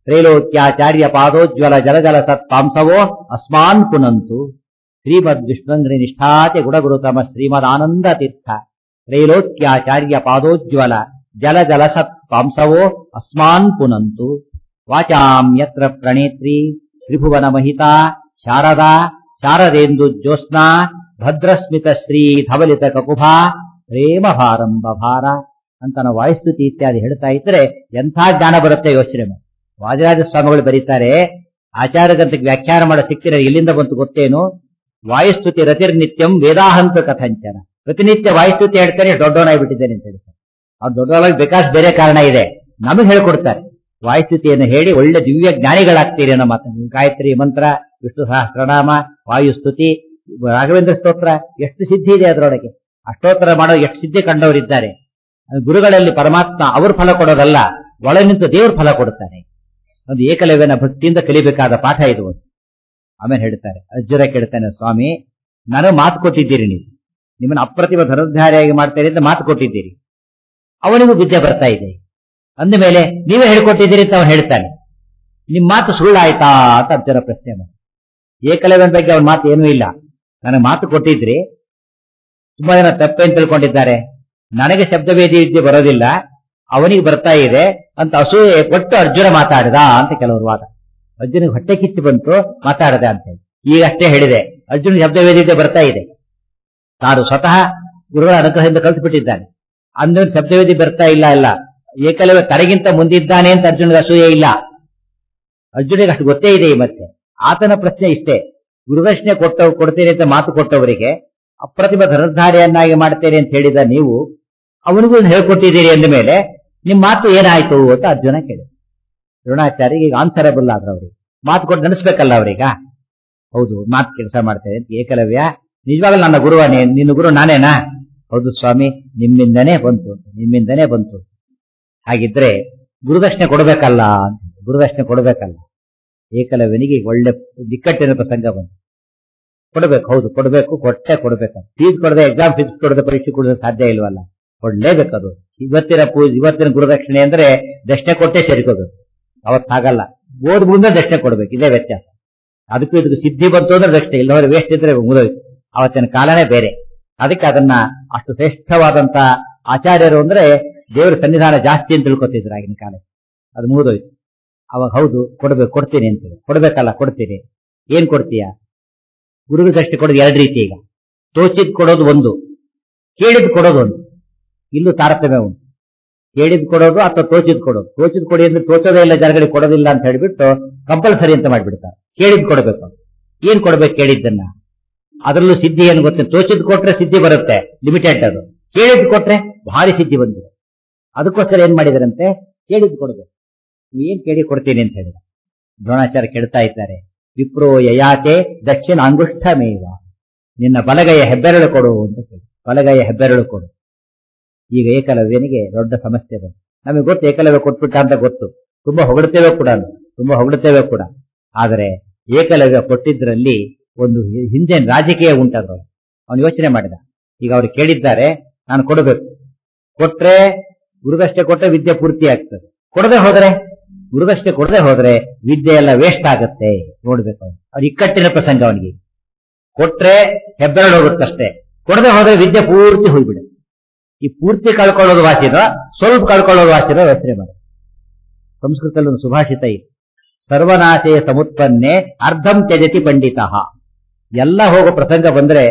Speaker 1: ತ್ರೈಲೋಕ್ಯಾಚಾರ್ಯ ಪಾದೋಜ್ವಲ ಜಲಜಲ ಸತ್ಪಾಂಸವೋ ಅಸ್ಮಾನ್ ಪುನಂತು ಶ್ರೀಮದ್ ವಿಷ್ಣುಂಗ್ರಿ ನಿಷ್ಠಾತಿ ಗುಡಗುರುತಮ ಶ್ರೀಮದ್ ಆನಂದ ತೀರ್ಥ ತ್ರೈಲೋಕ್ಯಾಚಾರ್ಯ ಪಾದೋಜ್ವಲ ಜಲ ಜಲ ಸತ್ಪಾಂಸವೋ ಅಸ್ಮಾನ್ ಪುನಂತು ವಾಚಾಂ ಯತ್ರ ಪ್ರಣೇತ್ರಿ ತ್ರಿಭುವನ ಮಹಿತಾ ಶಾರದಾ ಶಾರದೇಂದು ಜ್ಯೋತ್ಸ್ನಾ ಭದ್ರಸ್ಮಿತ ಶ್ರೀ ಧವಲಿತ ಕಕುಭಾ ಪ್ರೇಮ ಭಾರಂಭ ಭಾರ ಅಂತ ನಾವು ವಾಯುಸ್ತುತಿ ಇತ್ಯಾದಿ ಹೇಳ್ತಾ ಇದ್ರೆ ಎಂಥ ಜ್ಞಾನ ಬರುತ್ತೆ ಯೋಚನೆ ಮಾಡಿ ವಾದಿರಾಜ ಸ್ವಾಮಿಗಳು ಬರೀತಾರೆ ಆಚಾರ್ಯ ಗ್ರಂಥಕ್ಕೆ ವ್ಯಾಖ್ಯಾನ ಮಾಡೋ ಸಿಕ್ಕಿರ ಎಲ್ಲಿಂದ ಬಂತು ಗೊತ್ತೇನು ವಾಯುಸ್ತುತಿ ರತಿರ್ನಿತ್ಯಂ ವೇದಾಹಂತ ಕಥಂಚನ ಪ್ರತಿನಿತ್ಯ ವಾಯುಸ್ತುತಿ ಹೇಳ್ತಾನೆ ದೊಡ್ಡವನಾಗ್ಬಿಟ್ಟಿದ್ದೇನೆ ಅಂತ ಹೇಳ್ತಾರೆ ಅವ್ರು ದೊಡ್ಡವನಾಗಿ ಬೇಕಾಸ್ ಬೇರೆ ಕಾರಣ ಇದೆ ನಮಗೆ ಹೇಳ್ಕೊಡ್ತಾರೆ ವಾಯುಸ್ತುತಿಯನ್ನು ಹೇಳಿ ಒಳ್ಳೆ ದಿವ್ಯ ಜ್ಞಾನಿಗಳಾಗ್ತೀರಿ ಅನ್ನೋ ಮಾತನ್ನು ಗಾಯತ್ರಿ ಮಂತ್ರ ವಿಷ್ಣು ಸಹಸ್ರನಾಮ ವಾಯುಸ್ತುತಿ ರಾಘವೇಂದ್ರ ಸ್ತೋತ್ರ ಎಷ್ಟು ಸಿದ್ಧಿ ಇದೆ ಅದರೊಳಗೆ ಅಷ್ಟೋತ್ತರ ಮಾಡೋ ಎಷ್ಟು ಸಿದ್ಧಿ ಕಂಡವರಿದ್ದಾರೆ ಗುರುಗಳಲ್ಲಿ ಪರಮಾತ್ಮ ಅವ್ರ ಫಲ ಕೊಡೋದಲ್ಲ ಒಳ ನಿಂತು ದೇವ್ರ ಫಲ ಕೊಡುತ್ತಾನೆ ಒಂದು ಏಕಲವ್ಯನ ಭಕ್ತಿಯಿಂದ ಕಲಿಬೇಕಾದ ಪಾಠ ಇದು ಒಂದು ಆಮೇಲೆ ಹೇಳ್ತಾರೆ ಅಜ್ಜುರ ಕೇಳ್ತಾನೆ ಸ್ವಾಮಿ ನನಗೆ ಮಾತು ಕೊಟ್ಟಿದ್ದೀರಿ ನೀವು ನಿಮ್ಮನ್ನ ಅಪ್ರತಿಮ ಧನುರ್ಧಾರಿಯಾಗಿ ಮಾಡ್ತೇನೆ ಅಂತ ಮಾತು ಕೊಟ್ಟಿದ್ದೀರಿ ಅವನಿಗೂ ವಿದ್ಯೆ ಬರ್ತಾ ಇದೆ ಅಂದ ಮೇಲೆ ನೀವೇ ಹೇಳ್ಕೊಟ್ಟಿದ್ದೀರಿ ಅಂತ ಅವನು ಹೇಳ್ತಾನೆ ನಿಮ್ ಮಾತು ಸುಳ್ಳಾಯ್ತಾ ಅಂತ ಅರ್ಜುನ ಪ್ರಶ್ನೆ ಮಾಡಿ ಏಕಲವ್ಯನ ಬಗ್ಗೆ ಅವನ ಮಾತು ಏನೂ ಇಲ್ಲ ನನಗೆ ಮಾತು ಕೊಟ್ಟಿದ್ರಿ ತುಂಬಾ ಜನ ತಪ್ಪೇನ್ ತಿಳ್ಕೊಂಡಿದ್ದಾರೆ ನನಗೆ ಶಬ್ದವೇದಿ ವಿದ್ಯೆ ಬರೋದಿಲ್ಲ ಅವನಿಗೆ ಬರ್ತಾ ಇದೆ ಅಂತ ಅಸೂಯೆ ಕೊಟ್ಟು ಅರ್ಜುನ ಮಾತಾಡಿದ ಅಂತ ಕೆಲವರು ವಾದ ಅರ್ಜುನಿಗೆ ಹೊಟ್ಟೆ ಕಿಚ್ಚು ಬಂತು ಮಾತಾಡದೆ ಅಂತ ಹೇಳಿ ಈಗ ಅಷ್ಟೇ ಹೇಳಿದೆ ಅರ್ಜುನ ಶಬ್ದವೇದಿ ವಿದ್ಯೆ ಬರ್ತಾ ಇದೆ ತಾನು ಸ್ವತಃ ಗುರುಗಳ ಅನುಗ್ರಹದಿಂದ ಕಲ್ತ್ಬಿಟ್ಟಿದ್ದಾನೆ ಅಂದ್ರ ಶಬ್ದವೇದಿ ಬರ್ತಾ ಇಲ್ಲ ಇಲ್ಲ ಏಕಲವ್ಯ ತನಗಿಂತ ಮುಂದಿದ್ದಾನೆ ಅಂತ ಅರ್ಜುನಿಗೆ ಅಸೂಯೆ ಇಲ್ಲ ಅರ್ಜುನಿಗೆ ಅಷ್ಟು ಗೊತ್ತೇ ಇದೆ ಈ ಮತ್ತೆ ಆತನ ಪ್ರಶ್ನೆ ಇಷ್ಟೇ ಗುರುದಕ್ಷಿಣೆ ಕೊಟ್ಟ ಕೊಡ್ತೇನೆ ಅಂತ ಮಾತು ಕೊಟ್ಟವರಿಗೆ ಅಪ್ರತಿಮ ಧನುರ್ಧಾರಿಯನ್ನಾಗಿ ಮಾಡ್ತೇನೆ ಅಂತ ಹೇಳಿದ ನೀವು ಅವನಿಗೂ ಹೇಳ್ಕೊಟ್ಟಿದ್ದೀರಿ ಅಂದ ಮೇಲೆ ನಿಮ್ ಮಾತು ಏನಾಯ್ತು ಅಂತ ಅರ್ಜುನ ಕೇಳಿ ದ್ರೋಣಾಚಾರ್ಯ ಈಗ ಆನ್ಸರಬಲ್ ಆದ್ರ ಅವ್ರಿಗೆ ಮಾತು ಕೊಟ್ಟು ನೆನೆಸ್ಬೇಕಲ್ಲ ಅವ್ರೀಗ ಹೌದು ಮಾತು ಕೆಲಸ ಮಾಡ್ತೇನೆ ಅಂತ ಏಕಲವ್ಯ ನಿಜವಾಗ್ಲೂ ನನ್ನ ಗುರುವನೇ ನಿನ್ನ ಗುರು ನಾನೇನಾ ಹೌದು ಸ್ವಾಮಿ ನಿಮ್ಮಿಂದನೇ ಬಂತು ನಿಮ್ಮಿಂದನೇ ಬಂತು ಹಾಗಿದ್ರೆ ಗುರುದಕ್ಷಿಣೆ ಕೊಡಬೇಕಲ್ಲ ಅಂತ ಗುರುದಕ್ಷಿಣೆ ಕೊಡಬೇಕಲ್ಲ ಏಕಲವ್ಯನಿಗೆ ಒಳ್ಳೆ ನಿಕ್ಕಟ್ಟಿನ ಪ್ರಸಂಗ ಬಂತು ಕೊಡಬೇಕು ಹೌದು ಕೊಡಬೇಕು ಕೊಟ್ಟೆ ಕೊಡಬೇಕು ಫೀಸ್ ಕೊಡದೆ ಎಕ್ಸಾಮ್ ಫೀಸ್ ಕೊಡದೆ ಪರೀಕ್ಷೆ ಕೊಡೋದು ಸಾಧ್ಯ ಇಲ್ವಲ್ಲ ಕೊಡ್ಲೇಬೇಕು ಅದು ಇವತ್ತಿನ ಪೂಜೆ ಇವತ್ತಿನ ಗುರುದಕ್ಷಿಣೆ ಅಂದ್ರೆ ದಕ್ಷಿಣೆ ಕೊಟ್ಟೆ ಸೇರಿಕೋಬೇಕು ಅವತ್ತು ಹಾಗಲ್ಲ ಓದ್ ಮುಂದೆ ದಕ್ಷಿಣೆ ಕೊಡ್ಬೇಕು ಇದೇ ವ್ಯತ್ಯಾಸ ಅದಕ್ಕೂ ಇದಕ್ಕೂ ಸಿದ್ಧಿ ಬಂತು ಅಂದ್ರೆ ದಕ್ಷಿಣೆ ಇಲ್ಲವರೆ ವೇಸ್ಟ್ ಇದ್ರೆ ಮುಗಿದೋಯ್ತು ಅವತ್ತಿನ ಕಾಲನೇ ಬೇರೆ ಅದಕ್ಕೆ ಅದನ್ನ ಅಷ್ಟು ಶ್ರೇಷ್ಠವಾದಂತ ಆಚಾರ್ಯರು ಅಂದ್ರೆ ದೇವರ ಸನ್ನಿಧಾನ ಜಾಸ್ತಿ ಅಂತ ತಿಳ್ಕೊತಿದ್ರು ಆಗಿನ ಕಾಲ ಅದು ಮುಗಿದೋಯ್ತು ಅವಾಗ ಹೌದು ಕೊಡ್ಬೇಕು ಕೊಡ್ತೀನಿ ಅಂತೇಳಿ ಕೊಡ್ಬೇಕಲ್ಲ ಕೊಡ್ತೀನಿ ಏನ್ ಕೊಡ್ತೀಯ ಗುರುವಿಗೆ ದಕ್ಷಿಣೆ ಕೊಡೋದು ಎರಡು ರೀತಿ ಈಗ ತೋಚಿದ್ ಕೊಡೋದು ಒಂದು ಕೇಳಿದ್ ಕೊಡೋದು ಒಂದು ಇಲ್ಲೂ ತಾರತಮ್ಯ ಉಂಟು ಕೇಳಿದ್ ಕೊಡೋದು ಅಥವಾ ತೋಚಿದ್ ಕೊಡೋದು ತೋಚಿದ್ ಕೊಡಿ ಅಂದ್ರೆ ತೋಚೋದೇ ಇಲ್ಲ ಜನಗಳಿಗೆ ಕೊಡೋದಿಲ್ಲ ಅಂತ ಹೇಳ್ಬಿಟ್ಟು ಕಂಪಲ್ಸರಿ ಅಂತ ಮಾಡ್ಬಿಡ್ತಾರೆ ಕೇಳಿದ್ ಕೊಡಬೇಕು ಏನ್ ಕೊಡ್ಬೇಕು ಕೇಳಿದ್ದನ್ನ ಅದರಲ್ಲೂ ಸಿದ್ಧಿ ಏನು ಗೊತ್ತಿಲ್ಲ ತೋಚಿದ್ ಕೊಟ್ರೆ ಸಿದ್ಧಿ ಬರುತ್ತೆ ಲಿಮಿಟೆಡ್ ಅದು ಕೇಳಿದ್ ಕೊಟ್ರೆ ಭಾರಿ ಸಿದ್ಧಿ ಬಂದಿದೆ ಅದಕ್ಕೋಸ್ಕರ ಏನ್ ಮಾಡಿದಾರಂತೆ ಕೇಳಿದ್ ಕೊಡಬೇಕು ಏನ್ ಕೇಳಿ ಕೊಡ್ತೀನಿ ಅಂತ ಹೇಳಿದ ದ್ರೋಣಾಚಾರ್ಯ ಕೇಳ್ತಾ ಇದ್ದಾರೆ ವಿಪ್ರೋ ಯಯಾತೆ ದಕ್ಷಿಣ ಅಂಗುಷ್ಠಮೇವ ನಿನ್ನ ಬಲಗೈಯ ಹೆಬ್ಬೆರಳು ಕೊಡು ಅಂತ ಕೇಳಿ ಬಲಗೈಯ ಹೆಬ್ಬೆರಳು ಕೊಡು ಈಗ ಏಕಲವ್ಯನಿಗೆ ದೊಡ್ಡ ಸಮಸ್ಯೆ ಬಂತು ನಮಗೆ ಗೊತ್ತು ಏಕಲವ್ಯ ಕೊಟ್ಬಿಟ್ಟ ಅಂತ ಗೊತ್ತು ತುಂಬಾ ಹೊಗಡ್ತೇವೆ ಕೂಡ ತುಂಬಾ ಹೊಗಡ್ತೇವೆ ಕೂಡ ಆದರೆ ಏಕಲವ್ಯ ಕೊಟ್ಟಿದ್ರಲ್ಲಿ ಒಂದು ಹಿಂದೆ ರಾಜಕೀಯ ಉಂಟದ್ರು ಅವನು ಯೋಚನೆ ಮಾಡಿದ ಈಗ ಅವ್ರು ಕೇಳಿದ್ದಾರೆ ನಾನು ಕೊಡಬೇಕು ಕೊಟ್ರೆ ಗುರುಗಷ್ಟೇ ಕೊಟ್ರೆ ವಿದ್ಯೆ ಪೂರ್ತಿ ಆಗ್ತದೆ ಕೊಡದೆ ಹೋದ್ರೆ ಗುರುಗಷ್ಟೇ ಕೊಡದೆ ಹೋದ್ರೆ ವಿದ್ಯೆ ಎಲ್ಲ ವೇಸ್ಟ್ ಆಗುತ್ತೆ ನೋಡ್ಬೇಕು ಅವನು ಅವ್ರು ಇಕ್ಕಟ್ಟಿನ ಪ್ರಸಂಗ ಅವನಿಗೆ ಕೊಟ್ರೆ ಹೆಬ್ಬೆರಳು ಹೋಗುತ್ತಷ್ಟೇ ಕೊಡದೆ ಹೋದ್ರೆ ವಿದ್ಯೆ ಪೂರ್ತಿ ಹೋಗ್ಬಿಡುತ್ತೆ ಈ ಪೂರ್ತಿ ಕಳ್ಕೊಳ್ಳೋದು ವಾಸಿನೋ ಸ್ವಲ್ಪ ಕಳ್ಕೊಳ್ಳೋದು ವಾಸಿನೋ ಯೋಚನೆ ಮಾಡಿ ಸಂಸ್ಕೃತದಲ್ಲಿ ಒಂದು ಸುಭಾಷಿತ ಇದೆ ಸರ್ವನಾಶಯ ಸಮುತ್ಪನ್ನೆ ಅರ್ಧಂ ತ್ಯಜತಿ ಪಂಡಿತ ಎಲ್ಲ ಹೋಗೋ ಪ್ರಸಂಗ ಬಂದ್ರೆ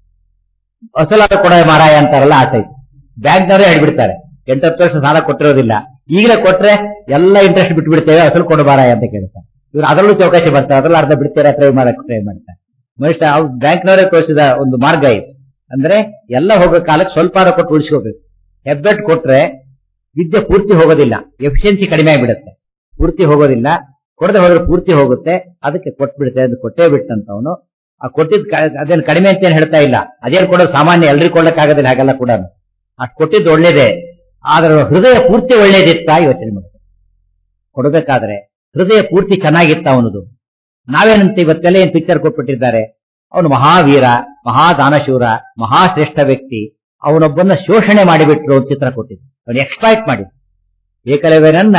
Speaker 1: ಅಸಲಾದ ಕೊಡ ಮಾರಾಯ ಅಂತಾರಲ್ಲ ಆ ಟೈಪ್ ಬ್ಯಾಂಕ್ನವರೇ ಹೇಳ್ಬಿಡ್ತಾರೆ ಎಂಟತ್ತು ವರ್ಷ ಸಾಲ ಕೊಟ್ಟಿರೋದಿಲ್ಲ ಈಗಲೇ ಕೊಟ್ರೆ ಎಲ್ಲ ಇಂಟ್ರೆಸ್ಟ್ ಬಿಟ್ಬಿಡ್ತೇವೆ ಅಸಲು ಕೊಡ ಮಾರಾಯ ಅಂತ ಕೇಳ್ತಾರೆ ಇವ್ರು ಅದರಲ್ಲೂ ಚೌಕಾಶಿ ಬರ್ತಾರೆ ಅದ್ರಲ್ಲಿ ಅರ್ಧ ಬಿಡ್ತಾರೆ ಟ್ರೈ ಮಾಡಕ್ ಟ್ರೈ ಮಾಡ್ತಾರೆ ಮನುಷ್ಯ ಬ್ಯಾಂಕ್ನವರೇ ತೋರಿಸಿದ ಒಂದು ಮಾರ್ಗ ಇದು ಅಂದ್ರೆ ಎಲ್ಲ ಹೋಗೋ ಕಾಲಕ್ಕೆ ಸ್ವಲ್ಪ ಕೊಟ್ಟು ಉಳಿಸ್ಕೋಬೇಕು ಹೆಬ್ಬೆಟ್ ಕೊಟ್ರೆ ವಿದ್ಯೆ ಪೂರ್ತಿ ಹೋಗೋದಿಲ್ಲ ಎಫಿಷಿಯನ್ಸಿ ಕಡಿಮೆ ಆಗಿಬಿಡುತ್ತೆ ಪೂರ್ತಿ ಹೋಗೋದಿಲ್ಲ ಕೊಡದೆ ಹೋದ್ರೆ ಪೂರ್ತಿ ಹೋಗುತ್ತೆ ಅದಕ್ಕೆ ಕೊಟ್ಬಿಡುತ್ತೆ ಅದು ಕೊಟ್ಟೇ ಬಿಟ್ಟಂತವನು ಆ ಕೊಟ್ಟಿದ್ ಅದೇನು ಕಡಿಮೆ ಅಂತ ಏನ್ ಹೇಳ್ತಾ ಇಲ್ಲ ಅದೇನು ಕೊಡೋದು ಸಾಮಾನ್ಯ ಎಲ್ರಿಗೂ ಕೊಡಕ್ಕಾಗೋದಿಲ್ಲ ಹಾಗೆಲ್ಲ ಕೂಡ ಅಷ್ಟು ಕೊಟ್ಟಿದ್ದು ಒಳ್ಳೇದೇ ಆದ್ರೆ ಹೃದಯ ಪೂರ್ತಿ ಒಳ್ಳೇದಿತ್ತ ಯೋಚನೆ ಮಾಡುತ್ತೆ ಕೊಡಬೇಕಾದ್ರೆ ಹೃದಯ ಪೂರ್ತಿ ಚೆನ್ನಾಗಿತ್ತ ಅವನದು ನಾವೇನಂತ ಇವತ್ತೆಲ್ಲ ಏನ್ ಪಿಕ್ಚರ್ ಕೊಟ್ಬಿಟ್ಟಿದ್ದಾರೆ ಅವನು ಮಹಾವೀರ ಮಹಾದಾನಶೂರ ಮಹಾಶ್ರೇಷ್ಠ ವ್ಯಕ್ತಿ ಅವನೊಬ್ಬನ ಶೋಷಣೆ ಮಾಡಿಬಿಟ್ರು ಅಂತ ಚಿತ್ರ ಕೊಟ್ಟಿದ್ದು ಅವನು ಎಕ್ಸ್ಪ್ಲಾಯ್ಟ್ ಮಾಡಿ ಏಕಲವ್ಯನನ್ನ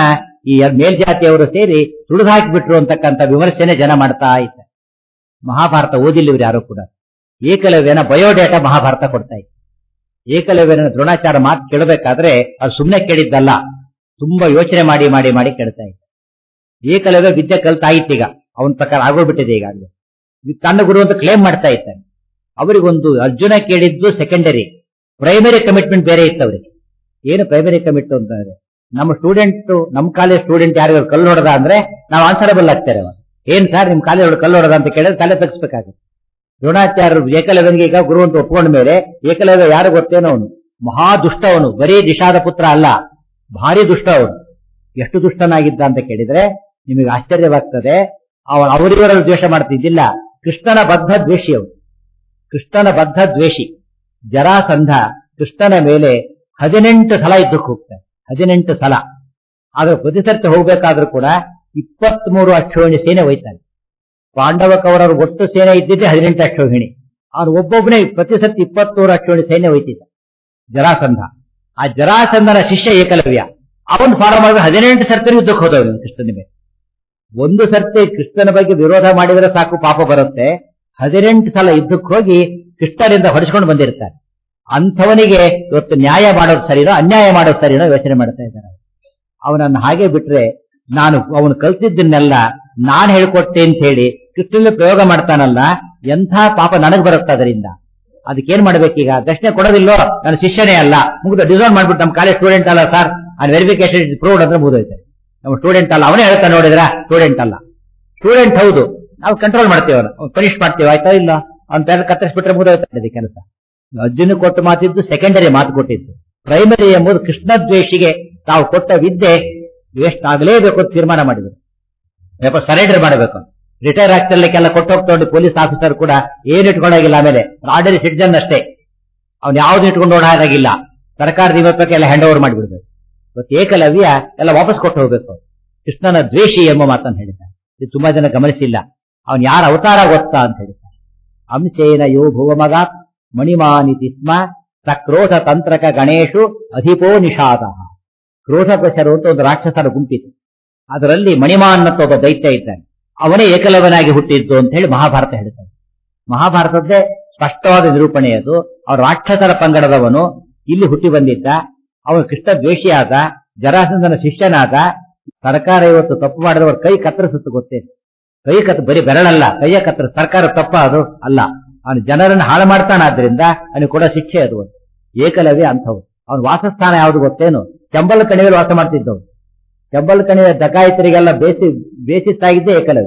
Speaker 1: ಈ ಮೇಲ್ಜಾತಿಯವರು ಸೇರಿ ತುಳಿದು ಹಾಕಿಬಿಟ್ರು ಅಂತಕ್ಕಂಥ ವಿಮರ್ಶೆನೆ ಜನ ಮಾಡ್ತಾ ಇದ್ದಾರೆ ಮಹಾಭಾರತ ಓದಿಲ್ಲ ಇವ್ರು ಯಾರು ಕೂಡ ಏಕಲವ್ಯನ ಬಯೋಡೇಟಾ ಮಹಾಭಾರತ ಕೊಡ್ತಾ ಇತ್ತು ಏಕಲವ್ಯನ ದ್ರೋಣಾಚಾರ ಮಾತು ಕೇಳಬೇಕಾದ್ರೆ ಅದು ಸುಮ್ಮನೆ ಕೇಳಿದ್ದಲ್ಲ ತುಂಬಾ ಯೋಚನೆ ಮಾಡಿ ಮಾಡಿ ಮಾಡಿ ಕೇಳ್ತಾ ಇತ್ತು ಏಕಲವ್ಯ ವಿದ್ಯೆ ಕಲ್ತಾಯಿತ್ತೀಗ ಅವನ ಪ್ರಕಾರ ಆಗೋಗ್ಬಿಟ್ಟಿದೆ ಈಗಾಗಲೇ ತನ್ನ ಗುರು ಅಂತ ಕ್ಲೇಮ್ ಮಾಡ್ತಾ ಇದ್ದಾನೆ ಅವರಿಗೊಂದು ಅರ್ಜುನ ಕೇಳಿದ್ದು ಸೆಕೆಂಡರಿ ಪ್ರೈಮರಿ ಕಮಿಟ್ಮೆಂಟ್ ಬೇರೆ ಇತ್ತು ಅವರಿಗೆ ಏನು ಪ್ರೈಮರಿ ಕಮಿಟ್ ಅಂತಂದ್ರೆ ನಮ್ಮ ಸ್ಟೂಡೆಂಟ್ ನಮ್ಮ ಕಾಲೇಜ್ ಸ್ಟೂಡೆಂಟ್ ಯಾರು ಕಲ್ಲು ಹೊಡೆದ ಅಂದ್ರೆ ನಾವು ಆನ್ಸರಬಲ್ ಆಗ್ತಾರೆ ಅವಾಗ ಏನ್ ಸರ್ ನಿಮ್ ಕಾಲೇಜ್ ಹೊಡೆದು ಕಲ್ಲು ಹೊಡೆದ ಅಂತ ಕೇಳಿದ್ರೆ ತಲೆ ತಗ್ಸ್ಬೇಕಾಗುತ್ತೆ ದ್ರೋಣಾಚಾರ್ಯರು ಏಕಲವ್ಯನಿಗೆ ಈಗ ಗುರು ಅಂತ ಒಪ್ಕೊಂಡ ಮೇಲೆ ಏಕಲವ್ಯ ಯಾರು ಗೊತ್ತೇನೋ ಅವನು ಮಹಾ ದುಷ್ಟ ಅವನು ಬರೀ ದಿಶಾದ ಪುತ್ರ ಅಲ್ಲ ಭಾರಿ ದುಷ್ಟ ಅವನು ಎಷ್ಟು ದುಷ್ಟನಾಗಿದ್ದ ಅಂತ ಕೇಳಿದ್ರೆ ನಿಮಗೆ ಆಶ್ಚರ್ಯವಾಗ್ತದೆ ಅವನು ಅವರಿವರಲ್ಲಿ ದ್ವೇಷ ಮಾಡ್ತಿದ್ದಿಲ್ಲ ಕೃಷ್ಣನ ಬದ್ಧ ದ್ವೇಷಿ ಅವನು ಕೃಷ್ಣನ ಬದ್ಧ ದ್ವೇಷಿ ಜರಾಸಂಧ ಕೃಷ್ಣನ ಮೇಲೆ ಹದಿನೆಂಟು ಸಲ ಯುದ್ಧಕ್ಕೆ ಹೋಗ್ತಾನೆ ಹದಿನೆಂಟು ಸಲ ಆದ್ರೆ ಪ್ರತಿ ಸರ್ತಿ ಹೋಗ್ಬೇಕಾದ್ರೂ ಕೂಡ ಇಪ್ಪತ್ಮೂರು ಅಕ್ಷೋಹಿಣಿ ಸೇನೆ ಒಯ್ತಾನೆ ಪಾಂಡವ ಕೌರವರು ಒಟ್ಟು ಸೇನೆ ಇದ್ದಿದ್ದೆ ಹದಿನೆಂಟು ಅಕ್ಷೋಹಿಣಿ ಅವನು ಒಬ್ಬೊಬ್ಬನೇ ಪ್ರತಿ ಸರ್ತಿ ಇಪ್ಪತ್ಮೂರು ಅಕ್ಷೋಹಿಣಿ ಸೇನೆ ಒಯ್ತಿದ್ದ ಜರಾಸಂಧ ಆ ಜರಾಸಂಧನ ಶಿಷ್ಯ ಏಕಲವ್ಯ ಅವನು ಫಾಲೋ ಮಾಡಿದ್ರೆ ಹದಿನೆಂಟು ಸರ್ತಿ ಯುದ್ಧಕ್ಕೆ ಹೋದವನು ಕೃಷ್ಣನ ಮೇಲೆ ಒಂದು ಸರ್ತಿ ಕೃಷ್ಣನ ಬಗ್ಗೆ ವಿರೋಧ ಮಾಡಿದ್ರೆ ಸಾಕು ಪಾಪ ಬರುತ್ತೆ ಹದಿನೆಂಟು ಸಲ ಯುದ್ಧಕ್ಕೆ ಹೋಗಿ ಕೃಷ್ಣನಿಂದ ಹೊಡಿಸ್ಕೊಂಡು ಬಂದಿರ್ತಾರೆ ಅಂಥವನಿಗೆ ಇವತ್ತು ನ್ಯಾಯ ಮಾಡೋದು ಸರಿನೋ ಅನ್ಯಾಯ ಮಾಡೋದು ಸರಿನೋ ಯೋಚನೆ ಮಾಡ್ತಾ ಇದ್ದಾರೆ ಅವನನ್ನು ಹಾಗೆ ಬಿಟ್ರೆ ನಾನು ಅವನು ಕಲ್ತಿದ್ದನ್ನೆಲ್ಲ ನಾನು ಹೇಳ್ಕೊಟ್ಟೆ ಅಂತ ಹೇಳಿ ಕೃಷ್ಣನಲ್ಲಿ ಪ್ರಯೋಗ ಮಾಡ್ತಾನಲ್ಲ ಎಂಥ ಪಾಪ ನನಗೆ ಬರುತ್ತೆ ಅದರಿಂದ ಅದಕ್ಕೇನ್ ಮಾಡ್ಬೇಕೀಗ ದಕ್ಷಿಣ ಕೊಡೋದಿಲ್ಲೋ ನನ್ನ ಶಿಷ್ಯನೇ ಅಲ್ಲ ಮುಗಿದು ಡಿಸೈನ್ ಮಾಡ್ಬಿಟ್ಟು ನಮ್ಮ ಕಾಲೇಜ್ ಸ್ಟೂಡೆಂಟ್ ಅಲ್ಲ ಸರ್ ಆ ವೆರಿಫಿಕೇಶನ್ ಪ್ರೂವ್ಡ್ ಅಂದ್ರೆ ಮುಗಿದೋಯ್ತಾರೆ ನಮ್ಮ ಸ್ಟೂಡೆಂಟ್ ಅಲ್ಲ ಅವನೇ ಹೇಳ್ತಾ ನೋಡಿದ್ರ ಸ್ಟೂಡೆಂಟ್ ಅಲ್ಲ ಸ್ಟೂಡೆಂಟ್ ಹೌದು ನಾವು ಕಂಟ್ರೋಲ್ ಮಾಡ್ತೇವೆ ಅವನು ಪನಿಷ್ ಮಾಡ್ತೇವೆ ಆಯ್ತಾ ಇಲ್ಲ ಅವ್ನ ಪೇರ್ ಕತ್ತರಿಸ್ಬಿಟ್ರೆ ಮುಗಿದೋಯ್ತದೆ ಕೆಲಸ ಅರ್ಜುನ ಕೊಟ್ಟು ಮಾತಿದ್ದು ಸೆಕೆಂಡರಿ ಮಾತು ಕೊಟ್ಟಿದ್ದು ಪ್ರೈಮರಿ ಎಂಬುದು ಕೃಷ್ಣ ದ್ವೇಷಿಗೆ ತಾವು ಕೊಟ್ಟ ವಿದ್ಯೆ ವೇಸ್ಟ್ ಆಗಲೇಬೇಕು ಅಂತ ತೀರ್ಮಾನ ಮಾಡಿದ್ರು ಯಾಕೆ ಸರೆಂಡರ್ ಮಾಡಬೇಕು ರಿಟೈರ್ ಆಗ್ತಿರ್ಲಿಕ್ಕೆಲ್ಲ ಕೊಟ್ಟು ಹೋಗ್ತಾ ಪೊಲೀಸ್ ಆಫೀಸರ್ ಕೂಡ ಏನು ಇಟ್ಕೊಂಡಾಗಿಲ್ಲ ಆಮೇಲೆ ಆರ್ಡರಿ ಸಿಟಿಜನ್ ಅಷ್ಟೇ ಅವ್ನು ಯಾವ್ದು ಇಟ್ಕೊಂಡು ಓಡಾಗಿಲ್ಲ ಸರ್ಕಾರದ ಇವತ್ತಕ್ಕೆ ಎಲ್ಲ ಹ್ಯಾಂಡ್ ಓವರ್ ಮಾಡಿಬಿಡ್ಬೇಕು ಇವತ್ತು ಏಕಲವ್ಯ ಎಲ್ಲ ವಾಪಸ್ ಕೊಟ್ಟು ಹೋಗ್ಬೇಕು ಕೃಷ್ಣನ ದ್ವೇಷಿ ಎಂಬ ಮಾತನ್ನು ಹೇಳಿದ್ದಾರೆ ಇದು ತುಂಬಾ ಜನ ಗಮನಿಸಿಲ್ಲ ಅವನ್ ಯಾರ ಅವತಾರ ಗೊತ್ತಾ ಅಂತ ಹೇಳಿದ್ದಾರೆ ಅಂಶೇನ ಯೋ ಭುವಮಗ ಮಣಿಮಾನಿತಿ ಸ್ಮ ಸಕ್ರೋಧ ತಂತ್ರಕ ಗಣೇಶು ಅಧಿಪೋ ನಿಷಾದ ಕ್ರೋಧಪಶರು ಅಂತ ಒಂದು ರಾಕ್ಷಸರ ಗುಂಪಿತ್ತು ಅದರಲ್ಲಿ ಮಣಿಮಾನ್ ಅಂತ ಒಬ್ಬ ದೈತ್ಯ ಇದ್ದಾನೆ ಅವನೇ ಏಕಲವನಾಗಿ ಹುಟ್ಟಿದ್ದು ಅಂತ ಹೇಳಿ ಮಹಾಭಾರತ ಹೇಳ್ತಾನೆ ಮಹಾಭಾರತದ್ದೇ ಸ್ಪಷ್ಟವಾದ ನಿರೂಪಣೆ ಅದು ಅವ್ರ ರಾಕ್ಷಸರ ಪಂಗಡದವನು ಇಲ್ಲಿ ಹುಟ್ಟಿ ಬಂದಿದ್ದ ಅವನು ಕೃಷ್ಣ ದ್ವೇಷಿಯಾದ ಜರಾಸಂಧನ ಶಿಷ್ಯನಾದ ಸರ್ಕಾರ ಇವತ್ತು ತಪ್ಪು ಮಾಡಿದವರ ಕೈ ಕತ್ತರಿಸುತ್ತೆ ಗೊತ್ತೇ ಕೈ ಕತ್ ಬರೀ ಬೆರಳಲ್ಲ ಕೈಯ ಕತ್ತರ ಸರ್ಕಾರ ತಪ್ಪ ಅದು ಅಲ್ಲ ಅವನು ಜನರನ್ನು ಹಾಳು ಮಾಡ್ತಾನಾದ್ರಿಂದ ಅವನಿಗೆ ಕೊಡೋ ಶಿಕ್ಷೆ ಅದು ಒಂದು. ಏಕಲವ್ಯ ಅಂಥವು ಅವನ ವಾಸಸ್ಥಾನ ಯಾವುದು ಗೊತ್ತೇನು ಚಂಬಲ್ ಕಣಿವೆಯಲ್ಲಿ ವಾಸ ಮಾಡ್ತಿದ್ದವು ಚಂಬಲ್ ಕಣಿವೆ ಡಕಾಯಿತರಿಗೆಲ್ಲ ಬೇಸಿ ಬೇಸಿಸ್ತಾಗಿದ್ದೆ ಏಕಲವ್ಯ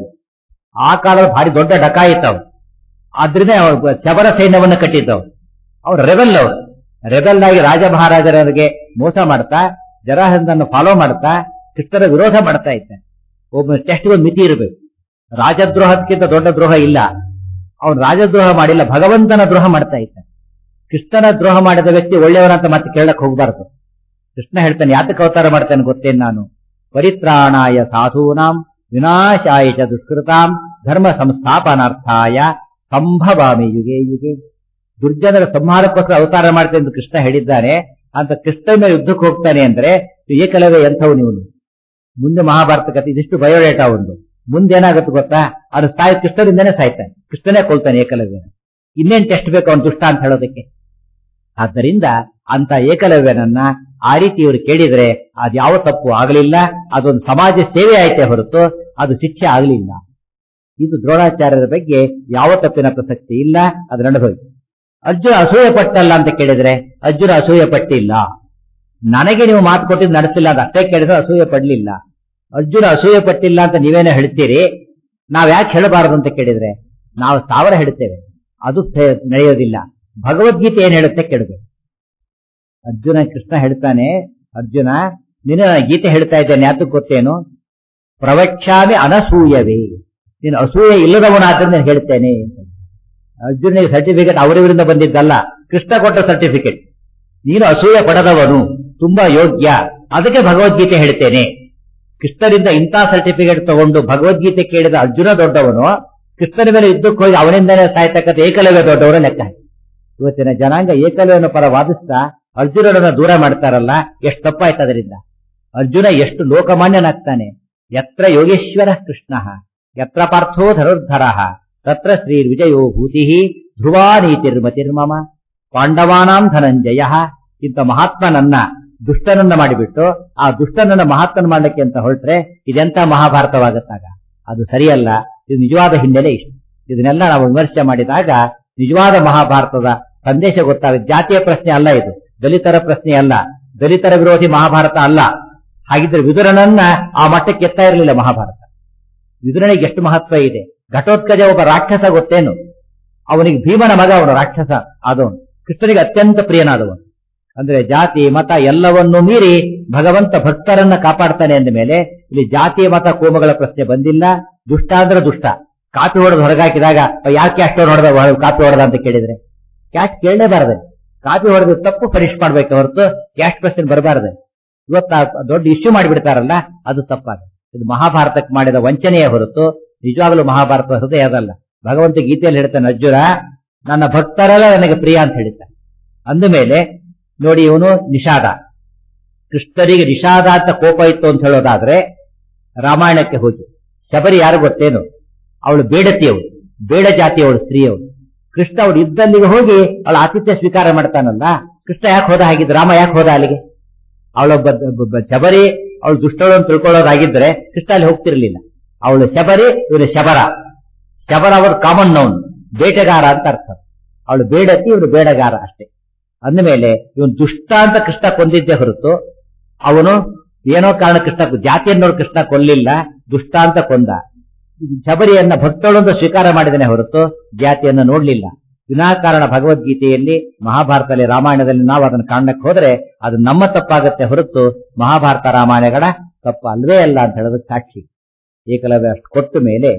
Speaker 1: ಆ ಕಾಲದ ಭಾರಿ ದೊಡ್ಡ ಡಕಾಯಿತವು ಆದ್ರಿಂದ ಅವ್ರು ಶಬರ ಸೈನ್ಯವನ್ನು ಕಟ್ಟಿದ್ದವು ಅವ್ರು ರೆಬೆಲ್ ಅವರು ರೆಬೆಲ್ ಆಗಿ ರಾಜ ಮಹಾರಾಜರಿಗೆ ಮೋಸ ಮಾಡ್ತಾ ಜರಾಸಂಧನ್ನು ಫಾಲೋ ಮಾಡ್ತಾ ಕೃಷ್ಣರ ವಿರೋಧ ಮಾಡ್ತಾ ಇದ್ದಾನೆ ಒಬ್ಬ ಟೆಸ್ಟ್ ಒಂದು ಮಿತಿ ಇರಬೇಕು ರಾಜದ್ರೋಹಕ್ಕಿಂತ ದೊಡ್ಡ ದ್ರೋಹ ಇಲ್ಲ ಅವನು ರಾಜದ್ರೋಹ ಮಾಡಿಲ್ಲ ಭಗವಂತನ ದ್ರೋಹ ಮಾಡ್ತಾ ಇದ್ದಾನೆ ಕೃಷ್ಣನ ದ್ರೋಹ ಮಾಡಿದ ವ್ಯಕ್ತಿ ಒಳ್ಳೆಯವರಂತ ಮತ್ತೆ ಕೇಳಕ್ ಹೋಗ್ಬಾರ್ದು ಕೃಷ್ಣ ಹೇಳ್ತಾನೆ ಯಾತಕ್ಕೆ ಅವತಾರ ಮಾಡ್ತಾನೆ ಗೊತ್ತೇನು ನಾನು ಪರಿತ್ರಾಣಾಯ ಸಾಧೂನಾಂ ವಿನಾಶಾಯ ಚ ದುಷ್ಕೃತಾಂ ಧರ್ಮ ಸಂಸ್ಥಾಪನಾರ್ಥಾಯ ಸಂಭವಾಮಿ ಯುಗೆ ಯುಗೆ ದುರ್ಜನರ ಸಂಹಾರಕ್ಕೋಸ್ಕರ ಅವತಾರ ಮಾಡ್ತೇನೆ ಎಂದು ಕೃಷ್ಣ ಹೇಳಿದ್ದಾನೆ ಅಂತ ಕೃಷ್ಣ ಮೇಲೆ ಯುದ್ಧಕ್ಕೆ ಹೋಗ್ತಾನೆ ಅಂದ್ರೆ ಏಕಲವೇ ಎಂಥವು ನೀವು ಮುಂದೆ ಮಹಾಭಾರತ ಕಥೆ ಇದಿಷ್ಟು ಬಯೋಡೇಟಾ ಒಂದು ಮುಂದೆ ಏನಾಗುತ್ತೆ ಗೊತ್ತಾ ಅದು ಸಾಯ್ ಕೃಷ್ಣರಿಂದನೇ ಸಾಯ್ತಾನೆ ಕೃಷ್ಣನೇ ಕೊಲ್ತಾನೆ ಏಕಲವ್ಯನ ಇನ್ನೇನ್ ಟೆಸ್ಟ್ ಬೇಕು ಅವನು ದುಷ್ಟ ಅಂತ ಹೇಳೋದಕ್ಕೆ ಆದ್ದರಿಂದ ಅಂತ ಏಕಲವ್ಯನನ್ನ ಆ ರೀತಿ ಇವರು ಕೇಳಿದ್ರೆ ಅದ್ಯಾವ ತಪ್ಪು ಆಗಲಿಲ್ಲ ಅದೊಂದು ಸಮಾಜ ಸೇವೆ ಆಯ್ತೆ ಹೊರತು ಅದು ಶಿಕ್ಷೆ ಆಗಲಿಲ್ಲ ಇದು ದ್ರೋಣಾಚಾರ್ಯರ ಬಗ್ಗೆ ಯಾವ ತಪ್ಪಿನ ಪ್ರಸಕ್ತಿ ಇಲ್ಲ ಅದು ನಡೆದೋಯ್ತು ಅರ್ಜುನ ಅಸೂಯೆ ಪಟ್ಟಲ್ಲ ಅಂತ ಕೇಳಿದ್ರೆ ಅರ್ಜುನ ಅಸೂಯೆ ಪಟ್ಟಿಲ್ಲ ನನಗೆ ನೀವು ಮಾತು ಕೊಟ್ಟಿದ್ದು ನಡೆಸಿಲ್ಲ ಅದು ಅಷ್ಟೇ ಕೇಳಿದ್ರೆ ಅಸೂಯೆ ಪಡ್ಲಿಲ್ಲ ಅರ್ಜುನ ಅಸೂಯೆ ಪಟ್ಟಿಲ್ಲ ಅಂತ ನೀವೇನೋ ಹೇಳ್ತೀರಿ ನಾವ್ ಯಾಕೆ ಹೇಳಬಾರದು ಅಂತ ಕೇಳಿದ್ರೆ ನಾವು ಸಾವಿರ ಹೇಳ್ತೇವೆ ಅದು ತೆ- ನಡೆಯೋದಿಲ್ಲ ಭಗವದ್ಗೀತೆ ಏನ್ ಹೇಳುತ್ತೆ ಕೇಳಬೇಕು ಅರ್ಜುನ ಕೃಷ್ಣ ಹೇಳ್ತಾನೆ ಅರ್ಜುನ ನಿನ್ನ ಗೀತೆ ಹೇಳ್ತಾ ಇದ್ದೇನೆ ಯಾತಕ್ಕೆ ಗೊತ್ತೇನು ಪ್ರವಕ್ಷ್ಯಾಮಿ ಅನಸೂಯವೇ ನೀನು ಅಸೂಯೆ ಇಲ್ಲದವನಾದ್ರೆ ನಾನು ಹೇಳ್ತೇನೆ ಅಂತ. ಅರ್ಜುನಿಗೆ ಸರ್ಟಿಫಿಕೇಟ್ ಅವರಿವರಿಂದ ಬಂದಿದ್ದಲ್ಲ ಕೃಷ್ಣ ಕೊಟ್ಟ ಸರ್ಟಿಫಿಕೇಟ್ ನೀನು ಅಸೂಯೆ ಪಡೆದವನು ತುಂಬಾ ಯೋಗ್ಯ ಅದಕ್ಕೆ ಭಗವದ್ಗೀತೆ ಹೇಳ್ತೇನೆ ಕೃಷ್ಣರಿಂದ ಇಂಥ ಸರ್ಟಿಫಿಕೇಟ್ ತಗೊಂಡು ಭಗವದ್ಗೀತೆ ಕೇಳಿದ ಅರ್ಜುನ ದೊಡ್ಡವನು ಕೃಷ್ಣನ ಮೇಲೆ ಯುದ್ಧಕ್ಕೆ ಹೋಗಿ ಅವನಿಂದನೇ ಸಾಯ್ತಕ್ಕಂಥ ಏಕಲವ್ಯ ದೊಡ್ಡವರ ಲೆಕ್ಕ ಹಾಕಿ. ಇವತ್ತಿನ ಜನಾಂಗ ಏಕಲವ್ಯನ ಪರ ವಾದಿಸ್ತಾ ಅರ್ಜುನನನ್ನ ದೂರ ಮಾಡ್ತಾರಲ್ಲ ಎಷ್ಟು ತಪ್ಪಾಯ್ತು ಅದರಿಂದ ಅರ್ಜುನ ಎಷ್ಟು ಲೋಕಮಾನ್ಯನಾಗ್ತಾನೆ ಯತ್ರ ಯೋಗೇಶ್ವರ ಕೃಷ್ಣ ಯತ್ರ ಪಾರ್ಥೋ ಧನುರ್ಧರ ತತ್ರ ಶ್ರೀ ವಿಜಯೋ ಭೂತಿ ಧ್ರುವ ನೀತಿರ್ಮತಿರ್ಮಮ ಪಾಂಡವಾನಾಂ ಧನಂಜಯ ಇಂಥ ಮಹಾತ್ಮನನ್ನ ದುಷ್ಟನನ್ನ ಮಾಡಿಬಿಟ್ಟು ಆ ದುಷ್ಟನನ್ನ ಮಹಾತ್ಮನ ಮಾಡ್ಲಿಕ್ಕೆ ಅಂತ ಹೊರಟ್ರೆ ಇದೆಂತ ಮಹಾಭಾರತವಾಗುತ್ತಾಗ ಅದು ಸರಿಯಲ್ಲ ಇದು ನಿಜವಾದ ಹಿನ್ನೆಲೆ ಇಷ್ಟು ಇದನ್ನೆಲ್ಲ ನಾವು ವಿಮರ್ಶೆ ಮಾಡಿದಾಗ ನಿಜವಾದ ಮಹಾಭಾರತದ ಸಂದೇಶ ಗೊತ್ತಾಗುತ್ತೆ ಜಾತಿಯ ಪ್ರಶ್ನೆ ಅಲ್ಲ ಇದು ದಲಿತರ ಪ್ರಶ್ನೆ ಅಲ್ಲ ದಲಿತರ ವಿರೋಧಿ ಮಹಾಭಾರತ ಅಲ್ಲ ಹಾಗಿದ್ರೆ ವಿದುರನನ್ನ ಆ ಮಟ್ಟಕ್ಕೆ ಎತ್ತಾ ಇರಲಿಲ್ಲ ಮಹಾಭಾರತ ವಿದುರನಿಗೆ ಎಷ್ಟು ಮಹತ್ವ ಇದೆ ಘಟೋತ್ಕಜ ಒಬ್ಬ ರಾಕ್ಷಸ ಗೊತ್ತೇನು ಅವನಿಗೆ ಭೀಮನ ಮಗ ಅವನು ರಾಕ್ಷಸ ಆದವನು ಕೃಷ್ಣನಿಗೆ ಅತ್ಯಂತ ಪ್ರಿಯನಾದವನು ಅಂದ್ರೆ ಜಾತಿ ಮತ ಎಲ್ಲವನ್ನೂ ಮೀರಿ ಭಗವಂತ ಭಕ್ತರನ್ನ ಕಾಪಾಡ್ತಾನೆ ಅಂದ ಮೇಲೆ ಇಲ್ಲಿ ಜಾತಿ ಮತ ಕೋಮಗಳ ಪ್ರಶ್ನೆ ಬಂದಿಲ್ಲ ದುಷ್ಟ ಅಂದ್ರೆ ದುಷ್ಟ ಕಾಪಿ ಹೊಡೆದು ಹೊರಗಾಕಿದಾಗ ಯಾಕೆ ಅಷ್ಟು ಹೊಡೆದ ಕಾಪಿ ಹೊಡೆದ ಅಂತ ಕೇಳಿದ್ರೆ ಕ್ಯಾಸ್ಟ್ ಕೇಳಲೇಬಾರದೆ ಕಾಪಿ ಹೊಡೆದು ತಪ್ಪು ಪರೀಕ್ಷೆ ಮಾಡ್ಬೇಕು ಹೊರತು ಕ್ಯಾಸ್ಟ್ ಪ್ರಶ್ನೆ ಬರಬಾರದೆ ಇವತ್ತ ದೊಡ್ಡ ಇಶ್ಯೂ ಮಾಡಿಬಿಡ್ತಾರಲ್ಲ ಅದು ತಪ್ಪಾಗ ಇದು ಮಹಾಭಾರತಕ್ಕೆ ಮಾಡಿದ ವಂಚನೆಯ ಹೊರತು ನಿಜವಾಗಲೂ ಮಹಾಭಾರತ ಹೃದಯ ಅದಲ್ಲ ಭಗವಂತ ಗೀತೆಯಲ್ಲಿ ಹೇಳ್ತಾನೆ ಅರ್ಜುನ ನನ್ನ ಭಕ್ತರೆಲ್ಲ ನನಗೆ ಪ್ರಿಯ ಅಂತ ಹೇಳ್ತಾನೆ ಅಂದ ಮೇಲೆ ನೋಡಿ ಇವನು ನಿಷಾದ ಕೃಷ್ಣರಿಗೆ ನಿಷಾದ ಅಂತ ಕೋಪ ಇತ್ತು ಅಂತ ಹೇಳೋದಾದ್ರೆ ರಾಮಾಯಣಕ್ಕೆ ಹೋಗಿ ಶಬರಿ ಯಾರು ಗೊತ್ತೇನು ಅವಳು ಬೇಡತಿಯವಳು ಬೇಡ ಜಾತಿಯವಳು ಸ್ತ್ರೀಯವಳು ಕೃಷ್ಣ ಅವಳು ಇದ್ದಲ್ಲಿಗೆ ಹೋಗಿ ಅವಳು ಆತಿಥ್ಯ ಸ್ವೀಕಾರ ಮಾಡ್ತಾನಲ್ಲ ಕೃಷ್ಣ ಯಾಕೆ ಹೋದ ಹಾಗಿದ್ದು ರಾಮ ಯಾಕೆ ಹೋದ ಅಲ್ಲಿಗೆ ಅವಳೊಬ್ಬ ಶಬರಿ ಅವಳು ದುಷ್ಟಳು ಅಂತ ತಿಳ್ಕೊಳ್ಳೋದಾಗಿದ್ರೆ ಕೃಷ್ಣ ಅಲ್ಲಿ ಹೋಗ್ತಿರ್ಲಿಲ್ಲ ಅವಳು ಶಬರಿ ಇವನು ಶಬರ ಶಬರ ಅವರು ಕಾಮನ್ ನೌನ್ ಬೇಟೆಗಾರ ಅಂತ ಅರ್ಥ ಅವಳು ಬೇಡತಿ ಇವನು ಬೇಡಗಾರ ಅಷ್ಟೇ ಅಂದಮೇಲೆ ಇವನು ದುಷ್ಟ ಅಂತ ಕೃಷ್ಣ ಕೊಂದಿದ್ದೆ ಹೊರತು ಅವನು ಏನೋ ಕಾರಣ ಕೃಷ್ಣ ಜಾತಿಯನ್ನೋರು ಕೃಷ್ಣ ಕೊಲ್ಲಿಲ್ಲ ದುಷ್ಟ ಅಂತ ಕೊಂದ ಶಬರಿಯನ್ನ ಭಕ್ತಳು ಅಂತ ಸ್ವೀಕಾರ ಮಾಡಿದನೆ ಹೊರತು ಜಾತಿಯನ್ನ ನೋಡ್ಲಿಲ್ಲ ವಿನಾಕಾರಣ ಭಗವದ್ಗೀತೆಯಲ್ಲಿ ಮಹಾಭಾರತದಲ್ಲಿ ರಾಮಾಯಣದಲ್ಲಿ ನಾವು ಅದನ್ನು ಕಾಣಕ್ಕೆ ಹೋದ್ರೆ ಅದು ನಮ್ಮ ತಪ್ಪಾಗತ್ತೆ ಹೊರತು ಮಹಾಭಾರತ ರಾಮಾಯಣಗಳ ತಪ್ಪು ಅಲ್ವೇ ಅಲ್ಲ ಅಂತ ಹೇಳೋದಕ್ಕೆ ಸಾಕ್ಷಿ ಏಕಲವ್ಯ ಅಷ್ಟು ಕೊಟ್ಟ ಮೇಲೆ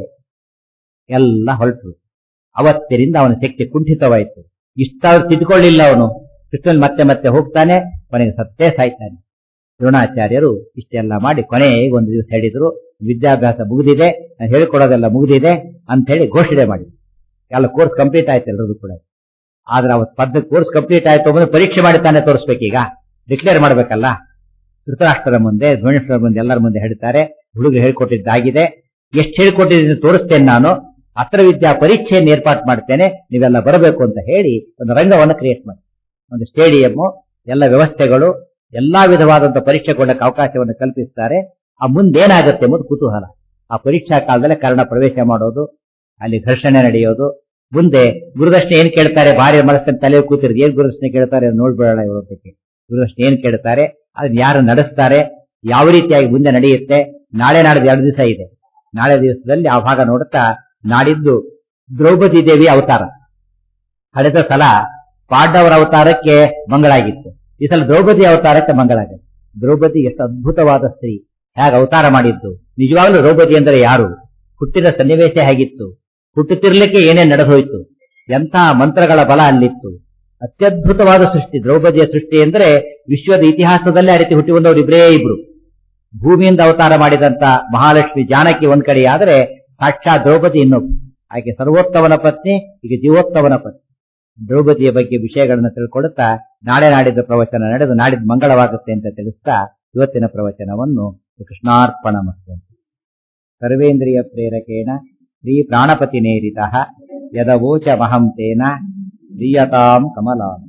Speaker 1: ಎಲ್ಲ ಹೊರಟರು ಅವತ್ತಿನಿಂದ ಅವನ ಶಕ್ತಿ ಕುಂಠಿತವಾಯಿತು ಇಷ್ಟಾದ್ರೂ ತಿದ್ಕೊಳ್ಳಿಲ್ಲ ಅವನು ಕೃಷ್ಣನ್ ಮತ್ತೆ ಮತ್ತೆ ಹೋಗ್ತಾನೆ ಕೊನೆಗೆ ಸತ್ತೇ ಸಾಯ್ತಾನೆ ದ್ರೋಣಾಚಾರ್ಯರು ಇಷ್ಟೆಲ್ಲ ಮಾಡಿ ಕೊನೆಗೆ ಒಂದು ದಿವಸ ಹೇಳಿದ್ರು ವಿದ್ಯಾಭ್ಯಾಸ ಮುಗಿದಿದೆ ನಾನು ಹೇಳಿಕೊಡೋದೆಲ್ಲ ಮುಗಿದಿದೆ ಅಂತ ಹೇಳಿ ಘೋಷಣೆ ಮಾಡಿ ಎಲ್ಲ ಕೋರ್ಸ್ ಕಂಪ್ಲೀಟ್ ಆಯ್ತು ಎಲ್ಲರದು ಕೂಡ ಆದ್ರೆ ಅವತ್ತು ಪದ್ಧ ಕೋರ್ಸ್ ಕಂಪ್ಲೀಟ್ ಆಯ್ತು ಅಂದ್ರೆ ಪರೀಕ್ಷೆ ಮಾಡಿ ತಾನೇ ತೋರಿಸ್ಬೇಕೀಗ ಡಿಕ್ಲೇರ್ ಮಾಡ್ಬೇಕಲ್ಲ ಧೃತರಾಷ್ಟ್ರದ ಮುಂದೆ ದ್ರೋಣೇಶ್ವರ ಮುಂದೆ ಎಲ್ಲರ ಮುಂದೆ ಹೇಳ್ತಾರೆ ಹುಡುಗರು ಹೇಳ್ಕೊಟ್ಟಿದ್ದಾಗಿದೆ ಎಷ್ಟು ಹೇಳ್ಕೊಟ್ಟಿದ್ದೀನಿ ತೋರಿಸ್ತೇನೆ ನಾನು ಅಸ್ತ್ರ ವಿದ್ಯಾ ಪರೀಕ್ಷೆಯನ್ನು ಏರ್ಪಾಟ್ ಮಾಡ್ತೇನೆ ನೀವೆಲ್ಲ ಬರಬೇಕು ಅಂತ ಹೇಳಿ ಒಂದು ರಂಗವನ್ನು ಕ್ರಿಯೇಟ್ ಮಾಡಿ ಒಂದು ಸ್ಟೇಡಿಯಂ ಎಲ್ಲ ವ್ಯವಸ್ಥೆಗಳು ಎಲ್ಲಾ ವಿಧವಾದಂತಹ ಪರೀಕ್ಷೆ ಕೊಡಕ್ಕೆ ಅವಕಾಶವನ್ನು ಕಲ್ಪಿಸ್ತಾರೆ ಆ ಮುಂದೇನಾಗುತ್ತೆ ಎಂಬುದು ಕುತೂಹಲ ಆ ಪರೀಕ್ಷಾ ಕಾಲದಲ್ಲಿ ಕರ್ಣ ಪ್ರವೇಶ ಮಾಡೋದು ಅಲ್ಲಿ ಘರ್ಷಣೆ ನಡೆಯೋದು ಮುಂದೆ ಗುರುದಕ್ಷಿಣೆ ಏನ್ ಕೇಳ್ತಾರೆ ಭಾರಿ ಮನಸ್ಸಿನ ತಲೆ ಕೂತಿರೋದು ಏನ್ ಗುರುದಕ್ಷಿಣೆ ಕೇಳ್ತಾರೆ ಅದು ನೋಡ್ಬೇಡ ಇವತ್ತಕ್ಕೆ ಗುರುದಕ್ಷಿಣೆ ಏನ್ ಕೇಳ್ತಾರೆ ಅದನ್ನ ಯಾರು ನಡೆಸ್ತಾರೆ ಯಾವ ರೀತಿಯಾಗಿ ಮುಂದೆ ನಡೆಯುತ್ತೆ ನಾಳೆ ನಾಡಿದ್ದು ಎರಡು ದಿವಸ ಇದೆ ನಾಳೆ ದಿವಸದಲ್ಲಿ ಆ ಭಾಗ ನೋಡುತ್ತಾ ನಾಡಿದ್ದು ದ್ರೌಪದಿ ದೇವಿ ಅವತಾರ ಕಳೆದ ಸಲ ಪಾಂಡವರ ಅವತಾರಕ್ಕೆ ಮಂಗಳಾಗಿತ್ತು ಈ ಸಲ ದ್ರೌಪದಿ ಅವತಾರಕ್ಕೆ ಮಂಗಳಾಗುತ್ತೆ ದ್ರೌಪದಿ ಎಷ್ಟು ಅದ್ಭುತವಾದ ಸ್ತ್ರೀ ಹೇಗೆ ಅವತಾರ ಮಾಡಿದ್ದು ನಿಜವಾಗ್ಲೂ ದ್ರೌಪದಿ ಅಂದರೆ ಯಾರು ಹುಟ್ಟಿದ ಸನ್ನಿವೇಶ ಹೇಗಿತ್ತು ಹುಟ್ಟುತ್ತಿರ್ಲಿಕ್ಕೆ ಏನೇನ್ ನಡೆದೋಯ್ತು ಎಂಥ ಮಂತ್ರಗಳ ಬಲ ಅಲ್ಲಿತ್ತು ಅತ್ಯದ್ಭುತವಾದ ಸೃಷ್ಟಿ ದ್ರೌಪದಿಯ ಸೃಷ್ಟಿ ಎಂದರೆ ವಿಶ್ವದ ಇತಿಹಾಸದಲ್ಲೇ ಆ ರೀತಿ ಹುಟ್ಟಿ ಬಂದವರು ಇಬ್ಬರೇ ಇಬ್ರು ಭೂಮಿಯಿಂದ ಅವತಾರ ಮಾಡಿದಂತ ಮಹಾಲಕ್ಷ್ಮಿ ಜಾನಕಿ ಒಂದ್ ಕಡೆ ಆದರೆ ಸಾಕ್ಷಾತ್ ದ್ರೌಪದಿ ಇನ್ನೊಬ್ಬ ಆಕೆ ಸರ್ವೋತ್ತಮನ ಪತ್ನಿ ಈಗ ಜೀವೋತ್ತಮನ ಪತ್ನಿ ದ್ರೌಪದಿಯ ಬಗ್ಗೆ ವಿಷಯಗಳನ್ನು ತಿಳ್ಕೊಡುತ್ತಾ ನಾಳೆ ನಾಡಿದ್ದ ಪ್ರವಚನ ನಡೆದು ನಾಡಿದ್ದು ಮಂಗಳವಾಗುತ್ತೆ ಅಂತ ತಿಳಿಸ್ತಾ ಇವತ್ತಿನ ಪ್ರವಚನವನ್ನು ಕೃಷ್ಣಾರ್ಪಣ ಮಸ್ತು ಸರ್ವೇಂದ್ರಿಯ ಪ್ರೇರಕೇಣ ಶ್ರೀ ಪ್ರಾಣಪತಿ ನೇರಿತ ಯದವೋಚ ಮಹಂ ತೇನ ದೀಯತಾಂ ಕಮಲಾಂ